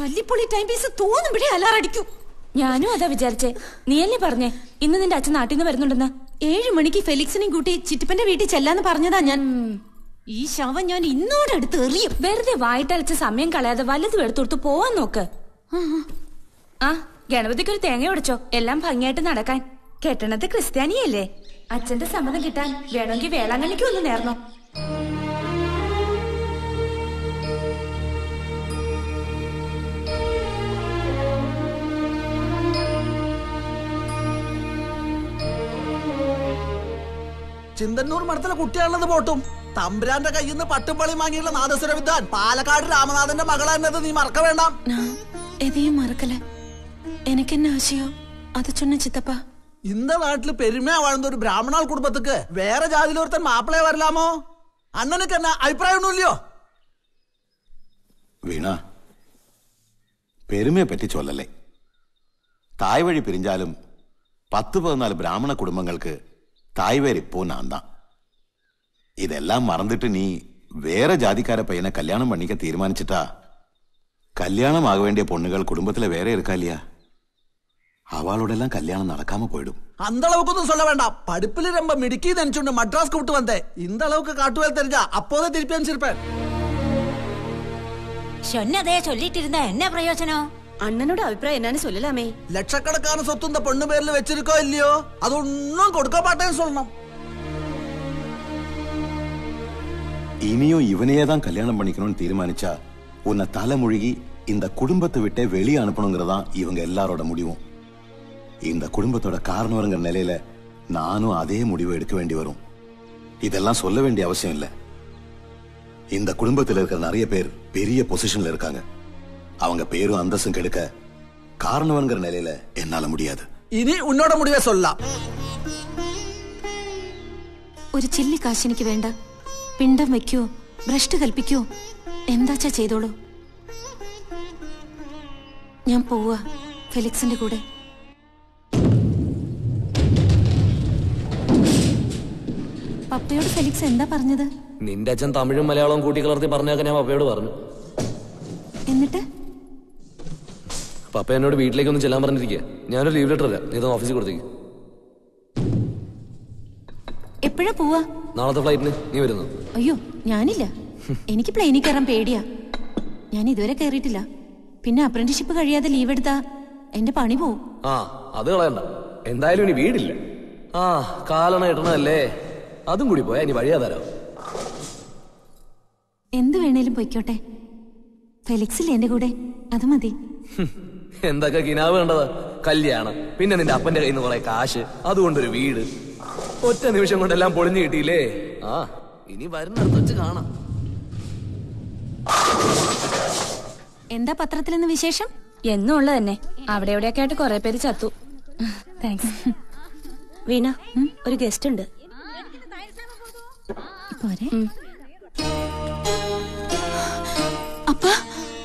തല്ലിപ്പൊളി time piece തോന്നുമ്പോഴേ അലാറടിക്കൂ ഞാനും അതാ വിചാരിച്ചേ നീയല്ലേ പറഞ്ഞേ ഇന്ന് നിന്റെ അച്ഛൻ നാട്ടിൽ നിന്ന് വരുന്നുണ്ടെന്ന് ഏഴു മണിക്ക് ഫെലിക്സിനെയും കൂട്ടി ചിറ്റപ്പന്റെ വീട്ടിൽ ചെല്ലാന്ന് പറഞ്ഞതാ ഞാൻ ഈ ശവം ഞാൻ ഇന്നോടെ എടുത്ത് എറിയും വെറുതെ വായിട്ടലച്ച സമയം കളയാതെ വല്ലതും എടുത്തു പോവാൻ നോക്ക് ആ ഗണപതിക്ക് ഒരു തേങ്ങ ഉടച്ചോ എല്ലാം ഭംഗിയായിട്ട് നടക്കാൻ കെട്ടണത് ക്രിസ്ത്യാനിയല്ലേ അച്ഛന്റെ സമ്മതം കിട്ടാൻ വേണമെങ്കിൽ വേളാങ്കണ്ണിക്ക് ഒന്ന് നേർന്നോ ചിന്തന്നൂർ മഠത്തിലെ കുട്ടിയാണുള്ളത് പോട്ടും തമ്പുരാന്റെ കയ്യിൽ നിന്ന് പട്ടുംപളി വാങ്ങിയുള്ള നാദസ്വര വിദ്വാൻ പാലക്കാട് രാമനാഥന്റെ മകളെന്നത് നീ മറക്ക വേണ്ട എதையும் மறக்கல எனக்கு என்ன ஆசையோ அதை சொன்ன சித்தப்பா இந்த നാട്ടില് പെരുമയാ വാഴുന്ന ഒരു ബ്രാഹ്മണാൾ കുടുംബത്തിക്ക് വേറെ ജാതിയിലൊരുത്തൻ മാപ്പിളയെ വരലാമോ അണ്ണനക്ക് എന്നാ അഭിപ്രായമൊന്നുമില്ലയോ വീണ പെരുമയെ പറ്റി ചൊല്ലല്ലേ തായ് വഴി പിരിഞ്ഞാലും പത്ത് പതിനാല് ബ്രാഹ്മണ കുടുംബങ്ങൾക്ക് തായ് വേരിപ്പോ നാന്താ ഇതെല്ലാം മറന്നിട്ട് നീ വേറെ ജാതിക്കാരെ പയ്യനെ കല്യാണം പണിക്ക തീരുമാനിച്ചിട്ടാ കല്യാണമാക വേണ്ടിയ പൊണ്ണുകൾ കുടുംബത്തിലെ വേറെ എടുക്കാലിയാ അവളോടെല്ലാം കല്യാണം നടക്കാമ പോയിടും அந்த அளவுக்கு சொல்ல வேண்டாம் படிப்புல ரொம்ப மிடுக்கி நினைச்சுண்டு மட்ராஸ்க்கு விட்டு வந்தேன் இந்த அளவுக்கு காட்டுவேல் தெரிஞ்சா அப்போதே திருப்பி அனுப்பிச்சிருப்பேன் சொன்னதே சொல்லிட்டு இருந்தா என்ன பிரயோஜனம் அண்ணனோட அபிப்பிராயம் என்னன்னு சொல்லலாமே ലക്ഷക്കണക്കാണ് സ്വത്ത് இந்த പൊണ്ണു പേരിൽ വെച്ചിരിക്കോ ഇല്ലയോ അതൊന്നും കൊടുക്ക മാട്ടേന്ന് சொல்லணும் இனியும் இவனையே தான் கல்யாணம் பண்ணிக்கணும்னு தீர்மானிச்சா உன்னை தலைமொழிகி இந்த குடும்பத்தை விட்டே வெளியே அனுப்பணுங்கிறதா இவங்க எல்லாரோட முடிவும் இந்த குடும்பத்தோட காரணவருங்கிற நிலையில நானும் அதே முடிவை எடுக்க வேண்டி வரும் இதெல்லாம் சொல்ல வேண்டிய அவசியம் இல்ல இந்த குடும்பத்தில் இருக்கிற நிறைய பேர் பெரிய பொசிஷன்ல இருக்காங்க அவங்க பேரும் அந்தஸ்தும் கெடுக்க காரணவருங்கிற நிலையில என்னால முடியாது ഇനി ഉന്നോட മുടിവേ சொல்லலாம் ഒരു ചില്ലി കാശ് എനിക്ക് വേണ്ട പിണ്ടം വെക്കോ ഭ്രഷ്ട് കൽപ്പിക്കോ എന്താച്ചാ ചെയ്തോളൂ ഞാൻ പോവാ ഫെലിക്സിന്റെ കൂടെ പപ്പയോട് ഫെലിക്സ് എന്താ പറഞ്ഞത് നിന്റെ അച്ഛൻ തമിഴും മലയാളവും കൂട്ടിക്കലർത്തി പറഞ്ഞൊക്കെ ഞാൻ പപ്പയോട് പറഞ്ഞു എന്നിട്ട് പപ്പ എന്നോട് വീട്ടിലേക്കൊന്ന് ചെല്ലാൻ പറഞ്ഞിരിക്കുക ഞാനൊരു ലീവ് ലെറ്റർ തരാം നീ ഇത് ഓഫീസിൽ കൊടുത്തേക്ക് എപ്പോഴാ പോവാ നാളത്തെ ഫ്ലൈറ്റിന് നീ വരുന്നു അയ്യോ ഞാനില്ല എനിക്ക് പ്ലെയിനിൽ കയറാൻ പേടിയാ ഞാൻ ഇതുവരെ കയറിയിട്ടില്ല പിന്നെ അപ്രന്റീഷിപ്പ് കഴിയാതെ ലീവ് എടുത്താ എന്റെ പണി പോവും ആ അത് കളയണ്ട എന്തായാലും ഇനി വീടില്ല ആ കാലണ ഇടണല്ലേ അതും കൂടി പോയാ ഇനി വഴിയാ തരാം എന്ത് വേണേലും പൊയ്ക്കോട്ടെ ഫെലിക്സില്ലേ എന്റെ കൂടെ അത് മതി എന്തൊക്കെ കിനാവ് കണ്ടതാ കല്യാണം പിന്നെ നിന്റെ അപ്പന്റെ കയ്യിൽ നിന്ന് കുറെ കാശ് അതുകൊണ്ടൊരു വീട് ഒറ്റ നിമിഷം കൊണ്ടെല്ലാം പൊളിഞ്ഞു കിട്ടിയില്ലേ ആ ഇനി വരുന്നിടത്ത് വെച്ച് കാണാം എന്താ പത്രത്തിലെന്ന് വിശേഷം എന്നും ഉള്ളത് തന്നെ അവിടെ എവിടെയൊക്കെ ആയിട്ട് കുറെ പേര് ചത്തു താങ്ക്സ് വീണ ഒരു ഗസ്റ്റ് ഉണ്ട് പോരെ അപ്പാ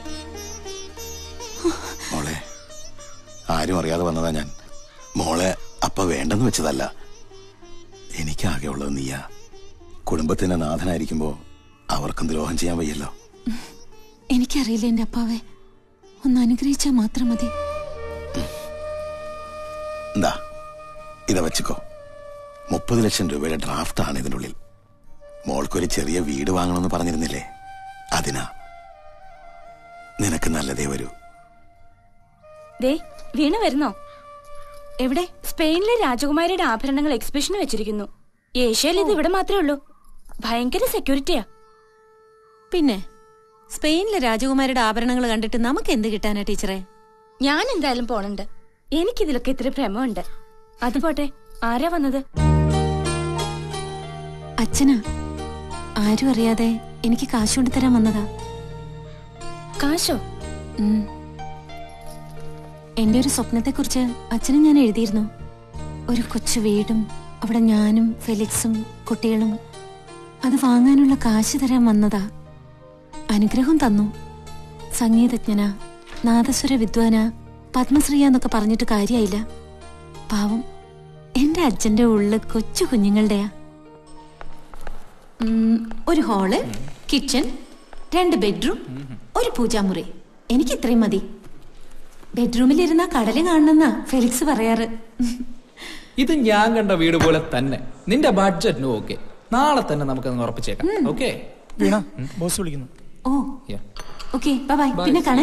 മോളെ ആരും അറിയാതെ വന്നതാ ഞാൻ മോളെ അപ്പ വേണ്ടെന്ന് വെച്ചതല്ല എനിക്കാകെ ഉള്ളത് നീയാ കുടുംബത്തിന്റെ നാഥനായിരിക്കുമ്പോ അവർക്കും ദ്രോഹം ചെയ്യാൻ വയ്യല്ലോ എനിക്കറിയില്ല എന്റെ അപ്പാവെ ഒന്ന് അനുഗ്രഹിച്ചാ മാത്രം മതി എന്താ ഇത വെച്ചിക്കോ മുപ്പത് ലക്ഷം രൂപയുടെ ഡ്രാഫ്റ്റ് ആണ് ഇതിനുള്ളിൽ മോൾക്കൊരു ചെറിയ വീട് വാങ്ങണമെന്ന് പറഞ്ഞിരുന്നില്ലേ അതിനാ നിനക്ക് നല്ലതേ വരൂ ദേ വീണ വരുന്നോ എവിടെ സ്പെയിനിലെ രാജകുമാരിയുടെ ആഭരണങ്ങൾ എക്സിബിഷന് വെച്ചിരിക്കുന്നു ഏഷ്യയിൽ ഇത് ഇവിടെ മാത്രമേ ഉള്ളൂ ഭയങ്കര സെക്യൂരിറ്റിയാ പിന്നെ സ്പെയിനിലെ രാജകുമാരുടെ ആഭരണങ്ങൾ കണ്ടിട്ട് നമുക്ക് എന്ത് കിട്ടാനാ ടീച്ചറെ ഞാൻ എന്തായാലും പോണുണ്ട് എനിക്കിതിലൊക്കെ ഇത്ര ഭ്രമമുണ്ട് അത് പോട്ടെ ആരാ വന്നത് അച്ഛനാ ആരും അറിയാതെ എനിക്ക് കാശ് കൊണ്ട് തരാൻ വന്നതാ കാശോ ഉം. എന്റെ ഒരു സ്വപ്നത്തെക്കുറിച്ച് അച്ഛനും ഞാൻ എഴുതിയിരുന്നു ഒരു കൊച്ചു വീടും അവിടെ ഞാനും ഫെലിക്സും കുട്ടികളും അത് വാങ്ങാനുള്ള കാശ് തരാൻ വന്നതാ അനുഗ്രഹം തന്നു സംഗീതജ്ഞന നാദസ്വര വിദ്വാന പത്മശ്രീയ എന്നൊക്കെ പറഞ്ഞിട്ട് കാര്യായില്ല പാവം എന്റെ അച്ഛന്റെ ഉള്ളില് കൊച്ചു കുഞ്ഞുങ്ങളുടെയാ ഉം, ഒരു ഹാള് കിച്ചൺ രണ്ട് ബെഡ്റൂം ഒരു പൂജാമുറി എനിക്ക് ഇത്രയും മതി ബെഡ്റൂമിലിരുന്ന കടല് കാണണമെന്നാ ഫെലിക്സ് പറയാറ് ഇത് ഞാൻ കണ്ട വീട് പോലെ തന്നെ നിന്റെ ബഡ്ജറ്റിനും ഓക്കെ നാളെ തന്നെ നമുക്ക് അങ്ങ് ഉറപ്പിച്ചേക്കാം ഓക്കെ വീണ ബോസ് വിളിക്കുന്നു ഓ ഓക്കെ ബൈ പിന്നെ കാണേ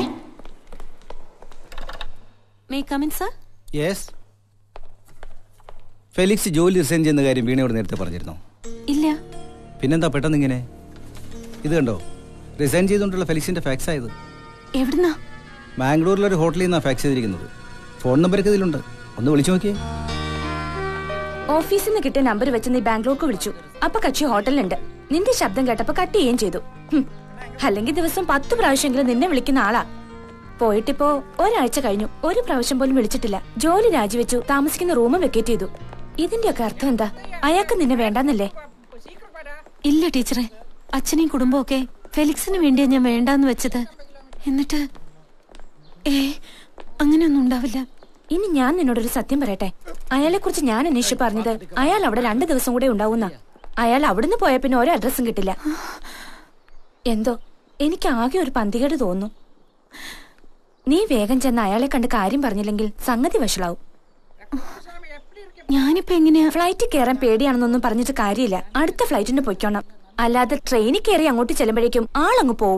may come in sir yes Felix ജോലി റിസൈൻ ചെയ്യുന്ന കാര്യം വീണയോട് നേരത്തെ പറഞ്ഞിരുന്നോ ഇല്ല പിന്നെന്താ പെട്ടെന്ന് ഇങ്ങനെ ഇത് കണ്ടോ റിസൈൻ ചെയ്തുകൊണ്ടുള്ള ഫെലിക്സിന്റെ ഫാക്സ് ആയത് എവിടുന്നാ ബാംഗ്ലൂരിലൊരു ഹോട്ടലിൽ നിന്നാണ് ഫാക്സ് ചെയ്തിരിക്കുന്നത് ഫോൺ നമ്പറൊക്കെ ഇതിലുണ്ട് ഒന്ന് വിളിച്ചു നോക്കിയേ ഓഫീസിൽ നിന്ന് കിട്ടിയ നമ്പർ വെച്ച് നീ ബാംഗ്ലൂർക്ക് വിളിച്ചു അപ്പൊ കക്ഷി ഹോട്ടലിലുണ്ട് നിന്റെ ശബ്ദം കേട്ടപ്പോ കട്ട് ചെയ്യുകയും ചെയ്തു ഹും. അല്ലെങ്കിൽ ദിവസം പത്ത് പ്രാവശ്യമെങ്കിലും നിന്നെ വിളിക്കുന്ന ആളാ പോയിട്ടിപ്പോ ഒരാഴ്ച കഴിഞ്ഞു ഒരു പ്രാവശ്യം പോലും വിളിച്ചിട്ടില്ല ജോലി രാജിവെച്ചു താമസിക്കുന്ന റൂം വെക്കേറ്റ് ചെയ്തു ഇതിന്റെയൊക്കെ അർത്ഥം എന്താ അയാൾക്ക് നിന്നെ വേണ്ടാന്നല്ലേ ഇല്ല ടീച്ചറെ അച്ഛനെയും കുടുംബമൊക്കെ ഫെലിക്സിന് വേണ്ടിയാ ഞാൻ വേണ്ടാന്ന് വെച്ചത് എന്നിട്ട് ഏ അങ്ങനെയൊന്നും ഉണ്ടാവില്ല ഇനി ഞാൻ നിന്നോടൊരു സത്യം പറയട്ടെ അയാളെ കുറിച്ച് ഞാൻ അന്വേഷിച്ചു പറഞ്ഞത് അയാൾ അവിടെ രണ്ടു ദിവസം കൂടെ ഉണ്ടാവുന്ന അയാൾ അവിടുന്ന് പോയ പിന്നെ ഒരു അഡ്രസ്സും കിട്ടില്ല എന്തോ എനിക്ക് ആകെ ഒരു പന്തികേട് തോന്നുന്നു നീ വേഗം ചെന്ന് അയാളെ കണ്ട് കാര്യം പറഞ്ഞില്ലെങ്കിൽ സംഗതി വഷളാവും ഞാനിപ്പോ എങ്ങനെയാ ഫ്ലൈറ്റിൽ കയറാൻ പേടിയാണെന്നൊന്നും പറഞ്ഞിട്ട് കാര്യമില്ല അടുത്ത ഫ്ലൈറ്റിന് പൊയ്ക്കോണം അല്ലാതെ ട്രെയിനിൽ കയറി അങ്ങോട്ട് ചെല്ലുമ്പോഴേക്കും ആളങ്ങ് പോവും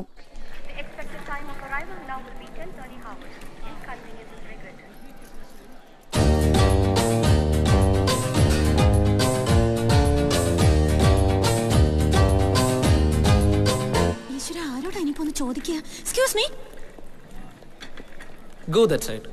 ഈശ്വര ആരോടാ ഇനിയിപ്പോ ഒന്ന് ചോദിക്കുക excuse me go that side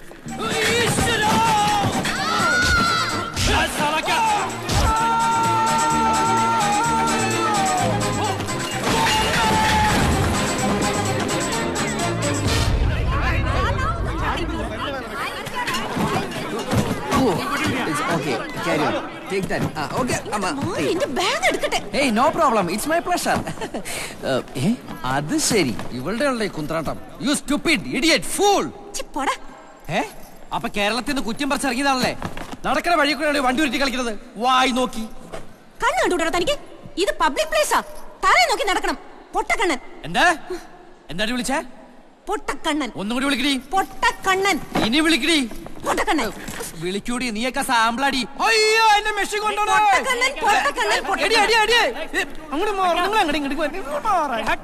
എന്റെ ബാഗ് എടുക്കട്ടെ ഏയ് no problem it's my pleasure അത് ശരി ഇവളുടെ ഉള്ള കുന്ത്രാട്ടം യു സ്റ്റുപ്പിഡ് ഇഡിയറ്റ് ഫൂൾ പോടാ ഏ അപ്പൊ കേരളത്തിൽ നിന്ന് കുറ്റം പറിച്ചിറങ്ങിയതാണല്ലേ നടക്കണ വഴി കൂടെ വണ്ടി ഉരുട്ടി കളിക്കുന്നത് വായി നോക്കി കണ്ണു കണ്ടുകൂടാ തനിക്ക് ഇത് പബ്ലിക് പ്ലേസാ തറ നോക്കി നടക്കണം പൊട്ടക്കണ്ണൻ എന്താ എന്താ വിളിച്ചേ പൊട്ടക്കണ്ണൻ ഒന്നും കൂടി വിളിക്കടി പൊട്ടക്കണ്ണൻ ഇനി വിളിക്കടി പൊട്ടക്കണ്ണൻ വിളിക്കൂടി നീയൊക്കെ സാമ്പിളടി അയ്യോ എന്റെ മെഷീൻ പൊട്ടക്കണ്ണൻ, പൊട്ടക്കണ്ണൻ, പൊട്ടക്കണ്ണൻ. അങ്ങോട്ട് മാറ്, നിങ്ങൾ അങ്ങോട്ട് ഇങ്ങോട്ട് പോര്, നിങ്ങൾ മാറ്. ഹട്ട്.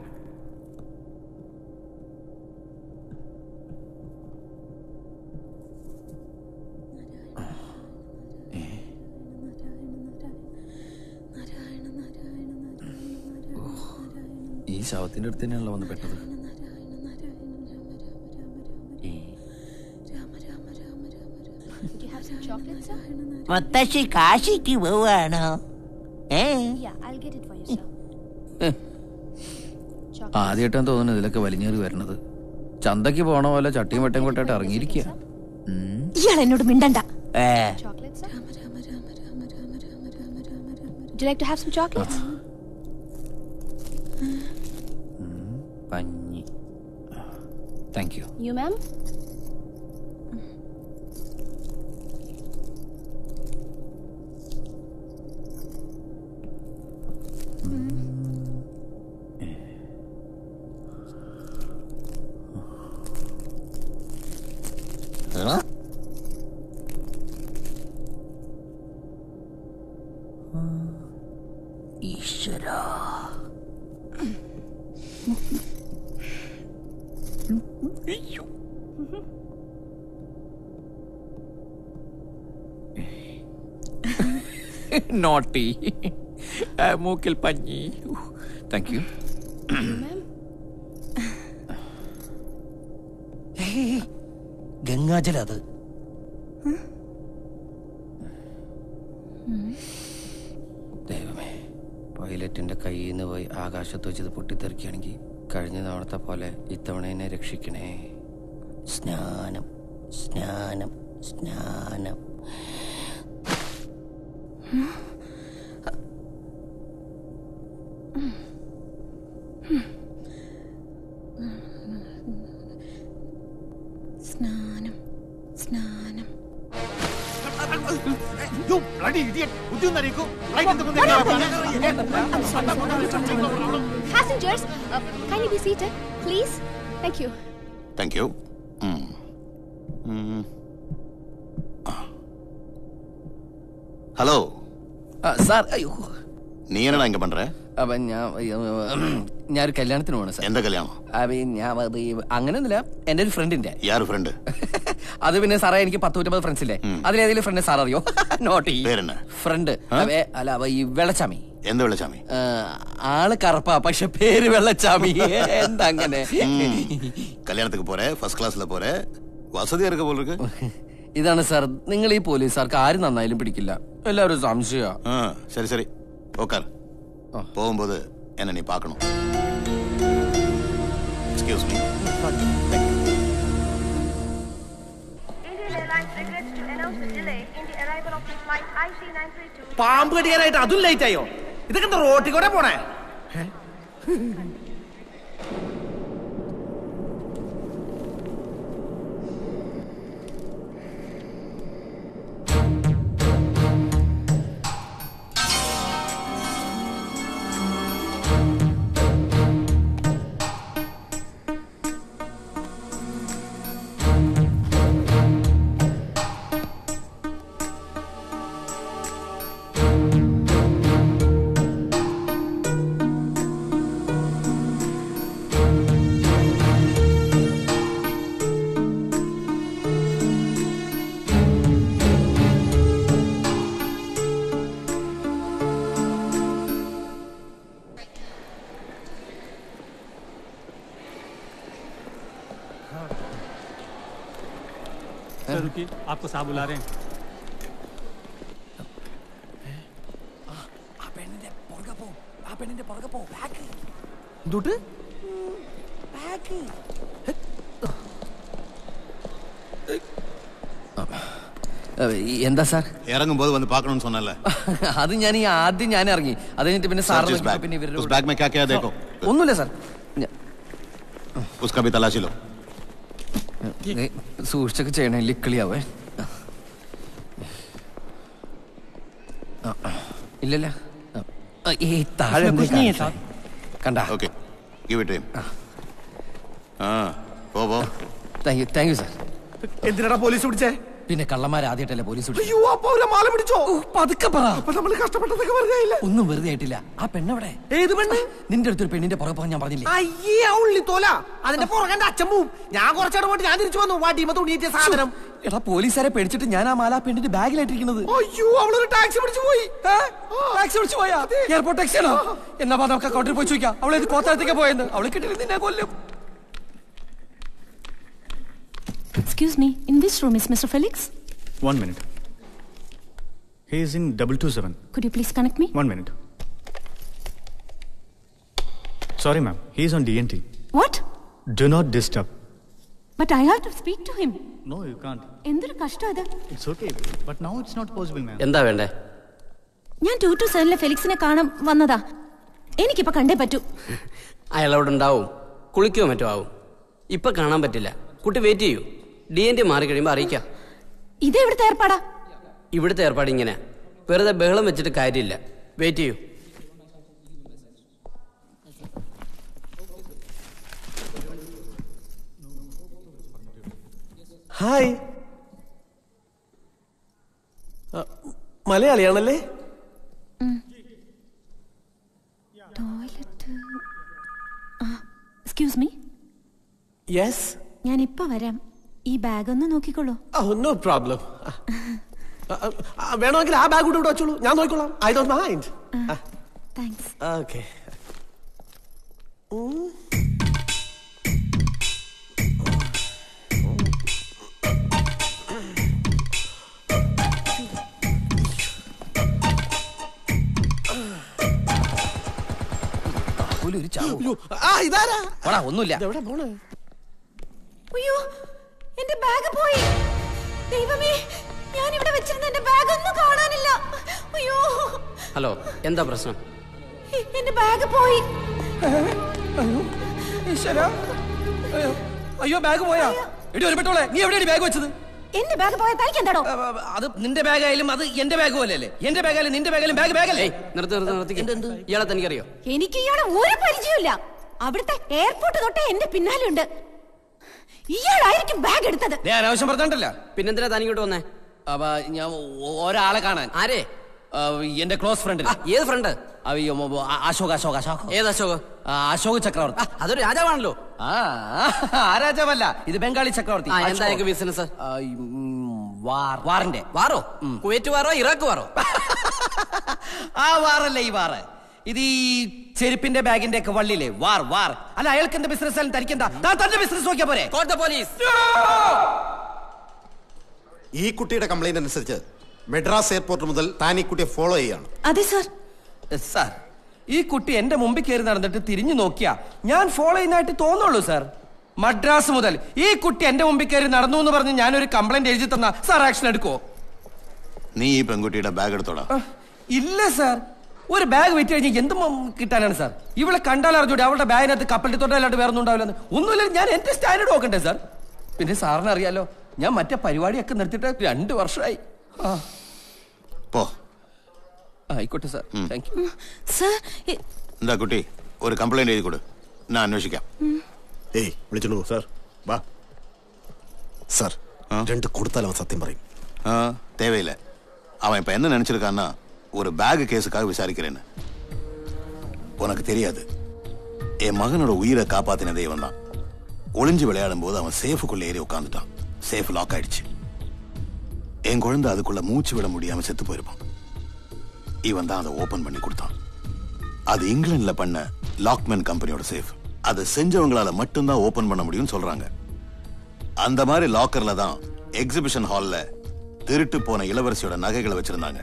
ഈ ശവത്തിന്റെ അടുത്ത് തന്നെയാണല്ലോ വന്ന് പെട്ടത് മുത്തശ്ശി കാശിക്ക് പോവാണോ ഏ ആദ്യമായിട്ടാണ് തോന്നുന്നത് ഇതിലൊക്കെ വലിഞ്ഞേറി വരണത് ചന്തക്ക് പോണ പോലെ ചട്ടിയും വട്ടയും കൊട്ടായിട്ട് ഇറങ്ങിയിരിക്കുക ഇയാൾ എന്നോട് മിണ്ടണ്ട ഏ Would you like to have some chocolates? പഞ്ഞി താങ്ക് യു You, ma'am? ഈശ്വര നോട്ടി മൂക്കിൽ പഞ്ഞി താങ്ക് യു ഗംഗാജല അത് ദൈവമേ പൈലറ്റിന്റെ കയ്യിൽ നിന്ന് പോയി ആകാശത്ത് വെച്ചത് പൊട്ടിത്തെറിക്കുകയാണെങ്കിൽ കഴിഞ്ഞ തവണത്തെ പോലെ ഇത്തവണ എന്നെ രക്ഷിക്കണേ സ്നാനം സ്നാനം സ്നാനം സ്നാനം സ്നാനം Passengers, uh, kindly be seated, please. Thank you. Thank you hello sir അയ്യോ நீ என்னடா இங்க பண்ற അപ്പൊ ഞാൻ ഞാൻ ഒരു കല്യാണത്തിന് പോണ സാർ எந்த கல்யாணம் അപ്പൊ ഞാൻ അത് ഈ- അങ്ങനെയൊന്നുമില്ല എന്റെ ഒരു ഫ്രണ്ടിന്റെ யாரு ஃப்ரெண்டு അത് പിന്നെ സാറേ എനിക്ക് പത്തൂറ്റമ്പത് ഫ്രണ്ട്സ് ഇല്ലേ അതിലേതെങ്കിലും ഫ്രണ്ട് സാർ അറിയോ നോട്ട് ഈ പേരെന്നാ ഫ്രണ്ട് അല്ല അവ ഈ വെള്ളച്ചാമി எந்த வெள்ளச்சாமி ആ, ആള് കറുപ്പാ പക്ഷെ പേര് വെള്ളച്ചാമി എന്താ അങ്ങനെ கல்யாணத்துக்கு போற ஃபர்ஸ்ட் கிளாஸ்ல போற வசதியா இருக்க போல இருக்கு ഇതാണ് സാർ നിങ്ങൾ ഈ പോലീസുകാർക്ക് ആരും നന്നായാലും പിടിക്കില്ല എല്ലാവരും സംശയ ஆ, சரி சரி உட்கார் போகும்போது என்ன நீ பார்க்கணும் excuse me Indian Airlines regrets to announce a delay in the arrival of the flight IC932. പാമ്പ് കടിയാനായിട്ട് അതും ലേറ്റ് ആയോ ഇതൊക്കെ എന്താ റോട്ടിൽ കൂടെ പോണേ सर रुकिए आपको साहब बुला रहे हैं എന്തുട്ട് എന്താ സാർ இறங்கும்போது வந்து பார்க்கணும்னு சொன்னல അത് ഞാൻ ഈ ആദ്യം ഞാൻ ഇറങ്ങി അത് കഴിഞ്ഞിട്ട് പിന്നെ സാർ Search his bag. പിന്നെ ഇവരുടെ उस കൂടെ- बैग में क्या क्या है देखो ഒന്നുമില്ല സാർ उसका भी तलाशी लो ഏ, സൂക്ഷിച്ചൊക്കെ ചെയ്യണേ ലിക്കിളിയാവേ ആ, ആ. ഇല്ലല്ല ആ. ആ, ഈ താഴെ इसमें कुछ नहीं है, സാർ കണ്ട ओके गिव इट हिम हाँ പോ പോ thank you thank you sir എന്തിനാടാ പോലീസ് പിടിച്ചേ പിന്നെ കള്ളന്മാർ ആദ്യമായിട്ടല്ലേ പോലീസ് പിടിച്ചത്? അയ്യോ അപ്പൊ അവരെ മാല പിടിച്ചോ പതുക്കെ പറ അപ്പൊ നമ്മൾ കഷ്ടപ്പെട്ടതൊക്കെ പറഞ്ഞില്ല ഒന്നും വെറുതെ ആയിട്ടില്ല ആ പെണ്ണെവിടെ ഏത് പെണ്ണ് നിന്റെ അടുത്തൊരു പെണ്ണിന്റെ പുറകെ പോകാൻ ഞാൻ പറഞ്ഞില്ലേ അയ്യേ ആ ഉള്ളിത്തോല അതിന്റെ പുറകെ അച്ഛൻ പോവും ഞാൻ കുറച്ചാട് പോയിട്ട് ഞാൻ തിരിച്ചു വന്നു വാട്ടിയുമ്പോ തുണിയേറ്റ സാധനം എടാ പോലീസുകാരെ പേടിച്ചിട്ട് ഞാൻ ആ മാല ആ പെണ്ണിന്റെ ബാഗിലായിട്ടിരിക്കുന്നത് അയ്യോ അവളൊരു ടാക്സി പിടിച്ചു പോയി ടാക്സി വിളിച്ചു പോയാ എയർപോർട്ട് ടാക്സി ആണോ എന്നാ വാ നമുക്ക് അക്കൗണ്ടിൽ പോയി ചോദിക്കാം അവളെ ഇത് കോത്തരത്തേക്ക് പോയെന്ന് അവളെ കിട്ടില്ല നിന്നെ കൊല്ലും Excuse me, in this room is Mr. Felix. One minute. He is in double two seven. Could you please connect me? One minute. Sorry, ma'am. He is on DNT. What? Do not disturb. But I have to speak to him. No, you can't. എന്തൊരു കഷ്ടം അത് It's okay. But now it's not possible, ma'am. എന്താ വേണ്ടേ ഞാൻ two to സെവനിലെ ഫെലിക്സിനെ കാണാൻ വന്നതാ എനിക്കിപ്പോ കണ്ടേ പറ്റൂ അയാൾ അവിടെ ഉണ്ടാവും കുളിക്കോ മറ്റോ ആവും ഇപ്പൊ കാണാൻ പറ്റില്ല കുട്ടി വെയിറ്റ് ചെയ്യൂ ഡി എൻ ടി മാറി കഴിയുമ്പോൾ അറിയിക്കാം ഇത് എവിടുത്തെ ഏർപ്പാടാ ഇവിടുത്തെ ഏർപ്പാട് ഇങ്ങനെ വെറുതെ ബഹളം വെച്ചിട്ട് കാര്യമില്ല വെയിറ്റ് ചെയ്യൂ ഹായ് ആ, മലയാളിയാണല്ലേ ടോയ്ലറ്റ് എക്സ്ക്യൂസ് മീ യെസ് ഞാൻ ഇപ്പൊ വരാം ഈ ബാഗ് ഒന്ന് നോക്കിക്കോളൂ നോ പ്രോബ്ലം വേണമെങ്കിൽ ആ ബാഗ് കൂടെ ഇവിടെ വെച്ചോളൂ ഞാൻ നോക്കിക്കോളാം I don't mind thanks okay പോലും ഒരു ചാവോ ആ ഇതാരാ പോടാ ഒന്നുമില്ല എവിടെ പോണേ അയ്യോ എന്റെ ബാഗ് പോയി ദൈവമേ ഞാൻ ഇവിടെ വെച്ചിരുന്ന എന്റെ ബാഗ് ഒന്നും കാണാനില്ല അയ്യോ ഹലോ എന്താ പ്രശ്നം എ- എന്റെ ബാഗ് പോയി ഈശ്വരാ. അയ്യോ. അയ്യോ ബാഗ് പോയാ എടി ഒരു പെട്ടോളെ നീ എവിടെയാണ് ബാഗ് വെച്ചത് എന്റെ ബാഗ് പോയ തനിക്ക് എന്താടോ അത് നിന്റെ ബാഗ് ആയാലും അത് എന്റെ ബാഗ് പോലെ അല്ലേ എന്റെ ബാഗ് ആയാലും നിന്റെ ബാഗ് ആയാലും ബാഗ് ബാഗ് അല്ലേ നിർത്തി നിർത്തി നിർത്തി ഇയാളെ തനിക്കറിയോ എനിക്ക് ഇയാളെ ഒരു പരിചയമില്ല അവിടുത്തെ എയർപോർട്ട് തൊട്ടേ എന്റെ പിന്നാലുണ്ട് ഇയാളായിരിക്കും ബാഗ് എടുത്തത് ദേ, അനാവശ്യം പറഞ്ഞിട്ടല്ല പിന്നെന്തിനാ താനിങ്ങോട്ട് വന്നേ അപ്പൊ ഞാൻ ഒ- ഒരാളെ കാണാൻ ആരെ ആ, എന്റെ ക്ലോസ് ഫ്രണ്ട് ഏത് ഫ്രണ്ട് അശോക് അശോക് അശോക് ഏത് അശോക് ആ, അശോക് ചക്രവർത്തി അതൊരു രാജാവാണല്ലോ ആ ആ രാജാവല്ല ഇത് ബംഗാളി ചക്രവർത്തി ആ, എന്താ അശോക്. അയാൾക്ക് ബിസിനസ് ആ, ഉം, വാർ വാറിന്റെ വാറോ കുവൈറ്റ് വാറോ ഇറാഖ് വാറോ ആ വാറല്ലേ ഈ വാറ് ഇത് ഈ ചെരുപ്പിന്റെ ബാഗിന്റെ ഒക്കെ വള്ളിയില്ലേ വാർ വാർ അല്ല അയാൾക്ക് എന്ത് ബിസിനസ് തനിക്കെന്താ താൻ തന്റെ ബിസിനസ് നോക്കിയാ പോരെ പോലീസ് ഈ കുട്ടിയുടെ കംപ്ലൈന്റ് അനുസരിച്ച് മെഡ്രാസ് എയർപോർട്ട് മുതൽ താൻ ഈ കുട്ടിയെ ഫോളോ ചെയ്യാണ് അതെ സാർ സാർ ഈ കുട്ടി എന്റെ മുമ്പിൽ കയറി നടന്നിട്ട് തിരിഞ്ഞു നോക്കിയാ ഞാൻ ഫോളോ ചെയ്യുന്നതായിട്ട് തോന്നുള്ളൂ സാർ മദ്രാസ് മുതൽ ഈ കുട്ടി എന്റെ മുമ്പിൽ കയറി നടന്നു എന്ന് പറഞ്ഞ് ഞാനൊരു കംപ്ലൈന്റ് എഴുതി തന്ന സാർ ആക്ഷൻ എടുക്കോ നീ ഈ പെൺകുട്ടിയുടെ ബാഗ് എടുത്തോടാ ഇല്ല സാർ ഒരു ബാഗ് വിറ്റ് കഴിഞ്ഞ് എന്ത് മ- കിട്ടാനാണ് സാർ ഇവളെ കണ്ടാൽ അറിഞ്ഞൂടെ അവളുടെ ബാഗിനകത്ത് കപ്പലിൽ തൊട്ടല്ലാണ്ട് വേറെ ഒന്നും ഉണ്ടാവില്ലെന്ന് ഒന്നുമില്ല ഞാൻ എന്റെ സ്റ്റാൻഡേർഡ് നോക്കണ്ടേ സാർ പിന്നെ സാറിന് അറിയാലോ ഞാൻ മറ്റേ പരിപാടിയൊക്കെ നിർത്തിയിട്ട് രണ്ട് വർഷമായി ആ പോ ആയിക്കോട്ടെ സാർ താങ്ക് യു സാർ എന്താ കുട്ടി ഒരു കംപ്ലൈന്റ് എഴുതി കൊടു ഞാൻ അന്വേഷിക്കാം ഏയ് വിളിച്ചോണ്ട് പോ സാർ വാ സാർ രണ്ട് കൊടുത്താൽ അവൻ സത്യം പറയും ஆ, தேவையில்லை அவன் இப்ப என்ன நினைச்சிருக்கான்னா ஒரு பேக் கேஸுக்காக விசாரிக்கிறேன்னு உனக்கு தெரியாது என் மகனோட உயிரை காப்பாத்தினதே இவன் தான் ஒளிஞ்சு விளையாடும் போது அவன் சேஃபுக்குள்ள ஏறி உட்காந்துட்டான் சேஃப் லாக் ஆயிடுச்சு என் குழந்தை அதுக்குள்ள மூச்சு விட முடியாம செத்து போயிருப்பான் இவன் தான் அதை ஓபன் பண்ணி கொடுத்தான் அது இங்கிலாந்துல பண்ண லாக்மேன் கம்பெனியோட சேஃப் அதை செஞ்சவங்களால மட்டும்தான் ஓபன் பண்ண முடியும்னு சொல்றாங்க அந்த மாதிரி லாக்கர்ல தான் எக்ஸிபிஷன் ஹால்ல திருட்டு போன இளவரசியோட நகைகளை வச்சிருந்தாங்க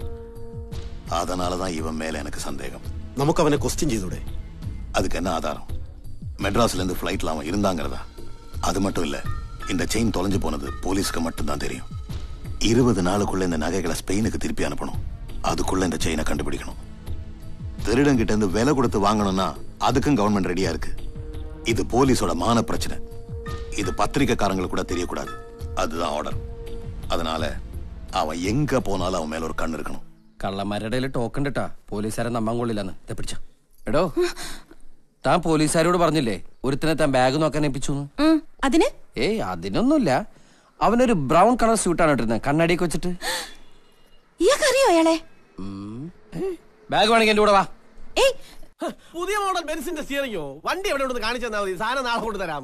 அதனாலதான் இவன் மேல எனக்கு சந்தேகம் നമുക്ക് അവനെ ക്വസ്റ്റ്യൻ ചെയ്തൂടെ அதுக்கு என்ன ஆதாரம் மெட்ராஸ்ல இருந்து ஃபிளைட்ல அவன் இருந்தாங்கிறதா அது மட்டும் இல்ல இந்த செயின் தொலைஞ்சு போனது போலீஸ்க்கு மட்டும்தான் தெரியும் இருபது நாளுக்குள்ள இந்த நகைகளை ஸ்பெயினுக்கு திருப்பி அனுப்பணும் அதுக்குள்ள இந்த செயினை கண்டுபிடிக்கணும் திருடங்கிட்ட இருந்து விலை கொடுத்து வாங்கணும்னா அதுக்கும் கவர்மெண்ட் ரெடியா இருக்கு இது போலீஸோட மான பிரச்சனை இது பத்திரிக்கைக்காரங்களுக்கு கூட தெரியக்கூடாது அதுதான் ஆர்டர் அதனால அவன் எங்க போனாலும் அவன் മേல ഒരു കണ്ണ് இருக்கணும் കള്ളന്മാരുടെ ഇടയിൽ ടോക്കൺ ഇട്ടാ പോലീസുകാരെ നമ്പാൻ കൊള്ളില്ലെന്ന് ദേ പിടിച്ച എടോ താൻ പോലീസുകാരോട് പറഞ്ഞില്ലേ ഒരുത്തിനെ താൻ ബാഗ് നോക്കാൻ ഏൽപ്പിച്ചു അതിന് ഏയ് അതിനൊന്നുമില്ല അവനൊരു ബ്രൗൺ കളർ സ്യൂട്ടാണ് ഇട്ടിരുന്നത് കണ്ണാടിയൊക്കെ വെച്ചിട്ട് ഇയാൾക്കറിയോ അയാളെ ബാഗ് വേണമെങ്കിൽ എന്റെ കൂടെ വാ ഏയ് പുതിയ മോഡൽ ബെൻസിന്റെ സ്റ്റിയറിംഗോ വണ്ടി എവിടെ ഉണ്ടെന്ന് കാണിച്ചു തന്നാ മതി സാധനം നാളെ കൊണ്ടുതരാം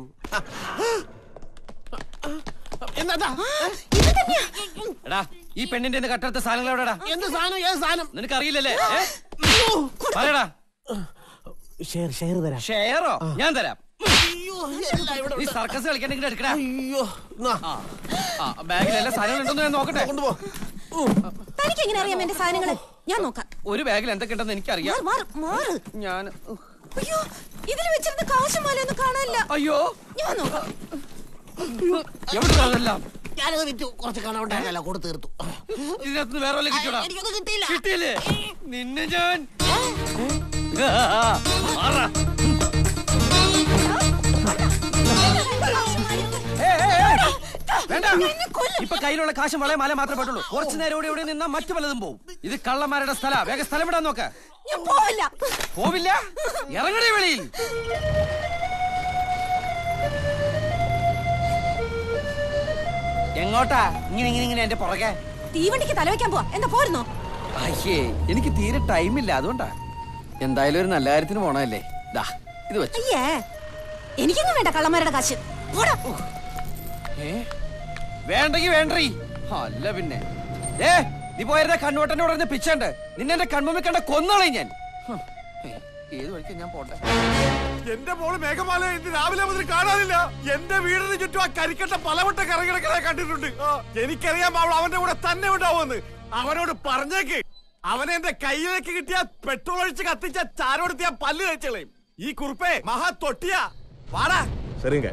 എന്താ എടാ ഈ പെണ്ണിന്റെ കയ്യിന്ന് കട്ടെടുത്ത സാധനങ്ങൾ എവിടെടാ എന്ത് സാധനം ഏത് സാധനം നിനക്ക് അറിയില്ലല്ലേ ഏ? പറയടാ ഷെയർ ഷെയർ തരാം ഷെയറോ ഞാൻ തരാം നീ സർക്കസ് കളിക്കണ്ടെങ്കിൽ എടുക്കടാ അയ്യോ ബാഗിൽ എല്ലാ സാധനങ്ങളും ഉണ്ടോ ഞാൻ നോക്കട്ടെ കൊണ്ടുപോ തനിക്ക് എങ്ങനെ അറിയാം എന്റെ സാധനങ്ങള് ഞാൻ നോക്കാം ഒരു ബാഗിൽ എന്തൊക്കെ ഉണ്ടെന്ന് എനിക്കറിയാം മാറ്, മാറ്, മാറ്. ഞാൻ അയ്യോ ഇതിൽ വെച്ചിരുന്ന കാശും മാലയൊന്നും കാണാനില്ല അയ്യോ ഞാൻ നോക്കാം എവിടെ അതെല്ലാം ഞാനത് വിറ്റു കുറച്ച് കാണാൻ ഉണ്ടായിരുന്നല്ല കൊടുത്തു തീർത്തു ഇതിനകത്ത് വേറെ വല്ല കിട്ടിയോടാ എനിക്കൊന്നും കിട്ടിയില്ല കിട്ടിയില്ലേ നിന്നെ ഞാൻ മാറാ. ഏയ്, ഏയ്, ഏയ്. വേണ്ട ഇപ്പൊ കയ്യിലുള്ള കാശും വളയും മാല മാത്രമേ പറ്റുള്ളൂ കുറച്ചു നേരം ഇവിടെ ഇവിടെ നിന്നാ മറ്റു പലതും പോവും ഇത് കള്ളന്മാരുടെ സ്ഥല വേഗം സ്ഥലം വിടാൻ നോക്ക ഞാൻ പോവില്ല പോവില്ല ഇറങ്ങണേ വെളിയിൽ എങ്ങോട്ടാ ഇങ്ങനെ ഇങ്ങനെ ഇങ്ങനെ എന്റെ പുറകെ തീവണ്ടിക്ക് തലവെക്കാൻ പോവാ എന്താ പോരുന്നോ അയ്യേ എനിക്ക് തീരെ ടൈമില്ല അതുകൊണ്ടാ എന്തായാലും ഒരു നല്ല കാര്യത്തിന് പോണല്ലേ ദാ ഇത് വെച്ചു അയ്യേ എനിക്കൊന്നും വേണ്ട കള്ളന്മാരുടെ കാശ് പോടാ ഏ വേണ്ടെങ്കി വേണ്ടീ അല്ല പിന്നെ ഏ നീ പോയിരുന്ന കണ്ണുവട്ടനോട് പറഞ്ഞ പിച്ചുണ്ട് നിന്നെ എന്റെ കൺമുമ്പിൽ കണ്ട കൊന്നോളെ ഞാൻ ഹും. ഏ, ഏത് വഴിക്ക് ഞാൻ പോട്ടെ എന്റെ മോള് മേഘമാല ഇന്ന് രാവിലെ മുതൽ കാണാനില്ല എന്റെ വീടിന് ചുറ്റും ആ കരിക്കട്ട പലവട്ട കറങ്ങിടക്കണ കണ്ടിട്ടുണ്ട് ആ, എനിക്കറിയാം അവൾ അവന്റെ കൂടെ തന്നെ ഉണ്ടാവുമെന്ന് അവനോട് പറഞ്ഞേക്ക് അവനെ എന്റെ കയ്യിലേക്ക് കിട്ടിയ പെട്രോൾ ഒഴിച്ച് കത്തിച്ച ചാരോടുത്ത് ഞാൻ പല്ല് കഴിച്ചളയും ഈ കുറുപ്പേ മഹാ തൊട്ടിയാ വാടാ சரிங்க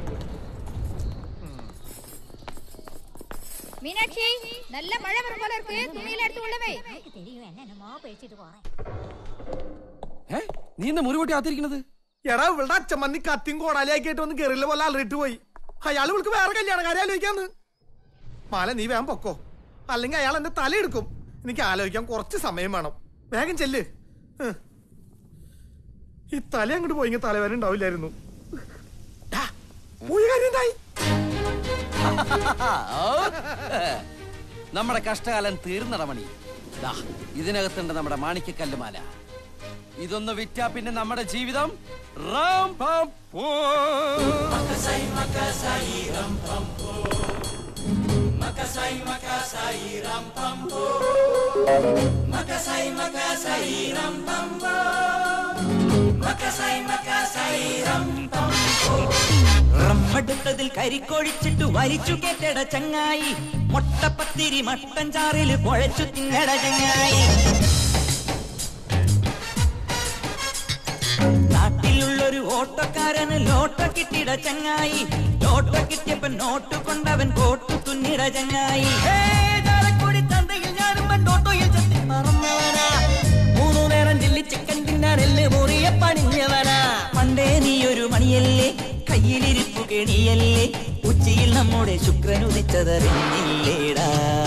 மீனாட்சி நல்ல மழை வரும் போல இருக்கு துணியில எடுத்து உள்ள வை தெரியும் என்னென்னமோ பேசிட்டு போறேன் ഏ നീ ഇന്ന് മുറിവൊട്ടി ആത്തിരിക്കണത് എടാ ഇവിടെ അച്ഛമ്മന്നി കത്തിയും കോടാലിയാക്കിയിട്ട് വന്ന് കയറില്ല പോലെ അലറിട്ട് പോയി അയാൾ വിളിക്ക് വേറെ കല്യാണക്കാരെ ആലോചിക്കാന്ന് മാല നീ വേഗം പൊക്കോ അല്ലെങ്കിൽ അയാൾ എന്റെ തലയെടുക്കും എനിക്ക് ആലോചിക്കാൻ കുറച്ച് സമയം വേണം വേഗം ചെല്ല് ഹ്. ഈ തല അങ്ങോട്ട് പോയി തലവേദന ഉണ്ടാവില്ലായിരുന്നു ഡാ, പോയ കാര്യം എന്തായി നമ്മുടെ കഷ്ടകാലം തീർന്നട മണി ദാ, ഇതിനകത്തുണ്ട് നമ്മുടെ മാണിക്യക്കല്ല് മാല ഇതൊന്ന് വിറ്റാ പിന്നെ നമ്മുടെ ജീവിതം റാം പാം പോ. റമ്മടുത്തതിൽ കരിക്കൊഴിച്ചിട്ട് വലിച്ചു കേട്ടട ചങ്ങായി മൊട്ടപ്പത്തിരി മട്ടൻ ചാറില് കുഴച്ചു തിന്നട ചങ്ങായി നാട്ടിലുള്ളൊരു ഓട്ടക്കാരന് ലോട്ട കിട്ടിട ചങ്ങായി ലോട്ട കിട്ടിയപ്പോ നോട്ട് കൊണ്ടവൻ കോട്ടു തുന്നിട ചങ്ങായി ഏ, ചാലക്കുടി ചന്തയിൽ ഞാനും പണ്ടോട്ടോയിൽ ചത്തി പറന്നവനാ മൂന്നു നേരം ചില്ലി ചിക്കൻ തിന്നാൻ എല്ല് മുറിയെ പണിഞ്ഞവനാ പണ്ടേ നീ ഒരു മണിയല്ലേ കയ്യിലിരിപ്പു കെണിയല്ലേ ഉച്ചയിൽ നമ്മുടെ ശുക്രൻ ഉദിച്ചതറിഞ്ഞില്ലേടാ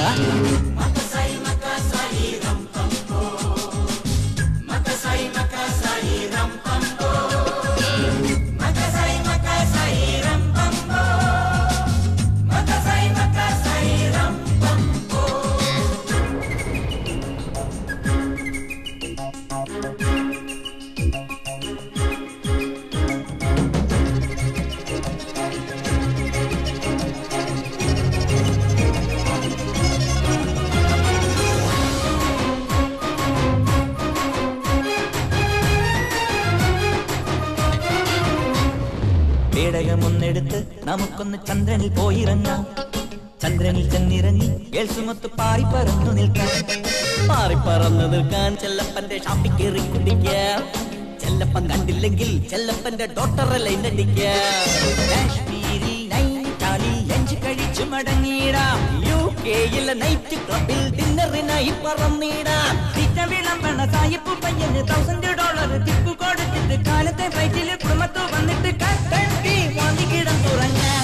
പേടകമൊന്നെടുത്ത് നമുക്കൊന്ന് ചന്ദ്രനിൽ പോയിറങ്ങാം ചന്ദ്രനിൽ ചെന്നിറങ്ങി ഗേൾസുമൊത്ത് പാറി പറന്നു നിൽക്കാം പാറി പറന്നു നിൽക്കാൻ ചെല്ലപ്പന്റെ ഷാപ്പിൽ കയറി കുടിക്കാം ചെല്ലപ്പൻ കണ്ടില്ലെങ്കിൽ ചെല്ലപ്പന്റെ ഡോക്ടറെ ലൈൻ അടിക്കാം കാശ്മീരിൽ നൈനിറ്റാളിൽ ലഞ്ച് കഴിച്ചു മടങ്ങിയിടാം യു കെയിലെ നൈറ്റ് ക്ലബിൽ ഡിന്നറിനായി പറന്നിടാം തീറ്റ വിളമ്പണ സായിപ്പ് പയ്യന് തൗസൻഡ് ഡോളർ തിപ്പ് കൊടുത്തിട്ട് കാലത്തെ ഫ്ലൈറ്റിൽ കുടുംബത്ത് വന്നിട്ട് കട്ടി വാങ്ങി കിടം തുറങ്ങാം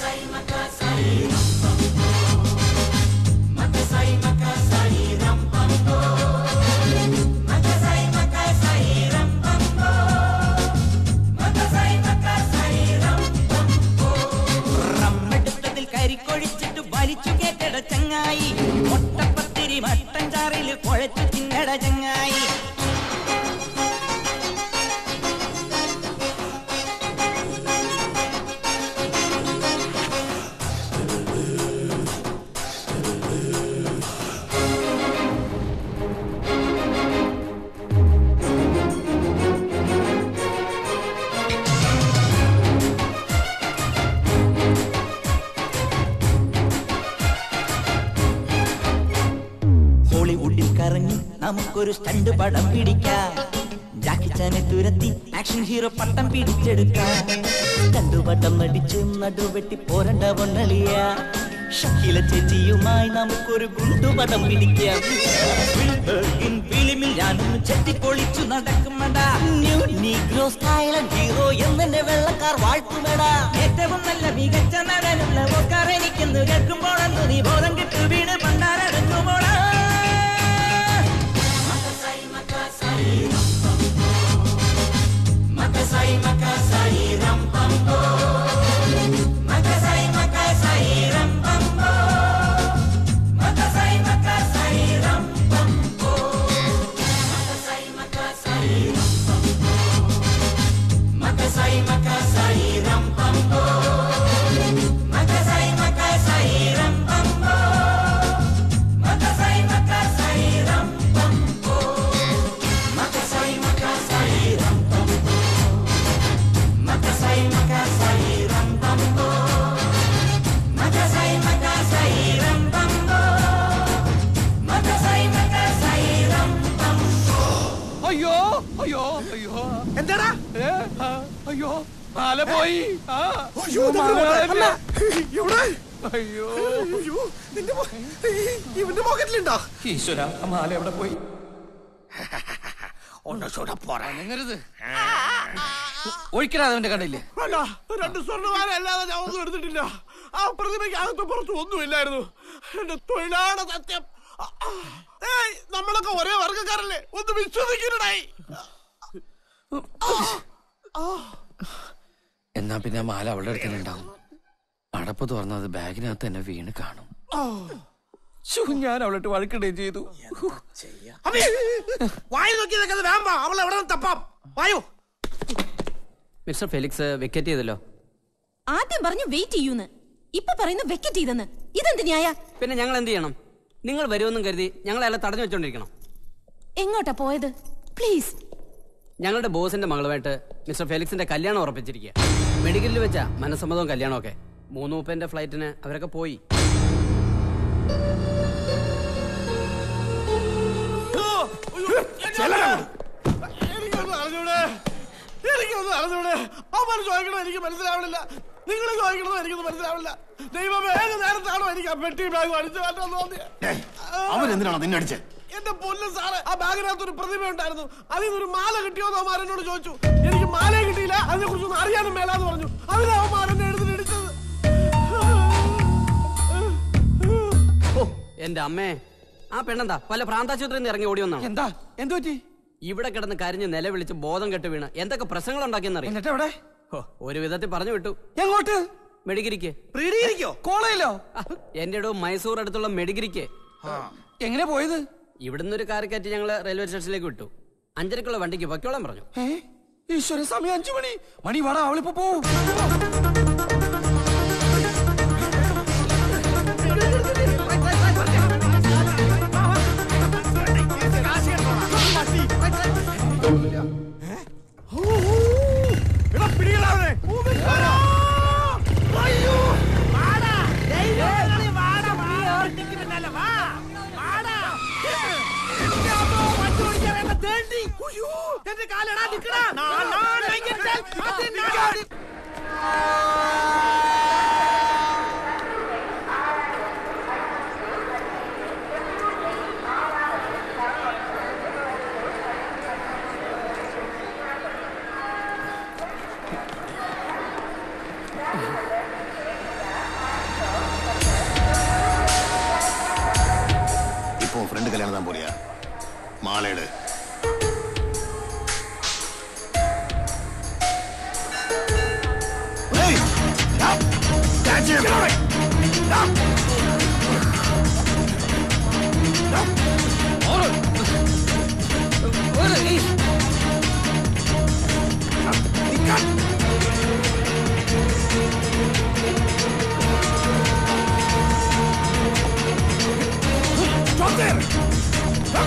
റമ്മെടുത്തതിൽ കരിക്കൊഴിച്ചിട്ട് വലിച്ചു കേട്ടട ചങ്ങായി ഒട്ടപ്പത്തിരി മട്ടൻ ചാറിൽ കുഴച്ചു തിന്നട ചങ്ങായി ഹോളിവുഡിൽ കറങ്ങി നമുക്കൊരു സ്റ്റണ്ട് പടം പിടിക്കാം ജാക്കി ചാനെ തുരത്തി ആക്ഷൻ ഹീറോ പട്ടം പിടിച്ചെടുക്കാം സ്റ്റണ്ട് പട്ടം നടിച്ച് നടുവെട്ടി പോരണ്ട പൊന്നളിയ ഷക്കീല ചേച്ചിയുമായി നമുക്കൊരു ഗുണ്ടുപടം പിടിക്കാം സ്പിൽബർഗിൻ ഫിലിമിൽ ഞാനൊന്ന് ചെത്തിപ്പൊളിച്ചു നടക്കുമടാ ന്യൂ നീഗ്രോ സ്റ്റൈലൻ ഹീറോ എന്നെ വെള്ളക്കാർ വാഴ്ത്തുമടാ ഏറ്റവും നല്ല മികച്ച നടനുള്ള ഓസ്കാർ എനിക്കെന്ന് കേൾക്കുമ്പോഴെന്ന് നീ ബോധം കിട്ടു വീണ് പണ്ടാരടങ്ങുമ്പോഴാ അയ്യോ അയ്യോ അയ്യോ എന്താടാ അയ്യോ മാല പോയി ആ, അയ്യോ, ഇതാ മാല ഇവിടെ. കളഞ്ഞു. ഇവിടെ അയ്യോ അയ്യോ നിന്റെ പോ- ഈ- ഇവന്റെ പോക്കറ്റിലുണ്ടോ ഈശ്വര ആ മാല എവിടെ പോയി അനങ്ങരുത് ഒഴിക്കടാ അവന്റെ കണ്ടില്ലേ അല്ല രണ്ട് സ്വർണ്ണമാല അല്ലാതെ ഞാൻ ഒന്നും എടുത്തിട്ടില്ല ആ പ്രതിമയ്ക്ക് അകത്ത് പുറത്ത് ഒന്നുമില്ലായിരുന്നു എന്റെ തൊഴിലാണ് സത്യം ആ, ആ. ഏയ് നമ്മളൊക്കെ ഒരേ വർഗക്കാരല്ലേ ഒന്ന് വിശ്വസിക്കണടായി എന്നാ പിന്നെ ആ മാല അവളുടെ അടുത്ത് തന്നെ ഉണ്ടാവും അടപ്പ് തുറന്നത് ബാഗിനകത്ത് എന്നെ വീണ് കാണും ശ്ശോ, ഞാൻ അവളിട്ട് വഴക്കിടുകയും ചെയ്തു വായി നോക്കി നിൽക്കുന്നത് വേമ്പ അവൾ എവിടെ നിന്ന് തപ്പാം വായു മിസ്റ്റർ ഫെലിക്സ് വിക്കറ്റ് ചെയ്തല്ലോ ആദ്യം പറഞ്ഞു വെയിറ്റ് ചെയ്യൂന്ന് ഇപ്പൊ പറയുന്നു വെക്കറ്റ് ചെയ്തെന്ന് ഇതെന്ത് ന്യായ പിന്നെ ഞങ്ങൾ എന്ത് ചെയ്യണം നിങ്ങൾ വരുമെന്നും കരുതി ഞങ്ങൾ അയാളെ തടഞ്ഞു വെച്ചോണ്ടിരിക്കണം എങ്ങോട്ടാ പോയത് പ്ലീസ് ഞങ്ങളുടെ ബോസിന്റെ മകളുമായിട്ട് മിസ്റ്റർ ഫെലിക്സിന്റെ കല്യാണം ഉറപ്പിച്ചിരിക്കുക മെഡിക്കലിൽ വെച്ച മനസ്സമ്മതവും കല്യാണമൊക്കെ മൂന്ന് മുപ്പതിന്റെ ഫ്ലൈറ്റിന് അവരൊക്കെ പോയി എനിക്കൊന്നും അറിഞ്ഞൂടെ എനിക്കൊന്നും അറിഞ്ഞൂടെ അവന്മാർ ചോദിക്കണോ എനിക്ക് മനസ്സിലാവണില്ല നിങ്ങൾ ചോദിക്കണോ എനിക്കൊന്നും മനസ്സിലാവില്ല ദൈവമേ ഏത് നേരത്താണോ എനിക്ക് ആ പെട്ടി ബാഗ് അടിച്ചു മാറ്റാൻ തോന്നിയത് അവൻ എന്തിനാണ് നിന്നെ അടിച്ചത് എന്റെ പൊന്നു സാറേ ആ ബാഗിനകത്ത് ഒരു പ്രതിമ ഉണ്ടായിരുന്നു അതിൽ നിന്ന് ഒരു മാല കിട്ടിയോന്ന് അവന്മാർ എന്നോട് ചോദിച്ചു എനിക്ക് മാലയെ കിട്ടിയില്ല അതിനെ കുറിച്ചൊന്നും അറിയാനും മേലാന്ന് പറഞ്ഞു അതിന് അവന്മാർ എന്നെ എടുത്തിട്ട് ഇടിച്ചത് ഓ എന്റെ അമ്മേ ആ പെണ്ണെന്താ പല പ്രാന്താശുപത്രിയിൽ നിന്ന് ഇറങ്ങി ഓടി വന്നാണ് എന്താ എന്തു പറ്റി ഇവിടെ കിടന്ന് കരഞ്ഞ് നിലവിളിച്ച് ബോധം കെട്ട് വീണ് എന്തൊക്കെ പ്രശ്നങ്ങൾ ഉണ്ടാക്കിയെന്നറിയാം എന്നിട്ട് എവിടെ ഹോ, ഒരു വിധത്തിൽ പറഞ്ഞു വിട്ടു എങ്ങോട്ട് മെഡിഗിരിക്ക് പ്രീഡിയിരിക്കോ കോളേജിലോ എന്റെ ഇടവും മൈസൂർ അടുത്തുള്ള മെഡിഗിരിക്ക് എങ്ങനെ പോയത് ഇവിടുന്ന് ഒരു കാർ കയറ്റി ഞങ്ങള് റെയിൽവേ സ്റ്റേഷനിലേക്ക് വിട്ടു അഞ്ചരക്കുള്ള വണ്ടിക്ക് പൊക്കോളാൻ പറഞ്ഞു ഏ ഈശ്വര സമയം അഞ്ചു മണി മണി വാടാ അവളിപ്പോ പോവും എടാ പിടികളാ അവനെ. അയ്യോ. വാടാ. ദൈവമേ, വാടാ, വാടാ. ഒറ്റയ്ക്ക് പിന്നാലെ വാ. വാടാ. എന്റെ അമ്മോ, വണ്ടി ഓടിക്കാൻ വേണ്ട തേണ്ടി. ഉയ്യോ, എന്റെ കാലെടാ നിക്കടാ. നാലാണെങ്കിൽ അതിനാ- இப்போ உன் ஃப்ரெண்டு கல்யாணம் தான் போறியா மாலைடு Stop there!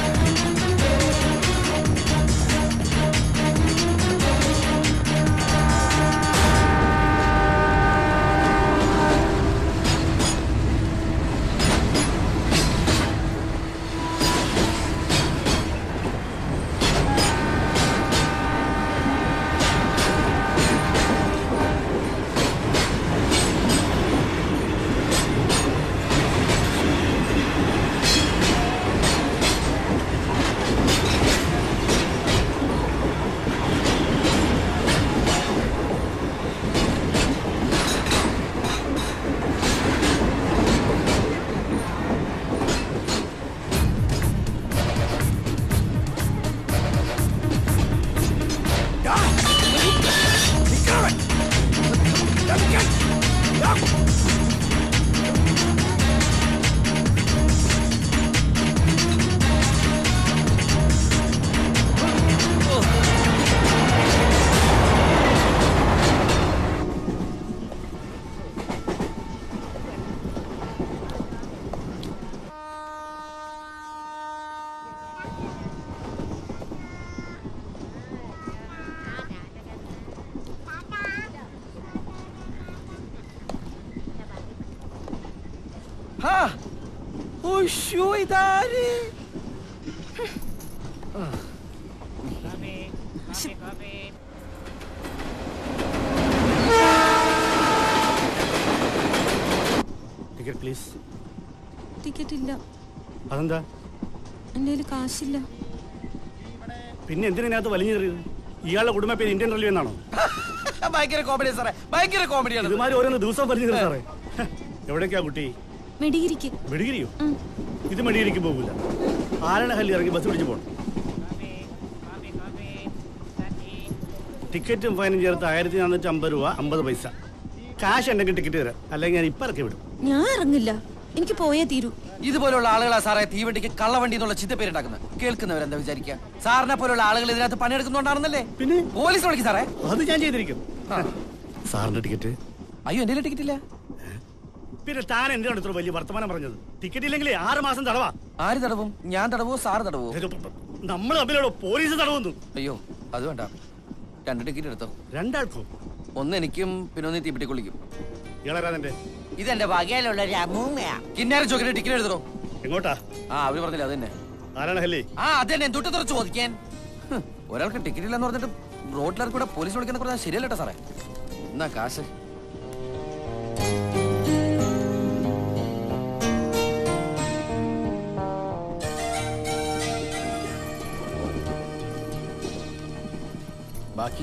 ഹാ ഉശ്ശോ, ഇതാര് ടിക്കറ്റ് പ്ലീസ് ടിക്കറ്റ് ഇല്ല അതെന്താ എൻ്റെ കയ്യിൽ കാശില്ല പിന്നെ എന്തിനകത്ത് വലിഞ്ഞു കയറിയത് ഇയാളുടെ കുടുംബ പേര് ഇന്ത്യൻ റെയിൽവേ എന്നാണോ ഭയങ്കര കോമഡി സാറേ ഭയങ്കര കോമഡിയാണ് ഇതുമാതിരി ഓരോന്ന് ദിവസം വലിഞ്ഞു കയറി സാറേ എവിടേക്കാ കുട്ടി മെഡിഗിരിക്ക് മെഡിഗിരിയോ ഇത് മെഡിഗിരിക്ക് പോകില്ല ആരണഹല്ലി ഇറങ്ങി ബസ് പിടിച്ച് പോകണം ടിക്കറ്റും ഫൈനും ചേർത്ത് ആയിരത്തി നാനൂറ്റി അമ്പത് രൂപ അമ്പത് പൈസ കാശ് ഉണ്ടെങ്കിൽ ടിക്കറ്റ് തരാം അല്ലെങ്കിൽ ഞാൻ ഇപ്പൊ ഇറക്കി വിടും ഞാൻ ഇറങ്ങില്ല എനിക്ക് പോയേ തീരൂ ഇതുപോലുള്ള ആളുകളാ സാറേ തീവണ്ടിക്ക് കള്ളവണ്ടി എന്നുള്ള ചിന്തപ്പേരുണ്ടാക്കുന്നത് കേൾക്കുന്നവരെന്താ വിചാരിക്കുക സാറിനെ പോലുള്ള ആളുകൾ ഇതിനകത്ത് പണിയെടുക്കുന്നുണ്ടാണെന്നല്ലേ പിന്നെ പോലീസ് വിളിക്കും സാറേ അത് ഞാൻ ചെയ്തിരിക്കും സാറിന്റെ ടിക്കറ്റ് അയ്യോ എന്റെ ടിക്കറ്റ് ഇല്ല പിന്നെ താൻ എന്തിനാണ് ഇത്ര വലിയ വർത്തമാനം പറഞ്ഞത് ടിക്കറ്റ് ഇല്ലെങ്കിലേ ആറ് മാസം തടവാ ആര് തടവും ഞാൻ തടവോ സാറ് തടവോ നമ്മൾ തമ്മിലോടോ പോലീസ് തടവുന്നു അയ്യോ അത് വേണ്ട രണ്ട് ടിക്കറ്റ് എടുത്തോ രണ്ടാൾക്കോ ഒന്ന് എനിക്കും പിന്നെ ഒന്ന് തീപ്പെട്ടി കുളിക്കും ഇളരാതെ ഇതെന്റെ വകയിലുള്ള രമൂമ്മയാ കിന്നാരം ചോക്കിന്റെ ടിക്കറ്റ് എടുത്തോ എങ്ങോട്ടാ ആ അവര് പറഞ്ഞില്ല അത് തന്നെ ആരാണ് ഹെല്ലി ആ അത് തന്നെ തൊട്ട് തുറച്ച് ചോദിക്കാൻ ഹ്, ഒരാൾക്ക് ടിക്കറ്റ് ഇല്ലെന്ന് പറഞ്ഞിട്ട് റോഡിലേക്ക് കൂടെ പോലീസ് വിളിക്കുന്ന പറഞ്ഞാൽ ശരിയല്ലട്ടോ സാറേ എന്നാ കാശ് ബാക്കി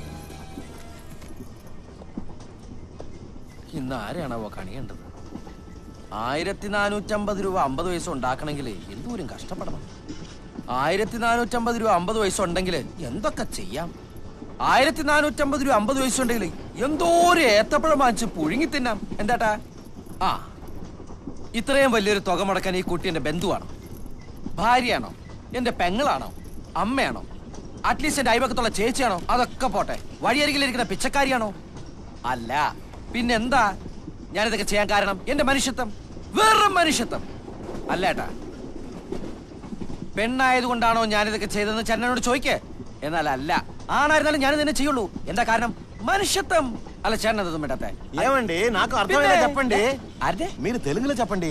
ഇന്ന് ആരെയാണാവോ കണിയേണ്ടത് ആയിരത്തി നാനൂറ്റമ്പത് രൂപ അമ്പത് വയസ്സ് ഉണ്ടാക്കണമെങ്കിൽ എന്തോരം കഷ്ടപ്പെടണം ആയിരത്തി നാനൂറ്റമ്പത് രൂപ അമ്പത് വയസ്സുണ്ടെങ്കിൽ എന്തൊക്കെ ചെയ്യാം ആയിരത്തി നാനൂറ്റമ്പത് രൂപ അമ്പത് വയസ്സുണ്ടെങ്കിൽ എന്തോരം ഏത്തപ്പഴം വാങ്ങിച്ച് പുഴുങ്ങി തിന്നാം എന്താട്ടാ ആ ഇത്രയും വലിയൊരു തുക മുടക്കാൻ ഈ കുട്ടി എന്റെ ബന്ധുവാണോ ഭാര്യയാണോ എന്റെ പെങ്ങളാണോ അമ്മയാണോ അറ്റ്ലീസ്റ്റ് എന്റെ അയൽവക്കത്തുള്ള ചേച്ചിയാണോ അതൊക്കെ പോട്ടെ വഴിയരികിലിരിക്കുന്ന പിച്ചക്കാരിയാണോ അല്ല പിന്നെന്താ ഞാനിതൊക്കെ ചെയ്യാൻ കാരണം എന്റെ മനുഷ്യത്വം വെറും മനുഷ്യത്വം അല്ല ഏട്ടാ പെണ്ണായതുകൊണ്ടാണോ ഞാനിതൊക്കെ ചെയ്തതെന്ന് ചന്നനോട് ചോദിക്കേ എന്നാൽ അല്ല ആണായിരുന്നാലും ഞാനിത് തന്നെ ചെയ്യുള്ളൂ എന്താ കാരണം മനുഷ്യത്വം అలా చేరనదు మేట ఏమండి నాకు అర్థమైనా చెప్పండి అదే మీరు తెలుగులో చెప్పండి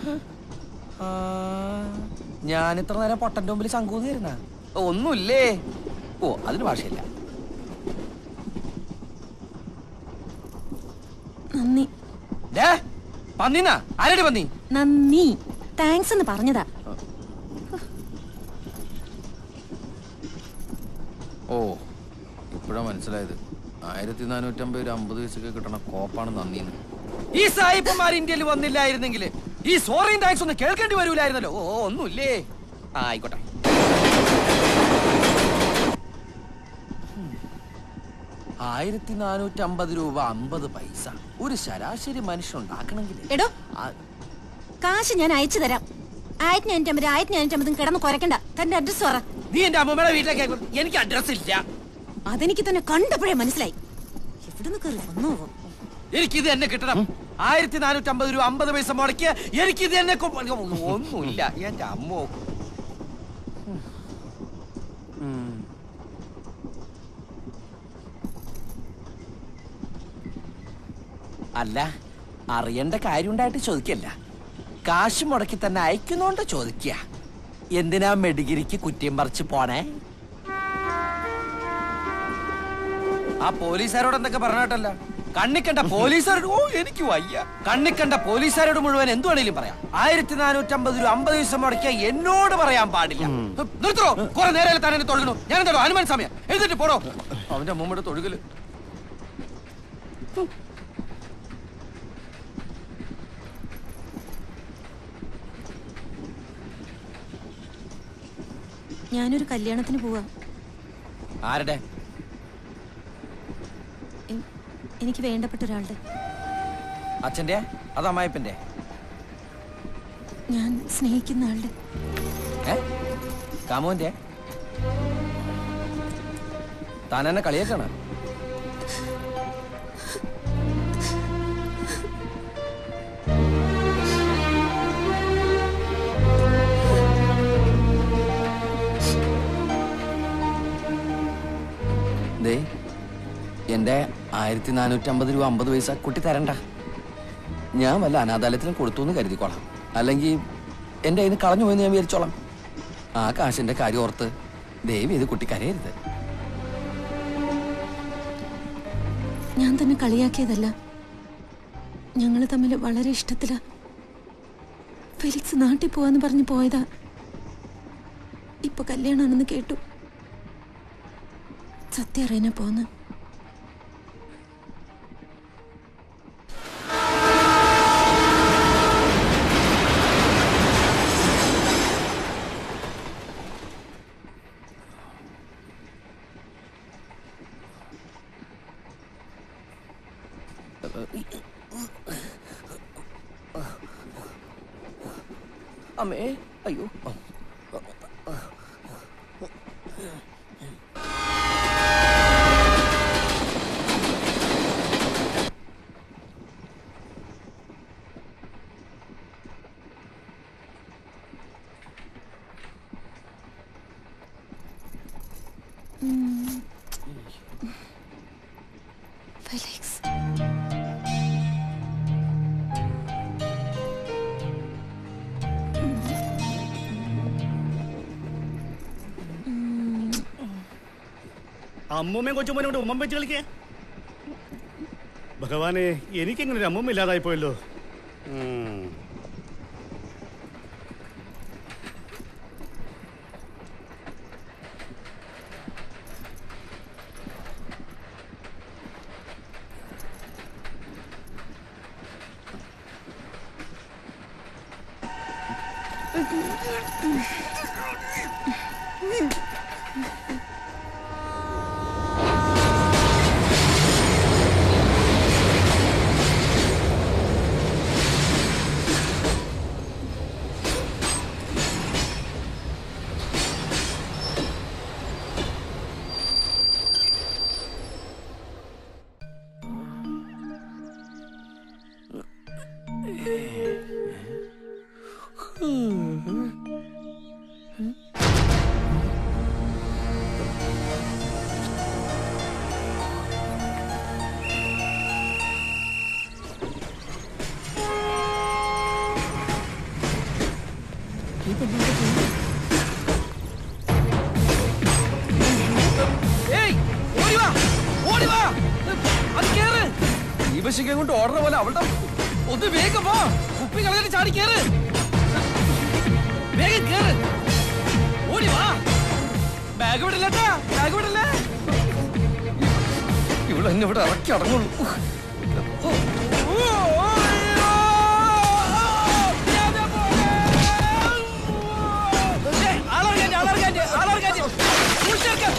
ഞാൻ ഇത്ര നേരം പൊട്ടന്റെ മുമ്പിൽ ശങ്കൂന്നിരുന്ന ഒന്നുമില്ലേ ഓ അതിന് ഭാഷയില്ല നന്ദി ദേ, പന്നീന്നാ ആരടി പന്നി നന്ദി താങ്ക്സ് എന്ന് പറഞ്ഞതാ ഓ ഇപ്പോഴാ മനസ്സിലായത് ആയിരത്തി നാനൂറ്റമ്പത് ഒരു അമ്പത് വയസ്സൊക്കെ കിട്ടണ കോപ്പാണ് നന്ദിന്ന് ഈ സായിപ്പന്മാർ ഇന്ത്യയിൽ വന്നില്ലായിരുന്നെങ്കിൽ ഈ സോറിയും താങ്ക്സ് ഒന്നും കേൾക്കേണ്ടി വരൂലായിരുന്നല്ലോ ഓ ഒന്നുമില്ലേ ആ ആയിക്കോട്ടെ ആയിരത്തി നാനൂറ്റമ്പത് രൂപ അമ്പത് പൈസ ഒരു ശരാശരി മനുഷ്യൻ ഉണ്ടാക്കണമെങ്കിൽ എടോ കാശ് ഞാൻ അയച്ചു തരാം ആയിരത്തി അഞ്ഞൂറ്റമ്പത് ആയിരത്തി അഞ്ഞൂറ്റമ്പതും കിടന്ന് കുരക്കണ്ട തന്റെ അഡ്രസ് പറ നീ എന്റെ അമ്മമ്മയുടെ വീട്ടിലേക്ക് എനിക്ക് അഡ്രസ് ഇല്ല അതെനിക്ക് തന്നെ കണ്ടപ്പോഴേ മനസ്സിലായി എവിടുന്ന് കയറി വന്നോ എനിക്ക് ഇത് തന്നെ കിട്ടണം ആയിരത്തി നാനൂറ്റമ്പത് രൂപ അമ്പത് പൈസ മുടക്കിയ എനിക്ക് ഇത് തന്നെ കൊ- ഒന്നുമില്ല എന്റെ അമ്മോ ഉം. അല്ല അറിയേണ്ട കാര്യം ഉണ്ടായിട്ട് ചോദിക്കല്ല കാശ് മുടക്കി തന്നെ അയക്കുന്നോണ്ട് ചോദിക്കുക എന്തിനാ മെഡിഗിരിക്ക് കുറ്റിയും പറിച്ച് പോണേ ആ പോലീസുകാരോട് എന്തൊക്കെ പറഞ്ഞിട്ടല്ല കണ്ണിക്കണ്ട പോലീസുകാരോട് ഓ എനിക്ക് വയ്യ കണ്ണിക്കണ്ട പോലീസുകാരോട് മുഴുവൻ എന്ത് വേണേലും പറയാം ആയിരത്തി നാനൂറ്റമ്പത് രൂപ അമ്പത് ദിവസം മുടക്കിയ എന്നോട് പറയാൻ പാടില്ല നിർത്തോ കുറെ നേരം താൻ എന്നെ തൊഴുകണു ഞാൻ എന്താണോ ഹനുമാൻ സമയം എഴുതിട്ട് പോടോ അവന്റെ അമ്മൂമ്മയുടെ തൊഴുകല് ഞാനൊരു കല്യാണത്തിന് പോവാ ആരുടെ എ- എനിക്ക് വേണ്ടപ്പെട്ട ഒരാളുടെ അച്ഛന്റെ അത് അമ്മായിപ്പന്റെ ഞാൻ സ്നേഹിക്കുന്ന ആളുടെ ഏ കാമോന്റെ താൻ എന്നെ കളിയാക്കാണ് ദേ എന്റെ ആയിരത്തി നാനൂറ്റി അമ്പത് രൂപ അമ്പത് പൈസ കുട്ടി തരണ്ട ഞാൻ വല്ല അനാഥാലയത്തിലും കൊടുത്തു എന്ന് കരുതിക്കോളാം അല്ലെങ്കിൽ എന്റെ കയ്യിൽ നിന്ന് കളഞ്ഞു പോയെന്ന് ഞാൻ വിചാരിച്ചോളാം ആ കാശിന്റെ കാര്യം ഓർത്ത് ദേവി ഇത് കുട്ടി കരയരുത് ഞാൻ തന്നെ കളിയാക്കിയതല്ല ഞങ്ങൾ തമ്മിൽ വളരെ ഇഷ്ടത്തില ഫെലിക്സ് നാട്ടിൽ പോവാന്ന് പറഞ്ഞു പോയതാ ഇപ്പൊ കല്യാണമാണെന്ന് കേട്ടു സത്യം അറിയാനാ പോന്ന് അമ്മേ അയ്യോ ഫെലിക്സ് അമ്മൂമ്മയും കൊച്ചുമ്മനും കൊണ്ട് ഉമ്മം വെച്ച് കളിക്കേ ഭഗവാനെ എനിക്കിങ്ങനെ ഒരു അമ്മൂമ്മ ഇല്ലാതായി പോയല്ലോ ഉം. ഏയ് ഓടി വാ ഓടി വാ അത് കേറ് ദീപശിഖ കൊണ്ട് ഓർഡർ പോലെ അവളുടെ ഒന്ന് വേഗം വാ കുപ്പി കളഞ്ഞിട്ട് ചാടി കേറ് വേഗം കേറ് ഓടി വാ ബാഗ് വിടില്ലട്ടാ ബാഗ് വിടല്ലേ ഇവിടെ എന്നെ ഇവിടെ ഇറക്കി അടങ്ങുള്ളൂ ഓ, ഓ, ഓ, അയ്യോ. ഏയ്, ആളെറങ്ങാൻ, ആളെറങ്ങാൻ, ആളെറങ്ങാൻ. പൂച്ചയൊക്കെ.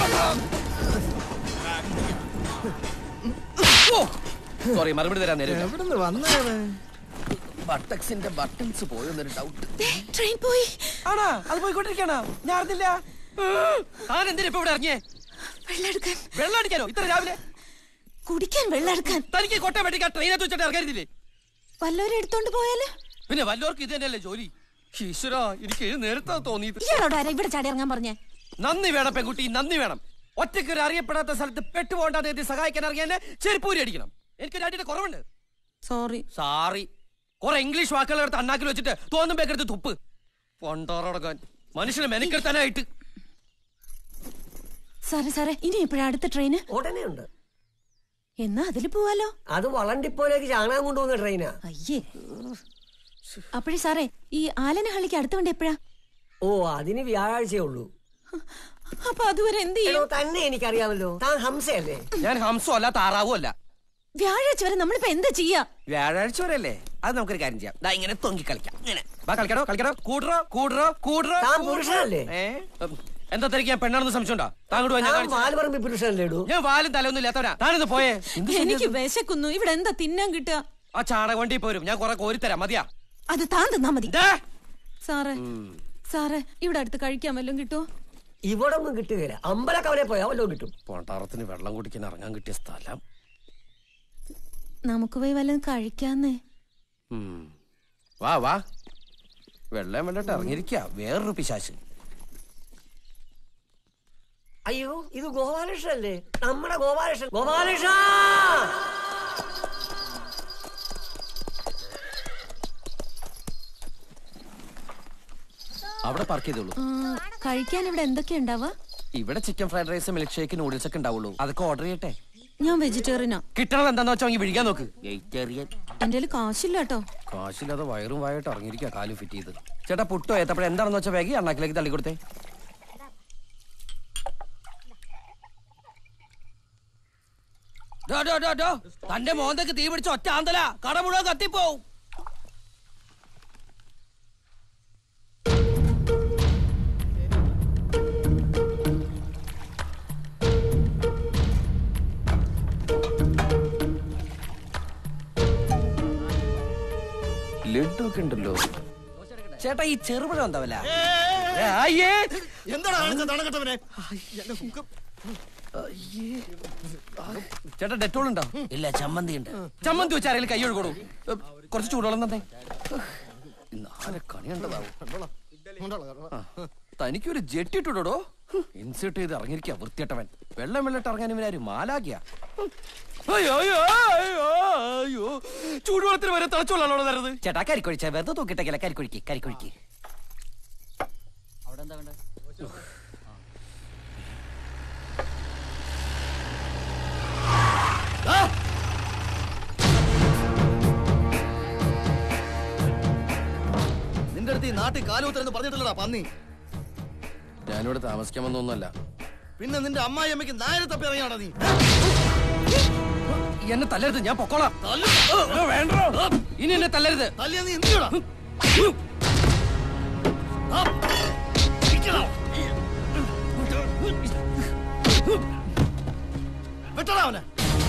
ഓ സോറി മറുപടി തരാൻ നേരം എവിടുന്ന് വന്നതാണ് ബട്ടക്സിന്റെ ബട്ടൺസ് പോയെന്നൊരു ഡൗട്ട് ട്രെയിൻ പോയി ആണാ അത് പോയിക്കൊണ്ടിരിക്കണോ ഞാൻ അറിഞ്ഞില്ല താൻ എന്തിനാ ഇപ്പൊ ഇവിടെ ഇറങ്ങിയേ വെള്ളം എടുക്കാൻ വെള്ളം അടിക്കാനോ ഇത്ര രാവിലെ കുടിക്കാൻ വെള്ളം എടുക്കാൻ തനിക്ക് കോട്ടയം വെട്ടിക്കാൻ ട്രെയിനകത്ത് വെച്ചിട്ട് ഇറങ്ങരുതില്ലേ വല്ലവരും എടുത്തോണ്ട് പോയാല് പിന്നെ വല്ലവർക്കും ഇത് തന്നെയല്ലേ ജോലി ഈശ്വര എനിക്ക് ഇത് നേരത്തെ തോന്നിയത് ഇയാളോട് ആരാ ഇവിടെ ചാടി ഇറങ്ങാൻ പറഞ്ഞേ നന്ദി വേണം പെൺകുട്ടി നന്ദി വേണം ഒറ്റയ്ക്ക് ഒരു അറിയപ്പെടാത്ത സ്ഥലത്ത് പെട്ടുപോകണ്ടാന്ന് എത്തി സഹായിക്കാൻ അറിയാൻ ചെരുപ്പൂരി അടിക്കണം എനിക്കൊരു അടിയുടെ കുറവുണ്ട് സോറി സാറി കുറെ ഇംഗ്ലീഷ് വാക്കുകൾ എടുത്ത് അണ്ണാക്കിൽ വെച്ചിട്ട് തോന്നും എടുത്ത് തുപ്പ് പൊണ്ടോറടക്കാൻ മനുഷ്യനെ മെനക്കെടുത്താനായിട്ട് സാറേ സാറേ ഇനി എപ്പോഴാ അടുത്ത ട്രെയിന് ഉടനെ ഉണ്ട് എന്നാ അതിൽ പോവാലോ അത് വളണ്ടിപ്പോലേക്ക് ചാണകം കൊണ്ടുപോകുന്ന ട്രെയിനാ അയ്യേ അപ്പോഴേ സാറേ ഈ ആലനഹള്ളിക്ക് അടുത്ത വണ്ടി എപ്പോഴാ ഓ അതിന് വ്യാഴാഴ്ചയേ ഉള്ളൂ അപ്പൊ അതുവരെ എന്ത് എടോ, ചെയ്യും തന്നെ എനിക്കറിയാമല്ലോ താൻ ഹംസയല്ലേ ഞാൻ ഹംസോ അല്ല താറാവും അല്ല വ്യാഴാഴ്ച വരെ നമ്മളിപ്പോ എന്താ ചെയ്യാ വ്യാഴാഴ്ച വരെ അല്ലേ അത് നമുക്കൊരു കാര്യം ചെയ്യാം ദാ ഇങ്ങനെ തൊങ്കി കളിക്കാം ഇങ്ങനെ വാ കളിക്കണോ കളിക്കണോ കൂടറോ കൂടറോ കൂടറോ താൻ കൂടറോ? പുരുഷനല്ലേ? ഏ? ഉം. എന്താ തിരക്ക് ഞാൻ പെണ്ണാണെന്ന് സംശയമുണ്ടോ താങ്കോട്ട് ഞാൻ താൻ കാണിച്ചു വാൽപറമ്പി പുരുഷനല്ലേ ഇടൂ ഞാൻ വാലും തലയൊന്നും ഇല്ലാത്തവനാ താനൊന്ന് പോയേ എന്ത് എനിക്ക് ശരിയത്? വിശക്കുന്നു ഇവിടെ എന്താ തിന്നാൻ കിട്ടുക ആ ചാണക വണ്ടി പോരും ഞാൻ കുറെ കോരിത്തരാം മതിയാ അത് താൻ തിന്നാ മതി ദേ. സാറേ സാറേ ഇവിടെ അടുത്ത് കഴിക്കാൻ വല്ലതും കിട്ടുമോ ഇവിടെ ഒന്നും കിട്ടുകയില്ല അമ്പലക്കവലെ പോയാൽ വല്ലതും കിട്ടും പൊണ്ടാറത്തിന് വെള്ളം കുടിക്കാൻ ഇറങ്ങാൻ കിട്ടിയ സ്ഥലം നമുക്ക് പോയി വല്ലതും കഴിക്കാന്നേ ഉം. വാ വാ വെള്ളം വെള്ളട്ട് ഇറങ്ങിയിരിക്ക വേറൊരു പിശാശ് അയ്യോ ഇത് ഗോപാലകൃഷ്ണല്ലേ നമ്മുടെ ഗോപാലകൃഷ്ണൻ ഗോപാലകൃഷ്ണ അവിടെ പാർക്ക് ചെയ്തോളൂ ആ, കഴിക്കാൻ ഇവിടെ എന്തൊക്കെയാ ഉണ്ടാവുക ഇവിടെ chicken fried rice milkshake noodles ഒക്കെ ഉണ്ടാവുള്ളൂ അതൊക്കെ ഓർഡർ ചെയ്യട്ടെ ഞാൻ വെജിറ്റേറിയനാ കിട്ടണത് എന്താന്ന് വെച്ചാൽ വിഴിക്കാൻ നോക്ക് വെജിറ്റേറിയൻ എന്റെ കയ്യിൽ കാശില്ല കേട്ടോ കാശില്ലാതെ വയറും വായിട്ട് ഇറങ്ങിയിരിക്കുക കാലും ഫിറ്റ് ചെയ്ത് ചേട്ടാ പുട്ടോ ഏത്തപ്പഴം എന്താണെന്ന് വെച്ചാൽ വേഗം അണ്ണാക്കിലേക്ക് തള്ളിക്കൊടുത്തേ ഡോ, ഡോ, ഡോ, ഡോ. തന്റെ മോന്തക്ക് തീ പിടിച്ച ഒറ്റ ആന്തല കട മുഴുവൻ കത്തിപ്പോവും ലഡു ഒക്കെ ഉണ്ടല്ലോ ചേട്ടാ ഈ ചെറുപഴ എന്താവല്ല എന്താണ് കാണിച്ചത് തണകെട്ടവനെ എന്റെ സുഖം ചേട്ടാ ഡെറ്റോൾ ഉണ്ടോ ഇല്ല ചമ്മന്തി ഉണ്ട് ചമ്മന്തി വെച്ച് ആരെങ്കിലും കൈ ഒഴുകൊടു കുറച്ച് ചൂടുവെള്ളം തന്നെ ഇന്ന് ആരെ കണിയുണ്ടതാവും തനിക്കൊരു ജെറ്റ് ഇട്ടുടോ ഇൻസേർട്ട് ചെയ്ത് ഇറങ്ങിയിരിക്കുക വൃത്തിയട്ടവൻ വെള്ളം വെള്ളിട്ട് ഇറങ്ങാൻ ഇവനാരും മാലാകിയ അയ്യോ അയ്യോ അയ്യോ അയ്യോ ചൂടുവെള്ളത്തിന് വരെ തിളച്ചുള്ളാണോ തരുന്നത് ചേട്ടാ കരിക്കൊഴിച്ച വെറുതെ തൂക്കിട്ടേക്കല കരിക്കൊഴിക്ക് കരിക്കൊഴിക്ക് അവിടെ എന്താ വേണ്ടത് നിന്റെ അടുത്ത് ഈ നാട്ടിൽ കാലൂത്തരെന്ന് പറഞ്ഞിട്ടില്ലടാ പന്നി ഞാനിവിടെ താമസിക്കാൻ വന്നൊന്നുമല്ല പിന്നെ നിന്റെ അമ്മായി അമ്മയ്ക്ക് നായരെ തപ്പി ഇറങ്ങിയാണോ നീ എന്നെ തല്ലരുത് ഞാൻ പൊക്കോളാം വേണ്ട ഇനി എന്നെ തല്ലരുത് തല്ലിയ നീ എന്ത് ചെയ്യടാ? ആ, ഇരിക്കടാ. വെട്ടടാ അവനെ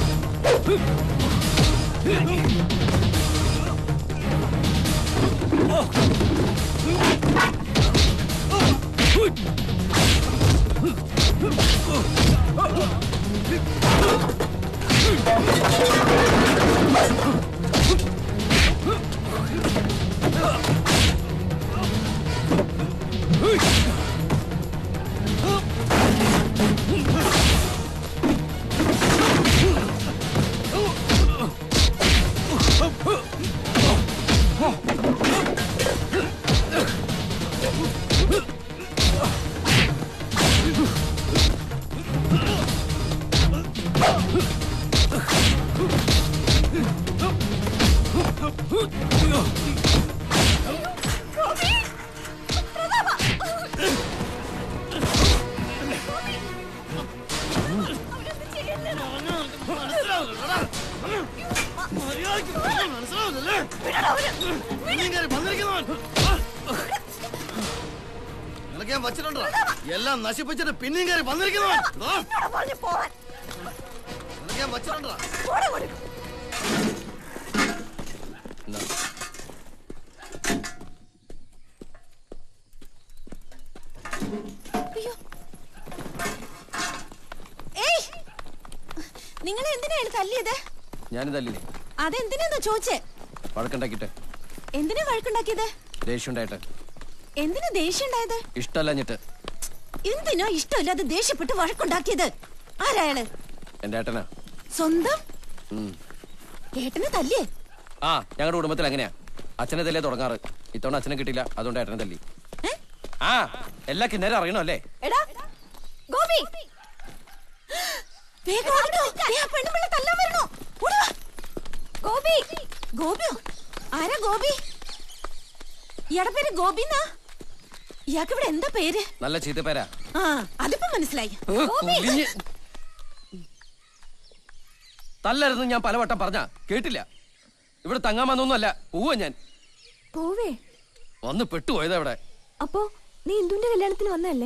നിനക്ക് ഞാൻ വച്ചിട്ടുണ്ടോ എല്ലാം നശിപ്പിച്ചിട്ട് പിന്നെയും കയറി വന്നിരിക്കുന്നവൻ ദാ. നിനക്ക് ഞാൻ വച്ചിട്ടുണ്ടോ ഏയ് നിങ്ങൾ എന്തിനാണ് തല്ലിയത് ഞാൻ തല്ലില്ലേ അതെന്തിനാന്ന് ചോദിച്ചേ വഴക്കുണ്ടാക്കിട്ട് എന്തിനാ വഴക്കുണ്ടാക്കിയത് ദേഷ്യം ഉണ്ടായിട്ട് എന്തിനാ ദേഷ്യം ഉണ്ടായത് ഇഷ്ടമല്ലഞ്ഞിട്ട് എന്തിനാ ഇഷ്ടമില്ലാതെ ദേഷ്യപ്പെട്ട് വഴക്കുണ്ടാക്കിയത് ആരായാള് എന്റെ ഏട്ടനാ സ്വന്തം ഉം. ഏട്ടനെ തല്ലിയേ ആ ഞങ്ങളുടെ കുടുംബത്തിൽ അങ്ങനെയാ അച്ഛനെ തല്ലേ തുടങ്ങാറ് ഇത്തവണ അച്ഛനെ കിട്ടില്ല അതുകൊണ്ട് ഏട്ടനെ തല്ലി ആ എല്ലാ കിന്നേരം അറിയണോ അല്ലേ എടാ ഗോപി വേഗം ഓടോ. ദേ ആ പെണ്ണുപിള്ള തല്ലാൻ വരണു. ഓടി വാ. ഗോപി ഗോപിയോ ആരാ ഗോപി ഇയാടെ പേര് ഗോപിന്നാ ഇയാൾക്ക് ഇവിടെ എന്താ പേര് നല്ല ചീത്തപ്പേരാ ആ അതിപ്പോ മനസ്സിലായി ഏ, ഗോപി കുലിഞ്ഞ്. തല്ലരുതെന്ന് ഞാൻ പലവട്ടം പറഞ്ഞ കേട്ടില്ല ഇവിടെ തങ്ങാൻ വന്നൊന്നുമല്ല പോവാ ഞാൻ പോവേ വന്ന് പെട്ടുപോയതാ ഇവിടെ അപ്പോ നീ ഇന്ദുന്റെ കല്യാണത്തിന് വന്നല്ലേ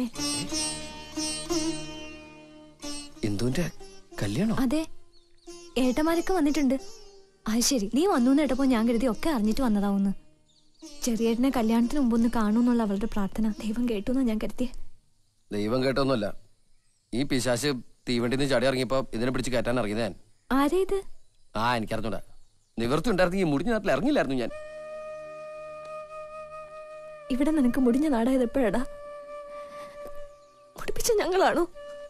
ഇന്ദുവിന്റെ കല്യാണോ അതെ ഏട്ടന്മാരൊക്കെ വന്നിട്ടുണ്ട് അത് ശരി നീ വന്നു കേട്ടപ്പോ ഞാൻ കരുതി ഒക്കെ അറിഞ്ഞിട്ട് വന്നതാവുന്ന് ചെറിയേട്ടനെ കല്യാണത്തിന് മുമ്പൊന്ന് കാണൂന്നുള്ള അവളുടെ പ്രാർത്ഥന ദൈവം കേട്ടു എന്നാ ഞാൻ കരുതിയേ ദൈവം കേട്ടൊന്നുമല്ല ഈ പിശാശ് തീവണ്ടിന്ന് ചാടി ഇറങ്ങിയപ്പോ ഇതിനെ പിടിച്ച് കയറ്റാൻ ഇറങ്ങിയത് ഞാൻ ആരേ ഇത് ആ എനിക്കറിഞ്ഞൂടാ നിവർത്തി ഉണ്ടായിരുന്നെങ്കിൽ മുടിഞ്ഞ നാട്ടിൽ ഇറങ്ങില്ലായിരുന്നു ഞാൻ ഇവിടെ നിനക്ക് മുടിഞ്ഞ നാടായത് എപ്പോഴാടാ മുടിപ്പിച്ച ഞങ്ങളാണോ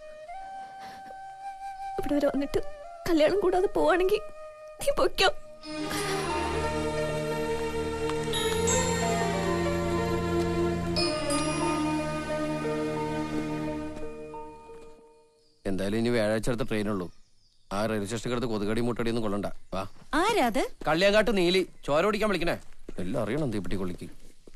ഇവിടെ വരെ വന്നിട്ട് കല്യാണം കൂടാതെ പോവാണെങ്കിൽ നീ പൊയ്ക്കോ എന്തായാലും ഇനി വ്യാഴാഴ്ച അടുത്ത ട്രെയിനുള്ളൂ ആ റെയിൽവേ സ്റ്റേഷനിൽ കിടത്ത് കൊതുകടി മുട്ടടി ഒന്നും കൊള്ളണ്ട വാ ആരാ അത് കള്ളിയാങ്കാട്ട് നീലി ചോര ഓടിക്കാൻ വിളിക്കണേ എല്ലാം അറിയണം തീപ്പെട്ടി കൊള്ളിക്ക്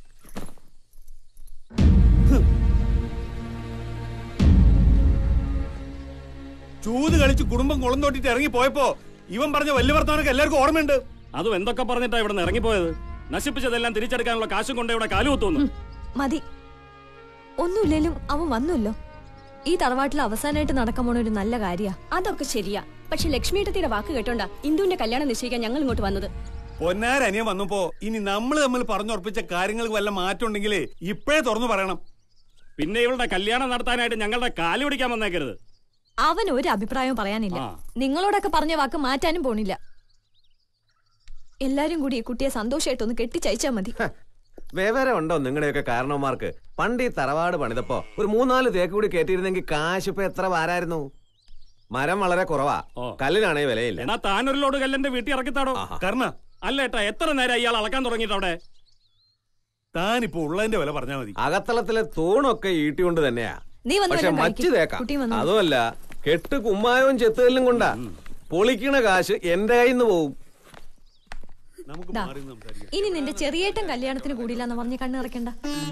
ചൂത് കളിച്ച് കുടുംബം കുളം തോട്ടിട്ട് ഇറങ്ങി പോയപ്പോ ഇവൻ പറഞ്ഞ വലിയ വർത്തമാനൊക്കെ എല്ലാവർക്കും ഓർമ്മയുണ്ട് അതും എന്തൊക്കെ പറഞ്ഞിട്ടാ ഇവിടെ നിന്ന് ഇറങ്ങിപ്പോയത് നശിപ്പിച്ചതെല്ലാം തിരിച്ചെടുക്കാനുള്ള കാശും കൊണ്ട് ഇവിടെ കാലുകുത്തുന്നു മതി ഒന്നുമില്ലേലും അവൻ വന്നുല്ലോ ഈ തറവാട്ടിൽ അവസാനമായിട്ട് നടക്കാൻ പോണ ഒരു നല്ല കാര്യ അതൊക്കെ ശരിയാ പക്ഷെ ലക്ഷ്മിയുടെ വാക്ക് കേട്ടോണ്ടാ ഇന്ദുവിന്റെ കല്യാണം നിശ്ചയിക്കാൻ ഞങ്ങൾ ഇങ്ങോട്ട് വന്നത് പൊന്നാരനിയൻ വന്നപ്പോ ഇനി നമ്മൾ തമ്മിൽ പറഞ്ഞുറപ്പിച്ച കാര്യങ്ങൾക്ക് വല്ല മാറ്റം ഉണ്ടെങ്കിലേ ഇപ്പോഴേ തുറന്നു പറയണം പിന്നെ ഇവളുടെ കല്യാണം നടത്താനായിട്ട് ഞങ്ങളുടെ കാല് പിടിക്കാൻ വന്നേക്കരുത് അവൻ ഒരു അഭിപ്രായവും പറയാനില്ല ആ. നിങ്ങളോടൊക്കെ പറഞ്ഞ വാക്ക് മാറ്റാനും പോണില്ല എല്ലാരും കൂടി ഈ കുട്ടിയെ സന്തോഷമായിട്ടൊന്ന് കെട്ടിച്ചയച്ചാ മതി വിവരം ഉണ്ടോ നിങ്ങളുടെയൊക്കെ കാരണവന്മാർക്ക് പണ്ട് ഈ തറവാട് പണിതപ്പോ ഒരു മൂന്നാല് തേക്ക് കൂടി കയറ്റിയിരുന്നെങ്കിൽ കാശ് ഇപ്പൊ എത്ര വാരായിരുന്നു മരം വളരെ കുറവാ കല്ലിനാണേ വിലയില്ല എന്നാ താനൊരു ലോഡ് കല്ലെന്റെ വീട്ടിൽ ഇറക്കിത്താടോ കർണ അല്ല ഏട്ടാ എത്ര നേരം ഇയാൾ അളക്കാൻ തുടങ്ങിയിട്ട് അവിടെ താനിപ്പോ ഉള്ളതിന്റെ വില പറഞ്ഞാൽ മതി അകത്തളത്തിലെ തൂണൊക്കെ ഈട്ടിക്കൊണ്ട് തന്നെയാ നീ വന്ന് പക്ഷെ വല്ലതും മച്ച് കഴിക്ക്. തേക്കാം കുട്ടി വന്നു. അതുമല്ല കെട്ട് കുമ്മായവും ചെത്തുകല്ലും കൊണ്ടാ പൊളിക്കണ കാശ് എന്റെ കയ്യിൽ നിന്ന് പോവും ദാ, ഇനി നിന്റെ ചെറിയേട്ടൻ കല്യാണത്തിന് കൂടിയില്ലെന്ന് പറഞ്ഞ് കണ്ണു നിറയ്ക്കണ്ട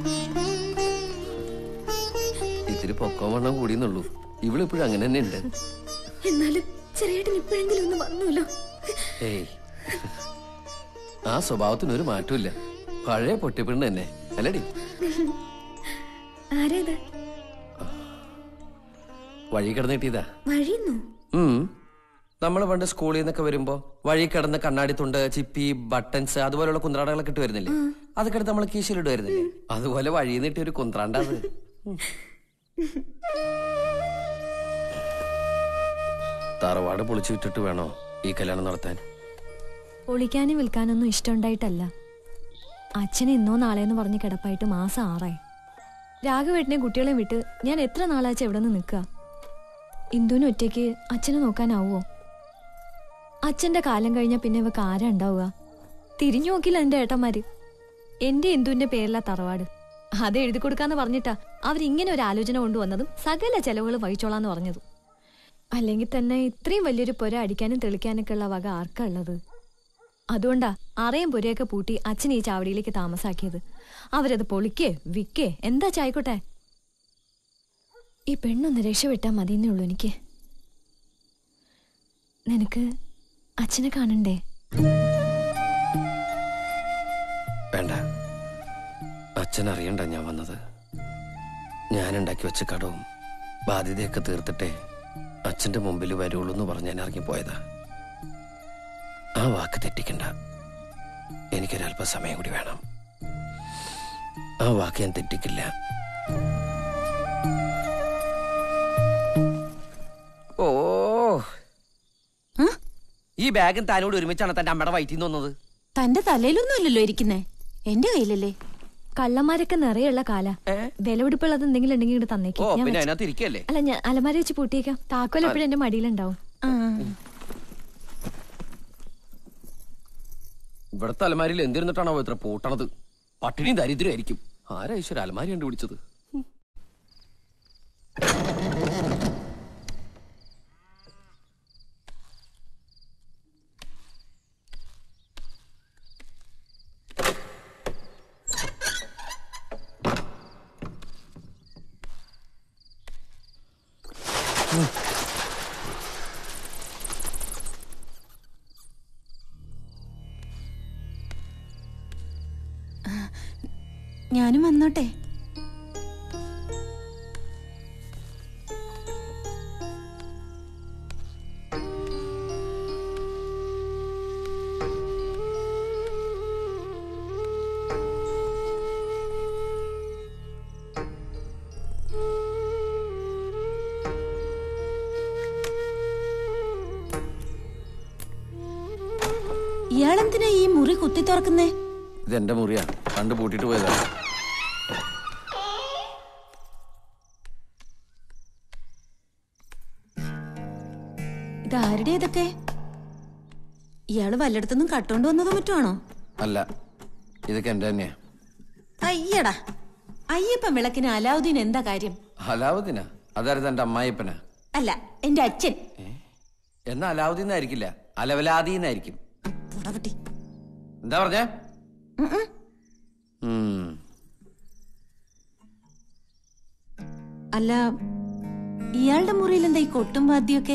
ഇത്തിരി പൊക്കോവണ്ണം കൂടിയെന്നുള്ളൂ ഇവളിപ്പോഴും അങ്ങനെ തന്നെ ഉണ്ട് എന്നാലും ചെറിയേട്ടൻ ഇപ്പോഴെങ്കിലും ഒന്ന് വന്നല്ലോ ഏയ് ആ സ്വഭാവത്തിന് ഒരു മാറ്റമില്ല പഴയ പൊട്ടിപ്പിണ്ണ് തന്നെ അല്ലടി ആരേത് വഴി കിടന്ന് കിട്ടിയതാ വഴിയുന്നു ഉം നമ്മൾ പണ്ട് സ്കൂളിൽ നിന്നൊക്കെ വരുമ്പോ വഴി കിടന്ന് കണ്ണാടി തുണ്ട് ചിപ്പി ബട്ടൺസ് അതുപോലെയുള്ള കുന്ത്രാടകളൊക്കെ ഇട്ട് വരുന്നില്ലേ അതൊക്കെ എടുത്ത് നമ്മൾ കീശയിലിടുമായിരുന്നില്ലേ അതുപോലെ വഴിയിൽ നിന്ന് കിട്ടിയ ഒരു കുന്ത്രാണ്ട അത് തറവാട് പൊളിച്ചു വിട്ടിട്ട് വേണോ ഈ കല്യാണം നടത്താൻ പൊളിക്കാനും വിൽക്കാനൊന്നും ഇഷ്ടമുണ്ടായിട്ടല്ല അച്ഛന് ഇന്നോ നാളെന്ന് പറഞ്ഞ് കിടപ്പായിട്ട് മാസം ആറായി രാഘവേട്ടനെയും കുട്ടികളെയും വിട്ട് ഞാൻ എത്ര നാളാച്ച എവിടെ നിന്ന് നിൽക്കുക ഇന്ദുവിന് ഒറ്റയ്ക്ക് അച്ഛനെ നോക്കാനാവോ അച്ഛന്റെ കാലം കഴിഞ്ഞാൽ പിന്നെ ഇവക്ക് ആരാ ഉണ്ടാവുക തിരിഞ്ഞു നോക്കില്ല എന്റെ ഏട്ടന്മാര് എന്റെ ഇന്ദുവിന്റെ പേരിലാ തറവാട് അത് എഴുതി കൊടുക്കാന്ന് പറഞ്ഞിട്ടാ അവരിങ്ങനെ ഒരു ആലോചന കൊണ്ടുവന്നതും സകല ചെലവുകൾ വഹിച്ചോളാന്ന് പറഞ്ഞതും അല്ലെങ്കിൽ തന്നെ ഇത്രയും വലിയൊരു പുര അടിക്കാനും തെളിക്കാനൊക്കെ ഉള്ള വക ആർക്കാ ഉള്ളത് അതുകൊണ്ടാ അറയും പുരയൊക്കെ പൂട്ടി അച്ഛൻ ഈ ചാവടിയിലേക്ക് താമസാക്കിയത് അവരത് പൊളിക്കേ വിക്കേ എന്താ ചായിക്കോട്ടെ ഈ പെണ്ണൊന്ന് രക്ഷപ്പെട്ടാ മതിയെന്നേ ഉള്ളൂ എനിക്ക് നിനക്ക് അച്ഛനെ കാണണ്ടേ വേണ്ട അച്ഛൻ അറിയണ്ട ഞാൻ വന്നത് ഞാൻ ഉണ്ടാക്കി വെച്ച കടവും ബാധ്യതയൊക്കെ തീർത്തിട്ടേ അച്ഛന്റെ മുമ്പിൽ വരുള്ളൂ എന്ന് പറഞ്ഞ് ഞാൻ ഇറങ്ങിപ്പോയതാ ആ വാക്ക് തെറ്റിക്കണ്ട എനിക്കൊരല്പ സമയം കൂടി വേണം ആ വാക്ക് ഞാൻ തെറ്റിക്കില്ല ഓ ഈ ബാഗും താനോട് ഒരുമിച്ചാണ് തന്റെ അമ്മയുടെ വയറ്റിൽ നിന്ന് വന്നത് തന്റെ തലയിലൊന്നും അല്ലല്ലോ ഇരിക്കുന്നേ എന്റെ കയ്യിലല്ലേ കള്ളന്മാരൊക്കെ നിറയുള്ള കാല വിലപിടിപ്പുള്ളത് എന്തെങ്കിലും ഉണ്ടെങ്കിൽ ഇങ്ങോട്ട് ഓ തന്നേക്കും ഞാൻ പിന്നെ വെച്ച്- അതിനകത്ത് ഇരിക്കല്ലേ അല്ല ഞാൻ അലമാര വെച്ച് പൂട്ടിയേക്കാം താക്കോൽ എപ്പോഴും എന്റെ മടിയിലുണ്ടാവും ഇവിടുത്തെ അലമാരിയിൽ എന്തിരുന്നിട്ടാണോ ഇത്ര പൂട്ടണത് പട്ടിണിയും ദരിദ്രമായിരിക്കും ആരാ ഈശ്വര അലമാരി കണ്ടുപിടിച്ചത് ഞാനും വന്നോട്ടെ ഇയാളെന്തിനാ ഈ മുറി കുത്തി തുറക്കുന്നേ ഇത് എന്റെ മുറിയാ കണ്ടു പൂട്ടിട്ട് പോയതാ ഇത് ആരുടെ ഇതൊക്കെ ഇയാള് വല്ലയിടത്തുനിന്നും കട്ടോണ്ട് വന്നതോ മറ്റുമാണോ അല്ല ഇതൊക്കെ എന്റെ തന്നെയാ അയ്യടാ അയ്യപ്പൻ വിളക്കിന് അലാവുദ്ദീൻ എന്താ കാര്യം അലാവുദ്ദീനാ അതായത് എന്റെ അമ്മായിപ്പനാ അല്ല എന്റെ അച്ഛൻ എന്നാ അലാവുദ്ദീൻ ആയിരിക്കില്ല അലവലാദീന്നായിരിക്കും പുടവട്ടി എന്താ പറഞ്ഞേ ഉം. അല്ല ഇയാളുടെ മുറിയിൽ എന്താ ഈ കൊട്ടും വാദ്യമൊക്കെ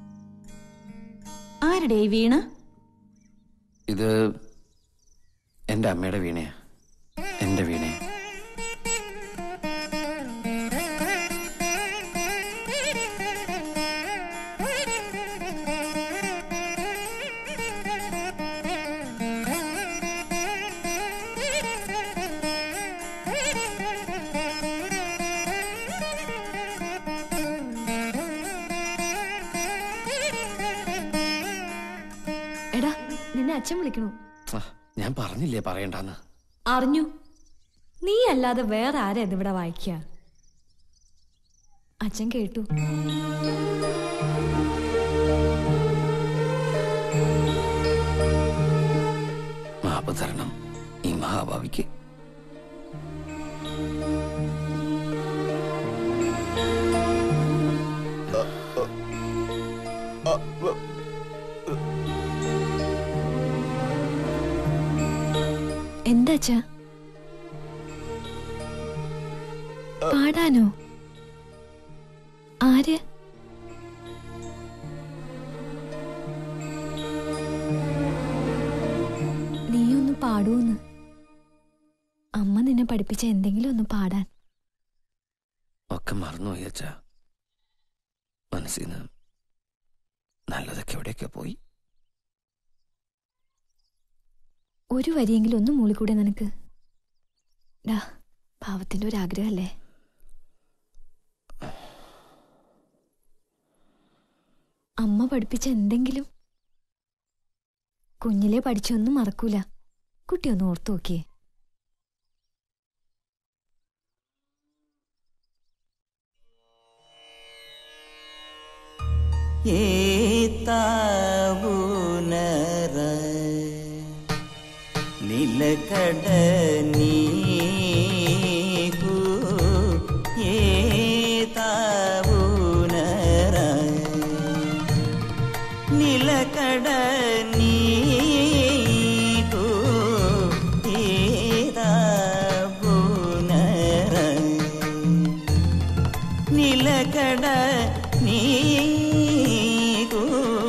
ആരുടെ ഈ വീണ ഇത് എന്റെ അമ്മയുടെ വീണയാ എന്റെ വീണയാ അച്ഛൻ വിളിക്കണു ആ, ഞാൻ പറഞ്ഞില്ലേ പറയണ്ടെന്ന് അറിഞ്ഞു നീ അല്ലാതെ വേറെ ആരാ ഇതിവിടെ വായിക്കുക അച്ഛൻ കേട്ടു മാപ്പ് തരണം ഈ മഹാഭാവിക്ക് എന്താ അച്ഛാ പാടാനോ ആര് നീ ഒന്ന് പാടൂന്ന് അമ്മ നിന്നെ പഠിപ്പിച്ച എന്തെങ്കിലും ഒന്ന് പാടാൻ ഒക്കെ മറന്നുപോയി അച്ഛ മനസ്സിൽ നിന്ന് നല്ലതൊക്കെ എവിടെയൊക്കെ പോയി ഒരു വരിയെങ്കിലും ഒന്ന് മൂളിക്കൂടെ നിനക്ക് ഡാ പാവത്തിന്റെ ഒരു ആഗ്രഹമല്ലേ അമ്മ പഠിപ്പിച്ച എന്തെങ്കിലും കുഞ്ഞിലെ പഠിച്ചൊന്നും മറക്കൂല കുട്ടി ഒന്ന് ഓർത്തു നോക്കിയേ ഏത്താവുനര നിലകട നീഹു ഏതാവുനര നിലകട നീഹു ഏതാവുനര നിലകട നീകു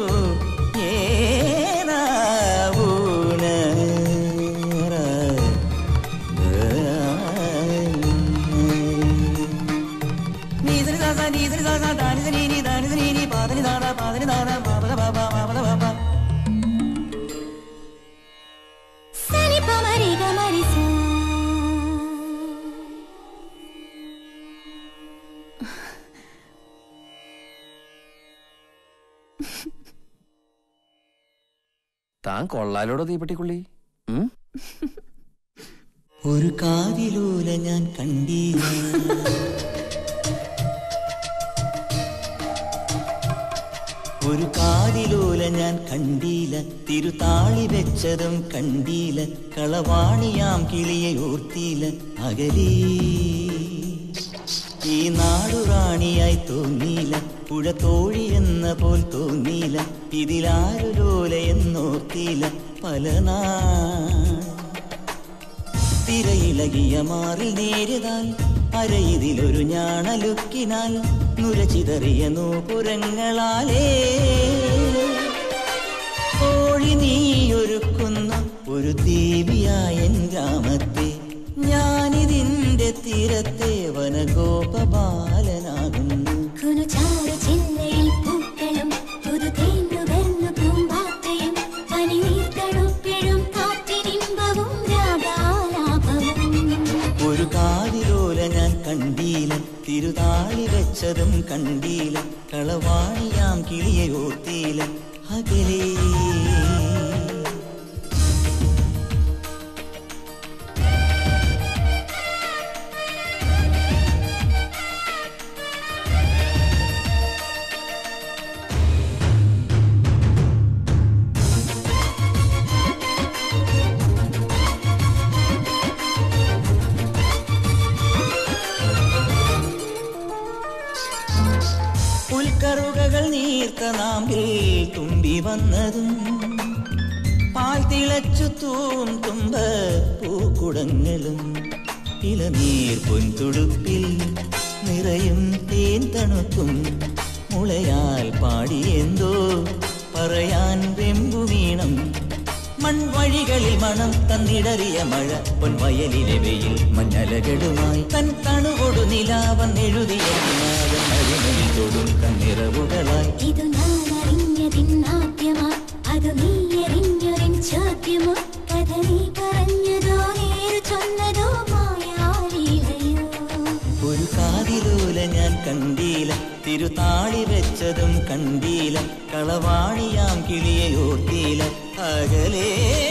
ഏറാവുണര നീതരി ദാസ നീതരി ദാസ ദാനിത നീനി ദാനിത നീനി പാതനി ദാദ പാതനി ദാദ പാപക പാപ പാപക പാപ സനി പമരി ഗമരി സ താൻ കൊള്ളാലോടോ തീപ്പെട്ടിക്കുള്ളി ഉം? ഒരു കാതിലൂല ഞാൻ കണ്ടീല ഒരു കാതിലൂല ഞാൻ കണ്ടീല തിരുതാളി വെച്ചതും കണ്ടീല കളവാണിയാം കിളിയെ ഓർത്തീല അകലീ ഈ നാടുറാണിയായി തോന്നീല പുഴ തോഴി എന്ന പോൽ തോന്നീല ഇതിലാരുലോല എന്നോർത്തീല പല നാ തിരയിളകിയ മാറിൽ നേരിതാൽ അരയിതിലൊരു ഞാണലുക്കിനാൽ നുരചിതറിയ നൂപുരങ്ങളാലേ കോഴി നീയൊരുക്കുന്ന ഒരു ദേവിയായ എൻ ഗ്രാമത്തെ ഞാനിതിന്റെ തീരത്തെ വനഗോപബാലനാകുന്നു കുനുചാര ചില്ലയിൽ പൂക്കളും പുതുതേന്നുകർന്നു പൂമ്പാറ്റയും പനിനീർത്തണുപ്പിഴും കാറ്റിനിമ്പവും രാഗാലാപവും ഒരു കാതിലോല ഞാൻ കണ്ടീല തിരുതാളി വെച്ചതും കണ്ടീല കളവാണിയാം കിളിയെ ഓർത്തീല അകലേ പുൽക്കറുകകൾ നീർത്ത നാമ്പിൽ തുമ്പി വന്നതും പാൽ തിളച്ചു തൂം തുമ്പ പൂക്കുടങ്ങളും ഇളനീർ പൊൻതുടുപ്പിൽ നിറയും തേൻ തണുക്കും മുളയാൽ പാടിയെന്തോ പറയാൻ വെമ്പുവീണം മൺവഴികളിൽ മണം തന്നിടറിയ മഴ പൊൻവയലിലെ വെയിൽ മഞ്ഞലകളുമായി തൻ തണുകൊടു നിലാവൻ എഴുതിയ നിലാവൻ അഴിമണി തൊടും കണ്ണിറവുകളായി ഇതു ഞാൻ അറിഞ്ഞതിന്നാദ്യമാ അത് നീ എറിഞ്ഞൊരിൻ ചോദ്യമോ കഥ നീ പറഞ്ഞതോ നേര് ചൊന്നതോ മായാലീലയോ ഒരു കാതിലൂല ഞാൻ കണ്ടീല തിരുതാളി വെച്ചതും കണ്ടീല കളവാണിയാം കിളിയെ ഓർത്തീല അകലേ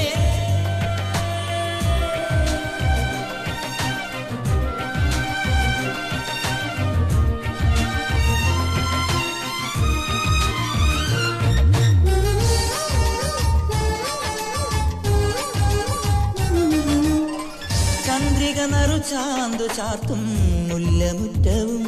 ചന്ദ്രിക നറുചാന്തു ചാർത്തും മുല്ലമുറ്റവും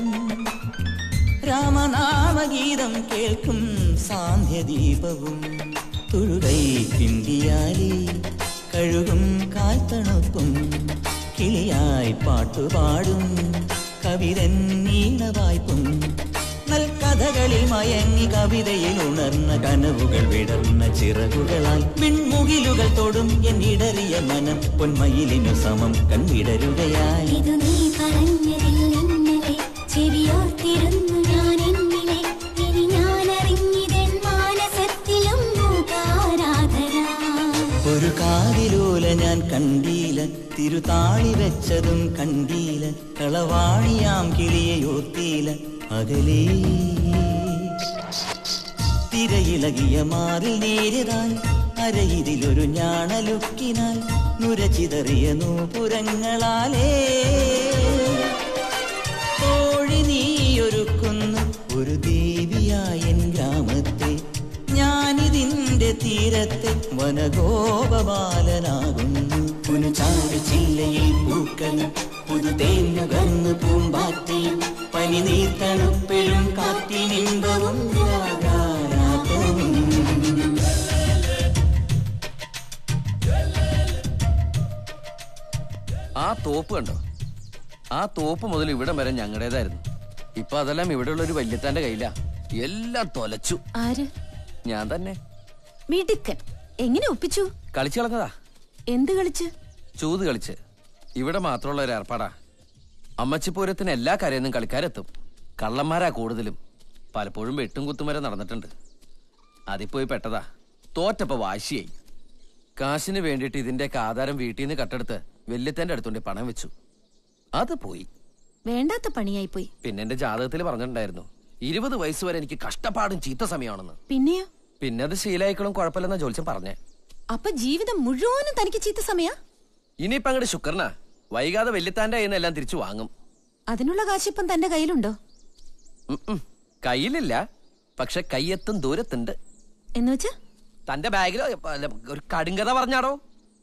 രാമനാമഗീതം കേൾക്കും സാന്ധ്യദീപവും തുഴുകൈ കിണ്ടിയാലി കഴുകും കാൽത്തണുപ്പും കിളിയായി പാട്ടുപാടും കവിതൻ നീണവായ്പും നൽകഥകളിൽ മയങ്ങി കവിതയിൽ ഉണർന്ന കനവുകൾ വിടർന്ന ചിറകുകളാൽ വിൺമുകിലുകൾ തൊടും എന്നിടറിയ മനം പൊന്മയിലിനു സമം കൺവിടരുകയായി ഇതു നീ പറഞ്ഞതിൽ ഇന്നലെ ചെവിയോർത്തിരുന്നു ഞാൻ എന്നിലെ ഇനി ഞാൻ അറിഞ്ഞിതൻ മാനസത്തിലും മൂകാരാധന ഒരു കാതിലൂല ഞാൻ കണ്ടീല തിരുതാളി വെച്ചതും കണ്ടീല കളവാണിയാം കിളിയെ ഓർത്തീല അകലേ തിരയിളകിയ മാറിൽ നേരിടാൻ അരയിതിലൊരു ഞാണലുക്കിനാൽ നുരചിതറിയ നൂപുരങ്ങളാലേ കോഴി നീയൊരുക്കുന്നു ഒരു ദേവിയായൻ ഗ്രാമത്തെ ഞാനിതിന്റെ തീരത്തെ വനഗോപബാലനാകുന്നു പുനചാരു ചില്ലയിൽ പൂക്കളും പുതു തേങ്ങകർന്ന് പൂമ്പാറ്റയും പനി നീർത്തണുപ്പിലും കാറ്റിനിമ്പവും രാഗാലാപവും ആ തോപ്പ് കണ്ടോ ആ തോപ്പ് മുതൽ ഇവിടം വരെ ഞങ്ങളുടേതായിരുന്നു ഇപ്പൊ അതെല്ലാം ഇവിടെയുള്ള ഒരു വല്യത്താന്റെ കയ്യിലാ എല്ലാം തൊലച്ചു ആര് ഞാൻ തന്നെ മിടുക്കൻ എങ്ങനെ ഒപ്പിച്ചു കളിച്ചു കളഞ്ഞതാ എന്ത് കളിച്ച് ചൂത് കളിച്ച് ഇവിടെ മാത്രമുള്ള ഒരു ഏർപ്പാടാ അമ്മച്ചിപ്പൂരത്തിന് എല്ലാ കരയെന്നും കളിക്കാരെത്തും കള്ളന്മാരാ കൂടുതലും പലപ്പോഴും വെട്ടും കുത്തും വരെ നടന്നിട്ടുണ്ട് അതിപ്പോയി പെട്ടതാ തോറ്റപ്പോ വാശിയായി കാശിന് വേണ്ടിയിട്ട് ഇതിന്റെയൊക്കെ ആധാരം വീട്ടിൽ നിന്ന് കട്ടെടുത്ത് വല്യത്തന്റെ അടുത്തുകൊണ്ട് പണം വെച്ചു അത് പോയി വേണ്ടാത്ത പണിയായി പോയി പിന്നെ എന്റെ ജാതകത്തിൽ പറഞ്ഞിട്ടുണ്ടായിരുന്നു ഇരുപത് വയസ്സ് വരെ എനിക്ക് കഷ്ടപ്പാടും ചീത്ത സമയമാണെന്ന് പിന്നെയോ പിന്നെ അത് ശീലായിക്കളും കുഴപ്പമില്ലെന്ന ജോലിച്ചൻ പറഞ്ഞേ അപ്പൊ ജീവിതം മുഴുവനും തനിക്ക് ചീത്ത സമയ ഇനിയിപ്പൊ അങ്ങോട്ട് ശുക്രനാ വൈകാതെ വല്യത്താന്റെ കയ്യിൽ നിന്ന് എല്ലാം തിരിച്ചു വാങ്ങും അതിനുള്ള കാശിപ്പം തന്റെ കയ്യിലുണ്ടോ ഉം ഉം. കയ്യിലില്ല പക്ഷെ കയ്യെത്തും ദൂരത്തുണ്ട് എന്നുവെച്ചാ തന്റെ ബാഗിലോ അല്ല, ഒരു കടുങ്കഥ പറഞ്ഞാടോ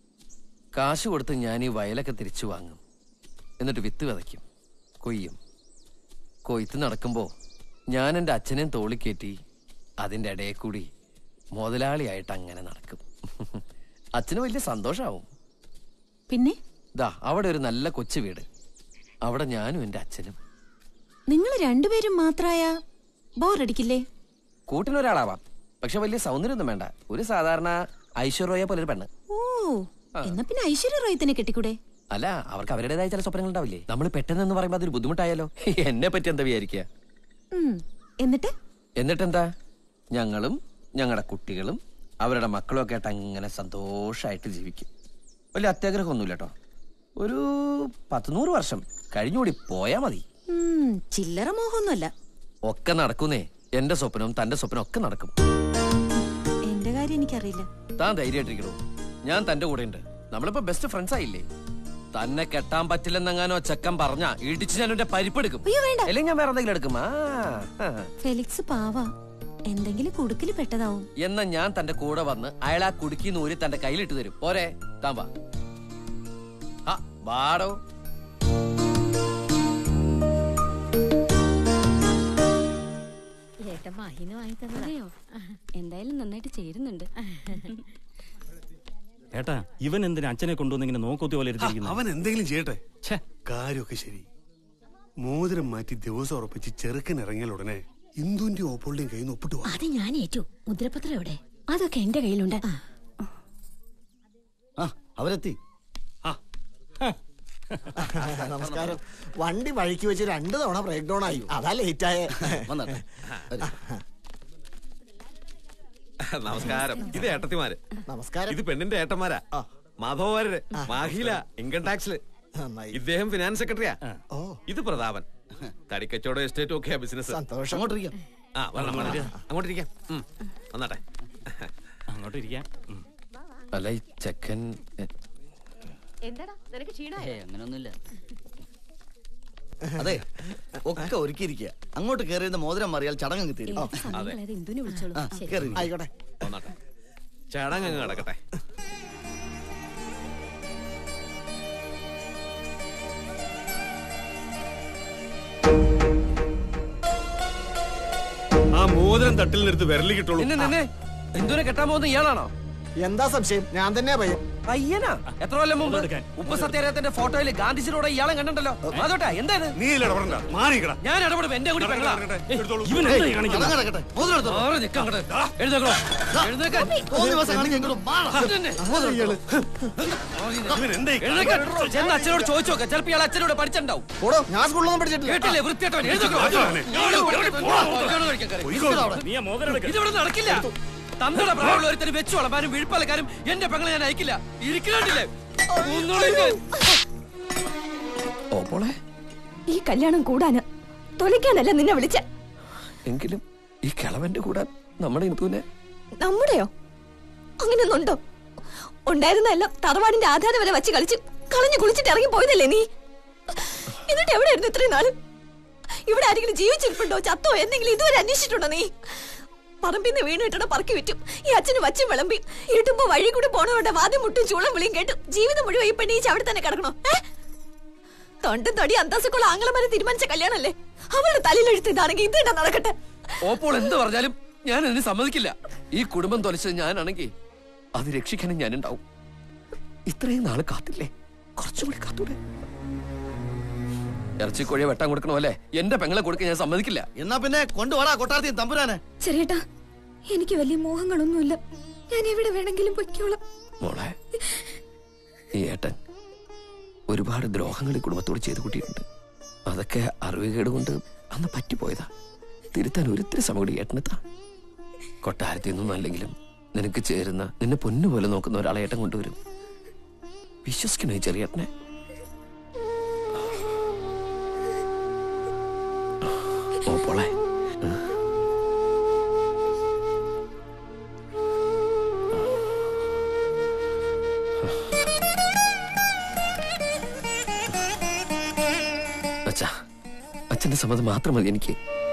കാശ് കൊടുത്ത് ഞാൻ ഈ വയലൊക്കെ തിരിച്ചു വാങ്ങും എന്നിട്ട് വിത്ത് വിതയ്ക്കും കൊയ്യും കൊയ്ത്ത് നടക്കുമ്പോ ഞാൻ എൻ്റെ അച്ഛനെയും തോളിക്കേറ്റി അതിൻ്റെ ഇടയിൽ കൂടി മുതലാളിയായിട്ട് അങ്ങനെ നടക്കും അച്ഛന് വലിയ സന്തോഷാവും പിന്നെ ദാ അവിടെ ഒരു നല്ല കൊച്ചു വീട് അവിടെ ഞാനും എൻ്റെ അച്ഛനും നിങ്ങൾ രണ്ടുപേരും മാത്രായ ബോറടിക്കില്ലേ കൂട്ടിനൊരാളാവാം പക്ഷെ വലിയ സൗന്ദര്യമൊന്നും വേണ്ട ഒരു സാധാരണ ഐശ്വര്യ പോലെ ഒരു പെണ്ണ് ഓ എന്നാ പിന്നെ ഐശ്വര്യ റോയ് തന്നെ കെട്ടിക്കൂടെ അല്ല അവർക്ക് അവരുടേതായ ചില സ്വപ്നങ്ങൾ ഉണ്ടാവില്ലേ നമ്മൾ പെട്ടെന്ന് പറയുമ്പോ അതൊരു ബുദ്ധിമുട്ടായാലോ എന്നെ പറ്റി എന്താ വിചാരിക്കുക ഉം. എന്നിട്ട് എന്നിട്ടെന്താ ഞങ്ങളും ഞങ്ങളുടെ കുട്ടികളും അവരുടെ മക്കളും ഒക്കെ ആയിട്ട് അങ്ങനെ സന്തോഷമായിട്ട് ജീവിക്കും വലിയ അത്യാഗ്രഹമൊന്നുമില്ല കേട്ടോ ഒരു പത്തുനൂറ് വർഷം കഴിഞ്ഞുകൂടി പോയാ മതി ഉം, ചില്ലറ മോഹമൊന്നുമല്ല ഒക്കെ നടക്കുന്നേ എന്റെ സ്വപ്നവും തന്റെ സ്വപ്നവും ഒക്കെ നടക്കും എന്റെ കാര്യം എനിക്കറിയില്ല താൻ ധൈര്യമായിട്ടിരിക്കണോ ഞാൻ തന്റെ കൂടെ ഉണ്ട് നമ്മളിപ്പോ ബെസ്റ്റ് ഫ്രണ്ട്സ് ആയില്ലേ തന്നെ കെട്ടാൻ പറ്റില്ലെന്നെങ്ങാനോ ചെക്കൻ പറഞ്ഞ ഇടിച്ച് ഞാൻ എന്റെ പരിപ്പെടുക്കും അല്ലെങ്കിൽ ഞാൻ വേറെ എന്തെങ്കിലും എടുക്കും ആ ആ. ഫെലിക്സ് പാവാ എന്തെങ്കിലും കുടുക്കിൽ പെട്ടതാവും എന്നാ ഞാൻ തന്റെ കൂടെ വന്ന് അയാൾ ആ കുടുക്കി നൂരി തന്റെ കയ്യിലിട്ട് തരും പോരെ താൻ വാ ആ വാടോ ഏട്ടൻ മഹിന് വാങ്ങി തന്നതെയോ എന്തായാലും നന്നായിട്ട് ചേരുന്നുണ്ട് ഏട്ടാ ഇവൻ എന്തിനാ അച്ഛനെ കൊണ്ടുവന്ന് ഇങ്ങനെ നോക്കൊത്തി പോലെ ഇരുത്തിയിരിക്കുന്നത്? അവൻ എന്തെങ്കിലും ചെയ്യട്ടെ കാര്യമൊക്കെ ശരി മോതിരം മാറ്റി ദിവസം ഉറപ്പിച്ച് ചെറുക്കൻ ഇറങ്ങിയാൽ ഉടനെ ഇന്ദുവിന്റെ ഓപ്പോളിന്റെയും കയ്യിൽ നിന്ന് ഒപ്പിട്ട് വാ. അത് ഞാൻ ഏറ്റു മുദ്രപത്രം എവിടെ അതൊക്കെ എന്റെ കയ്യിലുണ്ട് ആ അവരെത്തി നമസ്കാരം വണ്ടി വഴിക്ക് വെച്ച് രണ്ടു തവണ ബ്രേക്ക് ഡൗൺ ആയി അതാ ലേറ്റ് ആയ നമസ്കാരം ഇത് ഏട്ടത്തിമാര് നമസ്കാരം ഇത് പെണ്ണിന്റെ ഏട്ടന്മാരാ മാധവമാര് മാഹില ഇൻകം ടാക്സില് ഇദ്ദേഹം ഫിനാൻസ് സെക്രട്ടറിയാ ഇത് പ്രതാപൻ തടിക്കച്ചവടം എസ്റ്റേറ്റും ഒക്കെയാ ബിസിനസ് സന്തോഷം. അങ്ങോട്ടിരിക്കാം. ആ വരണം, വരണം. അങ്ങോട്ടിരിക്കാം ഉം, വന്നാട്ടെ അങ്ങോട്ട് ഇരിക്കാം ഉം. അല്ല ഈ ചെക്കൻ എന്താടാ നിനക്ക് ക്ഷീണായോ അങ്ങനൊന്നുമില്ല അതെ ഒക്കെ ഒരുക്കിയിരിക്കുക അങ്ങോട്ട് കയറിയുന്ന മോതിരം മാറിയാൽ ചടങ്ങ് തീരും ആ. അതെ. ഇന്ദുനെ വിളിച്ചോളൂ ആ, കേറി. ആയിക്കോട്ടെ വന്നാട്ടെ ചടങ്ങ് നടക്കട്ടെ ആ മോതിരം തട്ടിൽ നിന്നെടുത്ത് വിരലി കിട്ടുള്ളൂ നിന്നെ നിന്നെ എന്തുനെ കെട്ടാൻ പോകുന്ന ഇയാളാണോ എന്താ സംശയം ഞാൻ തന്നെയാ പയ്യൻ പയ്യനാ എത്ര കൊല്ലം മുമ്പ് ഉപ്പ് സത്യാഗ്രഹത്തിന്റെ ഫോട്ടോയിൽ ഗാന്ധിജിയുടെ ഇയാളെ കണ്ടിട്ടല്ലോ അതോട്ടെ എന്താ ഇത് നീ ഇല്ല ഇടപെടണ്ട മാറിക്കടാ ഞാൻ ഇടപെടും എന്റെ കൂടി പെങ്ങളാ ഇവൻ എന്താ ഈ കാണിക്കുന്നത്? ചടങ്ങ് നടക്കട്ടെ മോതിരം എടുത്തോ. മാറി നിൽക്കാം അങ്ങോട്ട് എഴുന്നേക്കണോ എഴുന്നേക്കാൻ മൂന്ന് ദിവസം കാണിക്കാൻ ഇങ്ങോട്ട് മാറാ. മോതിരം എടുത്തോ. ഇവൻ എന്താ ഈ എഴുന്നേക്കാൻ ചെന്ന് അച്ഛനോട് ചോദിച്ചു നോക്കാം ചിലപ്പോ ഇയാൾ അച്ഛനോട് പഠിച്ചിട്ടുണ്ടാവും പോടോ ഞാൻ സ്കൂളിലൊന്നും പഠിച്ചിട്ടില്ല കേട്ടില്ലേ വൃത്തിയായിട്ടവൻ എഴുന്നേക്കണോ ആ, അവനെ. ഇയാള് പഠിച്ചിട്ട് ഭക്ഷണം കഴിക്കാൻ കയറി. ഇരിക്കടാ അവിടെ. നീ ആ മോതിരം എടുക്ക ഇതിവിടെ നടക്കില്ല തന്തയുടെ പ്രായമുള്ള ഒരുത്തന് വെച്ചു വളമാനും വിഴുപ്പലക്കാരും എന്റെ പെങ്ങളെ ഞാൻ അയക്കില്ല ഇരിക്കണ്ടില്ലേ ഓപ്പോളെ ഈ കല്യാണം കൂടാന് തൊലിക്കാനല്ല നിന്നെ വിളിച്ച എങ്കിലും ഈ കിളവന്റെ കൂടെ നമ്മുടെ ഇന്ദുവിനെ നമ്മുടെയോ അങ്ങനെയൊന്നുണ്ടോ ഉണ്ടായിരുന്ന എല്ലാം തറവാടിന്റെ ആധാരം വരെ വെച്ച് കളിച്ച് കളഞ്ഞു കുളിച്ചിട്ട് ഇറങ്ങി പോയതല്ലേ നീ എന്നിട്ട് എവിടെയായിരുന്നു ഇത്രയും നാള് ഇവിടെ ആരെങ്കിലും ജീവിച്ചിരിപ്പുണ്ടോ ചത്തോ എന്തെങ്കിലും ഇതുവരെ അന്വേഷിച്ചിട്ടുണ്ടോ നീ പറമ്പിന്ന് വീണ് ഇട്ടണ പറക്കി വിറ്റും ഈ അച്ഛന് വച്ചും വിളമ്പി ഇട്ടുമ്പോ വഴി കൂടി പോണവരുടെ വാദ്യം മുട്ടും ചൂളം വിളിയും കേട്ടു ജീവിതം മുഴുവൻ ഈ പെണ്ണീച്ച് അവിടെ തന്നെ കിടക്കണോ ഏ? തൊണ്ടും തൊടി അന്തസ്സുക്കുള്ള ആംഗളമാരെ തീരുമാനിച്ച കല്യാണല്ലേ അവളുടെ തലയിലെഴുത്ത് ഇതാണെങ്കിൽ ഇത് തന്നെ നടക്കട്ടെ ഓപ്പോൾ എന്ത് പറഞ്ഞാലും ഞാൻ അതിന് സമ്മതിക്കില്ല ഈ കുടുംബം തൊലച്ചത് ഞാനാണെങ്കിൽ അത് രക്ഷിക്കാനും ഞാനുണ്ടാവും ഇത്രയും നാള് കാത്തില്ലേ കുറച്ചുകൂടി കാത്തൂടെ ഇറച്ചിക്കോഴിയെ വെട്ടാൻ കൊടുക്കണോ അല്ലേ എന്റെ പെങ്ങളെ കൊടുക്കാൻ ഞാൻ സമ്മതിക്കില്ല എന്നാ പിന്നെ കൊണ്ടുപോടാ കൊട്ടാരത്തി തമ്പുരാനെ ചെറിയേട്ടാ എനിക്ക് വലിയ മോഹങ്ങളൊന്നുമില്ല ഞാൻ എവിടെ വേണമെങ്കിലും പൊയ്ക്കോളാം മോളെ ഈ ഏട്ടൻ ഒരുപാട് ദ്രോഹങ്ങൾ ഈ കുടുംബത്തോട് ചെയ്തു കൂട്ടിയിട്ടുണ്ട് അതൊക്കെ അറിവുകേട് കൊണ്ട് അന്ന് പറ്റിപ്പോയതാ തിരുത്താൻ ഒരിത്തിരി സമയം കൂടി ഏട്ടനെത്താ കൊട്ടാരത്തിൽ നിന്നൊന്നും അല്ലെങ്കിലും നിനക്ക് ചേരുന്ന നിന്നെ പൊന്നുപോലെ നോക്കുന്ന ഒരാളെ ഏട്ടൻ കൊണ്ടുവരും വിശ്വസിക്കണോ ഈ ചെറിയേട്ടനെ ഓ പോളെ അച്ഛാ അച്ഛന്റെ സമ്മതം മാത്രം മതി എനിക്ക്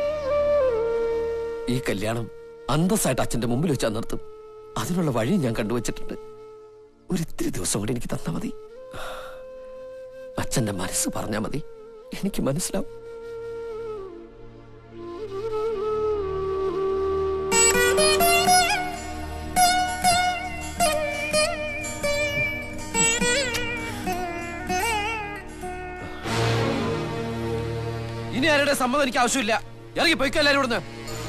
ഈ കല്യാണം അന്തസ്സായിട്ട് അച്ഛന്റെ മുമ്പിൽ വെച്ചാൽ നിർത്തും അതിനുള്ള വഴി ഞാൻ കണ്ടുവച്ചിട്ടുണ്ട് ഒരിത്തിരി ദിവസം കൂടി എനിക്ക് തന്നാ മതി അച്ഛന്റെ മനസ്സ് പറഞ്ഞാ മതി എനിക്ക് മനസ്സിലാവും ഇനി ആരുടെ സമ്മതം എനിക്ക് ആവശ്യമില്ല ഇറങ്ങി പോയിക്കോ എല്ലാരും ഇവിടുന്ന്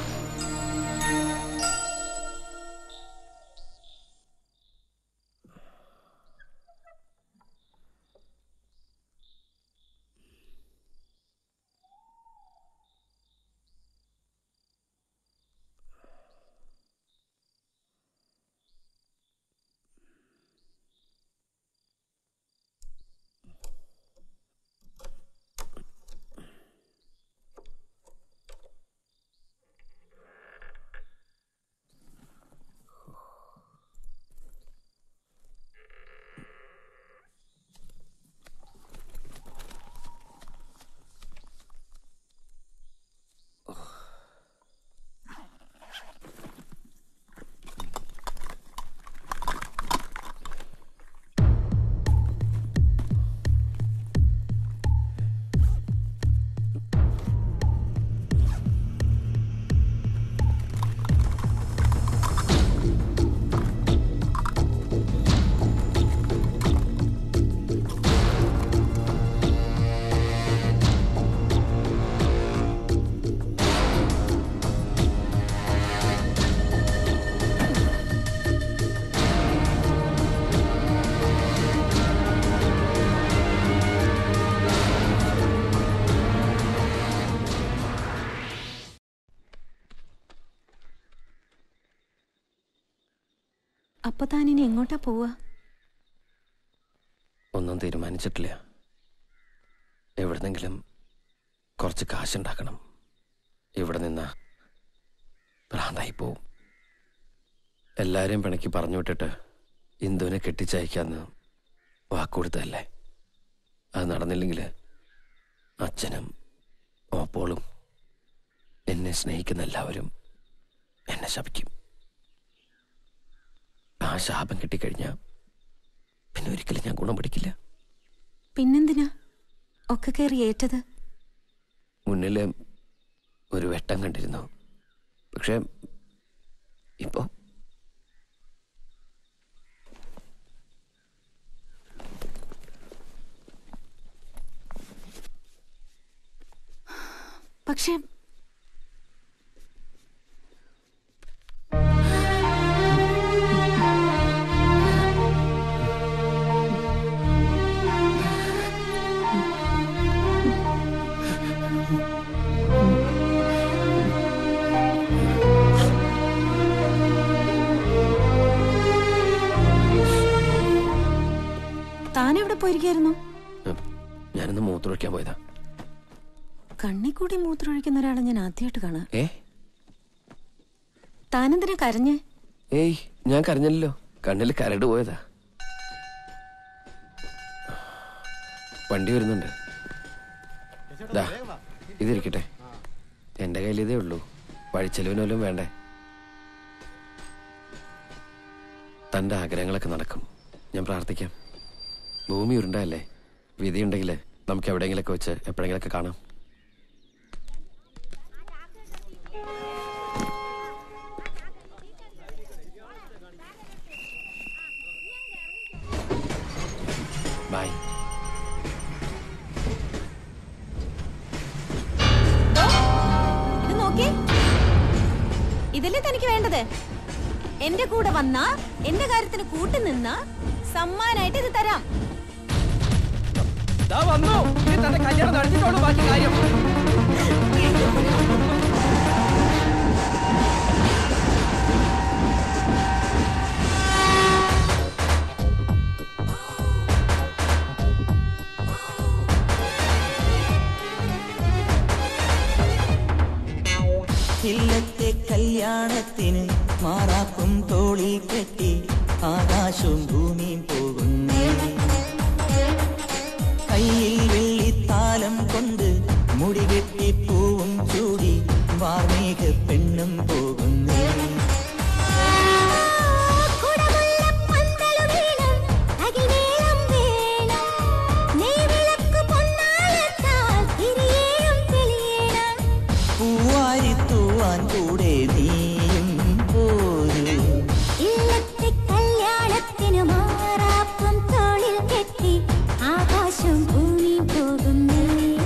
അപ്പൊ താനിനി എങ്ങോട്ടാ പോവാ ഒന്നും തീരുമാനിച്ചിട്ടില്ല എവിടെന്നെങ്കിലും കുറച്ച് കാശുണ്ടാക്കണം ഇവിടെ നിന്ന് ഭ്രാന്തായി പോവും എല്ലാരെയും പിണക്കി പറഞ്ഞു വിട്ടിട്ട് ഇന്ദുവിനെ കെട്ടിച്ചയക്കാന്ന് വാക്കുകൊടുത്തതല്ലേ അത് നടന്നില്ലെങ്കിൽ അച്ഛനും ഓപ്പോളും എന്നെ സ്നേഹിക്കുന്ന എല്ലാവരും എന്നെ ശപിക്കും ആ ശാപം കിട്ടിക്കഴിഞ്ഞാൽ പിന്നെ ഒരിക്കലും ഞാൻ ഗുണം പിടിക്കില്ല പിന്നെന്തിനാ ഒക്കെ കയറി ഏറ്റത് മുന്നിൽ ഒരു വെട്ടം കണ്ടിരുന്നു പക്ഷെ ഇപ്പോ പക്ഷെ താൻ എവിടെ പോയിരിക്കായിരുന്നു ഞാനിന്ന് മൂത്രമൊഴിക്കാൻ പോയതാ കണ്ണി കൂടി മൂത്രമൊഴിക്കുന്ന ഒരാളെ ഞാൻ ആദ്യമായിട്ട് കാണാം ഏ താനെന്തിനാ കരഞ്ഞേ ഏയ് ഞാൻ കരഞ്ഞല്ലോ കണ്ണിൽ കരട് പോയതാ വണ്ടി വരുന്നുണ്ട് ദാ ഇതിരിക്കട്ടെ എന്റെ കയ്യിൽ ഇതേ ഉള്ളൂ വഴിച്ചെലവിനോലും വേണ്ടേ തന്റെ ആഗ്രഹങ്ങളൊക്കെ നടക്കും ഞാൻ പ്രാർത്ഥിക്കാം ഭൂമി ഉരുണ്ടല്ലേ വിധിയുണ്ടെങ്കിൽ നമുക്ക് എവിടെയെങ്കിലൊക്കെ വെച്ച് എപ്പോഴെങ്കിലൊക്കെ കാണാം ബൈ ഇത് നോക്കി ഇതല്ലേ തനിക്ക് വേണ്ടത് എന്റെ കൂടെ വന്ന എന്റെ കാര്യത്തിന് കൂട്ടി നിന്ന സമ്മാനായിട്ട് ഇത് തരാം ദാ വന്നു ഇനി തന്റെ കല്യാണം നടത്തിയിട്ടുള്ളൂ ബാക്കി കാര്യം ഇല്ലത്തെ കല്യാണത്തിന് മാറാപ്പും തോളിൽ കെട്ടി ആകാശവും ഭൂമിയും പോകുന്നേ കയ്യിൽ വെള്ളിത്താലം കൊണ്ട് മുടി കെട്ടി പൂവും ചൂടി വാർമേഘ പെണ്ണും പോകുന്നേ പൂവാരി തൂവാൻ കൂടെ നീയും പോരൂ ഇല്ലത്തെ കല്യാണത്തിന് മാറാപ്പം തോളിൽ കെട്ടി ആകാശം ഭൂമി പോകുന്നേ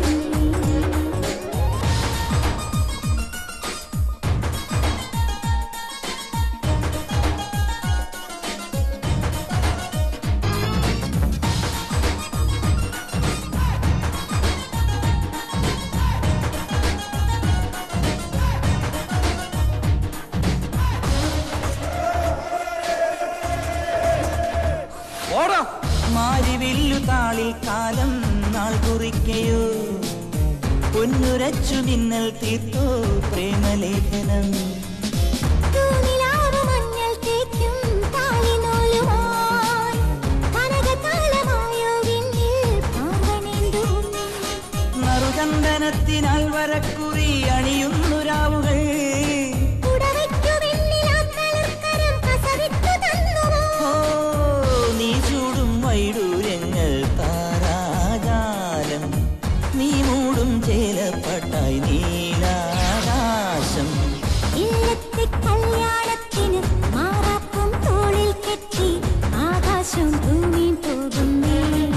മാരിവില്ലു താളിൽ കാലം നാൾ കുറിക്കയോ പൊന്നുരച്ചു മിന്നൽ തീർത്തോ പ്രേമലേഖനം തൂനിലാവ് മഞ്ഞൾ തേക്കും താലിനൂലുമായി കനകതാലമായോ വിണ്ണിൽ പാമ്പനെന്തും നറുചന്ദനത്തിനാൽ വരക്കുറി അണിയുന്നു രാവുകൾ ഉടവയ്ക്കു വെണ്ണിലാത്തളിർക്കരം കസവിത്തു തന്നുവോ ഓ നീ ചൂടും വൈഡൂര്യങ്ങൾ താരാജാലം നീ മൂടും ചേലപ്പട്ടായി നീലാകാശം ഇല്ലത്തെ കല്യാണത്തിന് മാറാപ്പും തോളിൽ കെട്ടി ആകാശം ഭൂമി പോകുന്നേ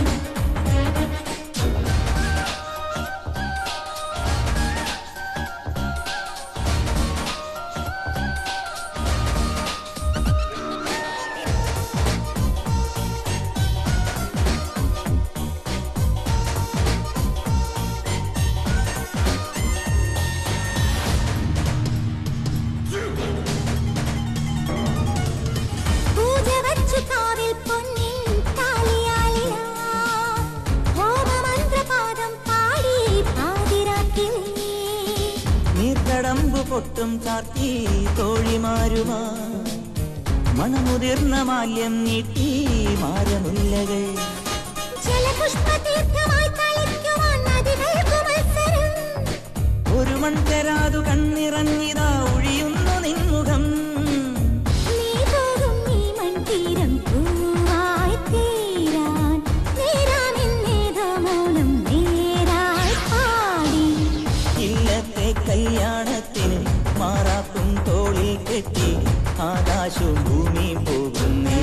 പൂജ വച്ചു കാവിൽ പൊന്നിൻ താലിയാലില ഹോമമന്ത്രപാദം പാടി പാതിരാക്കിലേ നീർക്കടമ്പു പൊട്ടും ചാർത്തി തോഴിമാരുമാ മണമുതിർന്ന മാല്യം നീട്ടി മാരമുല്ലകൾ ജലപുഷ്പതീർത്ഥമായി തളിക്കുവാൻ നദികൾക്കു മത്സരം ഒരു മൺതരാതു കണ്ണിറങ്ങിതാ ഒഴിയുന്നു നിൻമുഖം നീ പോകും ഈ മൺതീരം പൂവായി തീരാൻ നേരാമെന്നേതോ മൗനം നേരായി പാടി ഇല്ലത്തെ കല്യാണത്തിന് മാറാപ്പും തോളിൽ കെട്ടി ആകാശവും ഭൂമിയും പോകുന്നേ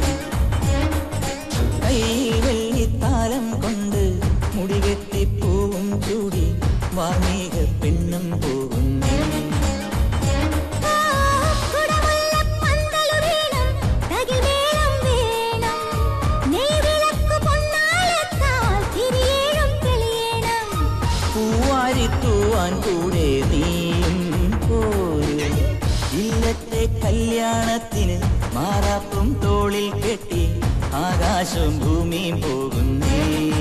കയ്യിൽ വെള്ളിത്താലം കൊണ്ട് മുടികെട്ടി പൂവും ചൂടി വാർമീക പെണ്ണും പോകുന്നേ കുടമുല്ലപ്പന്തലു വേണം തകിൽമേളം വേണം നെയ്വിളക്കു പൊന്നാളത്താൽ തിരിയേഴും തെളിയണം പൂവാരി തൂവാൻ കൂടെ നീയും പോരും ഇല്ലത്തെ കല്യാണത്തിന് മാറാപ്പും തോളിൽ കെട്ടി ആകാശവും ഭൂമിയും പോകുന്നേ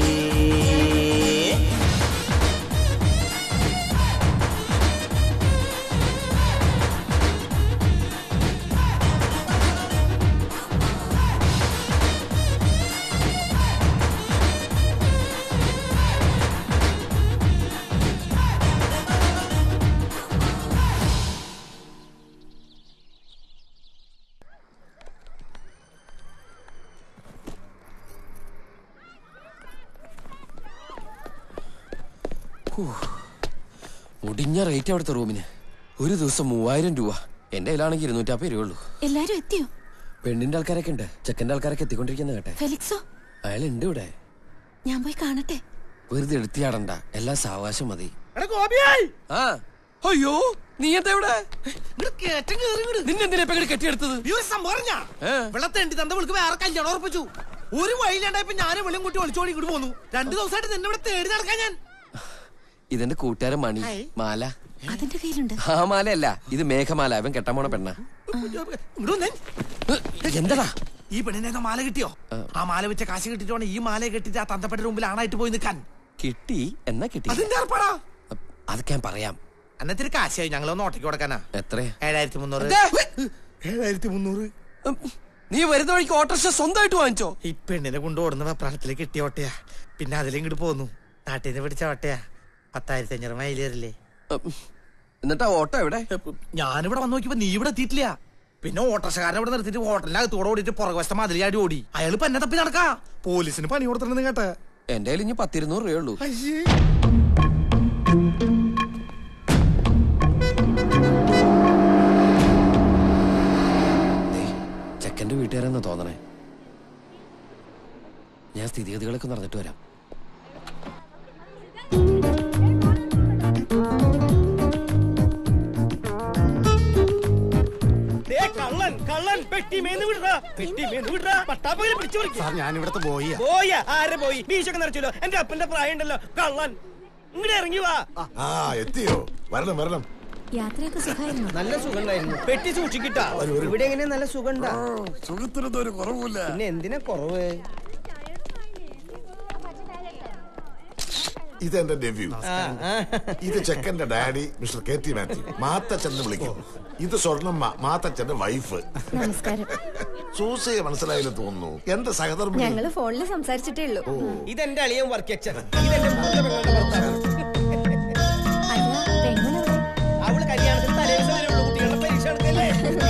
ഹൂ. മുടിഞ്ഞ റേറ്റ് അവിടുത്തെ റൂമിന് ഒരു ദിവസം മൂവായിരം രൂപ എന്റെ കയ്യിലാണെങ്കിൽ ഇരുന്നൂറ്റമ്പത് രൂപ ഉള്ളൂ എല്ലാരും എത്തിയോ പെണ്ണിന്റെ ആൾക്കാരൊക്കെ ഉണ്ട് ചെക്കന്റെ ആൾക്കാരൊക്കെ എത്തിക്കൊണ്ടിരിക്കുന്ന കേട്ടെ ഫെലിക്സോ അയാൾ ഉണ്ട് ഇവിടെ ഞാൻ പോയി കാണട്ടെ വെറുതെ എടുത്തിയാടണ്ട എല്ലാം സാവകാശം മതി എടാ ഗോപിയായി ആ അയ്യോ നീ എന്താ ഇവിടെ നിന്നെന്തിനാ ഇപ്പൊ ഇങ്ങട് കെട്ടിയെടുത്തത് ഈ ഒരു സംഭവം അറിഞ്ഞാ? വെള്ളത്തെ എണ്ടി തന്റെ വിളിക്ക് വേറെ കല്യാണം ഉറപ്പിച്ചു ഒരു വഴിയിലാണ്ടായപ്പോ ഞാനും വെള്ളം കുട്ടി ഒളിച്ചോടി ഇങ്ങോട്ട് പോന്നു രണ്ടു ദിവസമായിട്ട് നിന്നെ ഇവിടെ തേടി നടക്കാൻ ഞാൻ ഇതെന്റെ കൂട്ടുകാരൻ മണി മാല അതിന്റെ കയ്യിലുണ്ട് ആ മാലയല്ല ഇത് മേഘമാല അവൻ കെട്ടാൻ പോണ പെണ്ണ ഇങ്ങോട്ട് വന്നേ. എന്താടാ ഈ പെണ്ണിനെ മാല കിട്ടിയോ ആ മാല വെച്ച കാശ് കിട്ടിട്ട് വേണം ഈ മാല കെട്ടിട്ട് ആ തന്തപ്പെട്ട മുമ്പിൽ ആണായിട്ട് പോയി നിൽക്കാൻ കിട്ടി എന്നാ കിട്ടി അതിന്റെ ഏർപ്പാടാ അതൊക്കെ ഞാൻ പറയാം അന്നത്തിരി കാശായി ഞങ്ങളൊന്ന് ഓട്ടയ്ക്ക് കൊടുക്കാനാ എത്രയാ ഏഴായിരത്തി മുന്നൂറ് ഏഴായിരത്തി മുന്നൂറ് നീ വരുന്ന വഴിക്ക് ഓട്ടോറിക്ഷ സ്വന്തമായിട്ട് വാങ്ങിച്ചോ ഈ പെണ്ണിനെ കൊണ്ട് ഓടുന്ന വെപ്രാളത്തിലേക്ക് കിട്ടിയ ഓട്ടയാ പിന്നെ അതിലിങ്ങോട്ട് പോന്നു നാട്ടിൽ നിന്ന് പിടിച്ച ഓട്ടയാ പത്തായിരത്തി അഞ്ഞൂറ് മൈലേറില്ലേ എന്നിട്ട് ആ ഓട്ടോ എവിടെ ഞാനിവിടെ വന്ന് നോക്കിയപ്പോ നീ ഇവിടെ എത്തിയിട്ടില്ല പിന്നെ ഓട്ടോറിക്ഷക്കാരനെ ഇവിടെ നിർത്തിയിട്ട് ഹോട്ടലിനകത്ത് കൂടെ ഓടിയിട്ട് പുറകുവശത്തെ മതിലിയാടി ഓടി അയാൾ പന്നെ തപ്പി നടക്കാ പോലീസിന് പണി കൊടുത്തിട്ടുണ്ട് കേട്ടെ എന്റെ കയ്യിൽ ഇനി പത്തിരുന്നൂറ് രൂപയുള്ളൂ ദേ, ചെക്കന്റെ വീട്ടുകാരെന്നാ തോന്നണേ ഞാൻ സ്ഥിതിഗതികളൊക്കെ നടന്നിട്ട് വരാം ദേ കള്ളൻ കള്ളൻ പെട്ടി മേന്ന് വിടറാ പെട്ടി മേന്ന് വിടറാ പട്ടാപ്പകരെ പിടിച്ചു പറിക്ക്. സാർ ഞാൻ ഇവിടുത്തെ ബോയിയാ പോയ ആരെ പോയി മീശൊക്കെ നിറച്ചല്ലോ എന്റെ അപ്പന്റെ പ്രായം ഉണ്ടല്ലോ കള്ളൻ ഇങ്ങടെ ഇറങ്ങി വാ ആ എത്തിയോ വരണം വരണം യാത്രയൊക്കെ സുഖമായിരുന്നു നല്ല സുഖണ്ടായിരുന്നു പെട്ടി സൂക്ഷിക്കിട്ടാ ഇവിടെ എങ്ങനെ നല്ല സുഖണ്ടാ സുഖത്തിനൊന്നും ഒരു കുറവില്ല പിന്നെ എന്തിനാ കുറവ് ഇതെന്റെ നെവ്യൂ ഇത് ചെക്കന്റെ daddy mister K T Matthew Mathachan എന്ന് വിളിക്കും ഇത് സ്വർണ്ണമ്മ മാത്തച്ഛന്റെ വൈഫ് നമസ്കാരം സൂസയെ മനസ്സിലായെന്ന് തോന്നുന്നു എന്റെ സഹധർമ്മി ഞങ്ങള് ഫോണിൽ സംസാരിച്ചിട്ടേ ഉള്ളൂ ഇതെന്റെ അളിയൻ വർക്ക് അച്ഛൻ ഇതെന്റെ മൂത്ത പെങ്ങളുടെ ഭർത്താവ് അവള് കല്യാണത്തിന് തലേദിവസം വരുള്ളൂ കുട്ടികളുടെ പരീക്ഷ നടക്കല്ലേ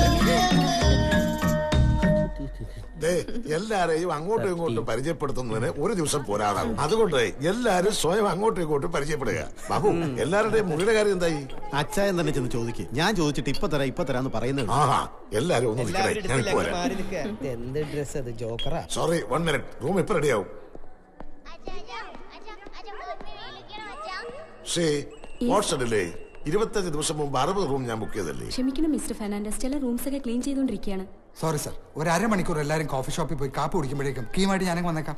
ദേ, എല്ലാരെയും അങ്ങോട്ടും ഇങ്ങോട്ടും പരിചയപ്പെടുത്തുന്നതിന് ഒരു ദിവസം പോരാതാവും അതുകൊണ്ട് എല്ലാരും സ്വയം അങ്ങോട്ടും ഇങ്ങോട്ടും പരിചയപ്പെടുക ബാബു എല്ലാവരുടെയും മുറിയുടെ കാര്യം എന്തായി അച്ചായൻ തന്നെ ചെന്ന് ചോദിക്ക് ഞാൻ ചോദിച്ചിട്ട് ഇപ്പൊ തരാം ഇപ്പൊ തരാന്ന് പറയുന്നത് ആഹാ എല്ലാരും ഒന്ന് നിൽക്കണേ എല്ലാവരുടെ ഞാൻ അടുത്തില്ല, ഇപ്പോ അങ്ങ് വരാം മാറി നിൽക്കുക. എന്ത് ഡ്രസ് അത് ജോക്കറാ സോറി വൺ മിനിറ്റ് റൂം ഇപ്പൊ റെഡിയാവും ഷേ വാട്സ് ഡിലേ ഇരുപത്തഞ്ച് ദിവസം മുമ്പ് അറുപത് റൂം ഞാൻ ബുക്ക് ചെയ്തല്ലേ ക്ഷമിക്കണം മിസ്റ്റർ ഫെർണാണ്ടസ് ചില റൂംസ് ഒക്കെ ക്ലീൻ ചെയ്തുകൊണ്ടിരിക്കുകയാണ് സോറി സർ ഒരു അരമണിക്കൂർ എല്ലാവരും കോഫി ഷോപ്പിൽ പോയി കാപ്പ് കുടിക്കുമ്പോഴേക്കും കീമായിട്ട് ഞാനങ്ങ് വന്നേക്കാം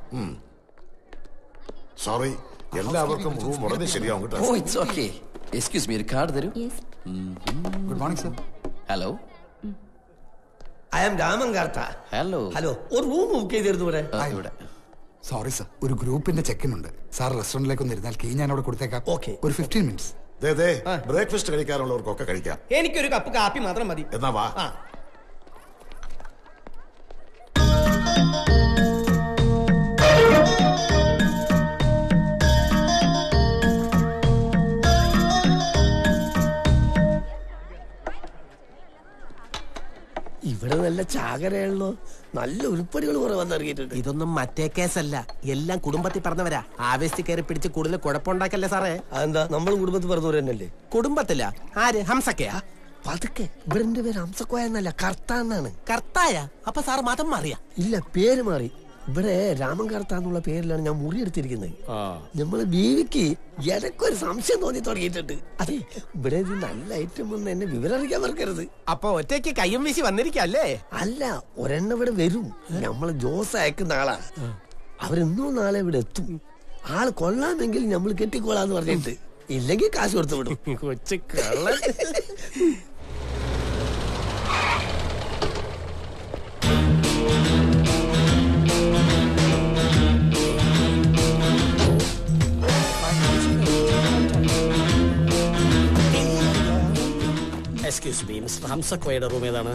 സോറി എല്ലാവർക്കും റൂം ഉടനെ ശരിയാവും ഓ കേട്ടോ ഇറ്റ്സ് ഓക്കെ എക്സ്ക്യൂസ് മീ ഒരു കാർഡ് തരൂ good morning sir hello I am Raman കാർത്ത ഹലോ ഹലോ ഒരു റൂം ബുക്ക് ചെയ്തിരുന്നു ഇവിടെ ഇവിടെ സോറി സർ ഒരു ഗ്രൂപ്പിന്റെ ചെക്കിൻ ഉണ്ട് സാർ റെസ്റ്റോറന്റിലേക്ക് ഒന്ന് ഇരുന്നാൽ കീ ഞാൻ അവിടെ കൊടുത്തേക്കാം ഒരു ഫിഫ്റ്റീൻ മിനിറ്റ്സ് ബ്രേക്ക്ഫാസ്റ്റ് കഴിക്കാനുള്ളവർക്കൊക്കെ കഴിക്കാം എനിക്കൊരു കപ്പ് കാപ്പി മാത്രം മതി എന്നാ വാ ആ ഇവിടെ നല്ല ചാകരയാണല്ലോ നല്ല ഉരുപ്പടികൾ കുറെ വന്നിറങ്ങിയിട്ടുണ്ട് ഇതൊന്നും മറ്റേ കേസല്ല എല്ലാം കുടുംബത്തിൽ പറഞ്ഞവരാ ആവേശത്തിൽ കയറി പിടിച്ച് കൂടുതൽ കുഴപ്പമുണ്ടാക്കല്ലേ സാറേ അതെന്താ നമ്മൾ കുടുംബത്തിൽ പറഞ്ഞവർ തന്നെയല്ലേ കുടുംബത്തില ആര് ഹംസക്കയാ പതുക്കെ ഇവിടെ എന്റെ പേര് ഹംസക്കോയ എന്നല്ല കർത്ത എന്നാണ് കർത്തായ അപ്പൊ സാർ മതം മാറിയ ഇല്ല പേര് മാറി ഇവിടെ രാമൻ കർത്ത എന്നുള്ള പേരിലാണ് ഞാൻ മുറിയെടുത്തിരിക്കുന്നത് നമ്മള് ബീവിക്ക് എനക്കൊരു സംശയം തോന്നി തുടങ്ങിയിട്ടുണ്ട് അതെ ഇവിടെ ഇത് നല്ല ഐറ്റം ഒന്ന് എന്നെ വിവരം അറിയിക്കാൻ മറക്കരുത് അപ്പൊ ഒറ്റയ്ക്ക് കയ്യും വീശി വന്നിരിക്കല്ലേ അല്ല ഒരെണ്ണം ഇവിടെ വരും നമ്മള് ജോസ് അയക്കുന്ന ആളാ അവരെന്നോ നാളെ ഇവിടെ എത്തും ആള് കൊള്ളാമെങ്കിൽ നമ്മൾ കെട്ടിക്കോളാന്ന് പറഞ്ഞിട്ട് ഇല്ലെങ്കിൽ കാശ് കൊടുത്തു വിടും കൊച്ചു കള്ളൻ എക്സ്ക്യൂസ് മീ മിസ്റ്റർ ഹംസക്കോയുടെ റൂം ഏതാണ്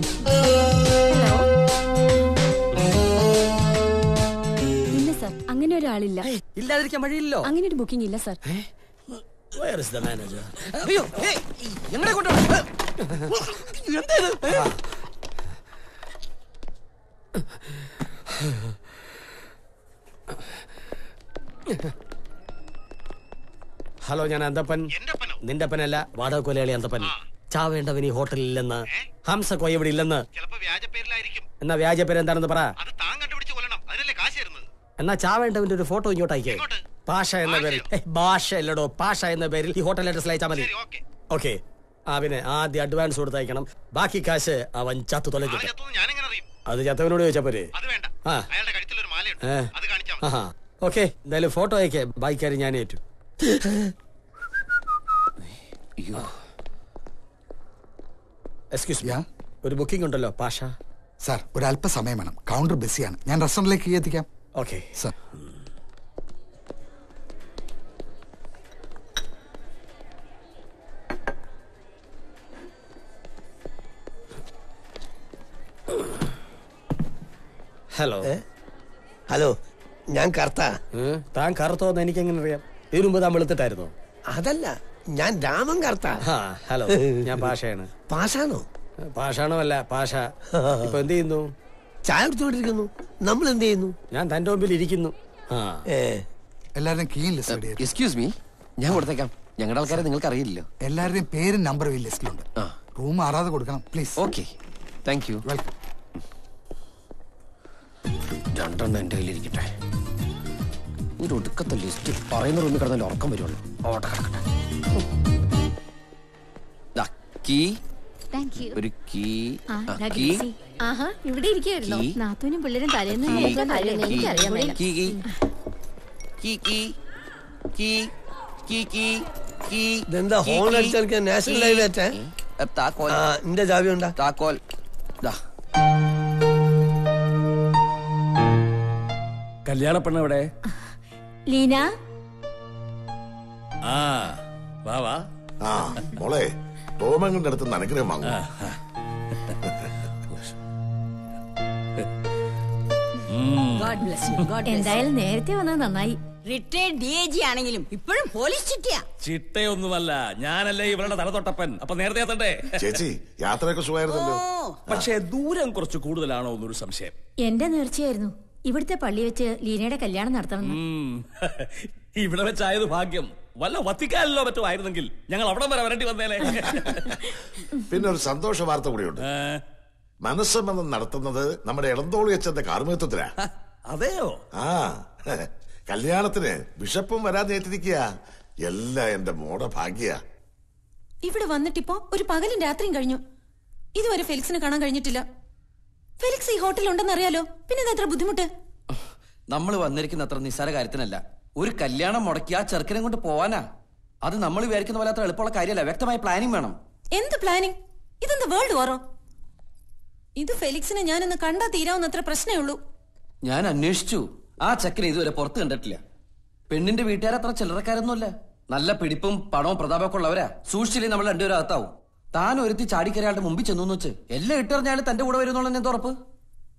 ഇല്ല സർ അങ്ങനെ ഒരാളില്ല ഇല്ലാതിരിക്കാൻ വഴിയില്ലോ അങ്ങനെ ഒരു ബുക്കിംഗ് ഇല്ല sir Where is the manager? അയ്യോ ഏയ്, എങ്ങനെ കൊണ്ടുപോകും എന്തേത് ഹലോ ഞാൻ അന്തപ്പൻ നിന്റെ അപ്പനല്ല വാടക കൊലയാളി അന്തപ്പൻ ചാവേണ്ടവൻ ഈ ഹോട്ടലിൽ ഇല്ലെന്ന് ഹംസ കോയ ഇവിടെ ഇല്ലെന്ന് എന്നാ വ്യാജ പേര് എന്താണെന്ന് പറ എന്നാ ചാവേണ്ടവന്റെ ഒരു ഫോട്ടോ ഇങ്ങോട്ട് അയക്കേ പാഷ എന്ന പേരിൽ ഏയ്, ഭാഷ അല്ലടോ പാഷ എന്ന പേരിൽ ഈ ഹോട്ടൽ അഡ്രസ് അയച്ചാൽ മതി ഓക്കെ ആ പിന്നെ ആദ്യം അഡ്വാൻസ് കൊടുത്തയക്കണം ബാക്കി കാശ് അവൻ ചത്തു തൊലഞ്ഞിട്ട് അത് ചത്തവനോട് ചോദിച്ചാ പോരെ ആ ഏ. ആഹാ. ഓക്കെ എന്തായാലും ഫോട്ടോ അയക്കേ ബാക്കിക്കാരി ഞാൻ ഏറ്റു എക്സ്ക്യൂസ് മീ ഒരു ബുക്കിംഗ് ഉണ്ടല്ലോ പാഷ സാർ ഒരല്പസമയം വേണം കൗണ്ടർ ബിസിയാണ് ഞാൻ റെസ്റ്റോറന്റിലേക്ക് എത്തിക്കാം ഓക്കെ സാർ ഹലോ ഹലോ ഞാൻ കർത്ത താൻ കറുത്തോന്ന് എനിക്ക് എങ്ങനെ അറിയാം ഇതിനു മുമ്പ് താൻ വെളുത്തിട്ടായിരുന്നോ അതല്ല ഞാൻ രാമൻ കർത്ത ആ ഹലോ ഞാൻ പാഷയാണ് പാഷാണോ പാഷാണോ അല്ല പാഷ ഇപ്പൊ എന്ത് ചെയ്യുന്നു ചായ കുടിച്ചോണ്ടിരിക്കുന്നു നമ്മൾ എന്ത് ചെയ്യുന്നു ഞാൻ തന്റെ മുമ്പിൽ ഇരിക്കുന്നു ആ എല്ലാവരുടെയും കീ ലിസ്റ്റ് എക്സ്ക്യൂസ് മീ ഞാൻ കൊടുത്തേക്കാം ഞങ്ങളുടെ ആൾക്കാരെ നിങ്ങൾക്ക് അറിയില്ലല്ലോ എല്ലാവരുടെയും പേരും നമ്പറും ഈ ലിസ്റ്റിലുണ്ട് റൂം മാറാതെ കൊടുക്കണം please okay thank you welcome രണ്ടെണ്ണം എന്റെ കയ്യിലിരിക്കട്ടെ ഒരു ഒടുക്കത്തെ ലിസ്റ്റ് പറയുന്ന റൂമിൽ കിടന്നാലും ഉറക്കം വരുള്ളൂ ഓട്ടെ കിടക്കട്ടെ ദാ, കീ താങ്ക് യു ഒരു കീ ആ, ആ, ദാ കീ ഗ്രേസി. ആഹാ ഇവിടെ ഇരിക്കുവായിരുന്നോ കീ. നാത്തൂനും പിള്ളേരും തലേന്ന് കീ. നോക്കാൻ അറിയുന്ന കീ. എനിക്കറിയാൻ മേല. Key, key. Key, key. Key, key, key, key. ഇതെന്താ കീ, ഹോൺ കീ. അടിച്ചാൽ നാഷണൽ കീ. ഹൈവേ അറ്റേ ഏ, താക്കോൽ ആ എന്റെ ചാവി ഉണ്ടാ താക്കോൽ ദാ കല്യാണ പെണ്ണ് എവിടെ ലീന ആ വാ വാ ആ മോളെ ടോമങ്ങളുടെ അടുത്ത് നിന്ന് അനുഗ്രഹം വാങ്ങും ഗോഡ് ബ്ലസ് യു ഗോഡ് എന്തായാലും നേരത്തെ വന്നത് നന്നായി റിട്ടയർഡ് ഡി ഐ ജി ആണെങ്കിലും ഇപ്പോഴും പോലീസ് ചിട്ടിയാ ചിട്ടയൊന്നുമല്ല ഞാനല്ലേ ഇവരുടെ തലതൊട്ടപ്പൻ അപ്പൊ നേരത്തെ എത്തണ്ടേ ചേച്ചി യാത്രയൊക്കെ സുഖമായിരുന്നല്ലോ പക്ഷേ ദൂരം കുറച്ച് കൂടുതലാണോ എന്നൊരു സംശയം എന്റെ നേർച്ചയായിരുന്നു ഇവിടുത്തെ പള്ളി വെച്ച് ലീനയുടെ കല്യാണം നടത്തണം ഉം. ഇവിടെ വെച്ചായത് ഭാഗ്യം വല്ല വത്തിക്കാനിലോ മറ്റോ ആയിരുന്നെങ്കിൽ ഞങ്ങൾ അവിടെ വരെ വരേണ്ടി വന്നേനെ പിന്നെ ഒരു സന്തോഷ വാർത്ത കൂടിയുണ്ട് മനസ്സമ്മതം നടത്തുന്നത് നമ്മുടെ ഇളന്തോളി അച്ഛന്റെ കാർമ്മികത്വത്തിലാ അതെയോ ആ കല്യാണത്തിന് ബിഷപ്പും വരാൻ നേറ്റിരിക്കുക എല്ലാം എന്റെ മോടെ ഭാഗ്യ ഇവിടെ വന്നിട്ടിപ്പോ ഒരു പകലും രാത്രിയും കഴിഞ്ഞു ഇതുവരെ ഫെലിക്സിനെ കാണാൻ കഴിഞ്ഞിട്ടില്ല ഫെലിക്സ് ഈ ഹോട്ടലിൽ ഉണ്ടെന്ന് അറിയാലോ പിന്നെ ഇത് എത്ര ബുദ്ധിമുട്ട് നമ്മൾ വന്നിരിക്കുന്ന അത്ര നിസ്സാര കാര്യത്തിനല്ല ഒരു കല്യാണം മുടക്കി ആ ചെറുക്കനെ കൊണ്ട് പോവാനാ അത് നമ്മൾ വിചാരിക്കുന്ന പോലെ അത്ര എളുപ്പമുള്ള കാര്യമല്ല വ്യക്തമായ പ്ലാനിങ് വേണം എന്ത് പ്ലാനിങ് ഇതെന്താ വേൾഡ് വാറോ ഇത് ഫെലിക്സിനെ ഞാനൊന്ന് കണ്ടാ തീരാവുന്ന അത്ര പ്രശ്നമേ ഉള്ളൂ ഞാൻ അന്വേഷിച്ചു ആ ചെക്കനെ ഇതുവരെ പുറത്ത് കണ്ടിട്ടില്ല പെണ്ണിന്റെ വീട്ടുകാർ അത്ര ചില്ലറക്കാരൊന്നുമല്ല നല്ല പിടിപ്പും പണവും പ്രതാപമൊക്കെ ഉള്ളവരാ സൂക്ഷിച്ചില്ലേ നമ്മൾ രണ്ടുപേരും അകത്താവും താൻ ഒരുത്തി ചാടിക്കരയാളുടെ മുമ്പിൽ ചെന്നു വെച്ച് എല്ലാം ഇട്ടെറിഞ്ഞാൽ തന്റെ കൂടെ വരുന്നുള്ള എന്താ ഉറപ്പ്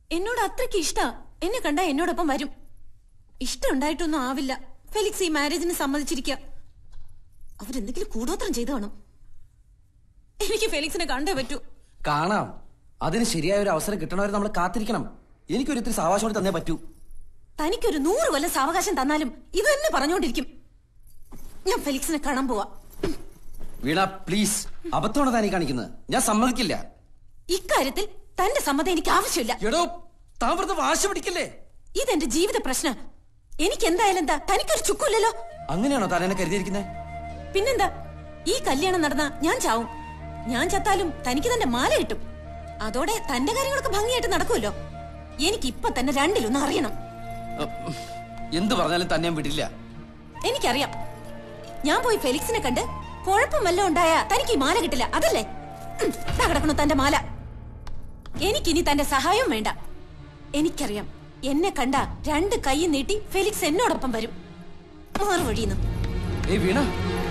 എന്നോട് അത്രയ്ക്ക് ഇഷ്ടാ എന്നെ കണ്ടാ എന്നോടൊപ്പം വരും ഇഷ്ടം ഉണ്ടായിട്ടൊന്നും ആവില്ല ഫെലിക്സ് ഈ മാരേജിന് സമ്മതിച്ചിരിക്കുക അവരെന്തെങ്കിലും കൂടോത്രം ചെയ്തു കാണും എനിക്ക് ഫെലിക്സിനെ കണ്ടേ പറ്റൂ കാണാം അതിന് ശരിയായ ഒരു അവസരം കിട്ടണവരെ നമ്മൾ കാത്തിരിക്കണം എനിക്കൊരു ഇത്തിരി സാവകാശം കൂടി തന്നേ പറ്റൂ തനിക്കൊരു നൂറ് കൊല്ലം സാവകാശം തന്നാലും ഇത് തന്നെ പറഞ്ഞുകൊണ്ടിരിക്കും ഞാൻ ഫെലിക്സിനെ കാണാൻ പോവാ വീണ പ്ലീസ് അബദ്ധമാണ് താനീ കാണിക്കുന്നത് ഞാൻ സമ്മതിക്കില്ല ഇക്കാര്യത്തിൽ തന്റെ സമ്മതം എനിക്ക് ആവശ്യമില്ല എടോ താൻ വെറുതെ വാശി പിടിക്കില്ലേ ഇതെന്റെ ജീവിത പ്രശ്നം എനിക്ക് എന്തായാലും എന്താ തനിക്കൊരു ചുക്കില്ലല്ലോ അങ്ങനെയാണോ താൻ എന്നെ കരുതിയിരിക്കുന്നത് പിന്നെന്താ ഈ കല്യാണം നടന്ന ഞാൻ ചാവും ഞാൻ ചത്താലും തനിക്ക് തന്റെ മാല കിട്ടും അതോടെ തന്റെ കാര്യങ്ങളൊക്കെ ഭംഗിയായിട്ട് നടക്കുമല്ലോ എനിക്ക് ഇപ്പൊ തന്നെ രണ്ടിലൊന്ന് അറിയണം എന്ത് പറഞ്ഞാലും തന്നെ ഞാൻ വിടില്ല എനിക്കറിയാം ഞാൻ പോയി ഫെലിക്സിനെ കണ്ട് കുഴപ്പം വല്ലതും ഉണ്ടായ തനിക്ക് ഈ മാല കിട്ടില്ല അതല്ലേ ഉം, ദാ കിടക്കണു തന്റെ മാല എനിക്കിനി തന്റെ സഹായവും വേണ്ട എനിക്കറിയാം എന്നെ കണ്ട രണ്ട് കൈ നീട്ടി ഫെലിക്സ് എന്നോടൊപ്പം വരും മറുവഴിന്ന് ഏയ് Veena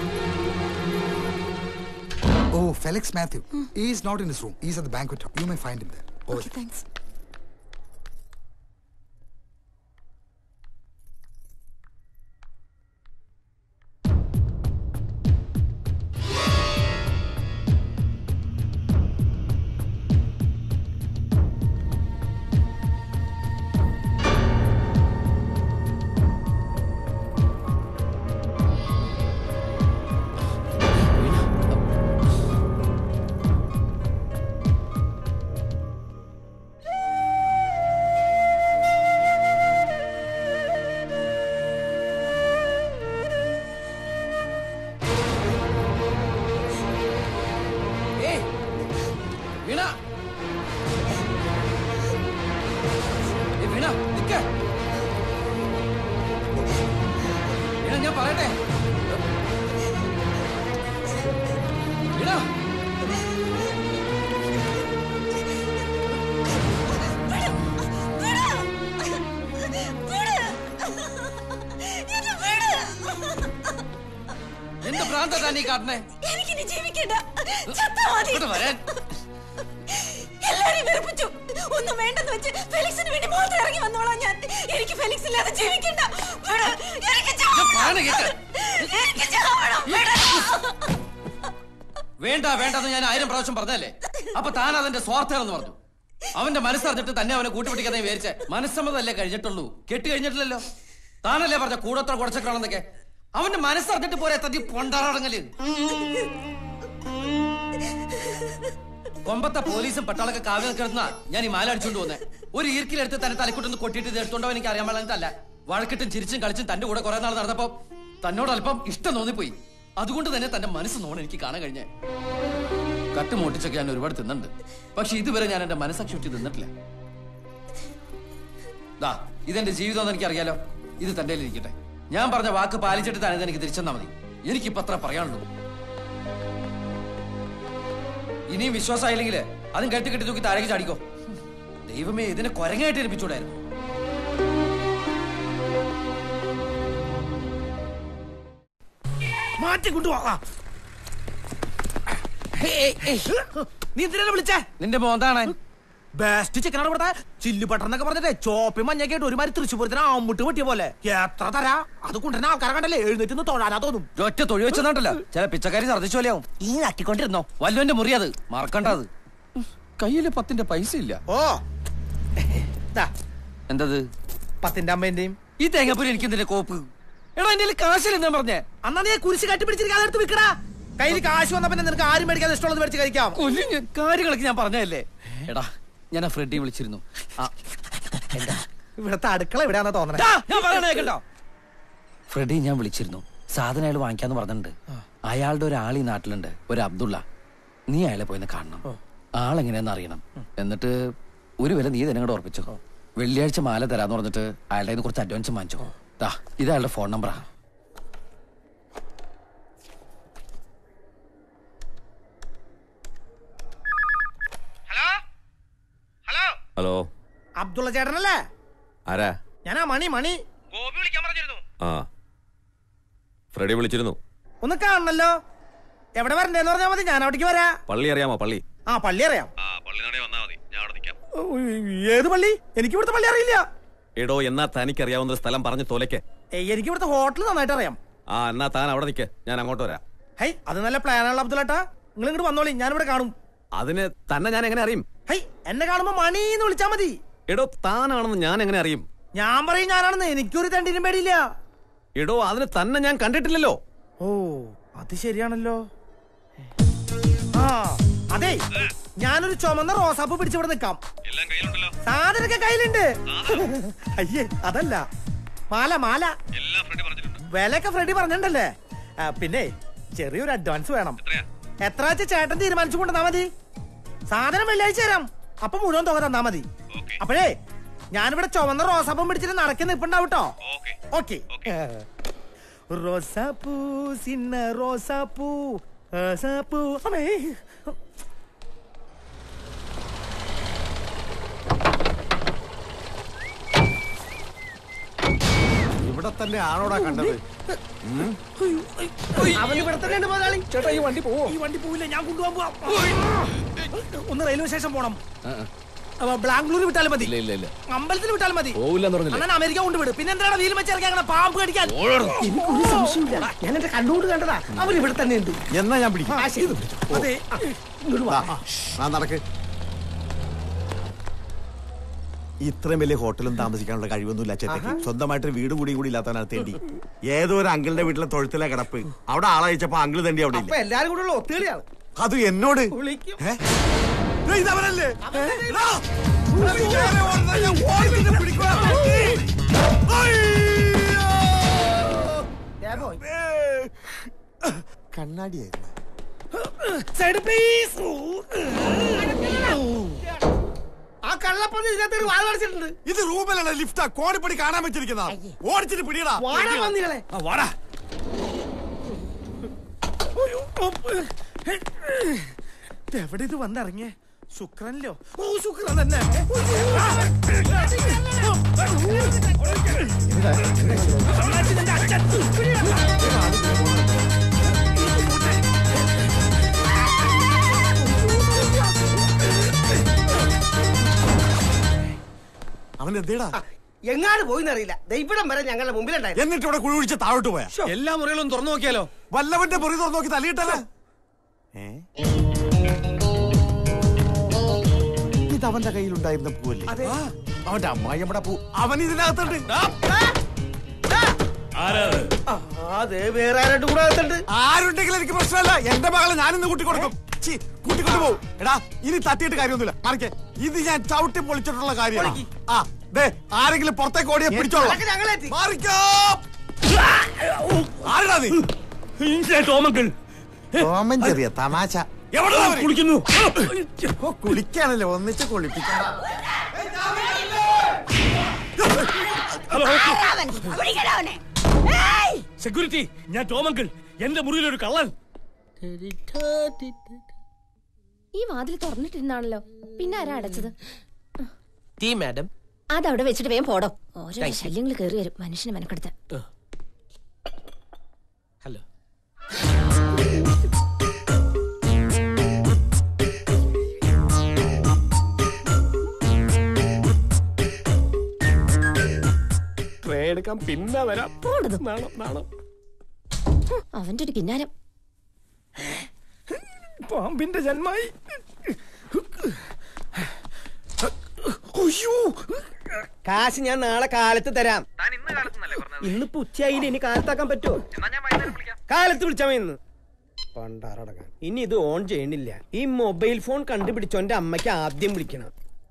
Oh, Felix Matthew. He is not in his room. He is at the banquet hall. You may find him there. Over there. Thanks ഏയ് വീണ ഏയ് വീണ നിക്ക വീണ ഞാൻ പറയട്ടെ വീണ എന്ത് ഭ്രാന്താ താൻ ഈ കാട്ടണേ എനിക്കിനി ജീവിക്കണ്ട ചത്താ മതി ഇങ്ങോട്ട് വരാൻ എല്ലാരെയും വെറുപ്പിച്ചു ഒന്നും വേണ്ടെന്ന് വെച്ച് ഫെലിക്സിന് വേണ്ടി മാത്രം ഇറങ്ങി വന്നോളാം ഞാൻ എനിക്ക് ഫെലിക്സ് ഇല്ലാതെ ജീവിക്കണ്ട വിട്. എനിക്ക് ചാവണം. പറയണ കേക്ക്. എനിക്ക് ചാവണം. വിട്. വേണ്ട വേണ്ടെന്ന് ഞാൻ ആയിരം പ്രാവശ്യം പറഞ്ഞല്ലേ അപ്പൊ താൻ അതിന്റെ സ്വാർത്ഥമാണെന്ന് പറഞ്ഞു അവന്റെ മനസ്സറിഞ്ഞിട്ട് തന്നെ അവനെ കൂട്ടുപിടിക്കാതെ വിചാരിച്ചേ മനസ്സമ്മതല്ലേ കഴിഞ്ഞിട്ടുള്ളൂ കെട്ടി കഴിഞ്ഞിട്ടില്ലല്ലോ താനല്ലേ പറഞ്ഞ കൂടത്ര കുടച്ചക്രാണെന്നൊക്കെ അവന്റെ മനസ്സറിഞ്ഞിട്ട് പോരെ തട്ടി പൊണ്ടാറടങ്ങല് കൊമ്പത്തെ പോലീസും പട്ടാളൊക്കെ കാവ്യ കിടന്ന ഞാൻ ഈ മാല അടിച്ചുകൊണ്ട് വന്നേ ഒരു ഈർക്കിലെടുത്ത് തന്നെ തലക്കൂട്ടൊന്ന് കൊട്ടിയിട്ട് ഇത് എടുത്തോണ്ടോ എനിക്ക് അറിയാൻ പാടില്ല വഴക്കിട്ടും ചിരിച്ചും കളിച്ചും തന്റെ കൂടെ കുറെ നാൾ നടന്നപ്പോ തന്നോട് അല്പം ഇഷ്ടം തോന്നിപ്പോയി അതുകൊണ്ട് തന്നെ തന്റെ മനസ്സ് നോണം എനിക്ക് കാണാൻ കഴിഞ്ഞേ കട്ട് മോട്ടിച്ചൊക്കെ ഞാൻ ഒരുപാട് തിന്നുണ്ട് പക്ഷെ ഇതുവരെ ഞാൻ എന്റെ മനസ്സാക്ഷി വിട്ട് തിന്നിട്ടില്ല ദാ ഇതെന്റെ ജീവിതം എന്ന് എനിക്കറിയാലോ ഇത് തന്റെ ഇരിക്കട്ടെ ഞാൻ പറഞ്ഞ വാക്ക് പാലിച്ചിട്ട് തന്നെ എനിക്ക് തിരിച്ചെന്നാ മതി എനിക്കിപ്പോ അത്ര പറയാനുള്ളൂ ഇനിയും വിശ്വാസമായില്ലെങ്കിൽ അതും കെട്ടി കെട്ടി തൂക്കി താഴേക്ക് ചാടിക്കോ ദൈവമേ ഇതിനെ കൊരങ്ങായിട്ട് ഏൽപ്പിച്ചൂടായിരുന്നു മാറ്റി കൊണ്ടുപോവാ നീ എന്തിനാ വിളിച്ചേ നിന്റെ മോന്താണ് ബെസ്റ്റ് ചിക്കനാണ് ഇവിടുത്തെ ചില്ലി ബട്ടർ എന്നൊക്കെ പറഞ്ഞിട്ടേ ചോപ്പി മഞ്ഞൊക്കെ ആയിട്ട് ഒരുമാതിരി തൃശ്ശൂരത്തിന് ആമ്പുട്ട് പറ്റിയ പോലെ എത്ര തരാ അത് കൊണ്ടുവരുന്ന ആൾക്കാരെ കണ്ടല്ലേ എഴുന്നേറ്റ് നിന്ന് തൊഴാനാ തോന്നും ഒറ്റ തൊഴി വെച്ചതാണ്ടല്ലോ ചില പിച്ചക്കാരി ഛർദ്ദിച്ച പോലെയാവും ഈ നക്കിക്കൊണ്ടിരുന്നോ വല്ലോന്റെ മുറി അത് മറക്കണ്ട അത് കയ്യില് പത്തിന്റെ പൈസ ഇല്ല ഓ ദാ, എന്തത് പത്തിന്റെ അമ്മേന്റെയും ഈ തേങ്ങാപ്പൂരി എനിക്ക് എന്തിന്റെ കോപ്പ് എടാ എന്റെ കാശില്ലെന്നാ പറഞ്ഞേ അന്നാ നീ കുരിശ് കട്ടിപ്പിടിച്ചിരിക്കാതെ എടുത്ത് വിൽക്കടാ കയ്യിൽ കാശ് വന്ന പിന്നെ നിനക്ക് ആരും മേടിക്കാതെ ഇഷ്ടമുള്ളത് മേടിച്ച് കഴിക്കാം കൊല്ലും ഞാൻ. കാര്യങ്ങളൊക്കെ ഞാൻ പറഞ്ഞതല്ലേ എടാ ഞാൻ ആ ഫ്രെഡി വിളിച്ചിരുന്നു ആ, എന്താ ഇവിടത്തെ അടുക്കള എവിടെയാണെന്ന് തോന്നണേ ദാ, ഞാൻ പറയണേ കേട്ടോ ഫ്രെഡി ഞാൻ വിളിച്ചിരുന്നു സാധനം അയാൾ വാങ്ങിക്കാന്ന് പറഞ്ഞിട്ടുണ്ട് അയാളുടെ ഒരു ആൾ ഈ നാട്ടിലുണ്ട് ഒരു അബ്ദുള്ള നീ അയാളെ പോയിന്ന് കാണണം ആളെങ്ങനെയാന്ന് അറിയണം എന്നിട്ട് ഒരു വില നീ തന്നെ കൂടെ ഉറപ്പിച്ചോ വെള്ളിയാഴ്ച മാല തരാന്ന് പറഞ്ഞിട്ട് അയാളുടെ കയ്യിന്ന് കുറച്ച് അഡ്വാൻസ് വാങ്ങിച്ചോ ദാ ഇത് അയാളുടെ ഫോൺ നമ്പറാ ഹലോ അബ്ദുള്ള ചേട്ടനല്ലേ ആരാ ഞാനാ മണി മണി ആ ഫ്രെഡി വിളിച്ചിരുന്നു ഒന്ന് കാണണല്ലോ എവിടെ വരണ്ടേന്ന് പറഞ്ഞാൽ മതി ഞാൻ അവിടേക്ക് വരാ പള്ളി അറിയാമോ പള്ളി ആ പള്ളി അറിയാം ഏത് പള്ളി എനിക്ക് ഇവിടുത്തെ പള്ളി അറിയില്ല എടോ എന്നാ തനിക്കറിയാവുന്ന ഒരു സ്ഥലം പറഞ്ഞു തോലയ്ക്ക് ഏയ്, എനിക്ക് ഇവിടുത്തെ ഹോട്ടൽ നന്നായിട്ട് അറിയാം ആ എന്നാ താൻ അവിടെ നിൽക്ക് ഞാൻ അങ്ങോട്ട് വരാം ഹൈ അത് നല്ല പ്ലാനാണല്ലോ അബ്ദുള്ളേട്ടാ നിങ്ങൾ ഇങ്ങോട്ട് വന്നോളി ഞാനിവിടെ കാണും അതിന് തന്നെ ഞാൻ എങ്ങനെ അറിയും ഹൈ എന്നെ കാണുമ്പോ മണി എന്ന് വിളിച്ചാ മതി എടോ താനാണെന്ന് ഞാൻ എങ്ങനെ അറിയും ഞാൻ പറയും ഞാനാണെന്ന് എനിക്കൊരു തണ്ടിനും പേടിയില്ല എടോ അതിന് തന്നെ ഞാൻ കണ്ടിട്ടില്ലല്ലോ ഓ അത് ശരിയാണല്ലോ ആ അതെ ഞാനൊരു ചുമന്ന റോസാപ്പ് പിടിച്ചിവിടെ നിക്കാം സാധനൊക്കെ കയ്യിലുണ്ട് അയ്യേ അതല്ല മാല മാല വിലയൊക്കെ ഫ്രെഡി പറഞ്ഞിട്ടുണ്ടല്ലേ ആ, പിന്നെ ചെറിയൊരു അഡ്വാൻസ് വേണം എത്ര വെച്ച് ചേട്ടൻ തീരുമാനിച്ചു കൊണ്ടുവന്നാ മതി സാധനം വെള്ളിയാഴ്ച തരാം അപ്പൊ മുഴുവൻ തുക തന്നാ മതി അപ്പോഴേ ഞാനിവിടെ ചുവന്ന റോസാപ്പം പിടിച്ചിട്ട് നടക്കി നിപ്പുണ്ടാവട്ടോ ഓക്കെ റോസാപ്പൂ സിന്ന റോസാപ്പൂ റോസാപ്പൂ അമ്മേ ഇവിടെ തന്നെ ആണോടാ കണ്ടത് അവൻ ഇവിടെ തന്നെയുണ്ട് മുതലാളി ചേട്ടാ ഈ വണ്ടി പോവോ ഈ വണ്ടി പോവില്ല ഞാൻ കൊണ്ടുപോകാൻ പോവാം ഒന്ന് റെയിൽവേ സ്റ്റേഷൻ പോണം അപ്പൊ ബാംഗ്ലൂർ വിട്ടാലും മതി ഇല്ല ഇല്ല ഇല്ല അമ്പലത്തിൽ വിട്ടാലും മതി പോവില്ലെന്ന് പറഞ്ഞില്ലേ? അണ്ണൻ അമേരിക്ക കൊണ്ടുവിട് പിന്നെ എന്താണ് വീൽ വെച്ചിറക്കാൻ പാമ്പ് കടിക്കാൻ ഓടണം. എനിക്കൊരു സംശയമില്ല ഞാൻ എന്റെ കണ്ണുകൊണ്ട് കണ്ടതാ അവൻ ഇവിടെ തന്നെ ഉണ്ട് എന്നാ ഞാൻ പിടിക്കും ആ, ശരി. അതെ ഇങ്ങോട്ട് വാ. ആ നടക്ക് ഇത്രയും വലിയ ഹോട്ടലും താമസിക്കാനുള്ള കഴിവൊന്നുമില്ല ചേട്ടക്ക് സ്വന്തമായിട്ട് വീട് കൂടി കൂടി ഇല്ലാത്തവനാണ് തേടി ഏതോ ഒരു അങ്കിളിന്റെ വീട്ടിലെ തൊഴുത്തിലെ കിടപ്പ് അവിടെ ആളയച്ചപ്പോ അങ്കിള് തണ്ടി അവിടെ അപ്പൊ ഇല്ല എല്ലാരും കൂടെ ഉള്ള ഒത്തുകളിയാണ് അത് എന്നോട് വിളിക്കും ഏ? ഏയ് ഇതവനല്ലേ എടാ! കണ്ണാടിയായിരുന്നു സൈഡ് പ്ലീസ് ആ കള്ളപ്പന്നി ഇതിനകത്ത് ഒരു വാൾ അടച്ചിട്ടുണ്ട് ഇത് റൂമിലാണ് ലിഫ്റ്റാ കോണിപ്പടി കാണാൻ വെച്ചിരിക്കുന്ന ഓടിച്ചിട്ട് പിടിയടാ വാടാ പന്നികളെ ആ, വാടാ എവിടെ ഇത് വന്നിറങ്ങിയേ ശുക്രനിലോ ഓ ശുക്രൻ തന്നെ അവൻ എന്തേടാ എങ്ങാട് പോയിന്നറിയില്ല ഇവിടം വരെ ഞങ്ങളുടെ മുമ്പിലുണ്ടായിരുന്നു എന്നിട്ട് ഇവിടെ കുഴി പിടിച്ച് താഴോട്ട് പോയാ എല്ലാ മുറികളും തുറന്നു നോക്കിയാലോ വല്ലവന്റെ പൊറി തുറന്നു നോക്കി തലയിട്ടല്ലേ ഇത് അവന്റെ കയ്യിലുണ്ടായിരുന്ന പൂവല്ലേ ആ, അവന്റെ അമ്മായി നമ്മുടെ പൂ അവൻ ഇതിനകത്തുണ്ട് അതെ വേറെ ആരായിട്ട് കൂടെ അകത്തുണ്ട് ആരുണ്ടെങ്കിലും എനിക്ക് പ്രശ്നമല്ല എന്റെ മകളെ ഞാനിന്ന് കൂട്ടി കൊടുക്കും ഛീ, കൂട്ടിക്കൊണ്ട് പോകും എടാ ഇനി തട്ടിയിട്ട് കാര്യമൊന്നുമില്ല മറിക്കേ ഇത് ഞാൻ ചവിട്ടി പൊളിച്ചിട്ടുള്ള കാര്യമാണ് ആ ദേ ആരെങ്കിലും പുറത്തേക്ക് ഓടിയെ പിടിച്ചോളാം അതൊക്കെ ഞങ്ങളെത്തി. മാറിക്കോ ആരടാ നീ ടോമങ്കിൾ ഓമൻ ചെറിയ തമാശ എവിടെ കുളിക്കുന്നു ഓ, കുളിക്കാണല്ലോ ഒന്നിച്ച് കുളിപ്പിക്കാം സെക്യൂരിറ്റി ഞാൻ ടോമങ്കിൾ എന്റെ മുറിയിൽ ഒരു കള്ളൻ ഈ വാതിൽ തുറന്നിട്ടിരുന്നാണല്ലോ പിന്നെ ആരാ അടച്ചത് ടീ മാഡം അതവിടെ വെച്ചിട്ട് വേഗം പോടോ ഓരോ Thank you. ശല്യങ്ങൾ കയറി വരും മനുഷ്യനെ മെനക്കെടുത്ത് ഹലോ ട്രേ എടുക്കാൻ പിന്നെ വരാം നാണം നാണം അവന്റെ ഒരു കിന്നാരം പാമ്പിന്റെ ജന്മായി കാശ് ഞാൻ നാളെ കാലത്ത് തരാം ഇന്നിപ്പോ ഉച്ചയായില്ല ഇനി കാലത്താക്കാൻ പറ്റുമോ കാലത്ത് വിളിച്ചാ മതി ഇന്ന് പണ്ടാറടങ്ങാൻ ഇനി ഇത് ഓൺ ചെയ്യണില്ല ഈ മൊബൈൽ ഫോൺ കണ്ടുപിടിച്ചോന്റെ അമ്മയ്ക്ക് ആദ്യം വിളിക്കണം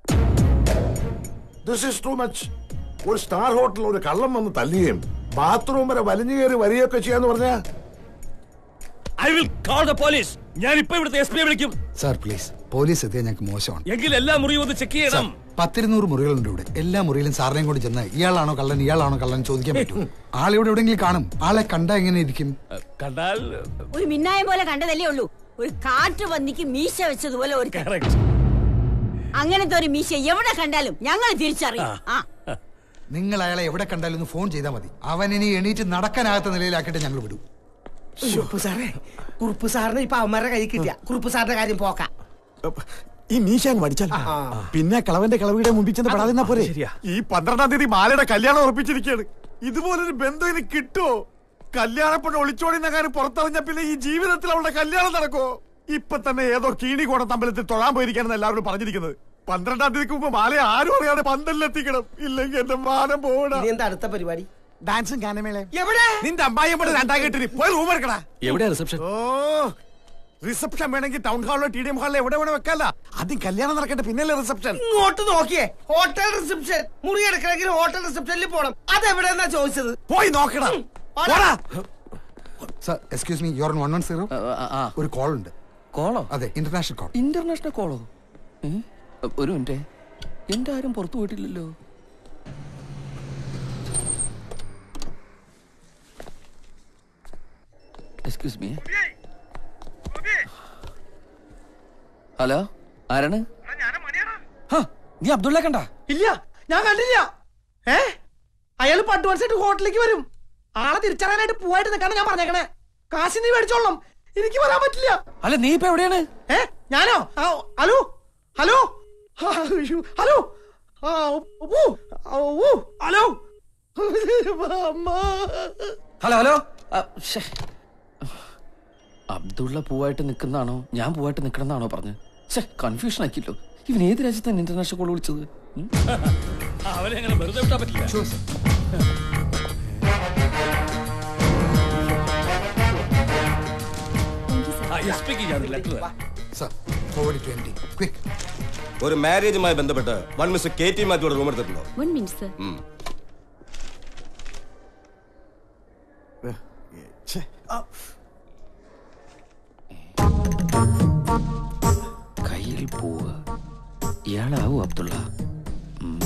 ദിസ് ഇസ് ടു മച്ച് ഒരു സ്റ്റാർ ഹോട്ടലിൽ ഒരു കള്ളം വന്ന് തല്ലുകയും ബാത്റൂം വരെ വലിഞ്ഞു കയറി വരികയൊക്കെ ചെയ്യാന്ന് പറഞ്ഞാ I will call the police ഞാൻ ഇപ്പൊ ഇവിടുത്തെ എസ് പിയെ വിളിക്കും സാർ പ്ലീസ് പോലീസ് എത്തിയാൽ ഞങ്ങൾക്ക് മോശമാണ് എങ്കിൽ എല്ലാ മുറിയും ഒന്ന് ചെക്ക് ചെയ്യണം പത്തിരുന്നൂറ് മുറികളുണ്ട് ഇവിടെ എല്ലാ മുറിയിലും സാറിനെയും കൂടി ചെന്ന് ഇയാളാണോ കള്ളൻ ഇയാളാണോ കള്ളൻ ചോദിക്കാൻ പറ്റും ആളിവിടെ എവിടെയെങ്കിലും കാണും ആളെ കണ്ടാ എങ്ങനെ ഇരിക്കും കണ്ടാൽ ഒരു മിന്നായം പോലെ കണ്ടതല്ലേ ഉള്ളൂ ഒരു കാട്ടു പന്നിക്ക് മീശ വെച്ചതുപോലെ ഒരു അങ്ങനത്തെ ഒരു മീശ എവിടെ കണ്ടാലും ഞങ്ങൾ തിരിച്ചറിയും ആ നിങ്ങൾ അയാളെ എവിടെ കണ്ടാലും ഒന്ന് ഫോൺ ചെയ്താൽ മതി അവൻ ഇനി എണീറ്റ് നടക്കാനാകാത്ത നിലയിലാക്കിയിട്ട് ഞങ്ങൾ വിടും കുറുപ്പ് സാറേ കുറുപ്പ് സാറിന് ഇപ്പൊ അവന്മാരുടെ കൈ കിട്ടിയ കുറുപ്പ് സാറിന്റെ കാര്യം പോക്കാം ഈ മീശാൻ പഠിച്ചാൽ പിന്നെ കളവന്റെ കളവിയുടെ മുമ്പിൽ ചെന്ന് പെടാതിരുന്നാ പോരെ ഈ പന്ത്രണ്ടാം തീയതി മാലയുടെ കല്യാണം ഉറപ്പിച്ചിരിക്കുകയാണ് ഇതുപോലൊരു ബന്ധം ഇനി കിട്ടുമോ കല്യാണപ്പെട്ട് ഒളിച്ചോടി നഗാനും പുറത്തിറങ്ങിയ പിന്നെ ഈ ജീവിതത്തിൽ അവളുടെ കല്യാണം നടക്കോ ഇപ്പൊ തന്നെ ഏതോ കീണിക്കോണം തമ്പലത്തിൽ തൊഴാൻ പോയിരിക്കാനെന്ന് എല്ലാവരും പറഞ്ഞിരിക്കുന്നത് പന്ത്രണ്ടാം തീയതിക്ക് മുമ്പ് മാല ആരും അറിയാതെ പന്തലിലെത്തിക്കണം ഇല്ലെങ്കിൽ എന്റെ മാനം പോകണം എന്താ അടുത്ത പരിപാടി ഡാൻസും ഗാനമേള എവിടെ നിന്റെ അമ്മായിയമ്മയുടെ രണ്ടാം കെട്ടിന് പോയി റൂം എടുക്കടാ എവിടെയാ റിസപ്ഷൻ ഓ റിസപ്ഷൻ വേണമെങ്കിൽ ടൗൺ ഹാളിലോ ടി ഡി എം ഹാളിലോ എവിടെ വേണേ വെക്കല്ല ആദ്യം കല്യാണം നടക്കട്ടെ പിന്നല്ലേ റിസപ്ഷൻ ഇങ്ങോട്ട് നോക്കിയേ ഹോട്ടൽ റിസപ്ഷൻ മുറി എടുക്കണമെങ്കിൽ ഹോട്ടൽ റിസപ്ഷനിൽ പോണം അതെവിടെന്നാ ചോദിച്ചത് പോയി നോക്കടാ sir excuse me your one one zero ഒരു കോൾ ഉണ്ട് കോളോ അതെ ഇന്റർനാഷണൽ കോൾ ഇന്റർനാഷണൽ കോളോ ഏ? ഒരു മിനിറ്റ് എന്റെ ആരും പുറത്തു പോയിട്ടില്ലല്ലോ എക്സ്ക്യൂസ് മീ ഹലോ ആരാണ് ഹ, നീ അബ്ദുള്ള കണ്ട ഇല്ല ഞാൻ കണ്ടില്ല ഏ അയാൾ അഡ്വാൻസ് ഹോട്ടലിലേക്ക് വരും ആളെ തിരിച്ചറിയാനായിട്ട് പോവായിട്ട് നിൽക്കാണ് ഞാൻ പറഞ്ഞേക്കണേ കാശ് നീ മേടിച്ചോളാം എനിക്ക് വരാൻ പറ്റില്ല അല്ല നീ ഇപ്പൊ എവിടെയാണ് ഏ ഞാനോ ആ, ഹലോ ഹലോ ആ, അയ്യോ, ഹലോ ആ, ഉപ്പു. ആ, ഊ, ഹലോ അമ്മ. ഹലോ ഹലോ ആ, ശ്ശേ. അബ്ദുള്ള പൂവായിട്ട് നിൽക്കുന്നതാണോ ഞാൻ പൂവായിട്ട് നിൽക്കണമെന്നാണോ പറഞ്ഞ് ഛേ കൺഫ്യൂഷൻ ആക്കിയല്ലോ ഇവൻ ഏത് രാജ്യത്താണ് ഇന്റർനാഷണൽ കോൾ വിളിച്ചത് ഉം? അവനെ അങ്ങനെ വെറുതെ വിട്ടാ പറ്റില്ല ആ, SP ക്ക് ഞാൻ ഒരു letter തരാം. Sir forward to M D quick ഒരു മാരേജുമായി ബന്ധപ്പെട്ട് വൺ മിസ്റ്റർ കെ ടി മാറ്റിയുടെ റൂം എടുത്തിട്ടുണ്ടോ വൺ മിനിറ്റ് സർ ഉം. കയ്യിൽ പൂവ് ഇയാളാവൂ അബ്ദുള്ള ഉം.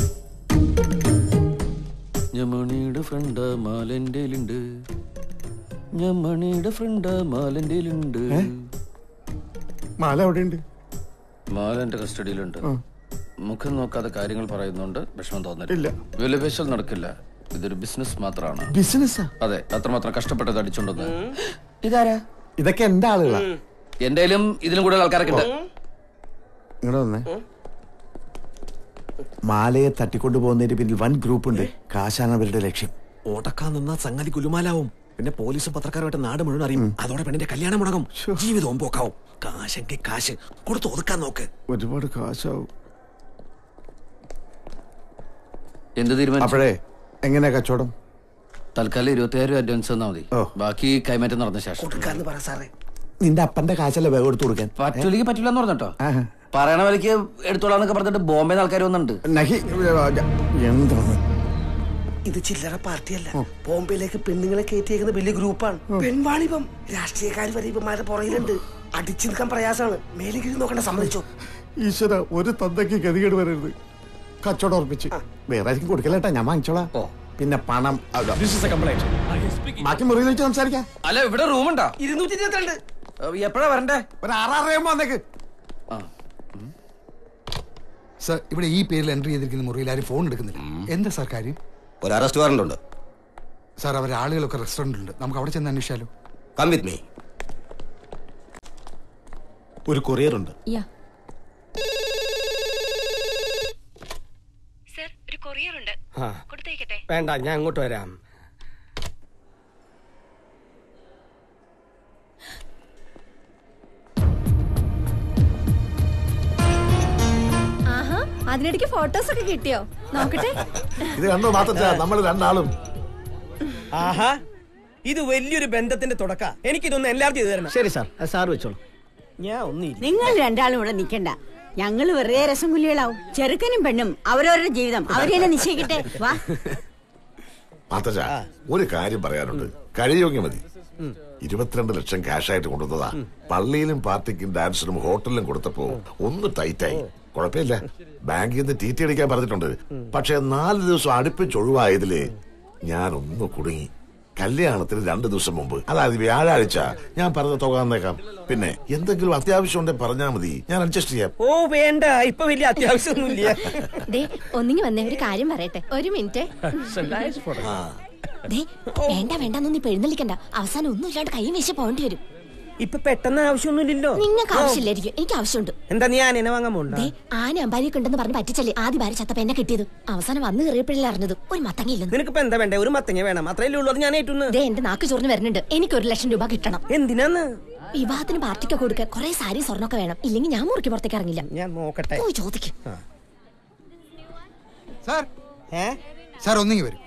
ഞമണിയുടെ ഫ്രണ്ട് മാലൻ്റെയിലുണ്ട് ഞമണിയുടെ ഫ്രണ്ട് മാലൻ്റെയിലുണ്ട് മാല എവിടെയുണ്ട് മാലന്റെ കസ്റ്റഡിയിലുണ്ട് മുഖം നോക്കാതെ കാര്യങ്ങൾ പറയുന്നുണ്ട് വിഷമം ഇല്ല. തോന്നില്ല വിലപേശൽ നടക്കില്ല ഇതൊരു ബിസിനസ് മാത്രമാണ് ബിസിനസ്സാ അതെ അത്രമാത്രം കഷ്ടപ്പെട്ടത് അടിച്ചോണ്ടെന്ന് ഇതാരാ ഇതൊക്കെ എന്റെ ആളുകളാ എന്റെയിലും ഇതിലും കൂടുതൽ ആൾക്കാരൊക്കെ ഉണ്ട് ഇങ്ങോട്ട് വന്നേ മാലയെ തട്ടിക്കൊണ്ടു പോകുന്നതിന് പിന്നിൽ വൻ ഗ്രൂപ്പ് ഉണ്ട് കാശാണ് അവരുടെ ലക്ഷ്യം ഓടക്കാൻ നിന്നാ സംഗതി കുലുമാലാവും പിന്നെ പോലീസും പത്രക്കാരുമായിട്ട് നാട് മുഴുവൻ അറിയും അതോടെ പെണ്ണിന്റെ കല്യാണം മുടങ്ങും ജീവിതവും പോക്കാവും കാശെങ്കിൽ കാശ് കൊടുത്ത് ഒതുക്കാൻ നോക്ക് ഒരുപാട് കാശാവും എന്ത് തീരുമാനം അപ്പോഴേ എങ്ങനെയാ കച്ചവടം തൽക്കാലം ഇരുപത്തിയായിരം അഡ്വാൻസ് തന്നാ മതി ബാക്കി കൈമാറ്റം നടന്ന ശേഷം കൊടുക്കാന്ന് പറ സാറേ നിന്റെ അപ്പന്റെ കാശല്ലേ വേഗം എടുത്തു കൊടുക്കാൻ പറ്റൂലെങ്കിൽ പറ്റില്ല എന്ന് പറഞ്ഞോ പറയണ വിലക്ക് എടുത്തോളാന്നൊക്കെ പറഞ്ഞിട്ട് ബോംബെ ആൾക്കാർ വന്നിട്ടുണ്ട് നഹി എന്താണ് ഇത് ചില്ലറ പാർട്ടിയല്ല ബോംബെയിലേക്ക് പെണ്ണുങ്ങളെ കയറ്റിയേക്കുന്ന വലിയ ഗ്രൂപ്പാണ് പെൺവാണിപം രാഷ്ട്രീയക്കാർ വരെ ഇവന്മാരുടെ പുറകിലുണ്ട് അടിച്ചു നിൽക്കാൻ പ്രയാസമാണ് മേലേക്ക് നോക്കണ്ട സമ്മതിച്ചോ ഈശ്വര ഒരു തന്തയ്ക്ക് ഗതികേട് വരരുത് കച്ചവടം ഉറപ്പിച്ച് വേറെ ആയിരിക്കും കൊടുക്കലേട്ടാ ഞാൻ വാങ്ങിച്ചോളാം പിന്നെ പണം അതാ. ബാക്കി മുറിയിൽ വെച്ച് സംസാരിക്കാം അല്ല ഇവിടെ റൂമുണ്ടോ ഇരുന്നൂറ്റി ഇരുപത്തിരണ്ട് എപ്പോഴാ വരണ്ടേ ഒരു ആറാറരയാകുമ്പോ വന്നേക്ക് സർ ഇവിടെ ഈ പേരിൽ എൻട്രി ചെയ്തിരിക്കുന്ന മുറിയിൽ ആരും ഫോൺ എടുക്കുന്നില്ല എന്താ സാർ കാര്യം ഒരു അറസ്റ്റ് വാറണ്ട് ഉണ്ട് സാർ അവരെ ആളുകളൊക്കെ റെസ്റ്റോറൻറ്റിലുണ്ട് നമുക്ക് അവിടെ ചെന്ന് അന്വേഷിച്ചാലോ കം വിത്ത് മീ ഒരു കൊറിയർ ഉണ്ട് യാ ഒരു കൊറിയർ ഉണ്ട് ആ. കൊടുത്തേക്കട്ടെ വേണ്ട ഞാൻ അങ്ങോട്ട് വരാം ആഹാ അതിനിടയ്ക്ക് ഫോട്ടോസ് ഒക്കെ കിട്ടിയോ നോക്കട്ടെ ഇത് കണ്ടോ മാത്രം നമ്മൾ രണ്ടാളും ആഹാ ഇത് വലിയൊരു ബന്ധത്തിന്റെ തുടക്ക എനിക്കിതൊന്ന് എല്ലാവരും ചെയ്തു തരണം ശരി സാർ സാർ വെച്ചോളൂ ഞാൻ ഒന്നും നിങ്ങൾ രണ്ടാളും ഇവിടെ നിൽക്കണ്ട ഞങ്ങള് വെറുതെ രസംകുല്ലികളാവും ചെറുക്കനും പെണ്ണും അവരവരുടെ ജീവിതം അവരെ തന്നെ നിശ്ചയിക്കട്ടെ വാ മാത്തച്ച ഒരു കാര്യം പറയാനുണ്ട് കഴിയുമെങ്കിൽ മതി ഇരുപത്തിരണ്ട് ലക്ഷം ക്യാഷ് ആയിട്ട് കൊണ്ടുവന്നതാ പള്ളിയിലും പാർട്ടിക്കും ഡാൻസിനും ഹോട്ടലിലും കൊടുത്തപ്പോ ഒന്ന് ടൈറ്റായി കുഴപ്പമില്ല ബാങ്കിൽ നിന്ന് ടി ടി അടിക്കാൻ പറഞ്ഞിട്ടുണ്ട് പക്ഷെ നാല് ദിവസം അടുപ്പിച്ച് ഒഴിവായതില് ഞാൻ ഒന്ന് കുടുങ്ങി കല്യാണത്തിന് രണ്ടു ദിവസം മുമ്പ് അതായത് വ്യാഴാഴ്ച ഞാൻ പറഞ്ഞ തുക തന്നേക്കാം പിന്നെ എന്തെങ്കിലും അത്യാവശ്യം ഉണ്ടെങ്കിൽ പറഞ്ഞാൽ മതി ഞാൻ അഡ്ജസ്റ്റ് ചെയ്യാം ഓ വേണ്ട ഇപ്പൊ വലിയ അത്യാവശ്യമൊന്നുമില്ല ദേ ഒന്നിങ്ങി വന്നേ ഒരു കാര്യം പറയട്ടെ ഒരു മിനിറ്റ് ദേ വേണ്ട വേണ്ടെന്നൊന്നും ഇപ്പൊ എഴുന്നള്ളിക്കണ്ട അവസാനം ഒന്നും ഇല്ലാണ്ട് കൈ വീശി പോകേണ്ടി വരും ഇപ്പൊ പെട്ടെന്ന് ആവശ്യമൊന്നുമില്ലല്ലോ നിങ്ങൾക്ക് ആവശ്യമില്ലായിരിക്കും എനിക്ക് ആവശ്യമുണ്ട് എന്താ നീ ആനേനെ വാങ്ങാൻ പോണ്ട ദേ ആന അമ്പാരിയൊക്കെ ഉണ്ടെന്ന് പറഞ്ഞ് പറ്റിച്ചല്ലേ ആദ്യ ഭാര്യ ചത്തപ്പ എന്നെ കിട്ടിയത് അവസാനം വന്ന് കയറിയപ്പോഴല്ലേ അറിഞ്ഞത് ഒരു മത്തങ്ങയില്ലെന്ന് നിനക്കിപ്പോ എന്താ വേണ്ടേ ഒരു മത്തങ്ങ വേണം അത്രയല്ലേ ഉള്ളൂ അത് ഞാൻ ഏറ്റുന്നു ദേ എന്റെ നാക്ക് ചൊറിഞ്ഞ് വരുന്നുണ്ട് എനിക്ക് ഒരു ലക്ഷം രൂപ കിട്ടണം എന്തിനാന്ന് വിവാഹത്തിന് പാർട്ടിക്ക് കൊടുക്കാൻ കുറെ സാരി സ്വർണ്ണമൊക്കെ വേണം ഇല്ലെങ്കിൽ ഞാൻ മുറിക്ക് പുറത്തേക്ക് ഇറങ്ങില്ല ഞാൻ നോക്കട്ടെ പോയി ചോദിക്കും സാർ സാർ ഒന്നിങ്ങി വരും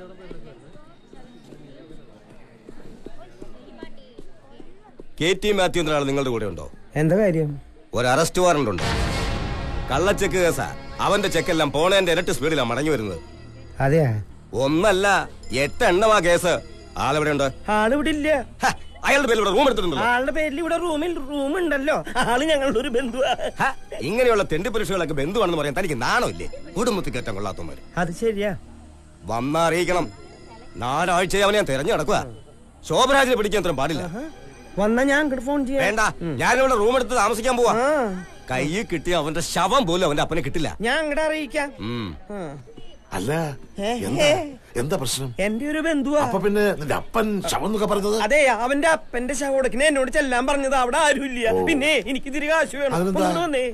കെ ടി മാത്യു എന്ന ആൾ നിങ്ങളുടെ കൂടെ ഉണ്ടോ എന്താ കാര്യം ഒരു അറസ്റ്റ് വാറണ്ട് ഉണ്ട് കള്ളച്ചെക്ക് കേസാ അവന്റെ ചെക്കെല്ലാം പോണേന്റെ ഇരട്ടി സ്പീഡിലാണ് മടങ്ങി വരുന്നത് അതെയാ ഒന്നല്ല എട്ടെണ്ണമാ കേസ് ആളെവിടെ ഉണ്ട് ആളിവിടെ ഇല്ല അയാളുടെ പേരിൽ ഇവിടെ റൂം എടുത്തിട്ടുണ്ടല്ലോ ആളുടെ പേരിൽ ഇവിടെ റൂമിൽ റൂം ഉണ്ടല്ലോ ആള് ഞങ്ങളുടെ ഒരു ബന്ധുവാ ഹ, ഇങ്ങനെയുള്ള തെണ്ടി പുരുഷകളൊക്കെ ബന്ധുവാണെന്ന് പറയാൻ തനിക്ക് നാണോ ഇല്ലേ കുടുംബത്തിൽ കയറ്റം കൊള്ളാത്തവന്മാര് അത് ശരിയാ വന്നറിയിക്കണം നാലാഴ്ചയെ അവനെ ഞാൻ തെരഞ്ഞു നടക്കുക ശോഭരാജിനെ പിടിക്കാൻ അത്രയും പാടില്ല വന്നാ ഞാൻ അങ്ങോട്ട് ഫോൺ ചെയ്യാം വേണ്ട ഞാനിവിടെ റൂം എടുത്ത് താമസിക്കാൻ പോവാ കൈ കിട്ടിയ അവന്റെ ശവം പോലും അവന്റെ അപ്പനെ കിട്ടില്ല ഞാൻ അങ്ങോട്ട് അറിയിക്കാം ഉം. ആ. അല്ല ഏ, എന്താ ഏ. എന്താ പ്രശ്നം എന്റെ ഒരു ബന്ധുവാ അപ്പൊ പിന്നെ നിന്റെ അപ്പൻ ശവം എന്നൊക്കെ പറഞ്ഞത് അതെ അവന്റെ അപ്പന്റെ ശവടക്കിനെ എന്നോട് ചെല്ലാൻ പറഞ്ഞത് അവിടെ ആരുമില്ല പിന്നെ എനിക്ക് ഇതിരി കാശ് വേണം അതെന്താ? ഒന്ന് വന്നേ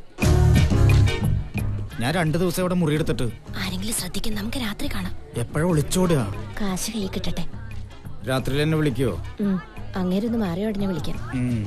ഞാൻ രണ്ടു ദിവസം ഇവിടെ മുറിയെടുത്തിട്ട് ആരെങ്കിലും ശ്രദ്ധിക്കും നമുക്ക് രാത്രി കാണാം എപ്പോഴും ഒളിച്ചോടുക കാശ് കൈ കിട്ടട്ടെ രാത്രിയിൽ എന്നെ വിളിക്കുവോ ഉം. അങ്ങേരൊന്ന് മാറിയ ഉടനെ വിളിക്കാം ഉം.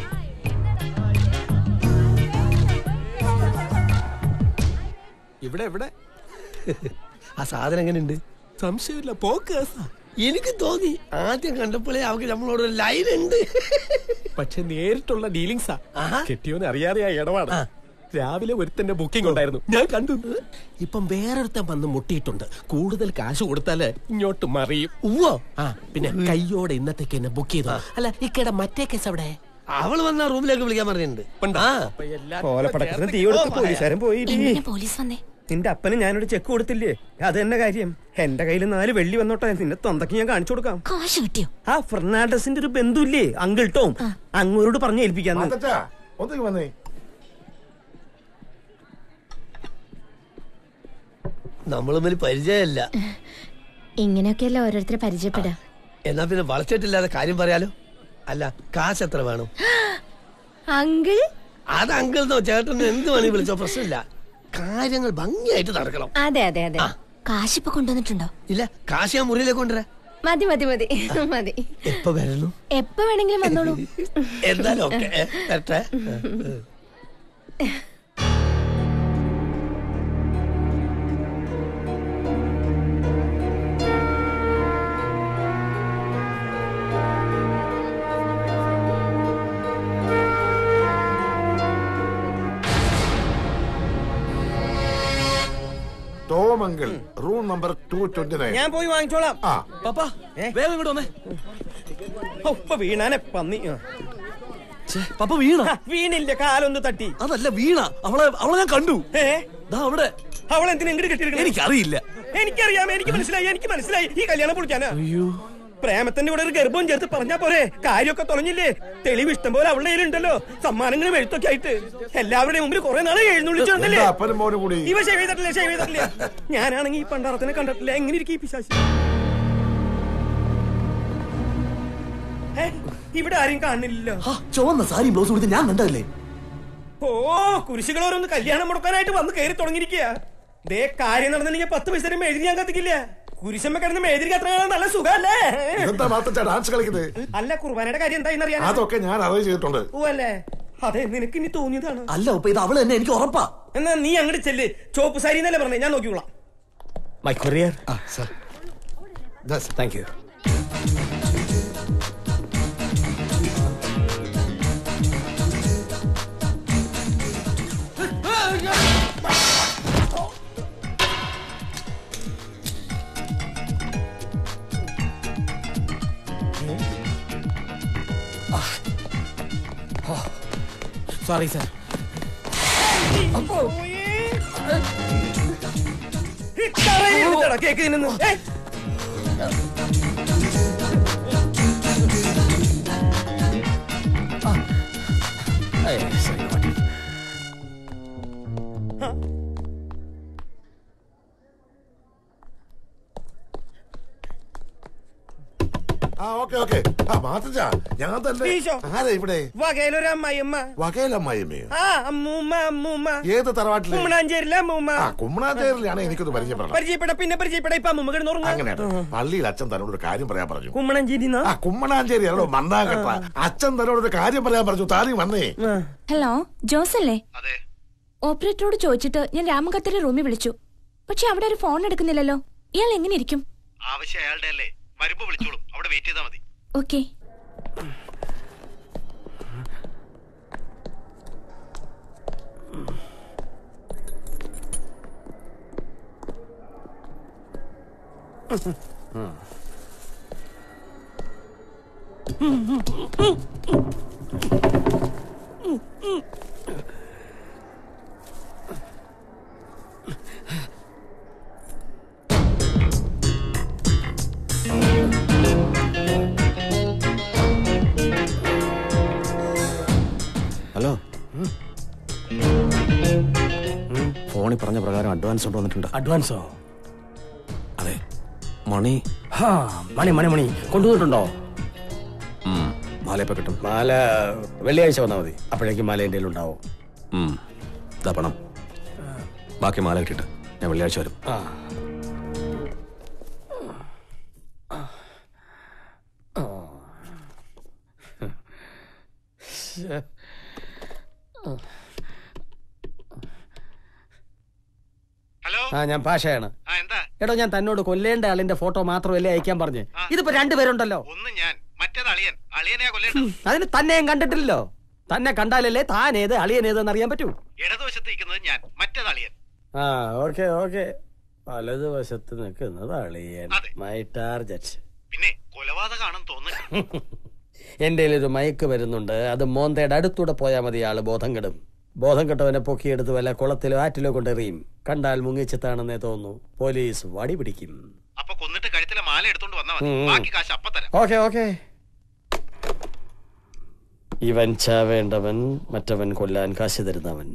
ഇവിടെ എവിടെ ആ സാധനം എങ്ങനെയുണ്ട് സംശയമില്ല പോക്ക് എനിക്ക് തോന്നി ആദ്യം കണ്ടപ്പോഴേ അവർക്ക് നമ്മളോട് ഒരു ലൈൻ ഉണ്ട് പക്ഷെ നേരിട്ടുള്ള ഡീലിങ്സാ കെട്ടിയോന്ന് അറിയാതെ ആ ഇടപാട് രാവിലെ ഒരുത്തന്റെ ബുക്കിംഗ് ഉണ്ടായിരുന്നു ഞാൻ കണ്ടു ഇപ്പം വേറൊരുത്തൻ വന്ന് മുട്ടിയിട്ടുണ്ട് കൂടുതൽ കാശ് കൊടുത്താല് ഇങ്ങോട്ട് മറിയും ഉവ്വോ ആ പിന്നെ കയ്യോടെ ഇന്നത്തേക്ക് എന്നെ ബുക്ക് ചെയ്തു അല്ല ഇക്കയുടെ മറ്റേ കേസ് അവിടെ അവള് വന്ന റൂമിലേക്ക് വിളിക്കാൻ പറഞ്ഞിട്ടുണ്ട് ആ ഓലപ്പടക്കത്തിന് തീ കൊടുത്ത് പോലീസുകാരൻ പോയി എന്തിനാ പോലീസ് വന്നേ നിന്റെ അപ്പന് ഞാനൊരു ചെക്ക് കൊടുത്തില്ലേ അത് തന്നെ കാര്യം എന്റെ കയ്യിൽ നാല് വെള്ളി വന്നോട്ടെ നിന്റെ തൊന്തക്ക് ഞാൻ കാണിച്ചു കൊടുക്കാം കാശ് കിട്ടിയോ ആ ഫെർണാണ്ടസിന്റെ ഒരു ബന്ധുല്ലേ അങ്കിൾ ടോം അങ്ങോരോട് പറഞ്ഞു ഏൽപ്പിക്കാന്ന് മാത്തച്ചാ, ഒന്നിങ്ങ് വന്നേ നമ്മൾ തമ്മിൽ പരിചയമല്ല ഇങ്ങനെയൊക്കെയല്ല ഓരോരുത്തരെ പരിചയപ്പെടാ എന്നാ പിന്നെ വളച്ചിട്ടില്ലാതെ കാര്യം പറയാലോ അല്ല കാശ് എത്ര വേണം അങ്കിൾ അത് അങ്കിൾ ചേട്ടൻ എന്ത് വേണേ വിളിച്ചോ പ്രശ്നമില്ല കാര്യങ്ങൾ ഭംഗിയായിട്ട് നടക്കണം അതെ അതെ അതെ കാശ് ഇപ്പൊ കൊണ്ടുവന്നിട്ടുണ്ടോ ഇല്ല കാശ് ഞാൻ മുറിയിലേക്ക് കൊണ്ടുവരാം മതി മതി മതി മതി എപ്പോ വരണം എപ്പോ വേണമെങ്കിലും വന്നോളൂ എന്തായാലും ഓക്കെ വരട്ടെ Tom uncle room number two twenty nine ഞാൻ പോയി വാങ്ങിച്ചോളാം ആ പാപ്പാ വേഗം ഇങ്ങോട്ട് വന്നേ ഓ, ഇപ്പൊ വീണാനെ പന്നി ആ. പപ്പ വീണ ആ, വീണില്ല കാലൊന്ന് തട്ടി അതല്ല വീണ അവളെ അവളെ ഞാൻ കണ്ടു ഏ ദാ അവിടെ അവൾ എന്തിനാ ഇങ്ങോട്ട് കെട്ടിയെടുക്കണേ എനിക്കറിയില്ല എനിക്കറിയാം എനിക്ക് മനസ്സിലായി എനിക്ക് മനസ്സിലായി ഈ കല്യാണം പൊളിക്കാനാ അയ്യോ പ്രേമത്തിന്റെ കൂടെ ഒരു ഗർഭവും ചേർത്ത് പറഞ്ഞാ പോരെ കാര്യമൊക്കെ തുറഞ്ഞില്ലേ തെളിവ് ഇഷ്ടം പോലെ അവളുടെ കയ്യിലുണ്ടല്ലോ സമ്മാനങ്ങളും എഴുത്തൊക്കെ ആയിട്ട് എല്ലാവരുടെയും മുമ്പിൽ കുറെ നാളെ എഴുന്നള്ളിച്ചോണ്ടല്ലേ എന്താ അപ്പനും മോനും കൂടി ഇവ ഷേവ് ചെയ്തിട്ടില്ല ഷേവ് ചെയ്തിട്ടില്ല ഞാനാണെങ്കിൽ ഈ പണ്ടാറത്തിനെ കണ്ടിട്ടില്ല എങ്ങനെ ഇരിക്കും ഈ പിശാശി ഏ, ഇവിടെ ആരും കാണുന്നില്ലല്ലോ ചുവന്ന സാരി ബ്ലൗസ് കൊടുത്ത് ഞാൻ കണ്ടതല്ലേ ഓ കുരിശുകളോരൊന്ന് കല്യാണം മുടക്കാനായിട്ട് വന്ന് കയറി തുടങ്ങിയിരിക്കുക ദേ കാര്യം നടന്നില്ലെങ്കിൽ പത്ത് പൈസ തരുമ്പോ എഴുതി ഞാൻ കത്തിക്കില്ല കുരിശമ്മ കിടന്ന് മേതിരി കത്ര നല്ല സുഖല്ലേ എന്താ മാത്തച്ചാ ഡാൻസ് കളിക്കുന്നത് അല്ല കുർബാനയുടെ കാര്യം എന്തായിന്ന് അറിയാൻ അതൊക്കെ ഞാൻ അറേഞ്ച് ചെയ്തിട്ടുണ്ട് ഓ അല്ലേ അതെ നിനക്ക് ഇനി തോന്നിയതാണ് അല്ല ഉപ്പ ഇത് അവള് തന്നെ എനിക്ക് ഉറപ്പാ എന്നാ നീ അങ്ങോട്ട് ചെല്ല് ചോപ്പ് സാരി എന്നല്ലേ പറഞ്ഞേ ഞാൻ നോക്കിക്കോളാം മൈ കൊറിയർ ആ sir thank you sorry sir cake തിന്നുന്നു ഏ, ആ ഓക്കെ ഓക്കെ ആ മാത്തച്ഛ ഞാൻ തന്നെ ഈശോ. ആരാ ഇവിടെ വകയിലൊരു അമ്മായിയമ്മ വകയിലമ്മായിമ്മയോ ആ അമ്മൂമ്മ അമ്മൂമ്മ ഏത് തറവാട്ടിലെ കുമ്മണാഞ്ചേരിയിലെ അമ്മൂമ്മ ആ കുമ്മണാഞ്ചേരിലാണ് എനിക്കൊന്ന് പരിചയപ്പെടണം പരിചയപ്പെട പിന്നെ പരിചയപ്പെട ഇപ്പൊ അമ്മൂമ്മ കിടന്നുറങ്ങ അങ്ങനെ പള്ളിയിൽ അച്ഛൻ തന്നോട് ഒരു കാര്യം പറയാൻ പറഞ്ഞു കുമ്മണാഞ്ചേരി ആ കുമ്മണാഞ്ചേരി ആണോ മണ്ണാകട്ട അച്ഛൻ തന്നോട് ഒരു കാര്യം പറയാൻ പറഞ്ഞു താനി വന്നേ ഹലോ ജോസ് അല്ലേ ഓപ്പറേറ്ററോട് ചോദിച്ചിട്ട് ഞാൻ രാമകത്തിന്റെ റൂമിൽ വിളിച്ചു പക്ഷെ അവിടെ ഒരു ഫോൺ എടുക്കുന്നില്ലല്ലോ ഇയാൾ എങ്ങനെ ഇരിക്കും ആവശ്യം അയാളുടെ അല്ലേ വരുമ്പോ വിളിച്ചോളും അവിടെ വെയിറ്റ് ചെയ്താൽ മതി ഓക്കെ ഹലോ ഫോണിൽ പറഞ്ഞ പ്രകാരം അഡ്വാൻസ് കൊണ്ട് വന്നിട്ടുണ്ട് അഡ്വാൻസോ അതെ മണി ഹാ മണി മണി മണി കൊണ്ടുവന്നിട്ടുണ്ടോ മാല ഇപ്പൊ കിട്ടും മാല വെള്ളിയാഴ്ച വന്നാൽ മതി അപ്പോഴേക്കും മാല എൻ്റെ ഉണ്ടാവും ഉം. ഇതാ പണം ബാക്കി മാല കിട്ടിയിട്ട് ഞാൻ വെള്ളിയാഴ്ച വരും ആ ആ ഞാൻ പാഷയാണ് എടോ ഞാൻ തന്നോട് കൊല്ലേണ്ട ആളിന്റെ ഫോട്ടോ മാത്രമല്ലേ അയക്കാൻ പറഞ്ഞ് ഇതിപ്പോ രണ്ടുപേരുണ്ടല്ലോ ഒന്ന് ഞാൻ മറ്റേത് അളിയൻ അളിയനെയാ കൊല്ലേണ്ടത് അതിന് തന്നെയും കണ്ടിട്ടില്ലല്ലോ തന്നെ കണ്ടാലല്ലേ താൻ ഏത് അളിയൻ ഏതെന്ന് അറിയാൻ പറ്റൂ ഇടതുവശത്ത് നിൽക്കുന്നത് ഞാൻ മറ്റേത് അളിയൻ ആ ഓക്കെ ഓക്കെ വലതുവശത്ത് നിൽക്കുന്നത് അളിയൻ മൈ ടാർജറ്റ് പിന്നെ കൊലപാതകമാണെന്ന് തോന്നുന്നു എന്റെ ഒരു മയക്ക് വരുന്നുണ്ട് അത് മോന്തയുടെ അടുത്തൂടെ പോയാൽ മതി ആള് ബോധം കെടും ബോധം കെട്ടവനെ പൊക്കിയെടുത്ത് വല്ല കുളത്തിലോ ആറ്റിലോ കൊണ്ടെറിയും കണ്ടാൽ മുങ്ങിച്ചെത്താണെന്നേ തോന്നുന്നു പോലീസ് വടി പിടിക്കും അപ്പൊ കൊന്നിട്ട് കഴുത്തിലെ മാല എടുത്തോണ്ട് വന്നാ മതി ഉം. ബാക്കി കാശ് അപ്പ തരാം ഓക്കെ ഓക്കെ ഇവൻ ചാവേണ്ടവൻ മറ്റവൻ കൊല്ലാൻ കാശ് തരുന്നവൻ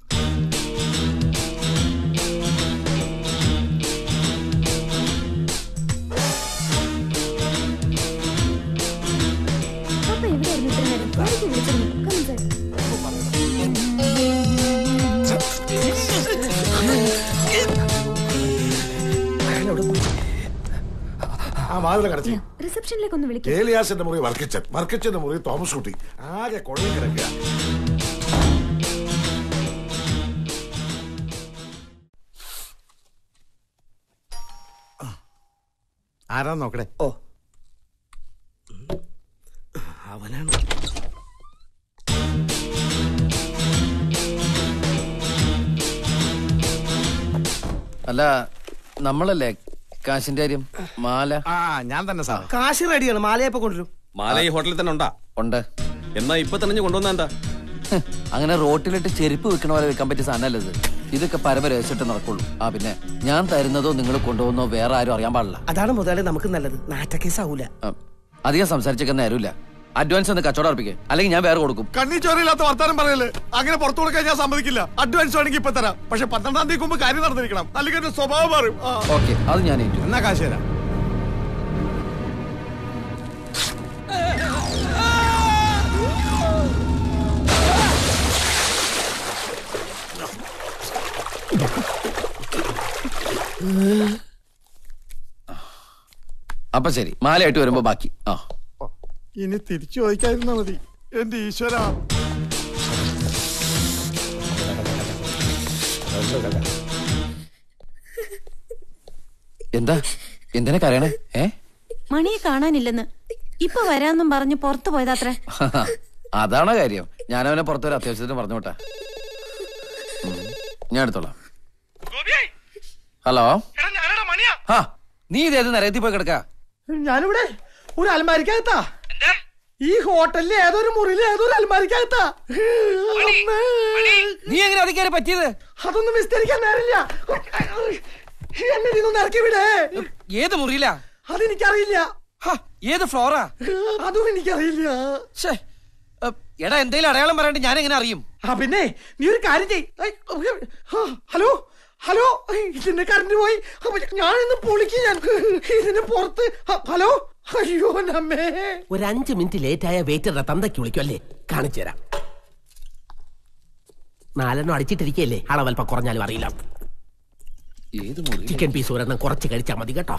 അപ്പൊ എവിടെയായിരുന്നു ഇത്ര നേരം എനിക്ക് വിളിച്ചിരുന്നു Come inside. ആ വാതില കടച്ചു റിസപ്ഷനിലേക്ക് ഒന്ന് വിളിക്കും ഏലിയാസിന്റെ മുറി വർക്കിച്ചൻ വർക്കിച്ചന്റെ മുറി തോമസ് കുട്ടി ആകെ കുഴയിൽ കിടക്കുക ആരാ നോക്കടേ ഓ അവനാണ് അല്ല നമ്മളല്ലേ കാശിന്റെ കാര്യം മാല ആ ഞാൻ തന്നെ സാർ കാശ് റെഡിയാണ് മാലയപ്പോ കൊണ്ടുവരും മാല ഈ ഹോട്ടലിൽ തന്നെ ഉണ്ടാ ഉണ്ട് എന്നാ ഇപ്പൊ തന്നെ കൊണ്ടുവന്നാ എന്താ അങ്ങനെ റോട്ടിലിട്ട് ചെരുപ്പ് വെക്കണ പോലെ വെക്കാൻ പറ്റിയ സാധനമല്ല ഇത് ഇതൊക്കെ പരമരഹസ്യമായിട്ട് നടക്കുള്ളൂ ആ പിന്നെ ഞാൻ തരുന്നതോ നിങ്ങൾ കൊണ്ടുപോകുന്നോ വേറെ ആരും അറിയാൻ പാടില്ല അതാണ് മുതലാളി നമുക്ക് നല്ലത് നാറ്റക്കേസ് ആവൂല ആ, അധികം സംസാരിച്ചേക്കുന്ന നേരമില്ല അഡ്വാൻസ് ഒന്ന് കച്ചവടം ഉറപ്പിക്കേ അല്ലെങ്കിൽ ഞാൻ വേറെ കൊടുക്കും കണ്ണി ചോരയില്ലാത്ത വർത്താനം പറയല്ലേ അങ്ങനെ പുറത്തു കൊടുക്കാൻ ഞാൻ സമ്മതിക്കില്ല അഡ്വാൻസ് വേണമെങ്കിൽ ഇപ്പൊ തരാം പക്ഷെ പന്ത്രണ്ടാം തീയതി മുമ്പ് കാര്യം നടന്നിരിക്കണം അല്ലെങ്കിൽ എന്റെ സ്വഭാവം മാറും ആ. ഓക്കെ അത് ഞാൻ ഏറ്റു എന്നാ കാശ് തരാം അപ്പൊ ശരി മാലയായിട്ട് വരുമ്പോ ബാക്കി ആ ഇനി തിരിച്ചു ചോദിക്കാതിരുന്നാ മതി എന്റെ ഈശ്വര എന്താ എന്തിനാ കരയണേ ഏ മണിയെ കാണാനില്ലെന്ന് ഇപ്പൊ വരാന്നും പറഞ്ഞ് പുറത്തു പോയതാത്രേ അതാണോ കാര്യം ഞാൻ അവനെ പുറത്തൊരു അത്യാവശ്യത്തിന് പറഞ്ഞു വിട്ടാ ഉം. ഞാൻ എടുത്തോളാം ഹലോ ആ നീ ഇതേത് നരകത്തിൽ പോയി കിടക്ക ഞാനിവിടെ ഒരു അലമാരിക്കകത്താ ഈ ഹോട്ടലിൽ ഏതൊരു മുറിയിൽ ഏതൊരു അലമാരിക്കകത്താ നീ എങ്ങനെ അതിൽ കയറി പറ്റിയത് അതൊന്നും വിസ്തരിക്കാൻ നേരില്ല എന്നെ ഇതൊന്നും ഇറക്കി വിടേ ഏത് മുറിയിലാ അതെനിക്കറിയില്ല ഏത് ഫ്ലോറാ അതും എനിക്കറിയില്ല ശ്ശേ, ഏ, എടാ എന്തെങ്കിലും അടയാളം പറയാണ്ട് ഞാൻ എങ്ങനെ അറിയും ആ പിന്നെ നീ ഒരു കാര്യം ചെയ് ഐ, ആ, ഹലോ ഹലോ ഇതിന്റെ കറണ്ട് പോയി അപ്പൊ ഞാൻ ഇന്ന് പൊളിക്ക് ഞാൻ ഇതിന് പുറത്ത് ആ, ഹലോ അയ്യോ നമ്മേ ഒരു അഞ്ച് മിനിറ്റ് ലേറ്റ് ആയ വെയിറ്ററുടെ തന്തയ്ക്ക് വിളിക്കും അല്ലേ കാണിച്ചു തരാം നാലെണ്ണം അടിച്ചിട്ടിരിക്കല്ലേ അളവൽപ്പം കുറഞ്ഞാലും അറിയില്ല ചിക്കൻ പീസ് ഒരെണ്ണം കുറച്ച് കഴിച്ചാൽ മതി കേട്ടോ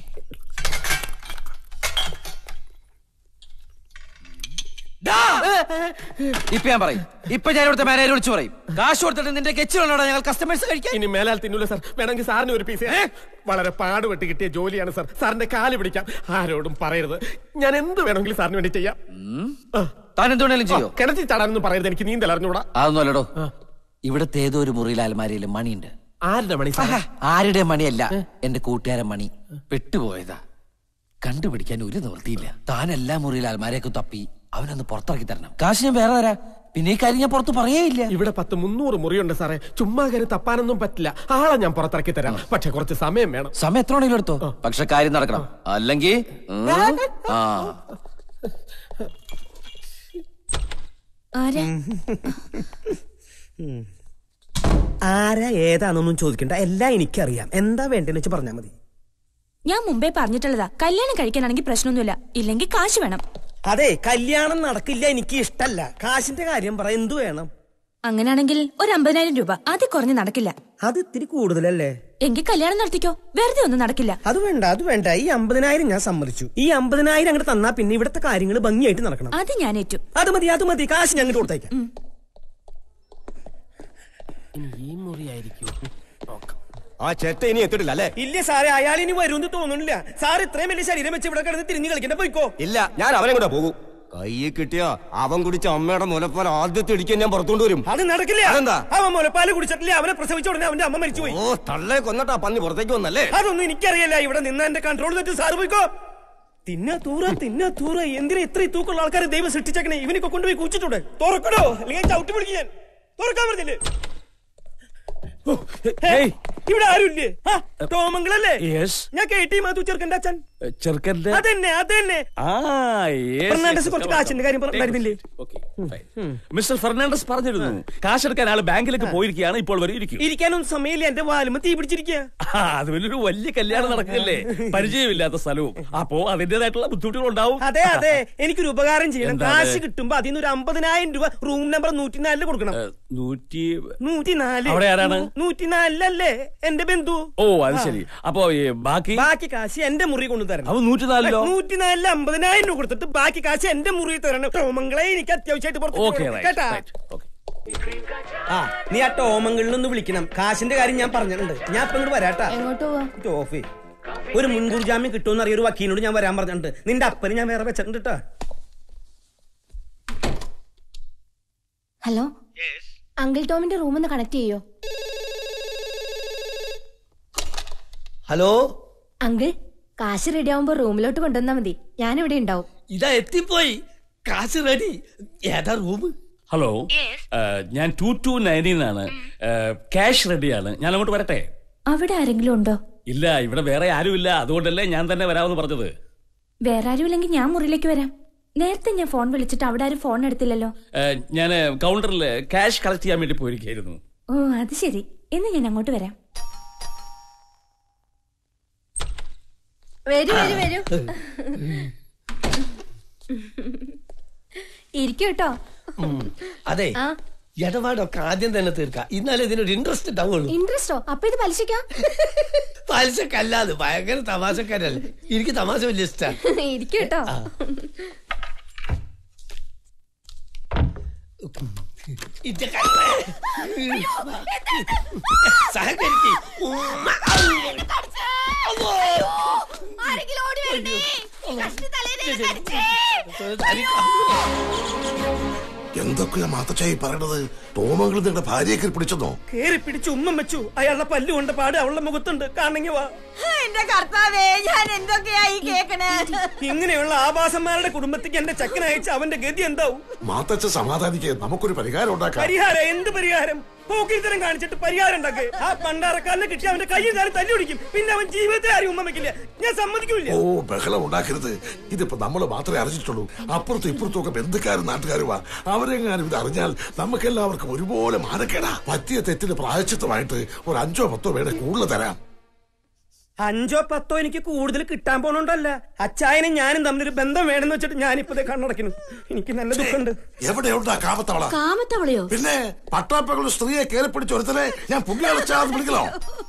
ഇപ്പൊ ഞാൻ പറയും ഇപ്പൊ ഞാൻ ഇവിടുത്തെ മാനേജർ വിളിച്ചു പറയും കാശ് കൊടുത്തിട്ട് നിന്റെ കെച്ചിലുള്ളടാ ഞങ്ങൾ കസ്റ്റമേഴ്സ് കഴിക്കാൻ ഇനി മേലാൽ തിന്നൂല സാർ വേണമെങ്കിൽ സാറിന് ഒരു പീസ് വളരെ പാടുപെട്ട് കിട്ടിയ ജോലിയാണ് സാർ സാറിന്റെ കാല് പിടിക്കാം ആരോടും പറയരുത് ഞാൻ എന്ത് വേണമെങ്കിലും സാറിന് വേണ്ടി ചെയ്യാം താൻ എന്തുകൊണ്ടെങ്കിലും ചെയ്യോ കിണറ്റിൽ ചാടാനൊന്നും പറയരുത് എനിക്ക് നീന്തൽ അറിഞ്ഞൂടാ അതൊന്നും അല്ലടോ ഇവിടുത്തെ ഏതോ ഒരു മുറിയിൽ അലമാരയിൽ മണിയുണ്ട് ആരുടെ മണി സാർ ആരുടെ മണിയല്ല എന്റെ കൂട്ടുകാരൻ മണി പെട്ടുപോയതാ കണ്ടുപിടിക്കാൻ ഒരു നിവൃത്തിയില്ല താൻ എല്ലാ മുറിയിൽ അൽമാരയൊക്കെ തപ്പി അവനൊന്ന് പുറത്തിറക്കി തരണം കാശ് ഞാൻ വേറെ തരാം പിന്നെ ഈ കാര്യം ഞാൻ പുറത്ത് പറയേയില്ല ഇവിടെ പത്ത് മുന്നൂറ് മുറിയുണ്ട് സാറേ ചുമ്മാ കയറി തപ്പാനൊന്നും പറ്റില്ല ആളെ ഞാൻ പുറത്തിറക്കി തരാം പക്ഷെ കുറച്ച് സമയം വേണം സമയം എത്ര മണിയിലും എടുത്തോ പക്ഷെ കാര്യം നടക്കണം അല്ലെങ്കിൽ ഉം, ആ ആരാ ആരാ ഏതാണെന്നൊന്നും ചോദിക്കണ്ട എല്ലാം എനിക്കറിയാം എന്താ വേണ്ടെന്ന് വെച്ച് പറഞ്ഞാൽ മതി ഞാൻ മുമ്പേ പറഞ്ഞിട്ടുള്ളതാ കല്യാണം കഴിക്കാനാണെങ്കിൽ പ്രശ്നമൊന്നുമില്ല ഇല്ലെങ്കിൽ കാശ് വേണം അതെ കല്യാണം നടക്കില്ല എനിക്ക് ഇഷ്ടല്ല കാശിന്റെ കാര്യം പറ എന്തു വേണം അങ്ങനെയാണെങ്കിൽ ഒരു അമ്പതിനായിരം രൂപ അത് കുറഞ്ഞ് നടക്കില്ല അത് ഇത്തിരി കൂടുതലല്ലേ എങ്കിൽ കല്യാണം നടത്തിക്കോ വെറുതെ ഒന്നും നടക്കില്ല അത് വേണ്ട അത് വേണ്ട ഈ അമ്പതിനായിരം ഞാൻ സമ്മതിച്ചു ഈ അമ്പതിനായിരം അങ്ങോട്ട് തന്നാ പിന്നെ ഇവിടുത്തെ കാര്യങ്ങൾ ഭംഗിയായിട്ട് നടക്കണം അത് ഞാൻ ഏറ്റു അത് മതി അത് മതി കാശ് ഞാൻ അങ്ങോട്ട് കൊടുത്തേക്കാം ഈ മുറിയായിരിക്കും ആ ചെറ്റ ഇനി എത്തിയിട്ടില്ല അല്ലേ ഇല്ല സാറേ അയാൾ ഇനി വരുമെന്ന് തോന്നുന്നില്ല സാർ ഇത്രയും വലിയ ശരീരം വെച്ച് ഇവിടെ കിടന്ന് തിരിഞ്ഞു കളിക്കണ്ട പോയിക്കോ ഇല്ല ഞാൻ അവനെ കൂടെ പോകും കയ്യിൽ കിട്ടിയ അവൻ കുടിച്ച അമ്മയുടെ മുലപ്പാൽ ആദ്യത്തെ ഇടിക്കാൻ ഞാൻ പുറത്തുകൊണ്ട് വരും അത് നടക്കില്ല അതെന്താ അവൻ മുലപ്പാല് കുടിച്ചിട്ടില്ല അവനെ പ്രസവിച്ച ഉടനെ അവന്റെ അമ്മ മരിച്ചുപോയി ഓ തള്ളെ കൊന്നിട്ടാ പന്നി പുറത്തേക്ക് വന്നല്ലേ അതൊന്നും എനിക്കറിയില്ല ഇവിടെ നിന്ന് എന്റെ കൺട്രോൾ തെറ്റ് സാറ് പോയിക്കോ തിന്ന തൂറ തിന്ന തൂറ എന്തിനാ ഇത്ര തൂക്കമുള്ള ആൾക്കാരെ ദൈവം സൃഷ്ടിച്ചേക്കണേ ഇവനൊക്കെ കൊണ്ടുപോയി കുച്ചിട്ടുണ്ട് തുറക്കണോ അല്ലെങ്കിൽ ചവിട്ടി പിടിക്കും ഞാൻ തുറക്കാൻ പറഞ്ഞില്ലേ ഓ, ഹേയ്, ഇവിടെ ആരുമില്ലേ ആ, ടോമംഗളല്ലേ ഞാൻ കേട്ടി മാതു ചെറുക്കന്റെ അച്ഛൻ ചെറുക്കന്റെ അതന്നെ അതന്നെ ആ yes, ഫെർണാണ്ടസ് yes, കുറച്ച് come on, കാശിന്റെ കാര്യം come on. പറഞ്ഞിരുന്നില്ലേ മിസ്റ്റർ ഫെർണാണ്ടസ് പറഞ്ഞിരുന്നു കാശെടുക്കാൻ ആള് ബാങ്കിലേക്ക് പോയിരിക്കുകയാണ് ഇപ്പോൾ വരെ ഇരിക്കും ഇരിക്കാനൊന്നും സമയമില്ല എന്റെ വാലുമ്പ തീ പിടിച്ചിരിക്കുക ആ, അത് വലിയൊരു വലിയ കല്യാണം നടക്കല്ലേ പരിചയമില്ലാത്ത സ്ഥലവും അപ്പോ അതിന്റേതായിട്ടുള്ള ബുദ്ധിമുട്ടുകൾ ഉണ്ടാവും അതെ അതെ എനിക്കൊരു ഉപകാരം ചെയ്യണം എന്താണ്? കാശ് കിട്ടുമ്പോ അതിൽ നിന്ന് ഒരു അമ്പതിനായിരം രൂപ റൂം നമ്പർ നൂറ്റിനാലില് കൊടുക്കണം നൂറ്റി നൂറ്റിനാല് അവിടെ ആരാണ്? നൂ- നൂറ്റിനാലിലല്ലേ എന്റെ ബന്ധു ഓ അത് ശരി അപ്പോ ഈ ബാക്കി ബാക്കി കാശ് എന്റെ മുറി കൊണ്ടു തരണം അപ്പൊ നൂറ്റിനാലിലോ നൂറ്റിനാലില് അമ്പതിനായിരം രൂപ കൊടുത്തിട്ട് ബാക്കി കാശ് എന്റെ മുറി തരണം ടോമംഗളെ എനിക്ക് അത്യാവശ്യമായിട്ട് പുറത്ത് ഓക്കെ പോകണം. കേട്ടാ ആ നീ ആ ടോമംഗളിൽ ഒന്ന് വിളിക്കണം കാശിന്റെ കാര്യം ഞാൻ പറഞ്ഞിട്ടുണ്ട് ഞാൻ ഇപ്പൊ ഇങ്ങോട്ട് വരാട്ടാ എങ്ങോട്ട് പോവാ ടോഫി ഒരു മുൻകൂർ ജാമ്യം കിട്ടുമെന്ന് അറിയ ഒരു വക്കീലിനോട് ഞാൻ വരാൻ പറഞ്ഞിട്ടുണ്ട് നിന്റെ അപ്പന് ഞാൻ വേറെ വെച്ചിട്ടുണ്ട് കേട്ടാ ഹലോ അങ്കിൾ ടോമിന്റെ റൂം ഒന്ന് കണക്ട് ചെയ്യോ ഹലോ അങ്കിൾ കാശ് റെഡി ആവുമ്പോ റൂമിലോട്ട് കൊണ്ടുവന്നാ മതി ഞാനിവിടെ ഉണ്ടാവും ഇതാ എത്തിപ്പോയി കാശ് റെഡി ഏതാ റൂം ഹലോ ഞാൻ ടു ടു നയനിന്നാണ് ക്യാഷ് റെഡിയാണ് ഞാൻ അങ്ങോട്ട് വരട്ടെ അവിടെ ആരെങ്കിലും ഉണ്ടോ ഇല്ല ഇവിടെ വേറെ ആരുമില്ല അതുകൊണ്ടല്ലേ ഞാൻ തന്നെ വരാമെന്ന് പറഞ്ഞത് വേറെ ആരും ഇല്ലെങ്കിൽ ഞാൻ മുറിയിലേക്ക് വരാം നേരത്തെ ഞാൻ ഫോൺ വിളിച്ചിട്ട് അവിടെ ആരും ഫോൺ എടുത്തില്ലല്ലോ ഞാൻ കൗണ്ടറിൽ ക്യാഷ് കളക്ട് ചെയ്യാൻ വേണ്ടി പോയിരിക്കായിരുന്നു ഓ അത് ശരി എന്ന് ഞാൻ അങ്ങോട്ട് വരാം വരൂ വരൂ വരൂ ഇരിക്കൂ കേട്ടോ അതെ ആ ഇടപാടൊക്കെ ആദ്യം തന്നെ തീർക്കാം ഇന്നാലേ ഇതിനൊരു ഇൻട്രസ്റ്റ് ഉണ്ടാവുള്ളൂ ഇൻട്രസ്റ്റോ അപ്പൊ ഇത് പലിശക്കാ പലിശക്കല്ലാതെ ഭയങ്കര തമാശക്കാരല്ലേ എനിക്ക് തമാശ വലിയ ഇഷ്ടമാണ് ഇരിക്കൂ കേട്ടോ സഹകരിക്ക് എന്തൊക്കെയാ മാത്തച്ചായി പറയണത് ടോമങ്ങൾ നിങ്ങളുടെ ഭാര്യയൊക്കെ പിടിച്ചെന്നോ കേറി പിടിച്ച് ഉമ്മം വെച്ചു അയാളുടെ പല്ലു കൊണ്ട് പാട് അവളുടെ മുഖത്തുണ്ട് കാണെങ്കിൽ വാ എന്റെ കർത്താവേ ഞാൻ എന്തൊക്കെയായി കേക്കണേ ഇങ്ങനെയുള്ള ആഭാസന്മാരുടെ കുടുംബത്തേക്ക് എന്റെ ചക്കൻ അയച്ച അവന്റെ ഗതി എന്താവും മാത്തച്ഛ സമാധാനിക്ക് നമുക്കൊരു പരിഹാരം ഉണ്ടാക്കാം പരിഹാരം എന്ത് പരിഹാരം പോക്കിരിത്തരം കാണിച്ചിട്ട് പരിഹാരം ഉണ്ടാക്കേ ആ പണ്ടാറക്കാലിനെ കിട്ടി അവന്റെ കയ്യിൽ കാലം തല്ലി പിടിക്കും പിന്നെ അവൻ ജീവിതത്തിൽ ആരും ഉമ്മ വെക്കില്ല ഞാൻ സമ്മതിക്കൂല ഓ ബഹളം ഉണ്ടാക്കരുത് ഇതിപ്പോ നമ്മൾ മാത്രമേ അറിഞ്ഞിട്ടുള്ളൂ അപ്പുറത്തും ഇപ്പുറത്തും ഒക്കെ ബന്ധുക്കാരും നാട്ടുകാരുമാ അവരെങ്ങാനും ഇത് അറിഞ്ഞാൽ നമുക്കെല്ലാവർക്കും ഒരുപോലെ മാനക്കേടാ പറ്റിയ തെറ്റിന് പ്രായച്ചിത്തമായിട്ട് ഒരു അഞ്ചോ പത്തോ പേരെ കൂടുതൽ തരാം അഞ്ചോ പത്തോ എനിക്ക് കൂടുതൽ കിട്ടാൻ പോണോണ്ടല്ല അച്ചായനും ഞാനും തമ്മിലൊരു ബന്ധം വേണമെന്ന് വെച്ചിട്ട് ഞാനിപ്പോ ദേ കണ്ണടക്കുന്നു എനിക്ക് നല്ല ദുഃഖമുണ്ട് എവിടെയുണ്ടാ കാമത്തവള കാമത്തവളയോ പിന്നെ പട്ടാപ്പകളുടെ സ്ത്രീയെ കയറി പിടിച്ച് ഒരുത്തനെ ഞാൻ പുള്ളി അടച്ചാന്ന് വിളിക്കണോ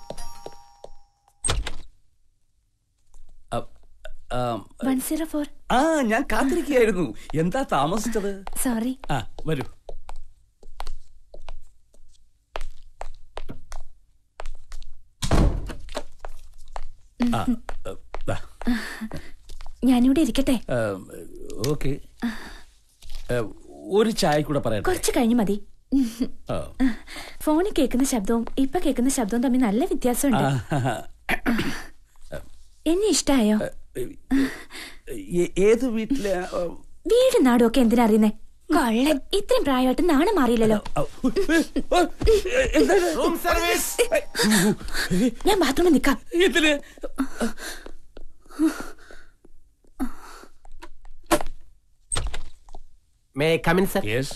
വൺ സീറോ ഫോർ ആ ഞാൻ കാത്തിരിക്കുകയായിരുന്നു എന്താ താമസിച്ചത് സോറി ആ വരൂ ആ ഞാനിവിടെ ഇരിക്കട്ടെ ഓക്കെ ഒരു ചായ കൂടെ പറയട്ടെ കുറച്ച് കഴിഞ്ഞ് മതി ആ. ഫോണിൽ കേൾക്കുന്ന ശബ്ദവും ഇപ്പൊ കേൾക്കുന്ന ശബ്ദവും തമ്മിൽ നല്ല വ്യത്യാസമുണ്ട് ആ, എന്നെ ഇഷ്ടായോ ഏ- ഏത് വീട്ടിലെ ആ, വീട് നാടും ഒക്കെ എന്തിനാ അറിയുന്നേ കൊള്ളൻ ഇത്രയും പ്രായമായിട്ട് നാണം മാറിയില്ലല്ലോ റൂം സർവീസ് ഞാൻ ബാത്റൂമിൽ നിക്കാം ഇതില് may come in sir yes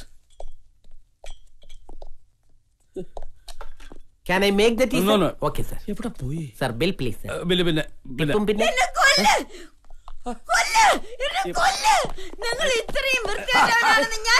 can I make the tea No, no. Okay sir എവിടെ പോയി സർ ബിൽ പ്ലീസ് സർ പിന്നെ പിന്നെ പിന്നെ പിന്നെ നിങ്ങൾ ഇത്രയും വൃത്തികെട്ടവരാണെന്ന് ഞാൻ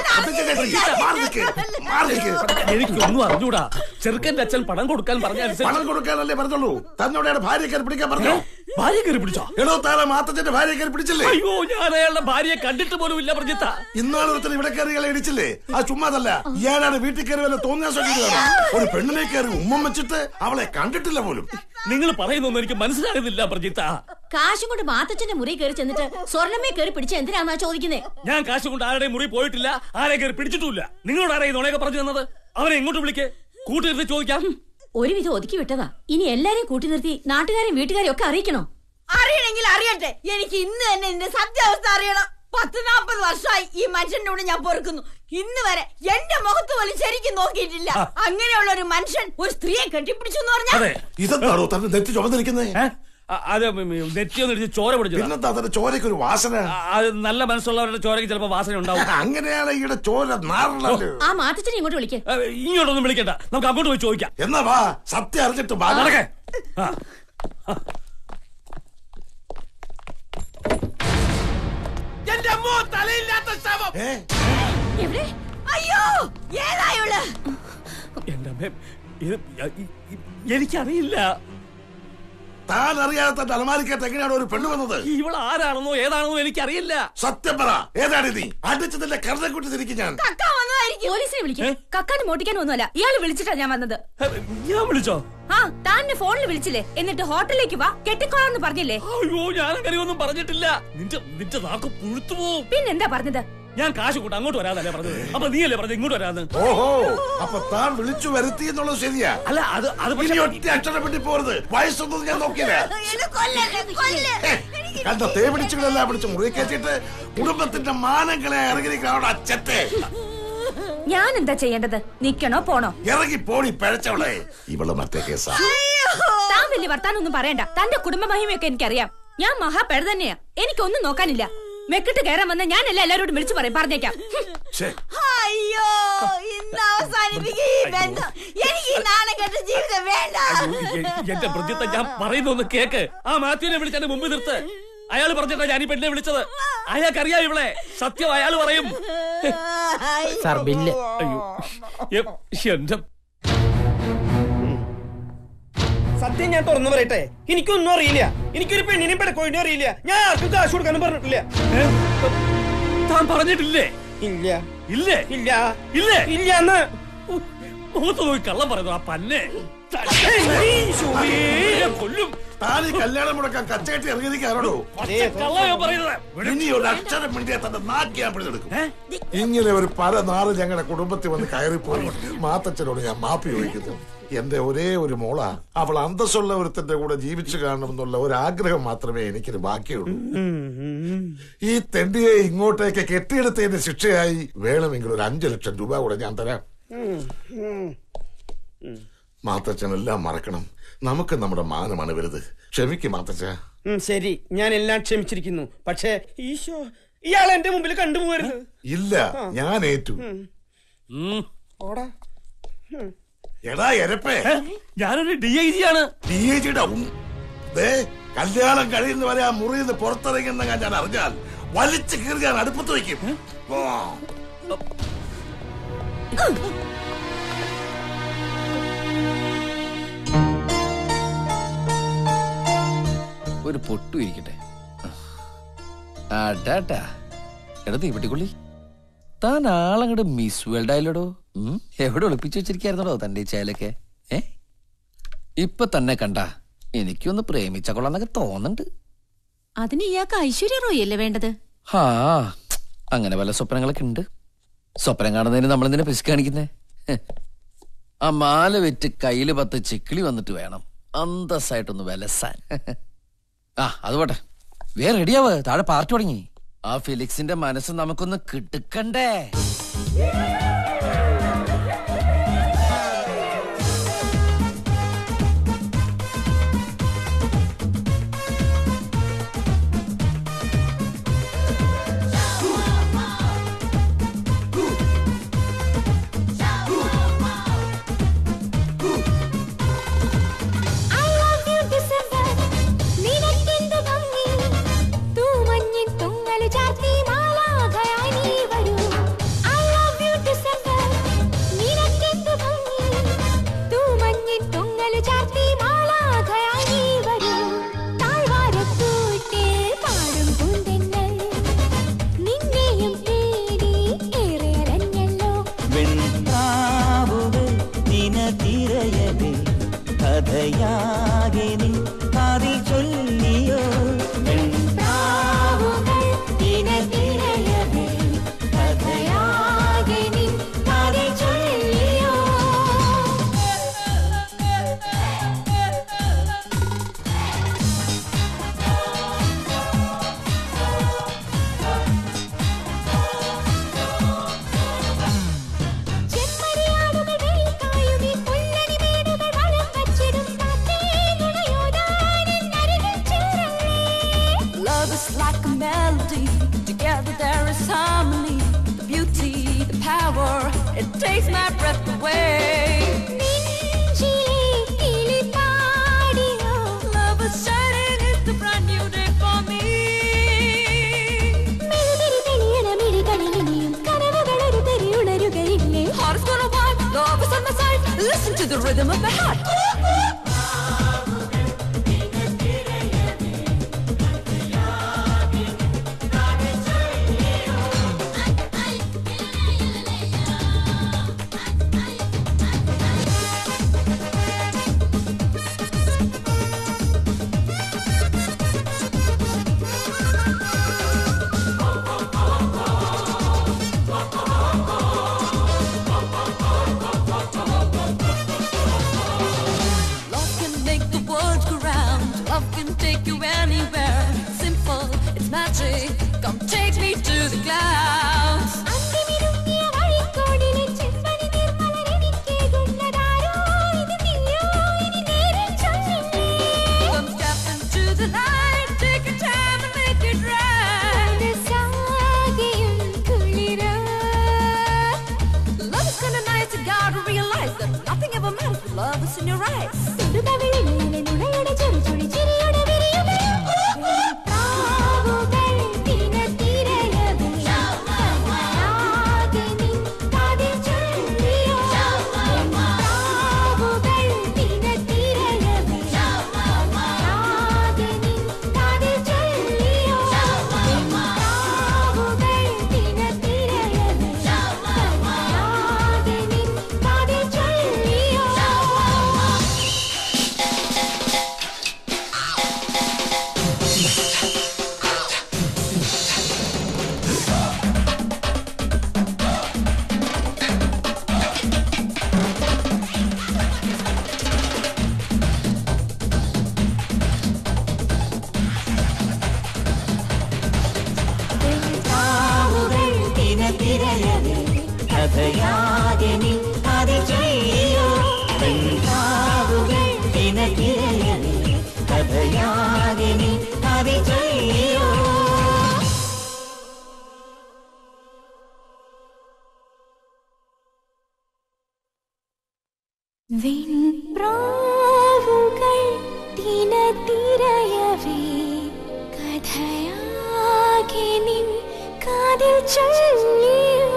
എനിക്കൊന്നും അറിഞ്ഞൂടാ ചെറുക്കന്റെ അച്ഛൻ പണം കൊടുക്കാൻ പറഞ്ഞ പണം കൊടുക്കാനല്ലേ പറഞ്ഞുള്ളൂ തന്നോടെയാണ് ഭാര്യ കയറി പിടിക്കാൻ പറഞ്ഞോ ഭാര്യ കയറി പിടിച്ചോ എടോ താരം മാത്തച്ഛന്റെ ഭാര്യ കയറി പിടിച്ചില്ലേ അയ്യോ ഞാൻ അയാളുടെ ഭാര്യയെ കണ്ടിട്ട് പോലും ഇല്ല പ്രജിത്ത ഇന്നാണ് ഒരുത്തൻ ഇവിടെ കയറി ഇയാളെ ഇടിച്ചില്ലേ ആ ചുമ്മാതല്ല ഇയാളാണ് വീട്ടിൽ കയറി വല്ല തോന്നിയ ഒരു പെണ്ണിനെ കയറി ഉമ്മം വെച്ചിട്ട് അവളെ കണ്ടിട്ടില്ല പോലും നിങ്ങൾ പറയുന്നൊന്നും എനിക്ക് മനസ്സിലാകുന്നില്ല പ്രജിത്ത കാശും കൊണ്ട് മാത്തച്ഛന്റെ മുറി കയറി ചെന്നിട്ട് സ്വർണ്ണമേ കയറി പിടിച്ച് എന്തിനാന്നാ ചോദിക്കുന്നേ ഞാൻ കാശ് കൊണ്ട് ആരുടെയും മുറി പോയിട്ടില്ല ആരെ കയറി പിടിച്ചിട്ടുമില്ല നിങ്ങളോട് ആരാ ഈ നുണയൊക്കെ പറഞ്ഞു തന്നത് അവനെ എങ്ങോട്ട് വിളിക്കേ കൂട്ടിരുത്തി ചോദിക്കാം ഒരുവിധം ഒതുക്കി വിട്ടതാ ഇനി എല്ലാരെയും കൂട്ടി നിർത്തി നാട്ടുകാരെയും വീട്ടുകാരെയും ഒക്കെ അറിയിക്കണോ അറിയണമെങ്കിൽ അറിയട്ടെ എനിക്ക് ഇന്ന് തന്നെ ഇതിന്റെ സത്യാവസ്ഥ അറിയണം പത്ത് നാപ്പത് വർഷമായി ഈ മനുഷ്യന്റെ കൂടെ ഞാൻ പൊറുക്കുന്നു ഇന്ന് വരെ എന്റെ മുഖത്ത് പോലും ശരിക്കും നോക്കിയിട്ടില്ല അങ്ങനെയുള്ള ഒരു മനുഷ്യൻ ഒരു സ്ത്രീയെ കെട്ടിപ്പിടിച്ചു എന്ന് പറഞ്ഞാൽ ഇതെന്താണോ തന്നെ നെറ്റി ചുമന്നിരിക്കുന്നേ അ- അത് നെറ്റിയൊന്നും ഇടിച്ച് ചോര പിടിച്ചു പിന്നെന്താ അതിന്റെ ചോരയ്ക്ക് ഒരു വാസന അത് നല്ല മനസ്സുള്ളവരുടെ ചോരയ്ക്ക് ചിലപ്പോ വാസന ഉണ്ടാവും അങ്ങനെയാണ് ഈയുടെ ചോര നാറണല്ലോ ആ മാത്തച്ഛനെ ഇങ്ങോട്ട് വിളിക്കേ ഏ, ഇങ്ങോട്ടൊന്നും വിളിക്കണ്ട നമുക്ക് അങ്ങോട്ട് പോയി ചോദിക്കാം എന്നാ വാ സത്യം അറിഞ്ഞിട്ട് വാ നടക്കേ ആ. എന്റെ അമ്മോ തലയില്ലാത്ത ശവം എവിടെ അയ്യോ ഏതായുള്ള എന്റെ അമ്മേ ഇത് ഇ- ഇ- എനിക്കറിയില്ല താൻ അറിയാതെ തന്റെ അലമാരിക്കകത്ത് എങ്ങനെയാണ് ഒരു പെണ്ണ് വന്നത് ഇവൾ ആരാണെന്നോ ഏതാണെന്നോ എനിക്കറിയില്ല സത്യം പറ ഏതാണ് നീ അടിച്ചതിന്റെ കരുതക്കുട്ടി തിരിക്കും ഞാൻ കക്ക വന്നതായിരിക്കും പോലീസിനെ വിളിക്കേ കക്കാനും മോട്ടിക്കാനും ഒന്നുമല്ല ഇയാള് വിളിച്ചിട്ടാ ഞാൻ വന്നത് ഞാൻ വിളിച്ചോ ആ താൻ ഫോണിൽ വിളിച്ചില്ലേ എന്നിട്ട് ഹോട്ടലിലേക്ക് വാ കെട്ടിക്കോളാന്ന് പറഞ്ഞില്ലേ അയ്യോ ഞാൻ അങ്ങനെയൊന്നും പറഞ്ഞിട്ടില്ല നിന്റെ നിന്റെ നാക്ക് പുഴുത്തു പോവും പിന്നെന്താ പറഞ്ഞത് ഞാൻ കാശ് കൂട്ട് അങ്ങോട്ട് വരാതല്ലേ പറഞ്ഞത് അപ്പൊ നീയല്ലേ പറഞ്ഞത് ഇങ്ങോട്ട് വരാന്ന് ഓഹോ അപ്പൊ താൻ വിളിച്ചു വരുത്തി എന്നുള്ളത് ശരിയാ അല്ല അത് അത് ഇനി ഒറ്റ അക്ഷരം പെട്ടി പോരുത് വയസ്സൊന്നും ഞാൻ നോക്കിയില്ല എന്നെ കൊല്ലല്ലേ കൊല്ല് കണ്ട തേ പിടിച്ചുകളെല്ലാം പിടിച്ച് മുറി കയറ്റിട്ട് കുടുംബത്തിന്റെ മാനങ്ങളെ ഇറങ്ങിയിരിക്കുന്ന അവിടെ അച്ഛത്തെ ഞാൻ എന്താ ചെയ്യേണ്ടത് നിക്കണോ പോണോ ഇറങ്ങി പോടി പഴച്ചവളെ ഇവള് മറ്റേ കേസാ താൻ വലിയ വർത്താനൊന്നും പറയണ്ട തന്റെ കുടുംബ മഹിമയൊക്കെ എനിക്കറിയാം ഞാൻ മഹാപെട തന്നെയാ എനിക്കൊന്നും നോക്കാനില്ല മെക്കിട്ട് കയറാൻ വന്ന ഞാനല്ല എല്ലാരോടും വിളിച്ചു പറയും പറഞ്ഞേക്കാം ഛേ, അയ്യോ ഇന്ന് അവസാനിപ്പിക്കുക ഈ ബന്ധം എനിക്ക് ഈ നാണക്കെട്ട ജീവിതം വേണ്ട എന്റെ പ്രജിത്ത ഞാൻ പറയുന്നൊന്ന് കേക്ക് ആ മാത്യുവിനെ വിളിച്ചെന്റെ മുമ്പിൽ നിർത്ത് അയാൾ പറഞ്ഞിട്ടാ ഞാൻ ഈ പെണ്ണിനെ വിളിച്ചത് അയാൾക്കറിയാം ഇവളെ സത്യം അയാൾ പറയും സാർ ബില്ല് അയ്യോ എ- എന്റെ സത്യം ഞാൻ തുറന്നു പറയട്ടെ എനിക്കൊന്നും അറിയില്ല എനിക്കൊരു പെണ്ണിനെയും പെടക്കോയിനും അറിയില്ല ഞാൻ ആർക്കും കാശ് കൊടുക്കാനും പറഞ്ഞിട്ടില്ല താൻ പറഞ്ഞിട്ടില്ലേ ഇല്ല ഇല്ലേ ഇല്ല ഇല്ലേ ഇല്ല എന്ന് മുഖത്ത് നോക്കി കള്ളം പറയുന്നു ആ പന്നെ കൊല്ലും താൻ ഈ കല്യാണം മുടക്കാൻ കച്ചകെട്ടി ഇറങ്ങിയിരിക്കാറോടോ കള്ളയോ പറയുന്നത് ഇനി ഒരു അക്ഷരം മിണ്ടിയാ തന്റെ നാക്കി ഞാൻ പിടിച്ചെടുക്കും ഇങ്ങനെ ഒരു പല നാള് ഞങ്ങളുടെ കുടുംബത്തിൽ വന്ന് കയറിപ്പോയി മാത്തച്ഛനോട് ഞാൻ മാപ്പി ചോദിക്കുന്നു എന്റെ ഒരേ ഒരു മോള അവൾ അന്തസ്സുള്ള ഒരുത്തന്റെ കൂടെ ജീവിച്ചു കാണണമെന്നുള്ള ഒരു ആഗ്രഹം മാത്രമേ എനിക്കിന് ബാക്കിയുള്ളൂ ഈ തെണ്ടിയെ ഇങ്ങോട്ടേക്ക് കെട്ടിയെടുത്തതിന്റെ ശിക്ഷയായി വേണമെങ്കിൽ ഒരു അഞ്ചു ലക്ഷം രൂപ കൂടെ ഞാൻ തരാം മാത്തച്ഛൻ എല്ലാം മറക്കണം നമുക്ക് നമ്മുടെ മാനമാണ് വലുത് ക്ഷമിക്കും മാത്തച്ഛ ഉം, ശരി ഞാൻ എല്ലാം ക്ഷമിച്ചിരിക്കുന്നു പക്ഷേ ഈശോ ഇയാൾ എന്റെ മുമ്പിൽ കണ്ടുപോകരുത് ഇല്ല ഞാൻ ഏറ്റു ഓടാ എടാ എരപ്പേ ഞാനൊരു ഡി ഐ ജി ആണ് ഡി ഐ ജിയുടെ ദേ കല്യാണം കഴിയുന്നവരെ ആ മുറിയിൽ നിന്ന് പുറത്തിറങ്ങുന്ന ഞാൻ അറിഞ്ഞാൽ വലിച്ചു കീറി ഞാൻ അടുപ്പത്ത് വയ്ക്കും പോ. ഒരു പൊട്ടു ഇരിക്കട്ടെ ആട്ടാട്ടാ എടാ തീപ്പെട്ടിക്കുള്ളി താൻ ആളങ്ങട് മിസ് വേൾഡ് ആയില്ലടോ ഉം? എവിടെ ഒളിപ്പിച്ചു വെച്ചിരിക്കായിരുന്നടോ തന്റെ ഈ ചേലൊക്കെ ഏ ഇപ്പൊ തന്നെ കണ്ട എനിക്കൊന്ന് പ്രേമിച്ച കൊള്ളാന്നൊക്കെ തോന്നുന്നുണ്ട് അതിന് ഇയാൾക്ക് ഐശ്വര്യ റോയ് അല്ലേ വേണ്ടത് ഹാ അങ്ങനെ പല സ്വപ്നങ്ങളൊക്കെ ഉണ്ട് സ്വപ്നം കാണുന്നതിന് നമ്മൾ എന്തിനാ പിശ് കാണിക്കുന്നേ ഹെ. ആ മാല വെറ്റ് കയ്യില് പത്ത് ചിക്കിളി വന്നിട്ട് വേണം അന്തസ്സായിട്ടൊന്ന് വിലസാൻ ആ അത് പോട്ടെ വേറെ റെഡിയാവ് താഴെ പാർട്ടി തുടങ്ങി ആ ഫിലിക്സിന്റെ മനസ്സ് നമുക്കൊന്ന് കിട്ടുക്കണ്ടേ I love you December നിനക്കെന്ത് ഭംഗി തൂമഞ്ഞിൻ തുങ്ങല് ചാർത്തി മാലാഖയായി നീ വരൂ I love you December നിനക്കെന്ത് ഭംഗി തൂമഞ്ഞിൻ തുങ്ങല് ചാർത്തി മാലാഖയായി നീ വരൂ താഴ്വാരക്കൂട്ടിൽ പാടും പൂന്തെന്നൽ നിന്നെയും തേടി ഏറെ അലഞ്ഞല്ലോ വെൺപ്രാവുകൾ ദിനതിരയവേ കഥയാകെ നീ കാതിൽ ചൊല്ലിയോ പ്രാവുകൾ ദിനതിരയവേ കഥയാകെ നിൻ കാതിൽ ചൊല്ലിയോ ചെമ്മരിയാടുകൾ വെയിൽക്കായുമീ പുല്ലണി വീടുകൾ വളം വച്ചിടും കാറ്റേ നുണയോടാനിൻ അരികിൽ ചേരല്ലേ Love is like a melody. Together there is harmony. The beauty, the power, it takes my breath away. നെഞ്ചിലെ കിളിപ്പാടിയോ Love is shining, it's a brand new day for me. മെഴുതിരി തെളിയണ മിഴികളിൽ ഇനിയും കനവുകൾ ഒരു തെരി ഉണരുകയില്ലേ Heart is gonna want, love is on my side. Listen to the rhythm of my heart. Love can make the world go round. Love can take you anywhere. Simple, it's magic. Come take me to the clouds. അന്തിമിരുങ്ങിയ വഴിക്കോടിലെ ചെമ്പനി നിർമ്മലരെനിക്കേകുന്നതാരോ ഇത് നീയോ ഇനി നേരിൽ ചൊല്ലില്ലേ Come step into the light. Take your time and make it right. മനസ്സാകെയും കുളിരോ Love is kinda nice. You gotta realize that nothing ever matters. but Love is in your eyes. സുടുകവിളിലെ നുണയുടെ ചെറുചുടി ചിരിയുടെ വിരിയുമേ പ്രാവുകൾ ദിനത്തിരയവേ കഥയാകെ നിൻ കാതിൽ ചൊല്ലിയോ പ്രാവുകൾ ദിനത്തിരയവേ കഥയാകെ നിൻ കാതിൽ ചൊല്ലിയോ പ്രാവുകൾ ദിനത്തിരയവേ കഥയാകെ നിൻ കാതിൽ ചൊല്ലിയോ പ്രാവുകൾ ദിനതിരയവേ കഥയാകെ നീ കാതിൽ ചൊല്ലിയോ പെൺപ്രാവുകൾ ദിനതിരയവേ കഥയാകെ നീ കാതിൽ ചൊല്ലിയോ വെൺപ്രാവുകൾ തീ തിരയവേ കഥയാകെ നിൻ കാതിൽ ചൊല്ലിയോ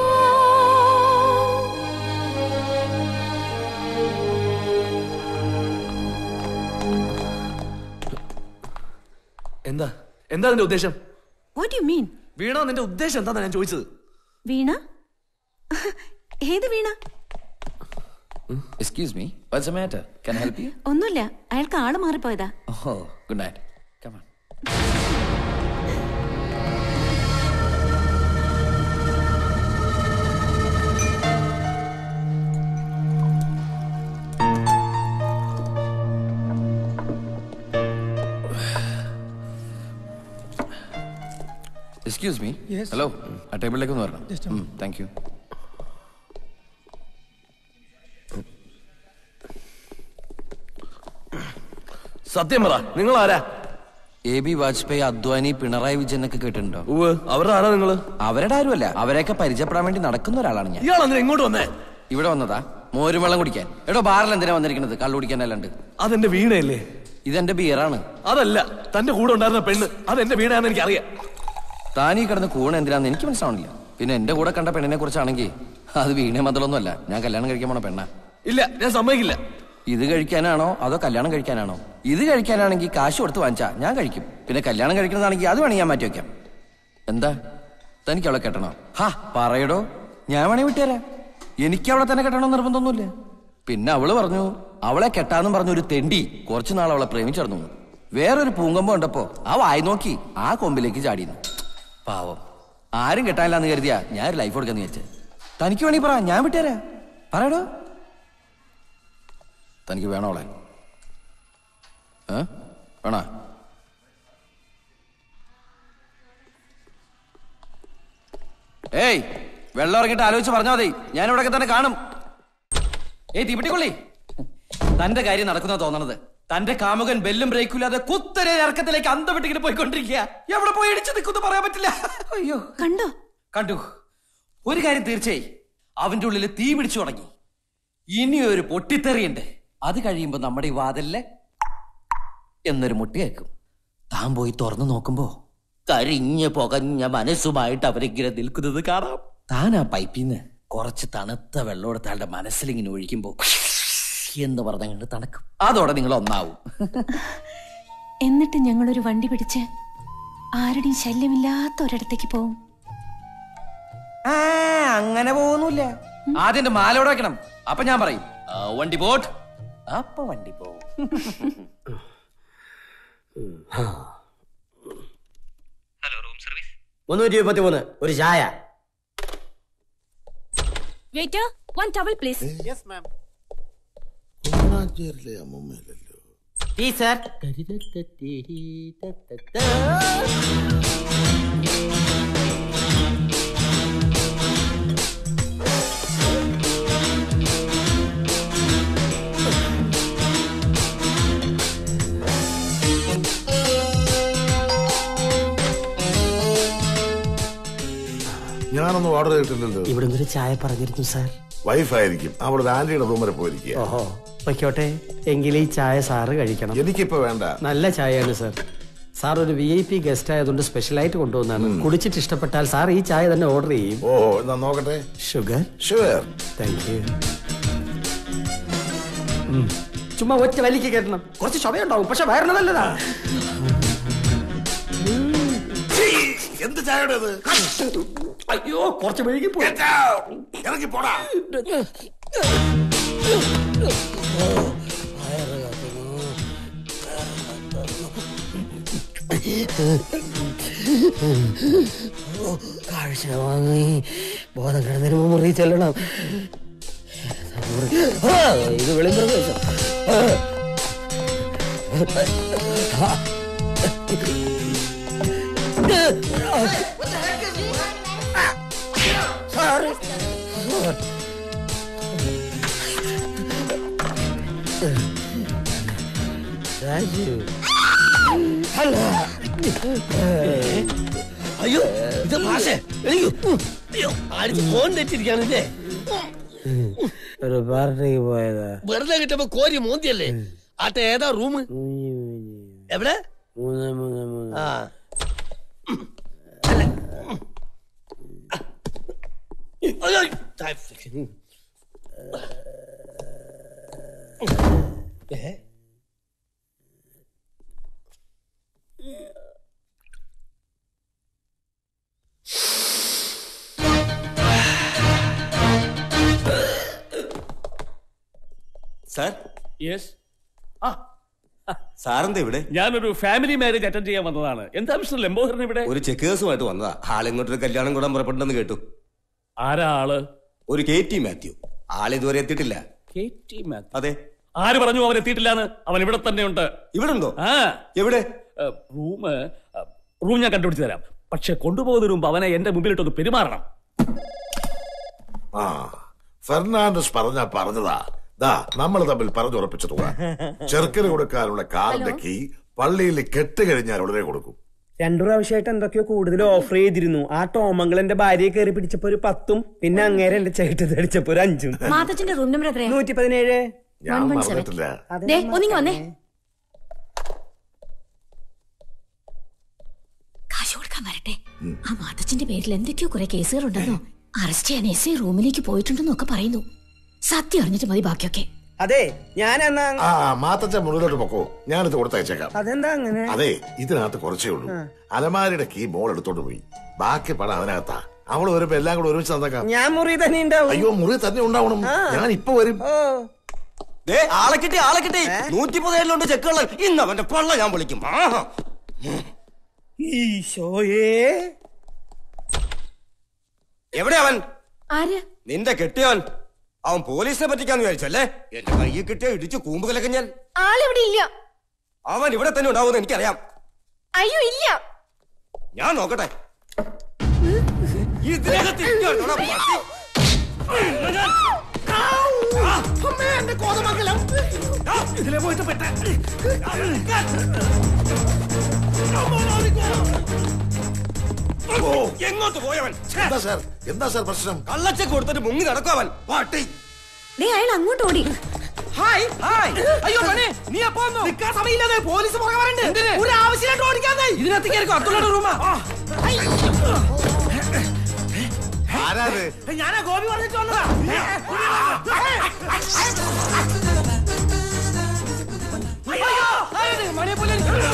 എന്താ എന്താ നിന്റെ ഉദ്ദേശം വാട്ട് യു മീൻ വീണ നിന്റെ ഉദ്ദേശം എന്താ ഞാൻ ചോദിച്ചത് വീണ ഏത് Veena excuse me what's matter can help you ഒന്നുമില്ല അയാൾക്ക് ആള് മാറിപ്പോയതാ ഓ ഗുഡ് നൈറ്റ് കമാ എക്സ്ക്യൂസ് മീ Yes. ഹലോ ആ ടേബിളിലേക്ക് ഒന്ന് വരണം Just a moment. Thank you സത്യം പറ നിങ്ങൾ ആരാ എ ബി വാജ്പേയി അദ്വാനി പിണറായി വിജയൻ ഒക്കെ കേട്ടിട്ടുണ്ടോ അവരുടെ ആരാ നിങ്ങള് അവരുടെ ആരുമല്ല അവരെയൊക്കെ പരിചയപ്പെടാൻ വേണ്ടി നടക്കുന്ന ഒരാളാണ് ഞാൻ ഇയാൾ അങ്ങനെ ഇങ്ങോട്ട് വന്നേ ഇവിടെ വന്നതാ മോരും വെള്ളം കുടിക്കാൻ എടോ ബാറിൽ എന്തിനാ വന്നിരിക്കുന്നത് കള്ളു കുടിക്കാനല്ലാണ്ട് അതെന്റെ വീണയല്ലേ ഇതെന്റെ ബിയറാണ് അതല്ല തന്റെ കൂടെ ഉണ്ടായിരുന്ന പെണ്ണ് അതെന്റെ വീണയാണെന്ന് എനിക്ക് അറിയാം താനീ കിടന്ന് കൂണ എന്തിനാന്ന് എനിക്ക് മനസ്സിലാവണില്ല പിന്നെ എന്റെ കൂടെ കണ്ട പെണ്ണിനെ കുറിച്ചാണെങ്കിൽ അത് വീണേ മതളൊന്നുമല്ല ഞാൻ കല്യാണം കഴിക്കാൻ പോണ പെണ്ണ ഇല്ല ഞാൻ സമ്മതിക്കില്ല ഇത് കഴിക്കാനാണോ അതോ കല്യാണം കഴിക്കാനാണോ ഇത് കഴിക്കാനാണെങ്കിൽ കാശ് കൊടുത്ത് വാങ്ങിച്ചാ ഞാൻ കഴിക്കും പിന്നെ കല്യാണം കഴിക്കുന്നതാണെങ്കിൽ അത് വേണമെങ്കിൽ ഞാൻ മാറ്റി വെക്കാം എന്താ തനിക്ക് അവളെ കെട്ടണോ ഹാ പറയടോ ഞാൻ വേണേ വിട്ടുതരാം എനിക്ക് അവളെ തന്നെ കെട്ടണം നിർബന്ധമൊന്നുമില്ല പിന്നെ അവള് പറഞ്ഞു അവളെ കെട്ടാന്നും പറഞ്ഞ ഒരു തെണ്ടി കുറച്ചു നാൾ അവളെ പ്രേമിച്ചിരുന്നു വേറൊരു പൂങ്കമ്പം ഉണ്ടപ്പോ ആ വായി നോക്കി ആ കൊമ്പിലേക്ക് ചാടിയുന്നു പാവം ആരും കെട്ടാനില്ലാന്ന് കരുതിയാ ഞാൻ ഒരു ലൈഫ് കൊടുക്കാന്ന് വിചാരിച്ചേ തനിക്ക് വേണമെങ്കിൽ പറ ഞാൻ വിട്ടുതരാം പറയടോ തനിക്ക് വേണോ അവളെ ഏ വേണോ ഏയ് വെള്ളം ഇറങ്ങിട്ട് ആലോചിച്ച് പറഞ്ഞാൽ മതി ഞാൻ ഇവിടെ തന്നെ കാണും ഏയ് തീപിട്ടിക്കൊള്ളി തന്റെ കാര്യം നടക്കുന്ന തോന്നണത് തന്റെ കാമുകൻ ബെല്ലും ബ്രേക്കില്ലാതെ കുത്തരെ ഇറക്കത്തിലേക്ക് അന്തം വിട്ടിങ്ങനെ പോയിക്കൊണ്ടിരിക്കുക എവിടെ പോയി ഇടിച്ചു നിൽക്കുന്നു പറയാൻ പറ്റില്ല അയ്യോ കണ്ടോ കണ്ടു ഒരു കാര്യം തീർച്ചയായി അവന്റെ ഉള്ളിൽ തീ പിടിച്ചു തുടങ്ങി ഇനി ഒരു പൊട്ടിത്തെറിയുണ്ട് അത് കഴിയുമ്പോ നമ്മുടെ ഈ വാതിലിലെ എന്നൊരു മുട്ടി കേൾക്കും താൻ പോയി തുറന്നു നോക്കുമ്പോ കരിഞ്ഞ പുകഞ്ഞ മനസ്സുമായിട്ട് അവരിങ്ങനെ നിൽക്കുന്നത് കാണാം താൻ ആ പൈപ്പിന്ന് കുറച്ച് തണുത്ത വെള്ളം എടുത്ത് അയാളുടെ മനസ്സിലിങ്ങനെ ഒഴിക്കുമ്പോ എന്ന് പറഞ്ഞങ്ങോട്ട് തണുക്കും അതോടെ നിങ്ങൾ ഒന്നാവും എന്നിട്ട് ഞങ്ങളൊരു വണ്ടി പിടിച്ച് ആരുടെയും ശല്യമില്ലാത്ത ഒരിടത്തേക്ക് പോവും ആ അങ്ങനെ പോകുന്നില്ല ആദ്യം എന്റെ മാല ഇവിടെ വെക്കണം അപ്പൊ ഞാൻ പറയും ആ, വണ്ടി പോട്ട് അപ്പൊ വണ്ടി പോവും മുന്നൂറ്റി മുപ്പത്തി മൂന്ന് ഒരു ചായ waiter one towel please yes ma'am tea sir ഞാനൊന്നും ഓർഡർ ചെയ്തിട്ടില്ലല്ലോ ഇവിടുന്ന് ഒരു ചായ പറഞ്ഞിരുന്നു സാർ വൈഫായിരിക്കും അവിടെ ആന്റിയുടെ റൂം വരെ പോയിരിക്കുക ഓഹോ പൊയ്ക്കോട്ടെ എങ്കിൽ ഈ ചായ സാറ് കഴിക്കണം എനിക്കിപ്പോ വേണ്ട നല്ല ചായയാണ് സാർ സാർ ഒരു വി ഐ പി ഗസ്റ്റ് ആയതുകൊണ്ട് സ്പെഷ്യലായിട്ട് കൊണ്ടുവന്നാണ് കുടിച്ചിട്ട് ഇഷ്ടപ്പെട്ടാൽ സാർ ഈ ചായ തന്നെ ഓർഡർ ചെയ്യും ഓ എന്നാ നോക്കട്ടെ ഷുഗർ ഷുഗർ താങ്ക് യു ചുമ്മാ ഒറ്റ വലിക്ക് കയറ്റണം കുറച്ച് ചുമയുണ്ടാവും പക്ഷെ വയറിന് നല്ലതാ എന്ത് ചായയുടെ അയ്യോ കുറച്ച് മെഴുകി പോയി ഇറങ്ങി പോടാ കാഴ്ച വാങ്ങി ബോധം കിടന്നതിന് മുമ്പ് മുറി ചെല്ലണം ആ, ഇത് വെളിമ്പ്രദേശം രാജു അയ്യോ ഇത് ഭാഷ അയ്യോ അയ്യോ ആരും ഫോൺ തെറ്റിരിക്കാണല്ലേ ഒരു പാർട്ടിക്ക് പോയതാ വെറുതെ കിട്ടുമ്പോ കോരി മോന്തിയല്ലേ ആട്ടെ ഏതാ റൂം എവിടെ മൂന്ന് മൂന്ന് മൂന്ന് ആ അയ്യോ, ഏ? സാർ യെസ് സാറെന്താ ഇവിടെ ഞാനൊരു ഫാമിലി മാരേജ് അറ്റൻഡ് ചെയ്യാൻ വന്നതാണ് എന്താ മിസ്റ്റർ ലംബോദരൻ ഇവിടെ ഒരു ചെക്കേഴ്സുമായിട്ട് വന്നതാ ആളിങ്ങോട്ടൊരു കല്യാണം കൂടാൻ പുറപ്പെട്ടെന്ന് കേട്ടു ആരാ ആള് ഒരു കെ ടി മാത്യു ആളിതുവരെ എത്തിയിട്ടില്ല കെ ടി മാത്യു അതെ ആര് പറഞ്ഞു അവൻ എത്തിയിട്ടില്ലാന്ന് അവൻ ഇവിടെ തന്നെ ഉണ്ട് ഇവിടെ ഉണ്ടോ ആ എവിടെ റൂം റൂം ഞാൻ കണ്ടുപിടിച്ച് തരാം പക്ഷെ കൊണ്ടുപോകുന്നതിന് മുമ്പ് അവനെ എന്റെ മുമ്പിലിട്ടൊന്ന് പെരുമാറണം ആ ഫെർണാണ്ടസ് പറഞ്ഞാ പറഞ്ഞതാ ദാ നമ്മൾ തമ്മിൽ പറഞ്ഞുറപ്പിച്ച തുക ചെറുക്കന് കൊടുക്കാനുള്ള കാറിന്റെ കീ പള്ളിയിൽ കെട്ട് കഴിഞ്ഞാൽ ഉടനെ കൊടുക്കും രണ്ടു പ്രാവശ്യമായിട്ട് എന്തൊക്കെയോ കൂടുതൽ ഓഫർ ചെയ്തിരുന്നു ആ ടോമങ്ങൾ എന്റെ ഭാര്യയെ കയറി പിടിച്ചപ്പോ ഒരു പത്തും പിന്നെ അങ്ങേരെ എന്റെ ചേട്ടത് അടിച്ചപ്പോ ഒരു അഞ്ചും മാതച്ചന്റെ റൂം നമ്പർ എത്രയാ നൂറ്റി പതിനേഴ് ഞാൻ 117. മറന്നിട്ടില്ല ദേ ഒന്നിങ്ങി വന്നേ കാശ് കൊടുക്കാൻ വരട്ടെ ആ മാതച്ചന്റെ പേരിൽ എന്തൊക്കെയോ കുറെ കേസുകളുണ്ടെന്നോ അറസ്റ്റ് ചെയ്യാൻ എസ് ഐ റൂമിലേക്ക് പോയിട്ടുണ്ടെന്നൊക്കെ പറയുന്നു സത്യം അറിഞ്ഞിട്ട് മതി ബാക്കിയൊക്കെ അതെ ഞാൻ എന്നാ ആ മാത്തച്ഛൻ മുകളിലോട്ട് പൊക്കോ ഞാനിത് കൊടുത്തയച്ചേക്കാം അതെന്താ അങ്ങനെ അതെ ഇതിനകത്ത് കുറച്ചേ ഉള്ളൂ അലമാരിയുടെ കീ മോൾ എടുത്തോണ്ട് പോയി ബാക്കി പണം അതിനകത്താ അവള് വരുമ്പോ എല്ലാം കൂടെ ഒരുമിച്ച് തന്നേക്കാം ഞാൻ മുറി തന്നെ ഉണ്ടാവും അയ്യോ മുറി തന്നെ ഉണ്ടാവണം ഞാൻ ഇപ്പൊ വരും ഓ ദേ, ആളെ കിട്ടി ആളെ കിട്ടി നൂറ്റി പതിനേഴിലുണ്ട് ചെക്കുള്ള ഇന്ന് അവന്റെ പള്ള ഞാൻ വിളിക്കും ആഹാ. ഈശോയേ എവിടെ അവൻ ആര് നിന്റെ കെട്ടിയവൻ അവൻ പോലീസിനെ പറ്റിക്കാന്ന് വിചാരിച്ചല്ലേ എന്റെ കയ്യിൽ കിട്ടിയ ഇടിച്ച് കൂമ്പ് കലക്കം ഞാൻ ആളിവിടെ ഇല്ല അവൻ ഇവിടെ തന്നെ ഉണ്ടാവുമെന്ന് എനിക്കറിയാം അയ്യോ ഇല്ല ഞാൻ നോക്കട്ടെ ഇതിനകത്ത് ഇരിക്കുകയാണോടാ പട്ടി? ഇതിലെ പോയിട്ട് പെട്ട ഓ, എങ്ങോട്ട് പോയവൻ എന്താ സാർ എന്താ സാർ പ്രശ്നം കള്ളച്ചക്ക് കൊടുത്തിട്ട് മുങ്ങി നടക്കും അവൻ പാട്ടി ദേ അയാൾ അങ്ങോട്ട് ഓടി ഹായ് ഹായ് അയ്യോ പണി നീ എപ്പോ വന്നു നിൽക്കാൻ സമയമില്ലാതെ പോലീസ് പുറകെ വരണ്ട് ഒരു ആവശ്യമായിട്ട് ഓടിക്കാതെ ഇതിനകത്ത് കയറി അബ്ദുള്ളയുടെ റൂമാ ആരാത് ഞാനാ ഗോപി പറഞ്ഞിട്ട് വന്നതാ അയ്യോ ആരത്? മണിയെ പോലെ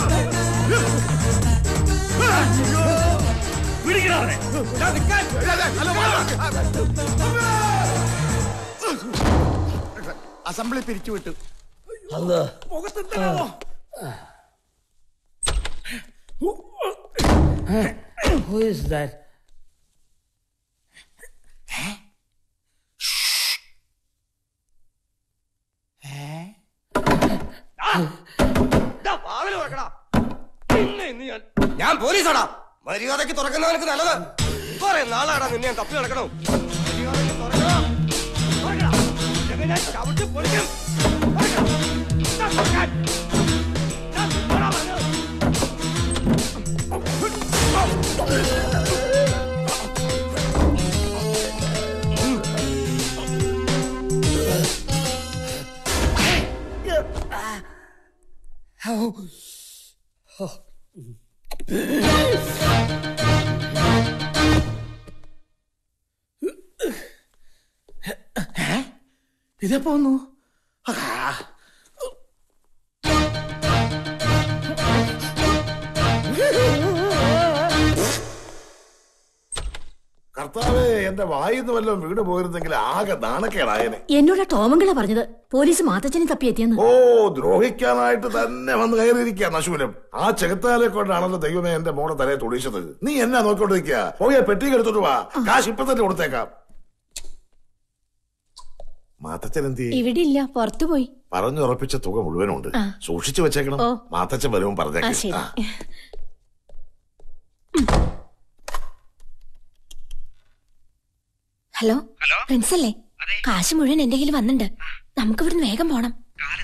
അസംബ്ലി പിരിച്ചുവിട്ടു അല്ലോ മുഖത്തെന്താണോ Who is that? ഞാൻ പോലീസാടാ മര്യാദക്ക് തുറക്കുന്നവനക്ക് നല്ലത് കുറെ നാളാടാ നിന്നെ ഞാൻ തപ്പി നടക്കണോ മര്യാദയ്ക്ക് തുറക്കണം. തുറക്കണം. ഇല്ലെങ്കിൽ ഞാൻ ചവിട്ടി പൊളിക്കും. തുറക്കണം. ഞാൻ തുറക്കാൻ. ഞാൻ തുറക്കാൻ പറഞ്ഞു. ഇതെപ്പോ വന്നു കർത്താവേ എന്റെ വായിന്ന് വല്ലതും വീട് പോയിരുന്നെങ്കിൽ ആകെ നാണക്കേടായനെ എന്നോട് ടോമങ്കിള പറഞ്ഞത് പോലീസ് മാത്തച്ഛനെ തപ്പി എത്തിയെന്ന് ഓ ദ്രോഹിക്കാനായിട്ട് തന്നെ വന്ന് കയറിയിരിക്കുക നശൂലം ആ ചെകുത്താലെ കൊണ്ടാണല്ലോ ദൈവമേ എന്റെ മോളെ തലയെ തൊടിച്ചത് നീ എന്നാ നോക്കിക്കൊണ്ടിരിക്കുക പോയ പെട്ടി എടുത്തോട്ട് വാ കാശ് ഇപ്പൊ തന്നെ കൊടുത്തേക്കാം മാത്തച്ഛൻ എന്തി ഇവിടെ ഇല്ല പുറത്തു പോയി പറഞ്ഞുറപ്പിച്ച തുക മുഴുവനുണ്ട് ആ. സൂക്ഷിച്ചു വെച്ചേക്കണം ഓ. മാത്തച്ഛൻ വരുമ്പോൾ ആ പറഞ്ഞേക്കാം ശരി ആ. ഹലോ പ്രിൻസ് അല്ലേ കാശ് മുഴുവൻ എന്റെ കയ്യിൽ വന്നിട്ടുണ്ട് നമുക്ക് ഇവിടുന്ന് വേഗം പോണം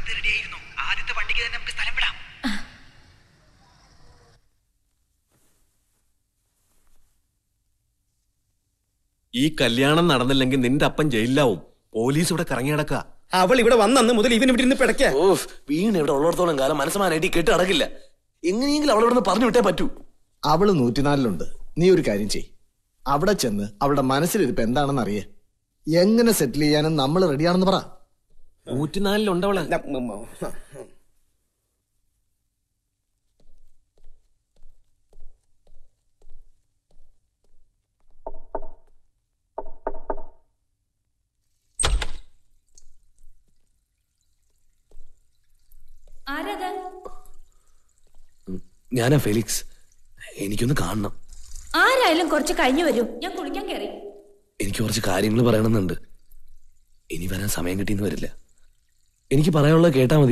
ഈ കല്യാണം നടന്നില്ലെങ്കിൽ നിന്റെ അപ്പൻ ജയിലിലാവും പോലീസ് ഇവിടെ കറങ്ങി നടക്കുക അവൾ ഇവിടെ വന്നന്ന് മുതൽ ഇവൻ ഇവിടെ ഇരുന്ന് പിടയ്ക്ക ഓ വീണ് ഇവിടെ ഉള്ളിടത്തോളം കാലം മനസ്സമാനായിട്ട് ഈ കെട്ട് അടക്കില്ല എങ്ങനെയെങ്കിലും അവളെ ഇവിടുന്ന് പറഞ്ഞു വിട്ടേ പറ്റൂ അവള് നൂറ്റിനാലിലുണ്ട് നീ ഒരു കാര്യം ചെയ് അവിടെ ചെന്ന് അവളുടെ മനസ്സിലിരിപ്പ് എന്താണെന്ന് അറിയേ എങ്ങനെ സെറ്റിൽ ചെയ്യാനും നമ്മൾ റെഡിയാണെന്ന് പറ നൂറ്റിനാലിലുണ്ടവള് ആരാത് ഞാനാ ഫെലിക്സ് എനിക്കൊന്ന് കാണണം ആരായാലും കുറച്ച് കഴിഞ്ഞു വരൂ ഞാൻ കുളിക്കാൻ കയറി എനിക്ക് കുറച്ച് കാര്യങ്ങൾ പറയണമെന്നുണ്ട് ഇനി വരാൻ സമയം കിട്ടിയെന്ന് വരില്ല എനിക്ക് പറയാനുള്ളത് കേട്ടാ മതി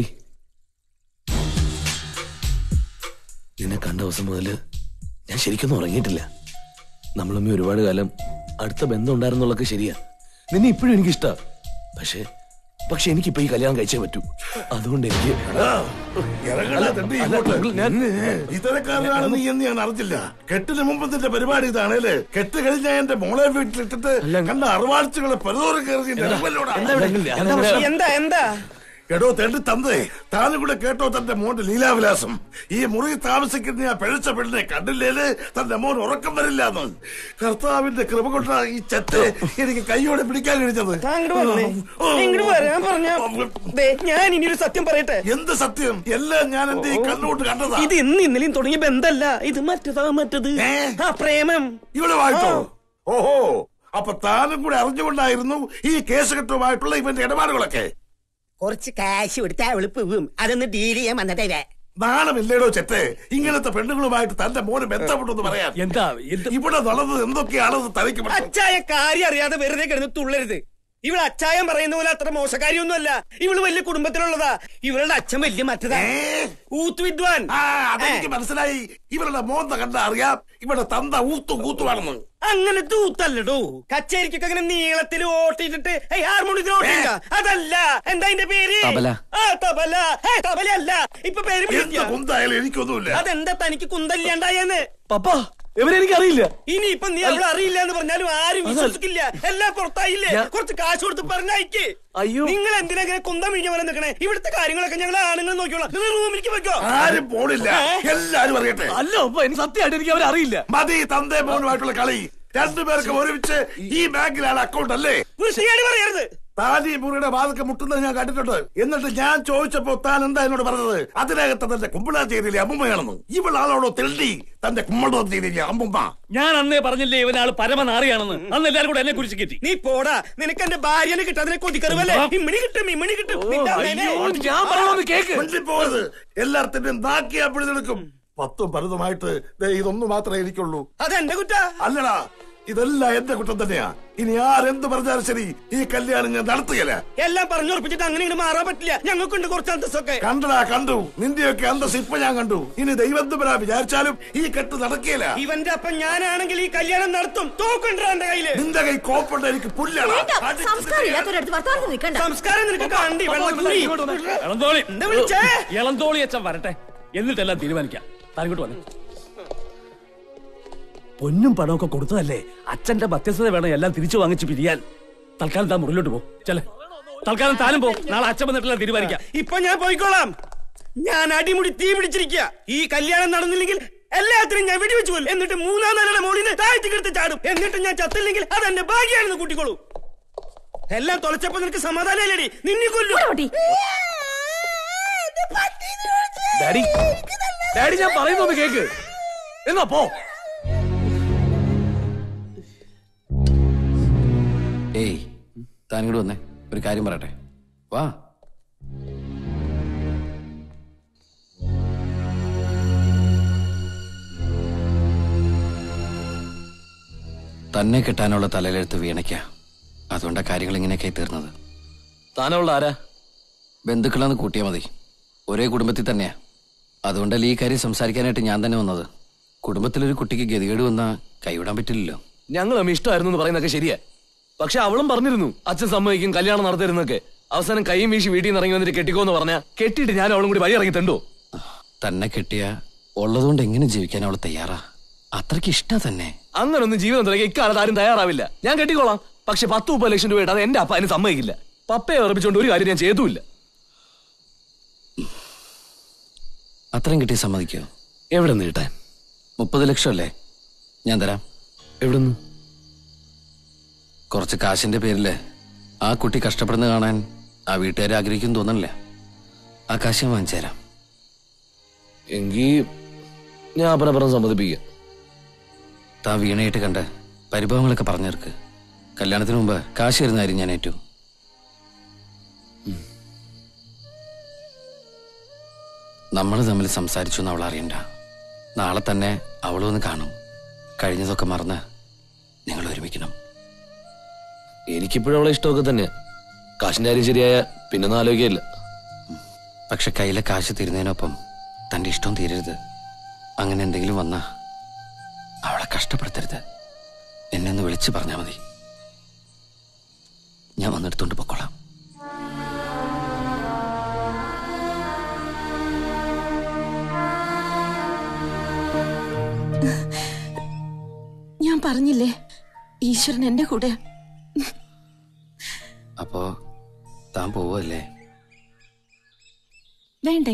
നിന്നെ കണ്ട ദിവസം മുതൽ ഞാൻ ശരിക്കൊന്നും ഉറങ്ങിയിട്ടില്ല നമ്മൾ തമ്മിൽ ഒരുപാട് കാലം അടുത്ത ബന്ധം ഉണ്ടായിരുന്നുള്ളതൊക്കെ ശരിയാ നിന്നെ ഇപ്പോഴും എനിക്ക് ഇഷ്ടാ പക്ഷേ പക്ഷെ എനിക്കിപ്പോ ഈ കല്യാണം കഴിച്ചേ പറ്റൂ അതുകൊണ്ട് എനിക്ക് ഇറങ്ങടാ, തണ്ടി ഇങ്ങോട്ട്. ഇത്തരക്കാരനാണ് നീ എന്ന് ഞാൻ അറിഞ്ഞില്ല കെട്ടിന് മുമ്പത്തിന്റെ പരിപാടി ഇതാണല്ലേ കെട്ട് കഴിഞ്ഞ എന്റെ മോളെ വീട്ടിലിട്ടിട്ട് കണ്ട അറുവാഴ്ചകളെ പലതോറും കയറി നിന്റെ മുമ്പിലൂടെ. എന്താ എന്താ എടോ തെണ്ടി തന്നേ താനും കൂടെ കേട്ടോ തന്റെ മോന്റെ ലീലാവിലാസം ഈ മുറി താമസിക്കുന്ന ആ പിഴച്ച പെണ്ണിനെ കണ്ടില്ലേല് തന്റെ മോൻ ഉറക്കം വരില്ല എന്ന് കർത്താവിന്റെ കൃപ കൊണ്ടാ ഈ ചെറ്റ് എനിക്ക് കൈയോടെ പിടിക്കാൻ കഴിഞ്ഞത് താങ്കൾ വന്നേ ഇങ്ങോട്ട് വരാൻ പറഞ്ഞ ദേ, ഞാൻ ഇനി ഒരു സത്യം പറയട്ടെ എന്ത് സത്യം എല്ലാം ഞാൻ എന്റെ ഈ കണ്ണുകൊണ്ട് കണ്ടതാ ഇത് ഇന്ന് ഇന്നലെയും തുടങ്ങിയ ബന്ധമല്ല ഇത് മറ്റതാ മറ്റത് ആ പ്രേമം ഇവിടെ വായിച്ചോ ഓഹോ അപ്പൊ താനും കൂടെ അറിഞ്ഞുകൊണ്ടായിരുന്നു ഈ കേസ് കെട്ടുമായിട്ടുള്ള ഇവന്റെ ഇടപാടുകളൊക്കെ കുറച്ച് കാശ് കൊടുത്താ അവള് പോവും അതൊന്ന് ഡീൽ ചെയ്യാൻ വന്നതേ നാണമില്ലേടോ ചെത്തെ ഇങ്ങനത്തെ പെണ്ണുങ്ങളുമായിട്ട് തന്റെ മോന് ബന്ധപ്പെട്ടെന്ന് പറയാൻ എന്താ ഇവിടെ നടന്നത് എന്തൊക്കെയാണെന്ന് തനിക്ക് മനസ്സിലാ- അച്ചായ കാര്യം അറിയാതെ വെറുതെ കിടന്ന് തുള്ളരുത് ഇവള് അച്ചായം പറയുന്ന പോലെ അത്ര മോശക്കാരിയൊന്നുമല്ല ഇവള് വലിയ കുടുംബത്തിലുള്ളതാ ഇവളുടെ അച്ഛൻ വലിയ മറ്റതാ ഊത്ത് വിദ്വാൻ ആ അതെനിക്ക് മനസ്സിലായി ഇവരുടെ മോന്ത കണ്ട അറിയാം ഇവിടെ തന്ത ഊത്തും കൂത്തുവാണെന്ന് അങ്ങനത്തെ ഊത്തല്ലടോ കച്ചേരിക്കൊക്കെ അങ്ങനെ നീളത്തിൽ ഓട്ടിട്ടിട്ട് ഏയ് ഹാർമോണിയത്തിൽ ഓട്ടില്ല അതല്ല എന്താ അതിന്റെ പേര് തബല. ആ തബല ഏ തബല അല്ല ഇപ്പൊ പേര് എന്ത് വിളിക്കാം. കുന്തായാലും എനിക്കൊന്നുമില്ല അതെന്താ തനിക്ക് കുന്തല്ലാണ്ടായെന്ന് പപ്പ ഇവരെ എനിക്ക് അറിയില്ല ഇനി ഇപ്പൊ നീ അവളെ അറിയില്ല എന്ന് പറഞ്ഞാലും ആരും വിശ്വസിക്കില്ല എല്ലാം പുറത്തായില്ലേ കുറച്ച് കാശ് കൊടുത്ത് പറഞ്ഞയക്ക് അയ്യോ നിങ്ങൾ എന്തിനാ ഇങ്ങനെ കുന്തം വിഴിഞ്ഞ പോലെ നിൽക്കണേ ഇവിടുത്തെ കാര്യങ്ങളൊക്കെ ഞങ്ങൾ ആണുങ്ങൾ നോക്കിയോളാം നിങ്ങൾ റൂമിലേക്ക് വെക്കോ ആരും പോണില്ല എല്ലാരും അറിയട്ടെ അല്ല അപ്പൊ എനിക്ക് സത്യമായിട്ട് എനിക്ക് അവരെ അറിയില്ല മതി തന്തേ മോനുമായിട്ടുള്ള കളി രണ്ടുപേർക്ക് ഒരുമിച്ച് ഈ ബാങ്കിലാണ് അക്കൗണ്ട് അല്ലേ വൃത്തികേട് പറയരുത് താൻ ഈ മുറിയുടെ വാതൊക്കെ മുട്ടുന്നത് ഞാൻ കണ്ടിട്ടുണ്ട് എന്നിട്ട് ഞാൻ ചോദിച്ചപ്പോ താൻ എന്താ എന്നോട് പറഞ്ഞത് അതിനകത്ത് തന്റെ കുമ്പളാച്ചേരിയിലെ അമ്മുമ്മയാണെന്ന് ഇവളാളോടോ തെള്ളി തന്റെ കുമ്മളാച്ചേരിയിലെ അമ്മുമ്മ ഞാൻ അന്നേ പറഞ്ഞില്ലേ ഇവനാള് പരമനാറിയാണെന്ന് അന്ന് എല്ലാരും കൂടെ എന്നെ കുറിച്ച് കെട്ടി നീ പോടാ നിനക്ക് എന്റെ ഭാര്യനെ കിട്ടാതിനെ കൊതിക്കറിവല്ലേ ഇമ്മണി കിട്ടും ഇമ്മണി കിട്ടും നിന്റെ അമ്മേനെ- ഞാൻ പറയണമെന്ന് കേക്ക് പോകരുത് എല്ലാത്തിന്റെയും നാക്കിയാ പിടിച്ചെടുക്കും പത്തും പലതുമായിട്ട് ദേ ഇതൊന്നു മാത്രമേ എനിക്കുള്ളൂ അതെന്റെ കുറ്റ അല്ലടാ ഇതെല്ലാം എന്റെ കുറ്റം തന്നെയാ ഇനി ആരെന്ത് പറഞ്ഞാലും ശരി ഈ കല്യാണം ഞാൻ നടത്തുകയില്ല എല്ലാം പറഞ്ഞുറപ്പിച്ചിട്ട് അങ്ങനെ ഇങ്ങോട്ട് മാറാൻ പറ്റില്ല ഞങ്ങൾക്കുണ്ട് കുറച്ച് അന്തസ്സൊക്കെ കണ്ടടാ കണ്ടു നിന്റെയൊക്കെ അന്തസ് ഇപ്പൊ ഞാൻ കണ്ടു ഇനി ദൈവം തമ്പരാ വിചാരിച്ചാലും ഈ കെട്ട് നടക്കുകയില്ല ഇവന്റെ അപ്പം ഞാനാണെങ്കിൽ ഈ കല്യാണം നടത്തും തോക്കുണ്ടാ എന്റെ കയ്യില് നിന്റെ കൈ കോപ്പുണ്ട് എനിക്ക് പുല്ലാണ് സംസ്കാരം ഇല്ലാത്തവരടുത്ത് വർത്താനം നിൽക്കണ്ട സംസ്കാരം നിനക്ക് കണ്ടി വെള്ളക്കുഴി ഇളന്തോളി എന്താ വിളിച്ചേ ഇളന്തോളി അച്ഛൻ വരട്ടെ എന്നിട്ടെല്ലാം തീരുമാനിക്കാം താനിങ്ങോട്ട് വന്നു പൊന്നും പണമൊക്കെ കൊടുത്തതല്ലേ അച്ഛന്റെ മധ്യസ്ഥത വേണം എല്ലാം തിരിച്ചു വാങ്ങിച്ച് പിരിയാൻ തൽക്കാലം താൻ മുറിലോട്ട് പോ ചെല തൽക്കാലം താനും പോ നാളെ അച്ഛൻ വന്നിട്ടെല്ലാം തീരുമാനിക്കാം ഇപ്പൊ ഞാൻ പോയിക്കോളാം ഞാൻ അടിമുടി തീ പിടിച്ചിരിക്കുക ഈ കല്യാണം നടന്നില്ലെങ്കിൽ എല്ലാത്തിനും ഞാൻ വെടിവെച്ചു കൊല്ലും എന്നിട്ട് മൂന്നാം നിലയുടെ മോളിന് താഴ്ത്തിക്കെടുത്ത് ചാടും എന്നിട്ട് ഞാൻ ചത്തില്ലെങ്കിൽ അത് എന്റെ ഭാഗ്യാണെന്ന് കൂട്ടിക്കോളൂ എല്ലാം തൊലച്ചപ്പോ നിനക്ക് സമാധാനമല്ലേടി നിന്നെ കൊല്ലു ഡാഡി ഡാഡി ഞാൻ പറയുന്നൊന്ന് കേക്ക് എന്നാ പോ ഏയ് താനിങ്ങോട്ട് വന്നേ ഒരു കാര്യം പറയട്ടെ വാ തന്നെ കിട്ടാനുള്ള തലയിലെടുത്ത് വീണയ്ക്ക അതുകൊണ്ടാ കാര്യങ്ങൾ ഇങ്ങനെയൊക്കെ തീർന്നത് താനുള്ള ആരാ ബന്ധുക്കളെന്ന് കൂട്ടിയാൽ മതി ഒരേ കുടുംബത്തിൽ തന്നെയാ അതുകൊണ്ടല്ലേ ഈ കാര്യം സംസാരിക്കാനായിട്ട് ഞാൻ തന്നെ വന്നത് കുടുംബത്തിലൊരു കുട്ടിക്ക് ഗതികേട് വന്നാ കൈവിടാൻ പറ്റില്ലല്ലോ ഞങ്ങൾ തമ്മിൽ ഇഷ്ടമായിരുന്നു എന്ന് പറയുന്നതൊക്കെ ശരിയാ പക്ഷെ അവളും പറഞ്ഞിരുന്നു അച്ഛൻ സമ്മതിക്കും കല്യാണം നടത്തരുന്നൊക്കെ അവസാനം കൈയും വീശി വീട്ടിൽ നിന്ന് ഇറങ്ങി വന്നിട്ട് കെട്ടിക്കോന്ന് പറഞ്ഞാ കെട്ടിയിട്ട് ഞാൻ അവളും കൂടി വഴി ഇറങ്ങി തണ്ടോ തന്നെ കിട്ടിയ ഉള്ളതുകൊണ്ട് എങ്ങനെ ജീവിക്കാൻ അവൾ തയ്യാറാ അത്രയ്ക്ക് ഇഷ്ടാ തന്നെ അങ്ങനൊന്നും ജീവിതം തുടങ്ങി ഇക്കാലത്ത് ആരും തയ്യാറാവില്ല ഞാൻ കെട്ടിക്കോളാം പക്ഷെ പത്ത് മുപ്പത് ലക്ഷം രൂപ അത് എന്റെ അപ്പ അതിന് സമ്മതിക്കില്ല പപ്പയെ ഉറപ്പിച്ചുകൊണ്ട് ഒരു കാര്യം ഞാൻ ചെയ്തുമില്ല അത്രയും കിട്ടിയ സമ്മതിക്കോ എവിടെ നിന്ന് കിട്ടാൻ മുപ്പത് ലക്ഷം അല്ലേ ഞാൻ തരാം എവിടെ നിന്ന് കുറച്ച് കാശിന്റെ പേരില് ആ കുട്ടി കഷ്ടപ്പെടുന്ന കാണാൻ ആ വീട്ടുകാർ ആഗ്രഹിക്കും തോന്നണില്ല ആ കാശ് ഞാൻ വാങ്ങിച്ചു തരാം എങ്കിൽ ഞാൻ അപരപരം സമ്മതിപ്പിക്കാം താൻ വീണയായിട്ട് കണ്ട് പരിഭവങ്ങളൊക്കെ പറഞ്ഞു തീർക്ക് കല്യാണത്തിന് മുമ്പ് കാശ് തരുന്ന കാര്യം ഞാൻ ഏറ്റു നമ്മൾ തമ്മിൽ സംസാരിച്ചു എന്ന് അവൾ അറിയണ്ട നാളെ തന്നെ അവളും ഒന്ന് കാണും കഴിഞ്ഞതൊക്കെ മറന്ന് നിങ്ങൾ ഒരുമിക്കണം എനിക്കിപ്പോഴും അവളെ ഇഷ്ടമൊക്കെ തന്നെയാ കാശിന്റെ കാര്യം ശരിയായ പിന്നൊന്നും ആലോചിക്കില്ല പക്ഷെ കയ്യിലെ കാശ് തീരുന്നതിനൊപ്പം തന്റെ ഇഷ്ടം തീരരുത് അങ്ങനെ എന്തെങ്കിലും വന്നാ അവളെ കഷ്ടപ്പെടുത്തരുത് എന്നെ ഒന്ന് വിളിച്ചു പറഞ്ഞാൽ മതി ഞാൻ വന്നെടുത്തോണ്ട് പൊക്കോളാം ഞാൻ പറഞ്ഞില്ലേ ഈശ്വരൻ എന്റെ കൂടെ അപ്പോ താൻ പോവല്ലേ വേണ്ടേ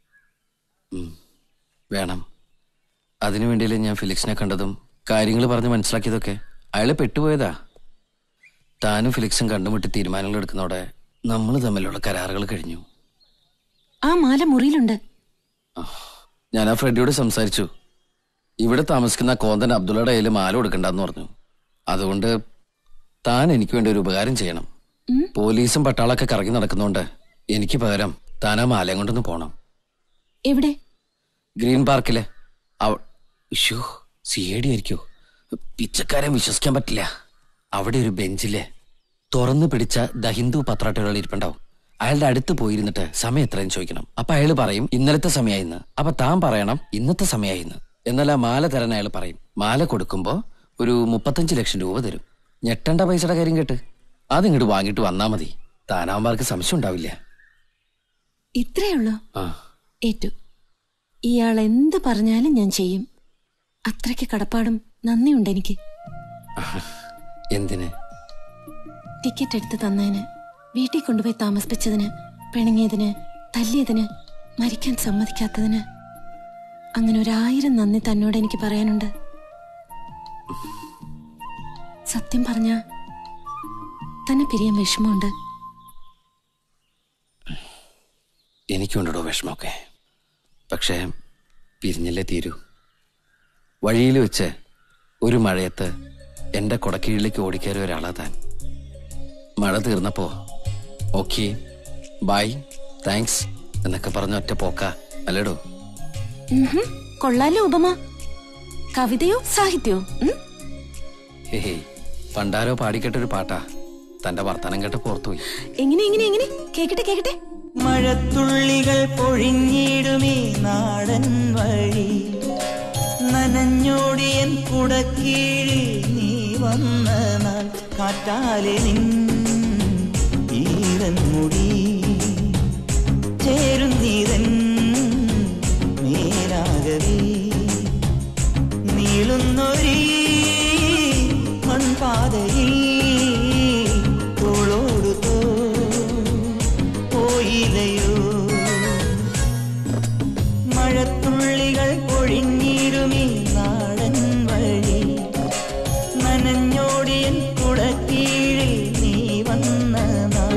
വേണം അതിനു വേണ്ടിയല്ലേ ഞാൻ ഫിലിക്സിനെ കണ്ടതും കാര്യങ്ങൾ പറഞ്ഞ് മനസ്സിലാക്കിയതൊക്കെ അയാളെ പെട്ടുപോയതാ താനും ഫിലിക്സും കണ്ടുമുട്ടി തീരുമാനങ്ങൾ എടുക്കുന്നതോടെ നമ്മൾ തമ്മിലുള്ള കരാറുകൾ കഴിഞ്ഞു ആ മാല മുറിയിലുണ്ട് ഞാൻ ആ ഫ്രെഡിയോട് സംസാരിച്ചു ഇവിടെ താമസിക്കുന്ന കോന്തൻ അബ്ദുള്ളയുടെ കയ്യിൽ മാല കൊടുക്കണ്ടെന്ന് പറഞ്ഞു അതുകൊണ്ട് താൻ എനിക്ക് വേണ്ടി ഒരു ഉപകാരം ചെയ്യണം പോലീസും പട്ടാളൊക്കെ കറങ്ങി നടക്കുന്നോണ്ട് എനിക്ക് പകരം താൻ ആ മാലയും കൊണ്ടൊന്ന് പോണം എവിടെ ഗ്രീൻ പാർക്കില് അവ ഇഷ്യൂ സി ഐ ഡി ആയിരിക്കോ പിച്ചക്കാരെ വിശ്വസിക്കാൻ പറ്റില്ല അവിടെ ഒരു ബെഞ്ചില് തുറന്നു പിടിച്ച ദ ഹിന്ദു പത്രാട്ടുകൾ ഇരിപ്പുണ്ടാവും അയാളുടെ അടുത്ത് പോയിരുന്നിട്ട് സമയം എത്രയും ചോദിക്കണം അപ്പൊ അയാൾ പറയും ഇന്നലത്തെ സമയമായിന്ന് അപ്പൊ താൻ പറയണം ഇന്നത്തെ സമയമായിന്ന് എന്നാൽ ആ മാല തരാൻ അയാൾ പറയും മാല കൊടുക്കുമ്പോ ഒരു മുപ്പത്തഞ്ച് ലക്ഷം രൂപ തരും ഞെട്ടേണ്ട പൈസയുടെ കാര്യം കേട്ട് അതിങ്ങോട്ട് വാങ്ങിയിട്ട് വന്നാ മതി താനാവുമ്പോൾ സംശയം ഉണ്ടാവില്ല ഇത്രയേ ഉള്ളൂ ആ ഏറ്റു ഇയാൾ എന്ത് പറഞ്ഞാലും ഞാൻ ചെയ്യും അത്രയ്ക്ക് കടപ്പാടും നന്ദിയുണ്ട് എനിക്ക് എന്തിന് ടിക്കറ്റ് എടുത്ത് തന്നതിന് വീട്ടിൽ കൊണ്ടുപോയി താമസിപ്പിച്ചതിന് പിണങ്ങിയതിന് തല്ലിയതിന് മരിക്കാൻ സമ്മതിക്കാത്തതിന് അങ്ങനെ ഒരായിരം നന്ദി തന്നോട് എനിക്ക് പറയാനുണ്ട് സത്യം പറഞ്ഞ തന്നെ പിരിയാൻ വിഷമമുണ്ട് എനിക്കുണ്ടോ വിഷമമൊക്കെ പക്ഷേ പിരിഞ്ഞല്ലേ തീരൂ വഴിയിൽ വെച്ച് ഒരു മഴയത്ത് എൻ്റെ കൊടക്കീഴിലേക്ക് ഓടിക്കയറി ഒരാളാ താൻ മഴ തീർന്നപ്പോ ഓക്കെ ബൈ താങ്ക്സ് എന്നൊക്കെ പറഞ്ഞ ഒറ്റ പോക്ക അല്ലേടോ ഉഹും, കൊള്ളാലോ ഉപമ കവിതയോ സാഹിത്യോ ഉം? ഹേ പണ്ടാരോ പാടിക്കേട്ടൊരു പാട്ടാ തന്റെ വർത്തമാനം കേട്ട് പുറത്തുപോയി എങ്ങനെ എങ്ങനെ എങ്ങനെ കേക്കട്ടെ കേക്കട്ടെ മഴത്തുള്ളികൾ പൊഴിഞ്ഞിടുമേ നാടൻ വഴി നനഞ്ഞോടിയൻ കുടക്കീഴിൽ നീ വന്ന നാൾ കാറ്റാലെ നിൻ ഈരൻ മുടി ചേരുന്നീരൻ മേലാകവേ നീളുന്നൊരീ മൺപാതയിൽ തോളോടു തോ പോയില്ലയോ മഴത്തുള്ളികൾ പൊഴിഞ്ഞിരുമീ നാടൻ വഴി നനഞ്ഞോടിയൻ കുടക്കീഴിൽ നീ വന്ന നാൾ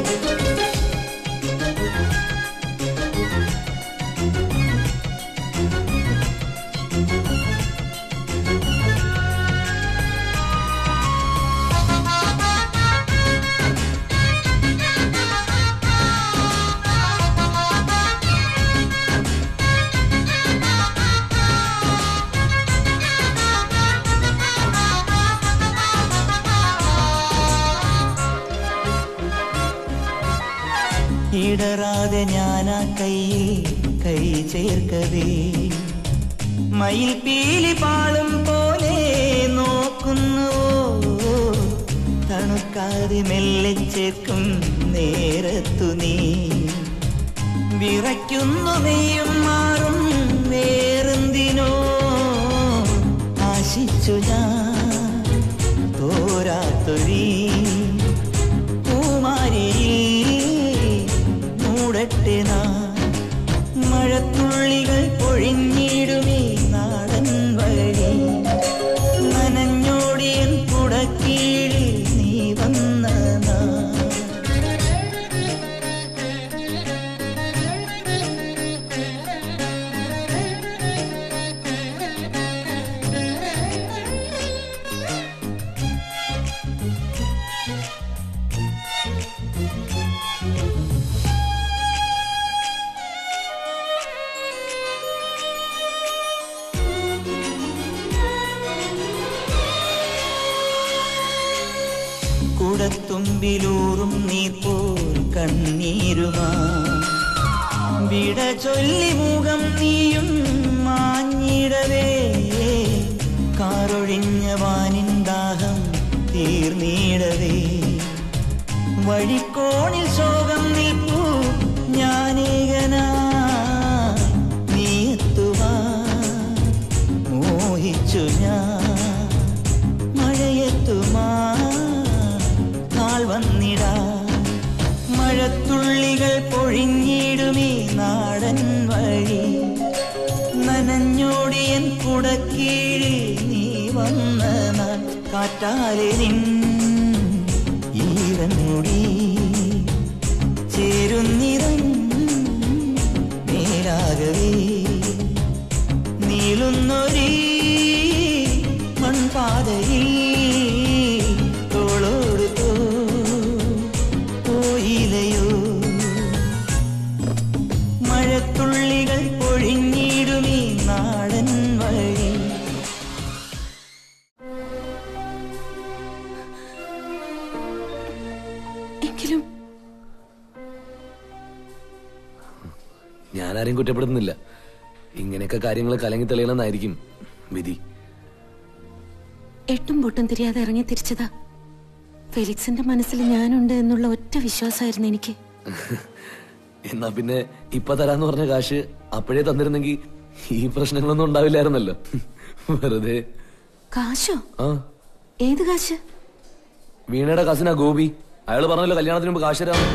ഇടറാതെ ഞാനാ കയ്യിൽ കൈ ചേർക്കവേ മയിൽ പീലി പാളും പോലെ നോക്കുന്നുവോ തണുക്കാതെ മെല്ലെ ചേർക്കും നേരത്തു നീ വിറയ്ക്കുന്നു മെയ്യും മാറും വേറെന്തിനോ ആശിച്ചു ഞാൻ തോരാത്തൊരീ പൂമാരിയിൽ മൂടട്ടെ നാ മഴത്തുള്ളികൾ പൊഴിഞ്ഞിടുമേ ചുണ്ടിലൂറും നീ പോൽ കണ്ണീരുമാ വിട ചൊല്ലി മുഖം നീയും മാഞ്ഞിടവേ കാറൊഴിഞ്ഞ വാനിൻ ദാഹം തീർന്നിടവേ വഴിക്കോണിൽ ശോകം നിൽപ്പൂ ഞാനേകനാ നീ എത്തുവാ മോഹിച്ചു ഞാൻ മഴയെത്തുമാ നാൾ വന്നിടാ മഴത്തുള്ളികൾ പൊഴിഞ്ഞിടുമീ നാടൻ വഴി നനഞ്ഞോടിയൻ കുടക്കീഴിൽ നീ വന്ന നാൾ കാറ്റാലെ നിൻ ഈരൻമുടി ചേരുന്നിറം മേലാകവേ നീളുന്നൊരീ മൺപാതയിൽ തോളോട് തോ പോയിലയോ മഴത്തുള്ളികൾ പൊഴിഞ്ഞിടുമീ നാടൻ വഴി എങ്കിലും ഞാനാരെയും കുറ്റപ്പെടുന്നില്ല ഇങ്ങനെയൊക്കെ കാര്യങ്ങൾ കലങ്ങി തെളിയണമെന്നായിരിക്കും വിധി എട്ടും പൊട്ടും തിരിയാതെ ഇറങ്ങി തിരിച്ചതാ ഫെലിക്സിന്റെ മനസ്സിൽ ഞാനുണ്ട് എന്നുള്ള ഒറ്റ വിശ്വാസമായിരുന്നു എനിക്ക് എന്നാ പിന്നെ ഇപ്പൊ തരാന്ന് പറഞ്ഞ കാശ് അപ്പോഴേ തന്നിരുന്നെങ്കിൽ ഈ പ്രശ്നങ്ങളൊന്നും ഉണ്ടാവില്ലായിരുന്നല്ലോ വെറുതെ കാശോ ആ ഏത് കാശ് വീണയുടെ കസിനാ ഗോപി അയാള് പറഞ്ഞല്ലോ കല്യാണത്തിന് മുമ്പ് കാശ് തരാം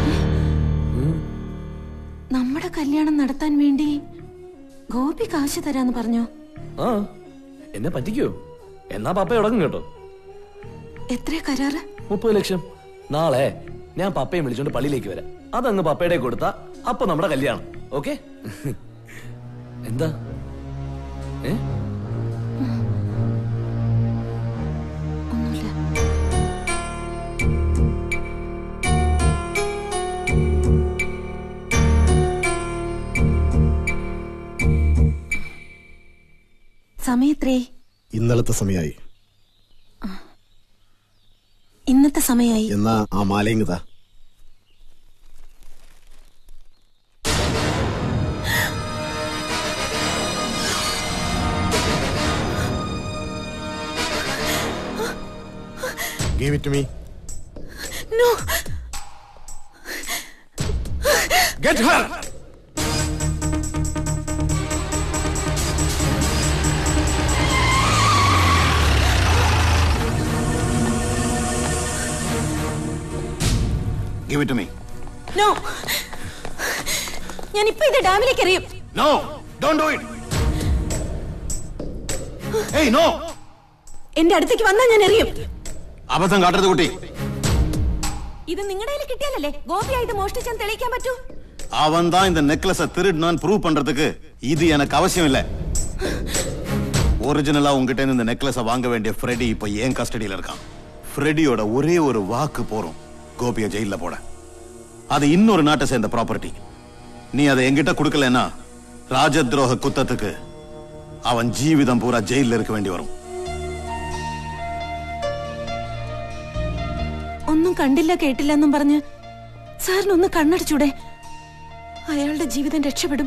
നമ്മുടെ കല്യാണം നടത്താൻ വേണ്ടി ഗോപി കാശ് തരാന്ന് പറഞ്ഞോ ആ എന്നെ പറ്റിക്കോ എന്നാ പപ്പ ഉടങ്ങും കേട്ടോ എത്ര കരാറ് മുപ്പത് ലക്ഷം നാളെ ഞാൻ പപ്പയെ വിളിച്ചോണ്ട് പള്ളിയിലേക്ക് വരാം അതങ്ങ് പപ്പയുടെ കൊടുത്താ അപ്പൊ നമ്മുടെ കല്യാണം ഓക്കെ എന്താ ഏ സമയത്രേ ഇന്നലത്തെ സമയമായി ഇന്നത്തെ സമയമായി എന്നാ ആ മാലയിങ്ങതാ Give it to me. No. Get her! Give it to me. No ഞാൻ ഇപ്പൊ ഇത് ഡാമിലേക്ക് എറിയും No! Don't do it! Hey, no! എന്റെ അടുത്തേക്ക് വന്നാൽ ഞാൻ എറിയും അബദ്ധം കാട്ടരുത് കുട്ടി ഇത് നിങ്ങളുടെ കയ്യിൽ കിട്ടിയാലല്ലേ ഗോപിയായിട്ട് മോഷ്ടിച്ചാൻ തെളിയിക്കാൻ പറ്റൂ அவன் தான் இந்த நெக்லஸ திருடினான்னு ப்ரூவ் பண்றதுக்கு இது எனக்கு அவசியம் இல்ல ஒரிஜினலா உங்ககிட்ட இருந்து இந்த நெக்லஸ வாங்க வேண்டிய ஃப்ரெடி இப்ப ஏன் கஸ்டடியில இருக்கான் ஃப்ரெடியோட ஒரே ஒரு வாக்கு போறோம் கோபிய ஜெயில போட அது இன்னொரு நாட்டை சேர்ந்த ப்ராப்பர்ட்டி நீ அதை என்கிட்ட கொடுக்கலன்னா ராஜத்ரோக குத்தத்துக்கு அவன் ஜீவிதம் பூரா ஜெயில இருக்க வேண்டி வரும் ഒന്നും കണ്ടില്ല കേട്ടില്ല എന്നും പറഞ്ഞ് സാറിനൊന്ന് കണ്ണടച്ചൂടെ അയാളുടെ ജീവിതം രക്ഷപ്പെടും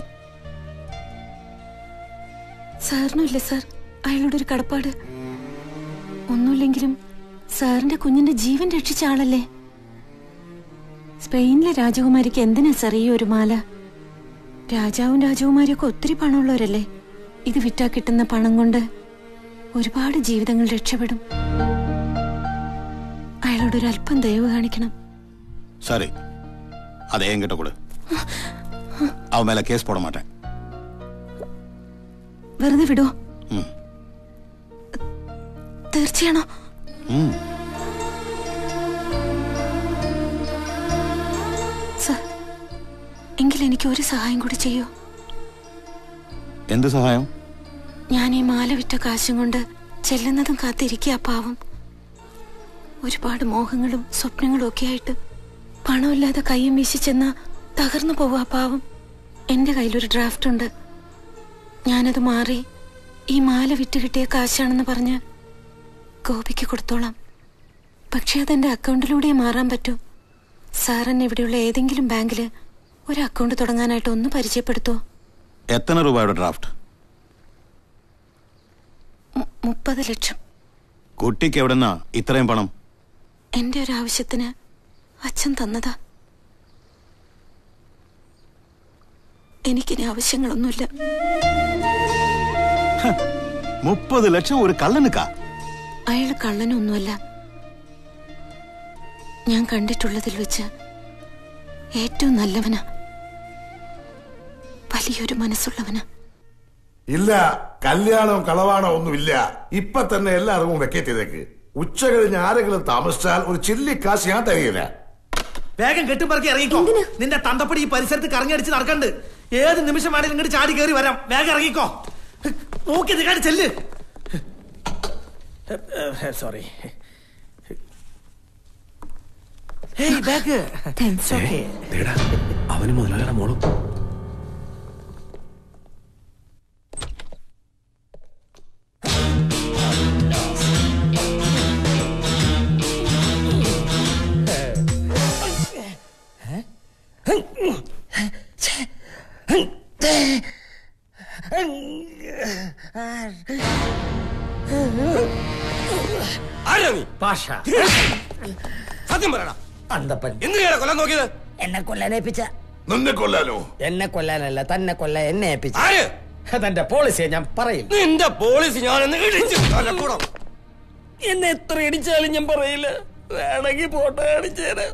സാറിനും ഇല്ലേ സാർ അയാളോട് ഒരു കടപ്പാട് ഒന്നുമില്ലെങ്കിലും സാറിന്റെ കുഞ്ഞിന്റെ ജീവൻ രക്ഷിച്ച ആളല്ലേ സ്പെയിനിലെ രാജകുമാരിക്ക് എന്തിനാ സാർ ഈ ഒരു മാല രാജാവും രാജകുമാരിയും ഒക്കെ ഒത്തിരി പണമുള്ളവരല്ലേ ഇത് വിറ്റാ കിട്ടുന്ന പണം കൊണ്ട് ഒരുപാട് ജീവിതങ്ങൾ രക്ഷപ്പെടും അയാളോട് ഒരു അല്പം ദയവ് കാണിക്കണം சரி அதை என்கிட்ட கொடு அவன் மேல கேஸ் போட மாட்டேன் വെറുതെ വിടോ ഉം. തീർച്ചയാണോ ம் സർ എങ്കിൽ എനിക്ക് ഒരു സഹായം കൂടി ചെയ്യൂ എന്ത് സഹായം ഞാൻ ഈ മാല വിറ്റ കാശും കൊണ്ട് ചെല്ലുന്നതും കാത്തിരിക്കുക പാവം ഒരുപാട് മോഹങ്ങളും സ്വപ്നങ്ങളും ഒക്കെ ആയിട്ട് പണമില്ലാതെ കയ്യും വീശി ചെന്ന തകർന്നു പോവാ പാവം എന്റെ കയ്യിലൊരു ഡ്രാഫ്റ്റ് ഉണ്ട് ഞാനത് മാറി ഈ മാല വിറ്റ് കിട്ടിയ കാശാണെന്ന് പറഞ്ഞ് ഗോപിക്ക് കൊടുത്തോളാം പക്ഷെ അതെന്റെ അക്കൗണ്ടിലൂടെ മാറാൻ പറ്റൂ സാറിന് ഇവിടെയുള്ള ഏതെങ്കിലും ബാങ്കില് ഒരു അക്കൗണ്ട് തുടങ്ങാനായിട്ട് ഒന്ന് പരിചയപ്പെടുത്തോ എത്ര രൂപയുടെ ഡ്രാഫ്റ്റ് മു- മുപ്പത് ലക്ഷം കുട്ടിക്ക് എവിടെന്നാ ഇത്രയും പണം എന്റെ ഒരു ആവശ്യത്തിന് അച്ഛൻ തന്നതാ എനിക്കിനി ആവശ്യങ്ങളൊന്നുമില്ല മുപ്പത് ലക്ഷം ഒരു കള്ളനുക്കാ അയാൾ കള്ളനൊന്നുമല്ല ഞാൻ കണ്ടിട്ടുള്ളതിൽ വെച്ച് ഏറ്റവും നല്ലവനാ വലിയൊരു മനസ്സുള്ളവനാ ഇല്ല കല്യാണവും കളവാണോ ഒന്നുമില്ല ഇപ്പൊ തന്നെ എല്ലാ അറിവും വെക്കേറ്റ് ചെയ്തേക്ക് ഉച്ച കഴിഞ്ഞ് ആരെങ്കിലും താമസിച്ചാൽ ഒരു ചില്ലി കാശ് ഞാൻ തരികയില്ല വേഗം കെട്ടിപ്പറക്കി ഇറങ്ങിക്കോ നിന്റെ തന്തപ്പടി ഈ പരിസരത്ത് കറങ്ങിയടിച്ച് നടക്കണ്ട് ഏത് നിമിഷം വേണേലും ഇങ്ങോട്ട് ചാടി കയറി വരാം വേഗം ഇറങ്ങിക്കോ നോക്കി നിൽക്കാണ്ട് ചെല്ല് സോറി ഹേയ് ബാഗ് അവന് മുതലാളിയുടെ മോളും ആരാ നീ പാഷ സത്യം പറയടാ അന്തപ്പൻ എന്തിനാണ് കൊല്ലാൻ നോക്കിയത് എന്നെ കൊല്ലാൻ ഏൽപ്പിച്ച നിന്നെ കൊല്ലാനോ എന്നെ കൊല്ലാനല്ല തന്നെ കൊല്ലാൻ എന്നെ ഏൽപ്പിച്ച ആര് അതെന്റെ പോളിസിയെ ഞാൻ പറയും നിന്റെ പോളിസി ഞാനെന്ന് ഇടിച്ചു തലക്കൂടം എന്നെ എത്ര ഇടിച്ചാലും ഞാൻ പറയില്ല വേണമെങ്കിൽ ഫോട്ടോ കാണിച്ചേരാ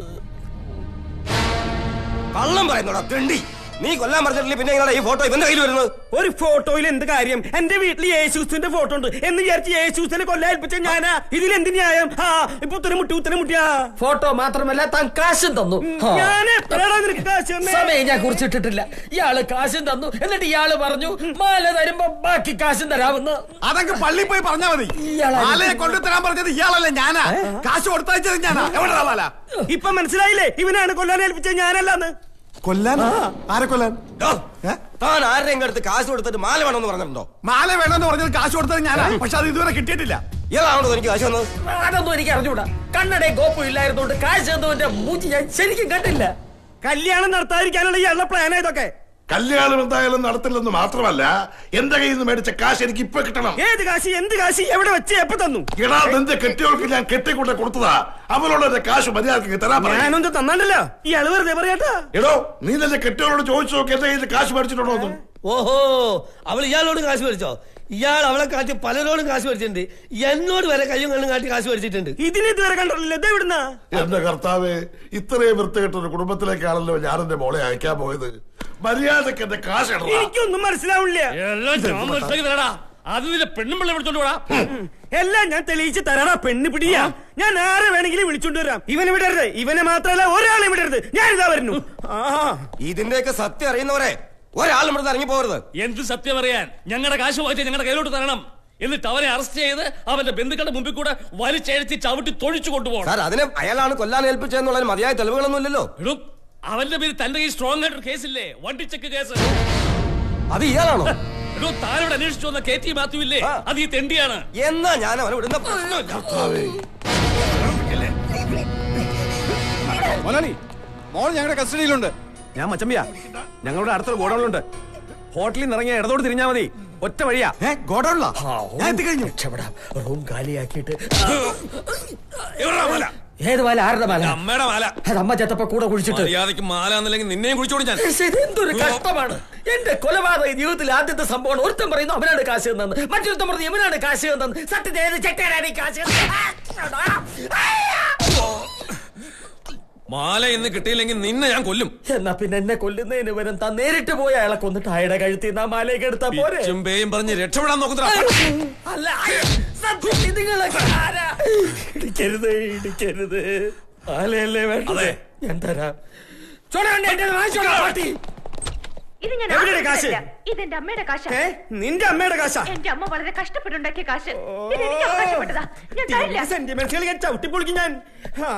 കള്ളം പറയുന്നോടാ തെണ്ടി നീ കൊല്ലാൻ പറഞ്ഞിട്ടില്ല പിന്നെ എങ്ങനെയാ ഈ ഫോട്ടോ ഇവന്റെ കയ്യിൽ വരുന്നത് ഒരു ഫോട്ടോയിൽ എന്ത് കാര്യം എന്റെ വീട്ടിൽ യേശുസിന്റെ ഫോട്ടോ ഉണ്ട് എന്ന് വിചാരിച്ച് യേശുസിനെ കൊല്ലാൻ ഏൽപ്പിച്ച ഞാനാ ഇതിൽ എന്ത് ന്യായം ആ ഇപ്പൊ ഉത്തരം മുട്ടി ഉത്തരം മുട്ടിയാ ഫോട്ടോ മാത്രമല്ല താൻ കാശും തന്നു ഹാ. ഞാൻ എപ്പോഴാണ് നിനക്ക് കാശ് തന്നേ? സമയം ഞാൻ കുറിച്ചിട്ടിട്ടില്ല ഇയാള് കാശും തന്നു എന്നിട്ട് ഇയാള് പറഞ്ഞു മാല തരുമ്പോ ബാക്കി കാശും തരാമെന്ന് അതൊക്കെ പള്ളി പോയി പറഞ്ഞാ മതി ഇയാളാ- മാലയെ കൊണ്ടുതരാൻ പറഞ്ഞത് ഇയാളല്ലേ ഞാനാ കാശ് കൊടുത്തയച്ചത് ഞാനാ എവിടെടാ മാല ഇപ്പൊ മനസ്സിലായില്ലേ ഇവനാണ് കൊല്ലാൻ ഏൽപ്പിച്ചത് ഞാനല്ലാന്ന് കൊല്ലാൻ ആരെ കൊല്ലാൻ ഡോ, താൻ ആരുടെയും അടുത്ത് കാശ് കൊടുത്തിട്ട് മാല വേണമെന്ന് പറഞ്ഞിട്ടുണ്ടോ മാല വേണമെന്ന് പറഞ്ഞത് കാശ് കൊടുത്തത് ഞാനാ പക്ഷെ അത് ഇതുവരെ കിട്ടിയിട്ടില്ല ഇയാളാണോ എനിക്ക് കാശ് വന്നത് അതൊന്നും എനിക്ക് അറിഞ്ഞൂടാ കണ്ണടയും കോപ്പും ഇല്ലായിരുന്നോണ്ട് കാശ് തന്നവന്റെ മൂഞ്ചി ഞാൻ ശരിക്കും കണ്ടില്ല കല്യാണം നടത്താതിരിക്കാനുള്ള ഇയാളുടെ പ്ലാൻ ഇതൊക്കെ കല്യാണം എന്തായാലും നടത്തില്ലെന്ന് മാത്രമല്ല എന്റെ കയ്യിൽ നിന്ന് മേടിച്ച കാശ് എനിക്ക് ഇപ്പൊ കിട്ടണം ഏത് കാശി എന്ത് കാശി എവിടെ വെച്ച് എപ്പോ തന്നു എടാ നിന്റെ കെട്ടിയോൾക്ക് ഞാൻ കെട്ടിക്കൊണ്ട് കൊടുത്തതാ അവളോട് എന്റെ കാശ് മര്യാദക്ക് തരാൻ പറയും ഞാനൊന്നും തന്നാണ്ടല്ലോ ഇയാള് വെറുതെ പറയാട്ടാ എടോ നീ നിന്റെ കെട്ടിയോളോട് ചോദിച്ചു നോക്കി എന്റെ കയ്യിൽ കാശ് മേടിച്ചിട്ടുണ്ടോ എന്ന് ഓഹോ അവൾ ഇയാളോട് കാശ് മേടിച്ചോ ഇയാൾ അവളെ കാട്ടി പലരോടും കാശ് മേടിച്ചിട്ടുണ്ട് എന്നോട് വരെ കയ്യും കണ്ണും കാട്ടി കാശ് മേടിച്ചിട്ടുണ്ട് ഇതിന് ഇതുവരെ കണ്ടിട്ടില്ല ഇത് എവിടുന്നാ എന്റെ കർത്താവേ ഇത്രയും വൃത്തികെട്ട ഒരു കുടുംബത്തിലേക്കാണല്ലോ ഞാൻ എന്റെ മോളെ അയക്കാൻ പോയത് മര്യാദക്ക് എന്റെ കാശ് ഇടണം എനിക്കൊന്നും മനസ്സിലാവില്ല അത് നിന്റെ പെണ്ണും പിള്ളെ വിളിച്ചോണ്ട് പോടാ എല്ലാം ഞാൻ തെളിയിച്ച് തരാടാ പെണ്ണ് പിടിയാ ഞാൻ ആരെ വേണമെങ്കിലും വിളിച്ചോണ്ട് വരാം ഇവനെ വിടരുത് ഇവനെ മാത്രമല്ല ഒരാളെ വിടരുത് ഞാൻ ഇതാ വരുന്നു ആ ഇതിന്റെയൊക്കെ സത്യം അറിയുന്നവരെ ഒരാളും ഇവിടെ ഇറങ്ങി പോകരുത് എന്ത് സത്യം അറിയാൻ ഞങ്ങളുടെ കാശ് വായിച്ച് ഞങ്ങളുടെ കയ്യിലോട്ട് തരണം എന്നിട്ട് അവനെ അറസ്റ്റ് ചെയ്ത് അവന്റെ ബന്ധുക്കളുടെ മുമ്പിൽ കൂടെ വലിച്ചെഴുത്തി ചവിട്ടി തൊഴിച്ചു കൊണ്ടുപോകണം സാർ അതിന് അയാളാണ് കൊല്ലാൻ ഏൽപ്പിച്ചതെന്നുള്ളതിന് മതിയായ തെളിവുകളൊന്നും ഇല്ലല്ലോ എടോ, അവന്റെ പേര് തന്റെ കയ്യിൽ സ്ട്രോങ് ആയിട്ടൊരു കേസില്ലേ വണ്ടി ചെക്ക് കേസ് അത് ഇയാളാണോ എടോ താനിവിടെ അന്വേഷിച്ചു വന്ന കെ ടി മാത്യു ഇല്ലേ അത് ഈ തെണ്ടിയാണ് എന്നാ ഞാൻ അവനെ വിടുന്ന പ്രശ്നമില്ല മോലാളി മോൾ ഞങ്ങളുടെ കസ്റ്റഡിയിലുണ്ട് ഞാൻ മച്ചമ്പിയാ ഞങ്ങളുടെ അടുത്തൊരു ഗോഡൌണിലുണ്ട് ഹോട്ടലിൽ നിന്ന് ഇറങ്ങിയ ഇടതോട് തിരിഞ്ഞാ മതി ഒറ്റ വഴിയാ ഗോഡൌണിലാ ഞാൻ എത്തിക്കഴിഞ്ഞു രക്ഷപ്പെടാം റൂം കാലിയാക്കിയിട്ട് ഏത് മാല ആരുടെ മാല അമ്മയുടെ മാല അത് അമ്മ ചെത്തപ്പോ കൂടെ കുഴിച്ചിട്ട് മര്യാദക്ക് മാല എന്നില്ലെങ്കിൽ നിന്നെയും കുഴിച്ചോടി ഞാൻ ഇത് എന്തൊരു കഷ്ടമാണ് എന്റെ കൊലപാതക ജീവിതത്തിൽ ആദ്യത്തെ സംഭവമാണ് ഒരുത്തൻ പറയുന്നു അവനാണ് കാശ് തന്നത് മറ്റൊരുത്തൻ പറഞ്ഞു ഇവനാണ് കാശ് തന്നത് സത്യം ഏത് ചെട്ടനാണ് ഈ കാശ് തന്നത്? മാല ഇന്ന് കിട്ടിയില്ലെങ്കിൽ നിന്നെ ഞാൻ കൊല്ലും എന്നാ പിന്നെ എന്നെ കൊല്ലുന്നതിന് വരും താൻ നേരിട്ട് പോയി അയാളെ കൊന്നിട്ട് അയാളുടെ കഴുത്തിൽ നിന്ന് ആ മാലയൊക്കെ എടുത്താ പോരെ ചുംബയും പറഞ്ഞ് രക്ഷപ്പെടാൻ നോക്കുന്ന അല്ല സത്യം നിങ്ങളൊക്കെ ആരാ? ഇടിക്കരുത് ഇടിക്കരുത് മാലയല്ലേ വേണ്ടത് ഞാൻ തരാം ചോടാണ്ട് എന്റെ വാങ്ങിച്ചോടാ പാട്ടി ഇത് ഞാൻ എവിടെയാണ് കാശ്? ആഗ്രഹിച്ചതല്ല. ഇതെന്റെ അമ്മയുടെ കാശാ ഏ? നിന്റെ അമ്മയുടെ കാശാ എന്റെ അമ്മ വളരെ കഷ്ടപ്പെട്ടുണ്ടാക്കിയ കാശ് ഇത് എനിക്ക് അവകാശപ്പെട്ടതാ ഞാൻ തരില്ല സെന്റിമെന്റ്സുകൾ ഞാൻ ചവിട്ടി പൊളിക്കും ഞാൻ ആ.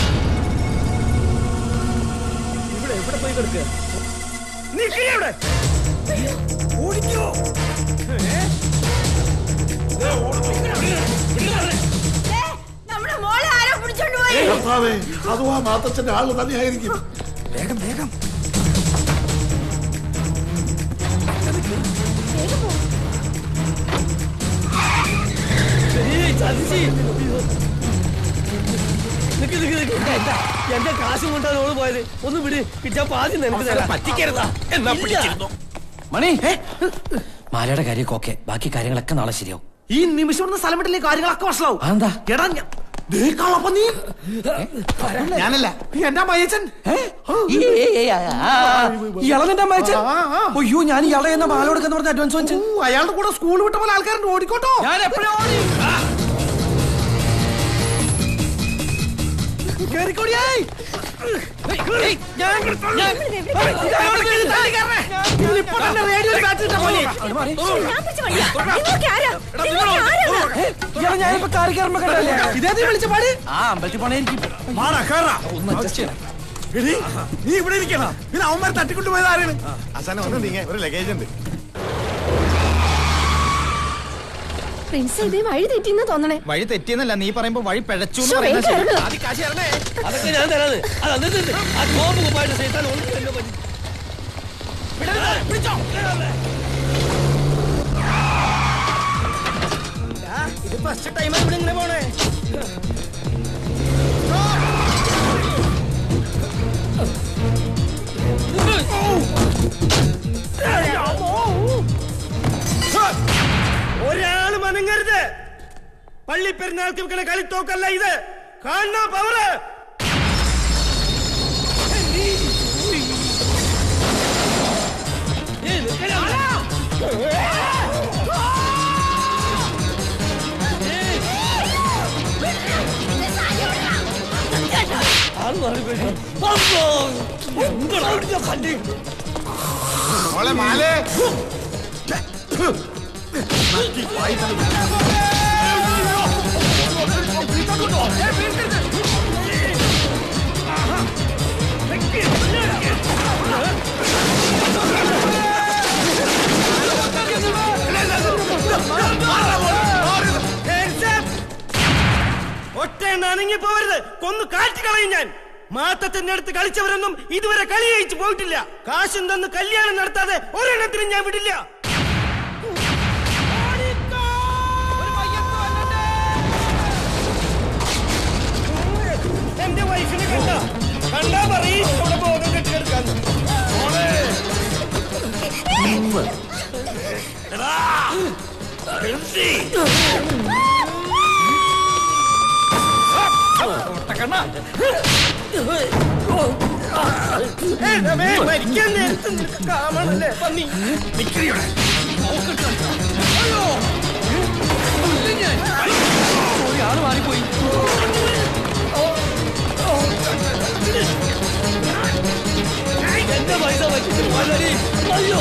ഇവിടെ എവിടെ പോയി കിടക്കുക നിൽക്കുക ഇവിടെ ഓടിക്കോ ഏ? നമ്മുടെ മോളെ ആരോ കർത്താവേ അതും ആ മാത്തച്ഛന്റെ ആള് തന്നെയായിരിക്കും വേഗം വേഗം ഏയ്, ചതിച്ചി. നിക്ക് നിക്ക് നിക്ക്. എന്താ? എന്റെ കാശും കൊണ്ടാണ് ഓള് പോയത് ഒന്ന് വിട് കിട്ടാ പാതി നിനക്ക് തരാം പറ്റിക്കരുതാ എന്നാ പിടിച്ചിരുന്നു മണി മാലയുടെ കാര്യമൊക്കെ ഓക്കെ ബാക്കി കാര്യങ്ങളൊക്കെ നാളെ ശരിയാവും ഈ നിമിഷം ഇവിടുന്ന് സ്ഥലം വിട്ടില്ലേ കാര്യങ്ങളൊക്കെ വഷളാവും അതെന്താ എടാ ഞാൻ- ദേ കള്ളപ്പന്നി. ഞാനല്ല എന്റെ മയച്ചൻ ഇളവന്റെ അമ്മയച്ചൻ അയ്യോ ഞാൻ ഇയാളെ എന്ന മാല കൊടുക്കുന്ന പറഞ്ഞ അഡ്വാൻസ് വെച്ചു അയാളുടെ കൂടെ സ്കൂൾ വിട്ട പോലെ ആൾക്കാരുണ്ട് ഓടിക്കോട്ടോ ഞാൻ എപ്പോഴും ഓടി കേറിക്കോടിയായി ഞാൻ ഞാൻ- ഇതങ്ങോട്ട് കേറി തള്ളി കയറണേ. ഇതിലിപ്പോ തന്നെ റേഡിയോയിൽ ബാറ്ററി ഇട്ട പോലെ. ഇയാളെ ഞാനിപ്പോ കാറി കയറുമ്പോ കണ്ടല്ലേ ഇതേ നീ വിളിച്ച പാട് ആ അമ്പലത്തിൽ പണിയായിരിക്കും മാറാ കേറാ ഒന്ന് അഡ്ജസ്റ്റ് ചെയ്യണം എടീ, നീ ഇവിടെ ഇരിക്കണം പിന്നെ അവന്മാർ തട്ടിക്കൊണ്ട് പോയത് ആരാണ് അച്ഛനെ ഒന്ന് നീങ്ങ ഒരു ലഗേജ് ഉണ്ട് പ്രിൻസ് ഇതേ വഴി തെറ്റിന്ന് തോന്നണേ വഴി തെറ്റിയെന്നല്ല നീ പറയുമ്പോ വഴി പിഴച്ചു ശ്ശോ, വേഗം ഇറങ്ങ്. അതൊക്കെ ഞാൻ തരാന്ന് അത് എന്നിട്ട് ഇത് ആ കോപ്പ് കുപ്പായിട്ട് സൈത്താൻ ഒന്നും കല്ലോ പറ്റി ഇത് ഫസ്റ്റ് ടൈം ഇവിടെ ഇങ്ങനെ പോണേ ഒരാള് മനങ്ങരുത് പള്ളി പെരുന്നാൾക്ക് വെക്കണ കളിത്തോക്കല്ല ഇത് കാണണ പവറ് മോളെ മാലേ ഒറ്റ അനങ്ങി പോവരുത് കൊന്നു കാറ്റ് കളയും ഞാൻ മാത്തത്തിന്റെ അടുത്ത് കളിച്ചവരൊന്നും ഇതുവരെ കളി ജയിച്ചു പോയിട്ടില്ല കാശും തന്ന് കല്യാണം നടത്താതെ ഒരെണ്ണത്തിനും ഞാൻ വിടില്ല എന്റെ വൈഫിനെ കണ്ട കണ്ടാ പറയും ഇവിടെ ബോധം കെട്ടിയെടുക്കാന്ന് എടാ, നിർത്തി. ഏടമേ, മരിക്കാൻ നേരത്ത് നിനക്ക് കാമണല്ലേ പന്നി നിക്കറിയോടെ ഒരാള് മാറിപ്പോയി എന്റെ പൈസ പറ്റിച്ച് പോലടി അയ്യോ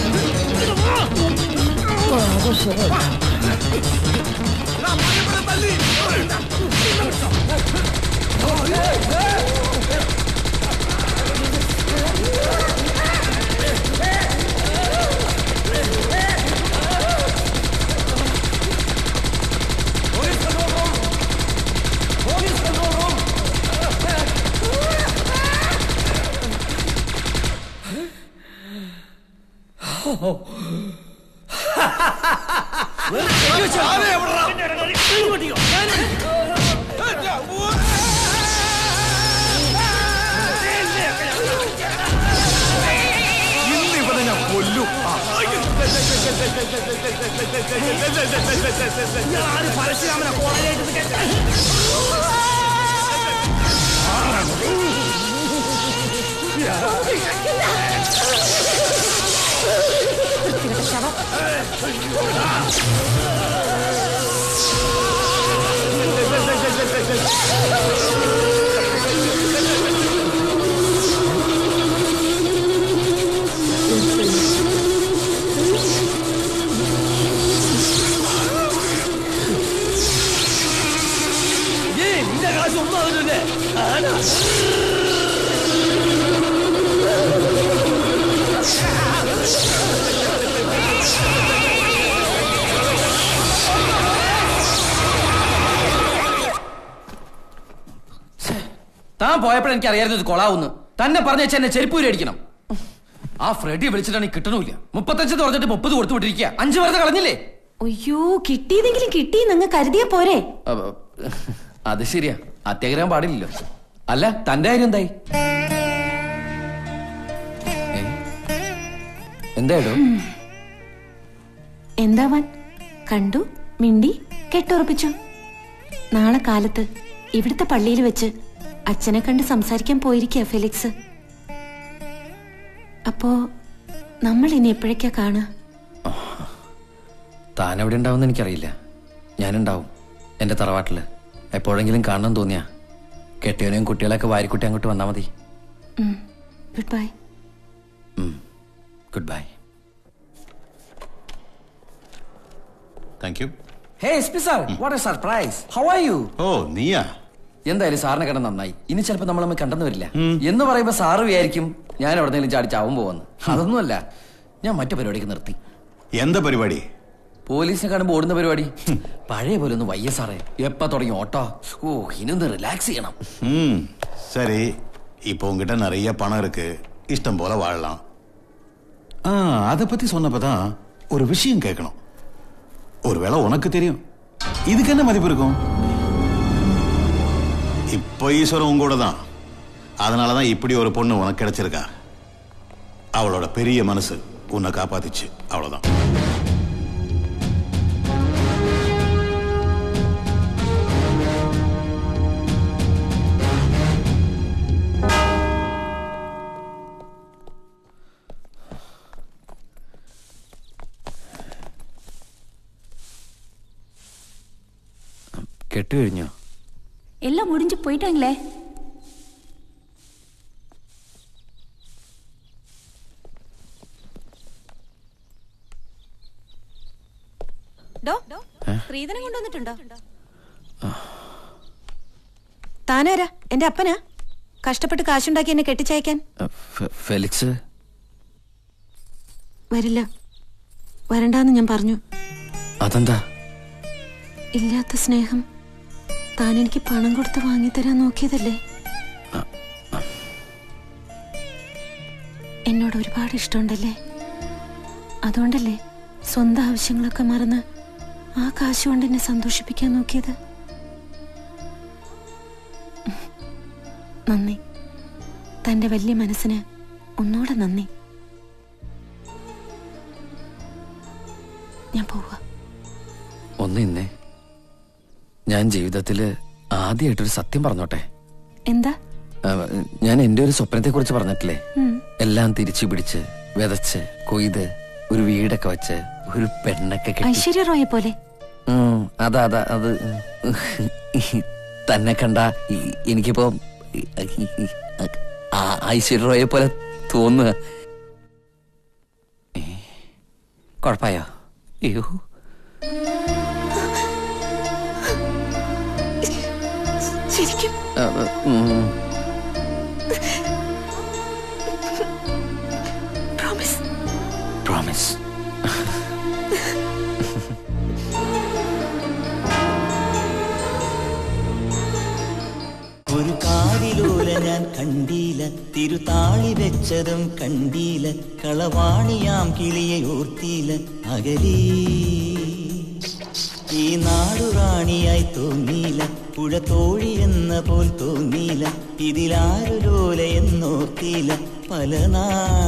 ഇന്ന് ഇവനെ ഞാൻ കൊല്ലും ആ. ഞാൻ പരശുരാമനെ കോളേജായിട്ട് കേട്ട ഏയ് നിന്റെ കാശ് ഒന്നും ആവില്ലേ ആനാ ആ പോയപ്പോഴും എനിക്ക് അറിയായിരുന്നു ഇത് കൊളാവുന്നു തന്നെ പറഞ്ഞ വെച്ചാൽ എന്നെ ചെരുപ്പൂരി അടിക്കണം ആ ഫ്രെഡി വിളിച്ചിട്ടാണെങ്കിൽ കിട്ടണില്ല മുപ്പത്തഞ്ച് തുറന്നിട്ട് മുപ്പത് കൊടുത്തു വിട്ടിരിക്കുക അഞ്ച് വെറുതെ കളഞ്ഞില്ലേ അയ്യോ കിട്ടിയതെങ്കിലും കിട്ടി നിങ്ങൾ കരുതിയാ പോരെ അപ്പൊ, അത് ശരിയാ അത്യാഗ്രഹം പാടില്ലല്ലോ അല്ല തന്റെ കാര്യം എന്തായി ഏ? എന്തായിടോ എന്താവാൻ കണ്ടു മിണ്ടി കെട്ടുറപ്പിച്ചു നാളെ കാലത്ത് ഇവിടുത്തെ പള്ളിയിൽ വെച്ച് അച്ഛനെ കണ്ട് സംസാരിക്കാൻ പോയിരിക്കുക ഫെലിക്സ് അപ്പോ നമ്മൾ ഇനി എപ്പോഴേക്കാ കാണുക താൻ എവിടെ ഉണ്ടാവും എനിക്കറിയില്ല ഞാനുണ്ടാവും എന്റെ തറവാട്ടില് എപ്പോഴെങ്കിലും കാണണം തോന്നിയാ കെട്ടിയവനെയും കുട്ടികളെയൊക്കെ വാരിക്കുട്ടി അങ്ങോട്ട് വന്നാൽ മതി good bye good bye thank you hey S P sir what a surprise how are you ഓ നീയാ എന്തായാലും സാറിനെ കണ്ട നന്നായി ഇനി ചിലപ്പോൾ നമ്മൾ നമ്മൾ കണ്ടെന്ന് വരില്ല എന്ന് പറയുമ്പോൾ സാറ് വിചാരിക്കും ഞാൻ എവിടെന്നെങ്കിലും ചാടി ചാവും പോവെന്ന് അതൊന്നുമല്ല ഞാൻ മറ്റു പരിപാടിക്ക് നിർത്തി എന്താ പരിപാടി പോലീസിനെ കാണുമ്പോൾ ഓടുന്ന പരിപാടി പഴയ പോലെ ഒന്ന് വയ്യ സാറേ എപ്പ തുടങ്ങി ഓട്ടോ ഓ ഇനൊന്ന് റിലാക്സ് ചെയ്യണം ம் சரி இப்போ உங்ககிட்ட நிறைய பணம் இருக்கு இஷ்டம் போல வாழலாம் ஆ அதை பத்தி சொன்னப்பதான் ஒரு விஷயம் கேட்கணும் ஒருவேளை உனக்கு தெரியும் இதுக்கு என்ன மதிப்பு இருக்கும் இப்போ ஈஸ்வரன் உங்கூட தான் அதனாலதான் இப்படி ஒரு பொண்ணு உனக்கு கிடைச்சிருக்கா அவளோட பெரிய மனசு உன்னை காப்பாத்திச்சு அவ்வளவுதான் കെട്ടു കഴിഞ്ഞോ எல்லாம் முடிஞ்சு போயிட்டாங்களே ഡോ സ്ത്രീധനം കൊണ്ടുവന്നിട്ടുണ്ടോ താനാരാ എന്റെ അപ്പനാ കഷ്ടപ്പെട്ട് കാശുണ്ടാക്കി എന്നെ കെട്ടിച്ചയക്കാൻ ഫെ- ഫെലിക്സ് വരില്ല വരണ്ടാന്ന് ഞാൻ പറഞ്ഞു അതെന്താ ഇല്ലാത്ത സ്നേഹം താൻ എനിക്ക് പണം കൊടുത്ത് വാങ്ങിത്തരാൻ നോക്കിയതല്ലേ എന്നോട് ഒരുപാട് ഇഷ്ടമുണ്ടല്ലേ അതുകൊണ്ടല്ലേ സ്വന്തം ആവശ്യങ്ങളൊക്കെ മറന്ന് ആ കാശ് കൊണ്ട് എന്നെ സന്തോഷിപ്പിക്കാൻ നോക്കിയത് നന്ദി തന്റെ വലിയ മനസ്സിന് ഒന്നുകൂടെ നന്ദി ഞാൻ പോവാ ഒന്ന് ഇന്നേ ഞാൻ ജീവിതത്തില് ആദ്യമായിട്ടൊരു സത്യം പറഞ്ഞോട്ടെ എന്താ ആ, ഞാൻ എന്റെ ഒരു സ്വപ്നത്തെ കുറിച്ച് പറഞ്ഞിട്ടില്ലേ ഉം. എല്ലാം തിരിച്ചു പിടിച്ച് വിതച്ച് കൊയ്ത് ഒരു വീടൊക്കെ വെച്ച് ഒരു പെണ്ണൊക്കെ കെട്ടി ഐശ്വര്യ റോയെ പോലെ ഉം, അതാ അതാ അത് തന്നെ കണ്ട ഈ- എനിക്കിപ്പോ ഈ- ഈ- ആ ഐശ്വര്യ റോയെ പോലെ തോന്നുക ഏ, കുഴപ്പായോ അയ്യോ ശരിക്കും ആ, ഉം. പ്രോമിസ് പ്രോമിസ് ഒരു കാതിലൂല ഞാൻ കണ്ടീല തിരുതാളി വെച്ചതും കണ്ടീല കളവാണിയാം കിളിയെ ഓർത്തീല അകലീ ഈ നാടുറാണിയായി തോന്നീല പുഴ തോഴി എന്ന പോൽ തോന്നീല ഇതിലാരു ലോല എന്നോർത്തീല പല നാ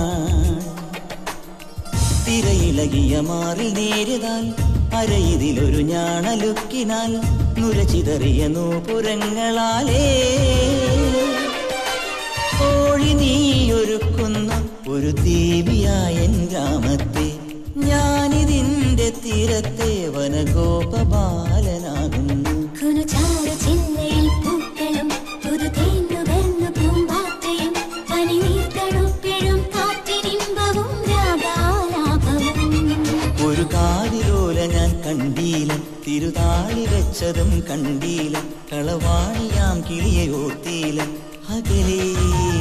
തിരയിളകിയ മാറിൽ നേരിതാൽ അരയിതിലൊരു ഞാണലുക്കിനാൽ നുരചിതറിയ നൂപുരങ്ങളാലേ കോഴി നീയൊരുക്കുന്ന ഒരു ദേവിയായ എൻ ഗ്രാമത്തെ ഞാനിതിന്റെ തീരത്തെ വനഗോപബാലനാകുന്നു കുനുചാര ചില്ലയിൽ പൂക്കളും പുതുതേന്നുകർന്നു പൂമ്പാറ്റയും പനിനീർത്തണുപ്പിഴും കാറ്റിരിമ്പവും രാഗാലാപവും ഒരു കാതിലോല ഞാൻ കണ്ടീല തിരുതാളി വെച്ചതും കണ്ടീല കളവാണിയാം കിളിയെ ഓർത്തീല അകലേ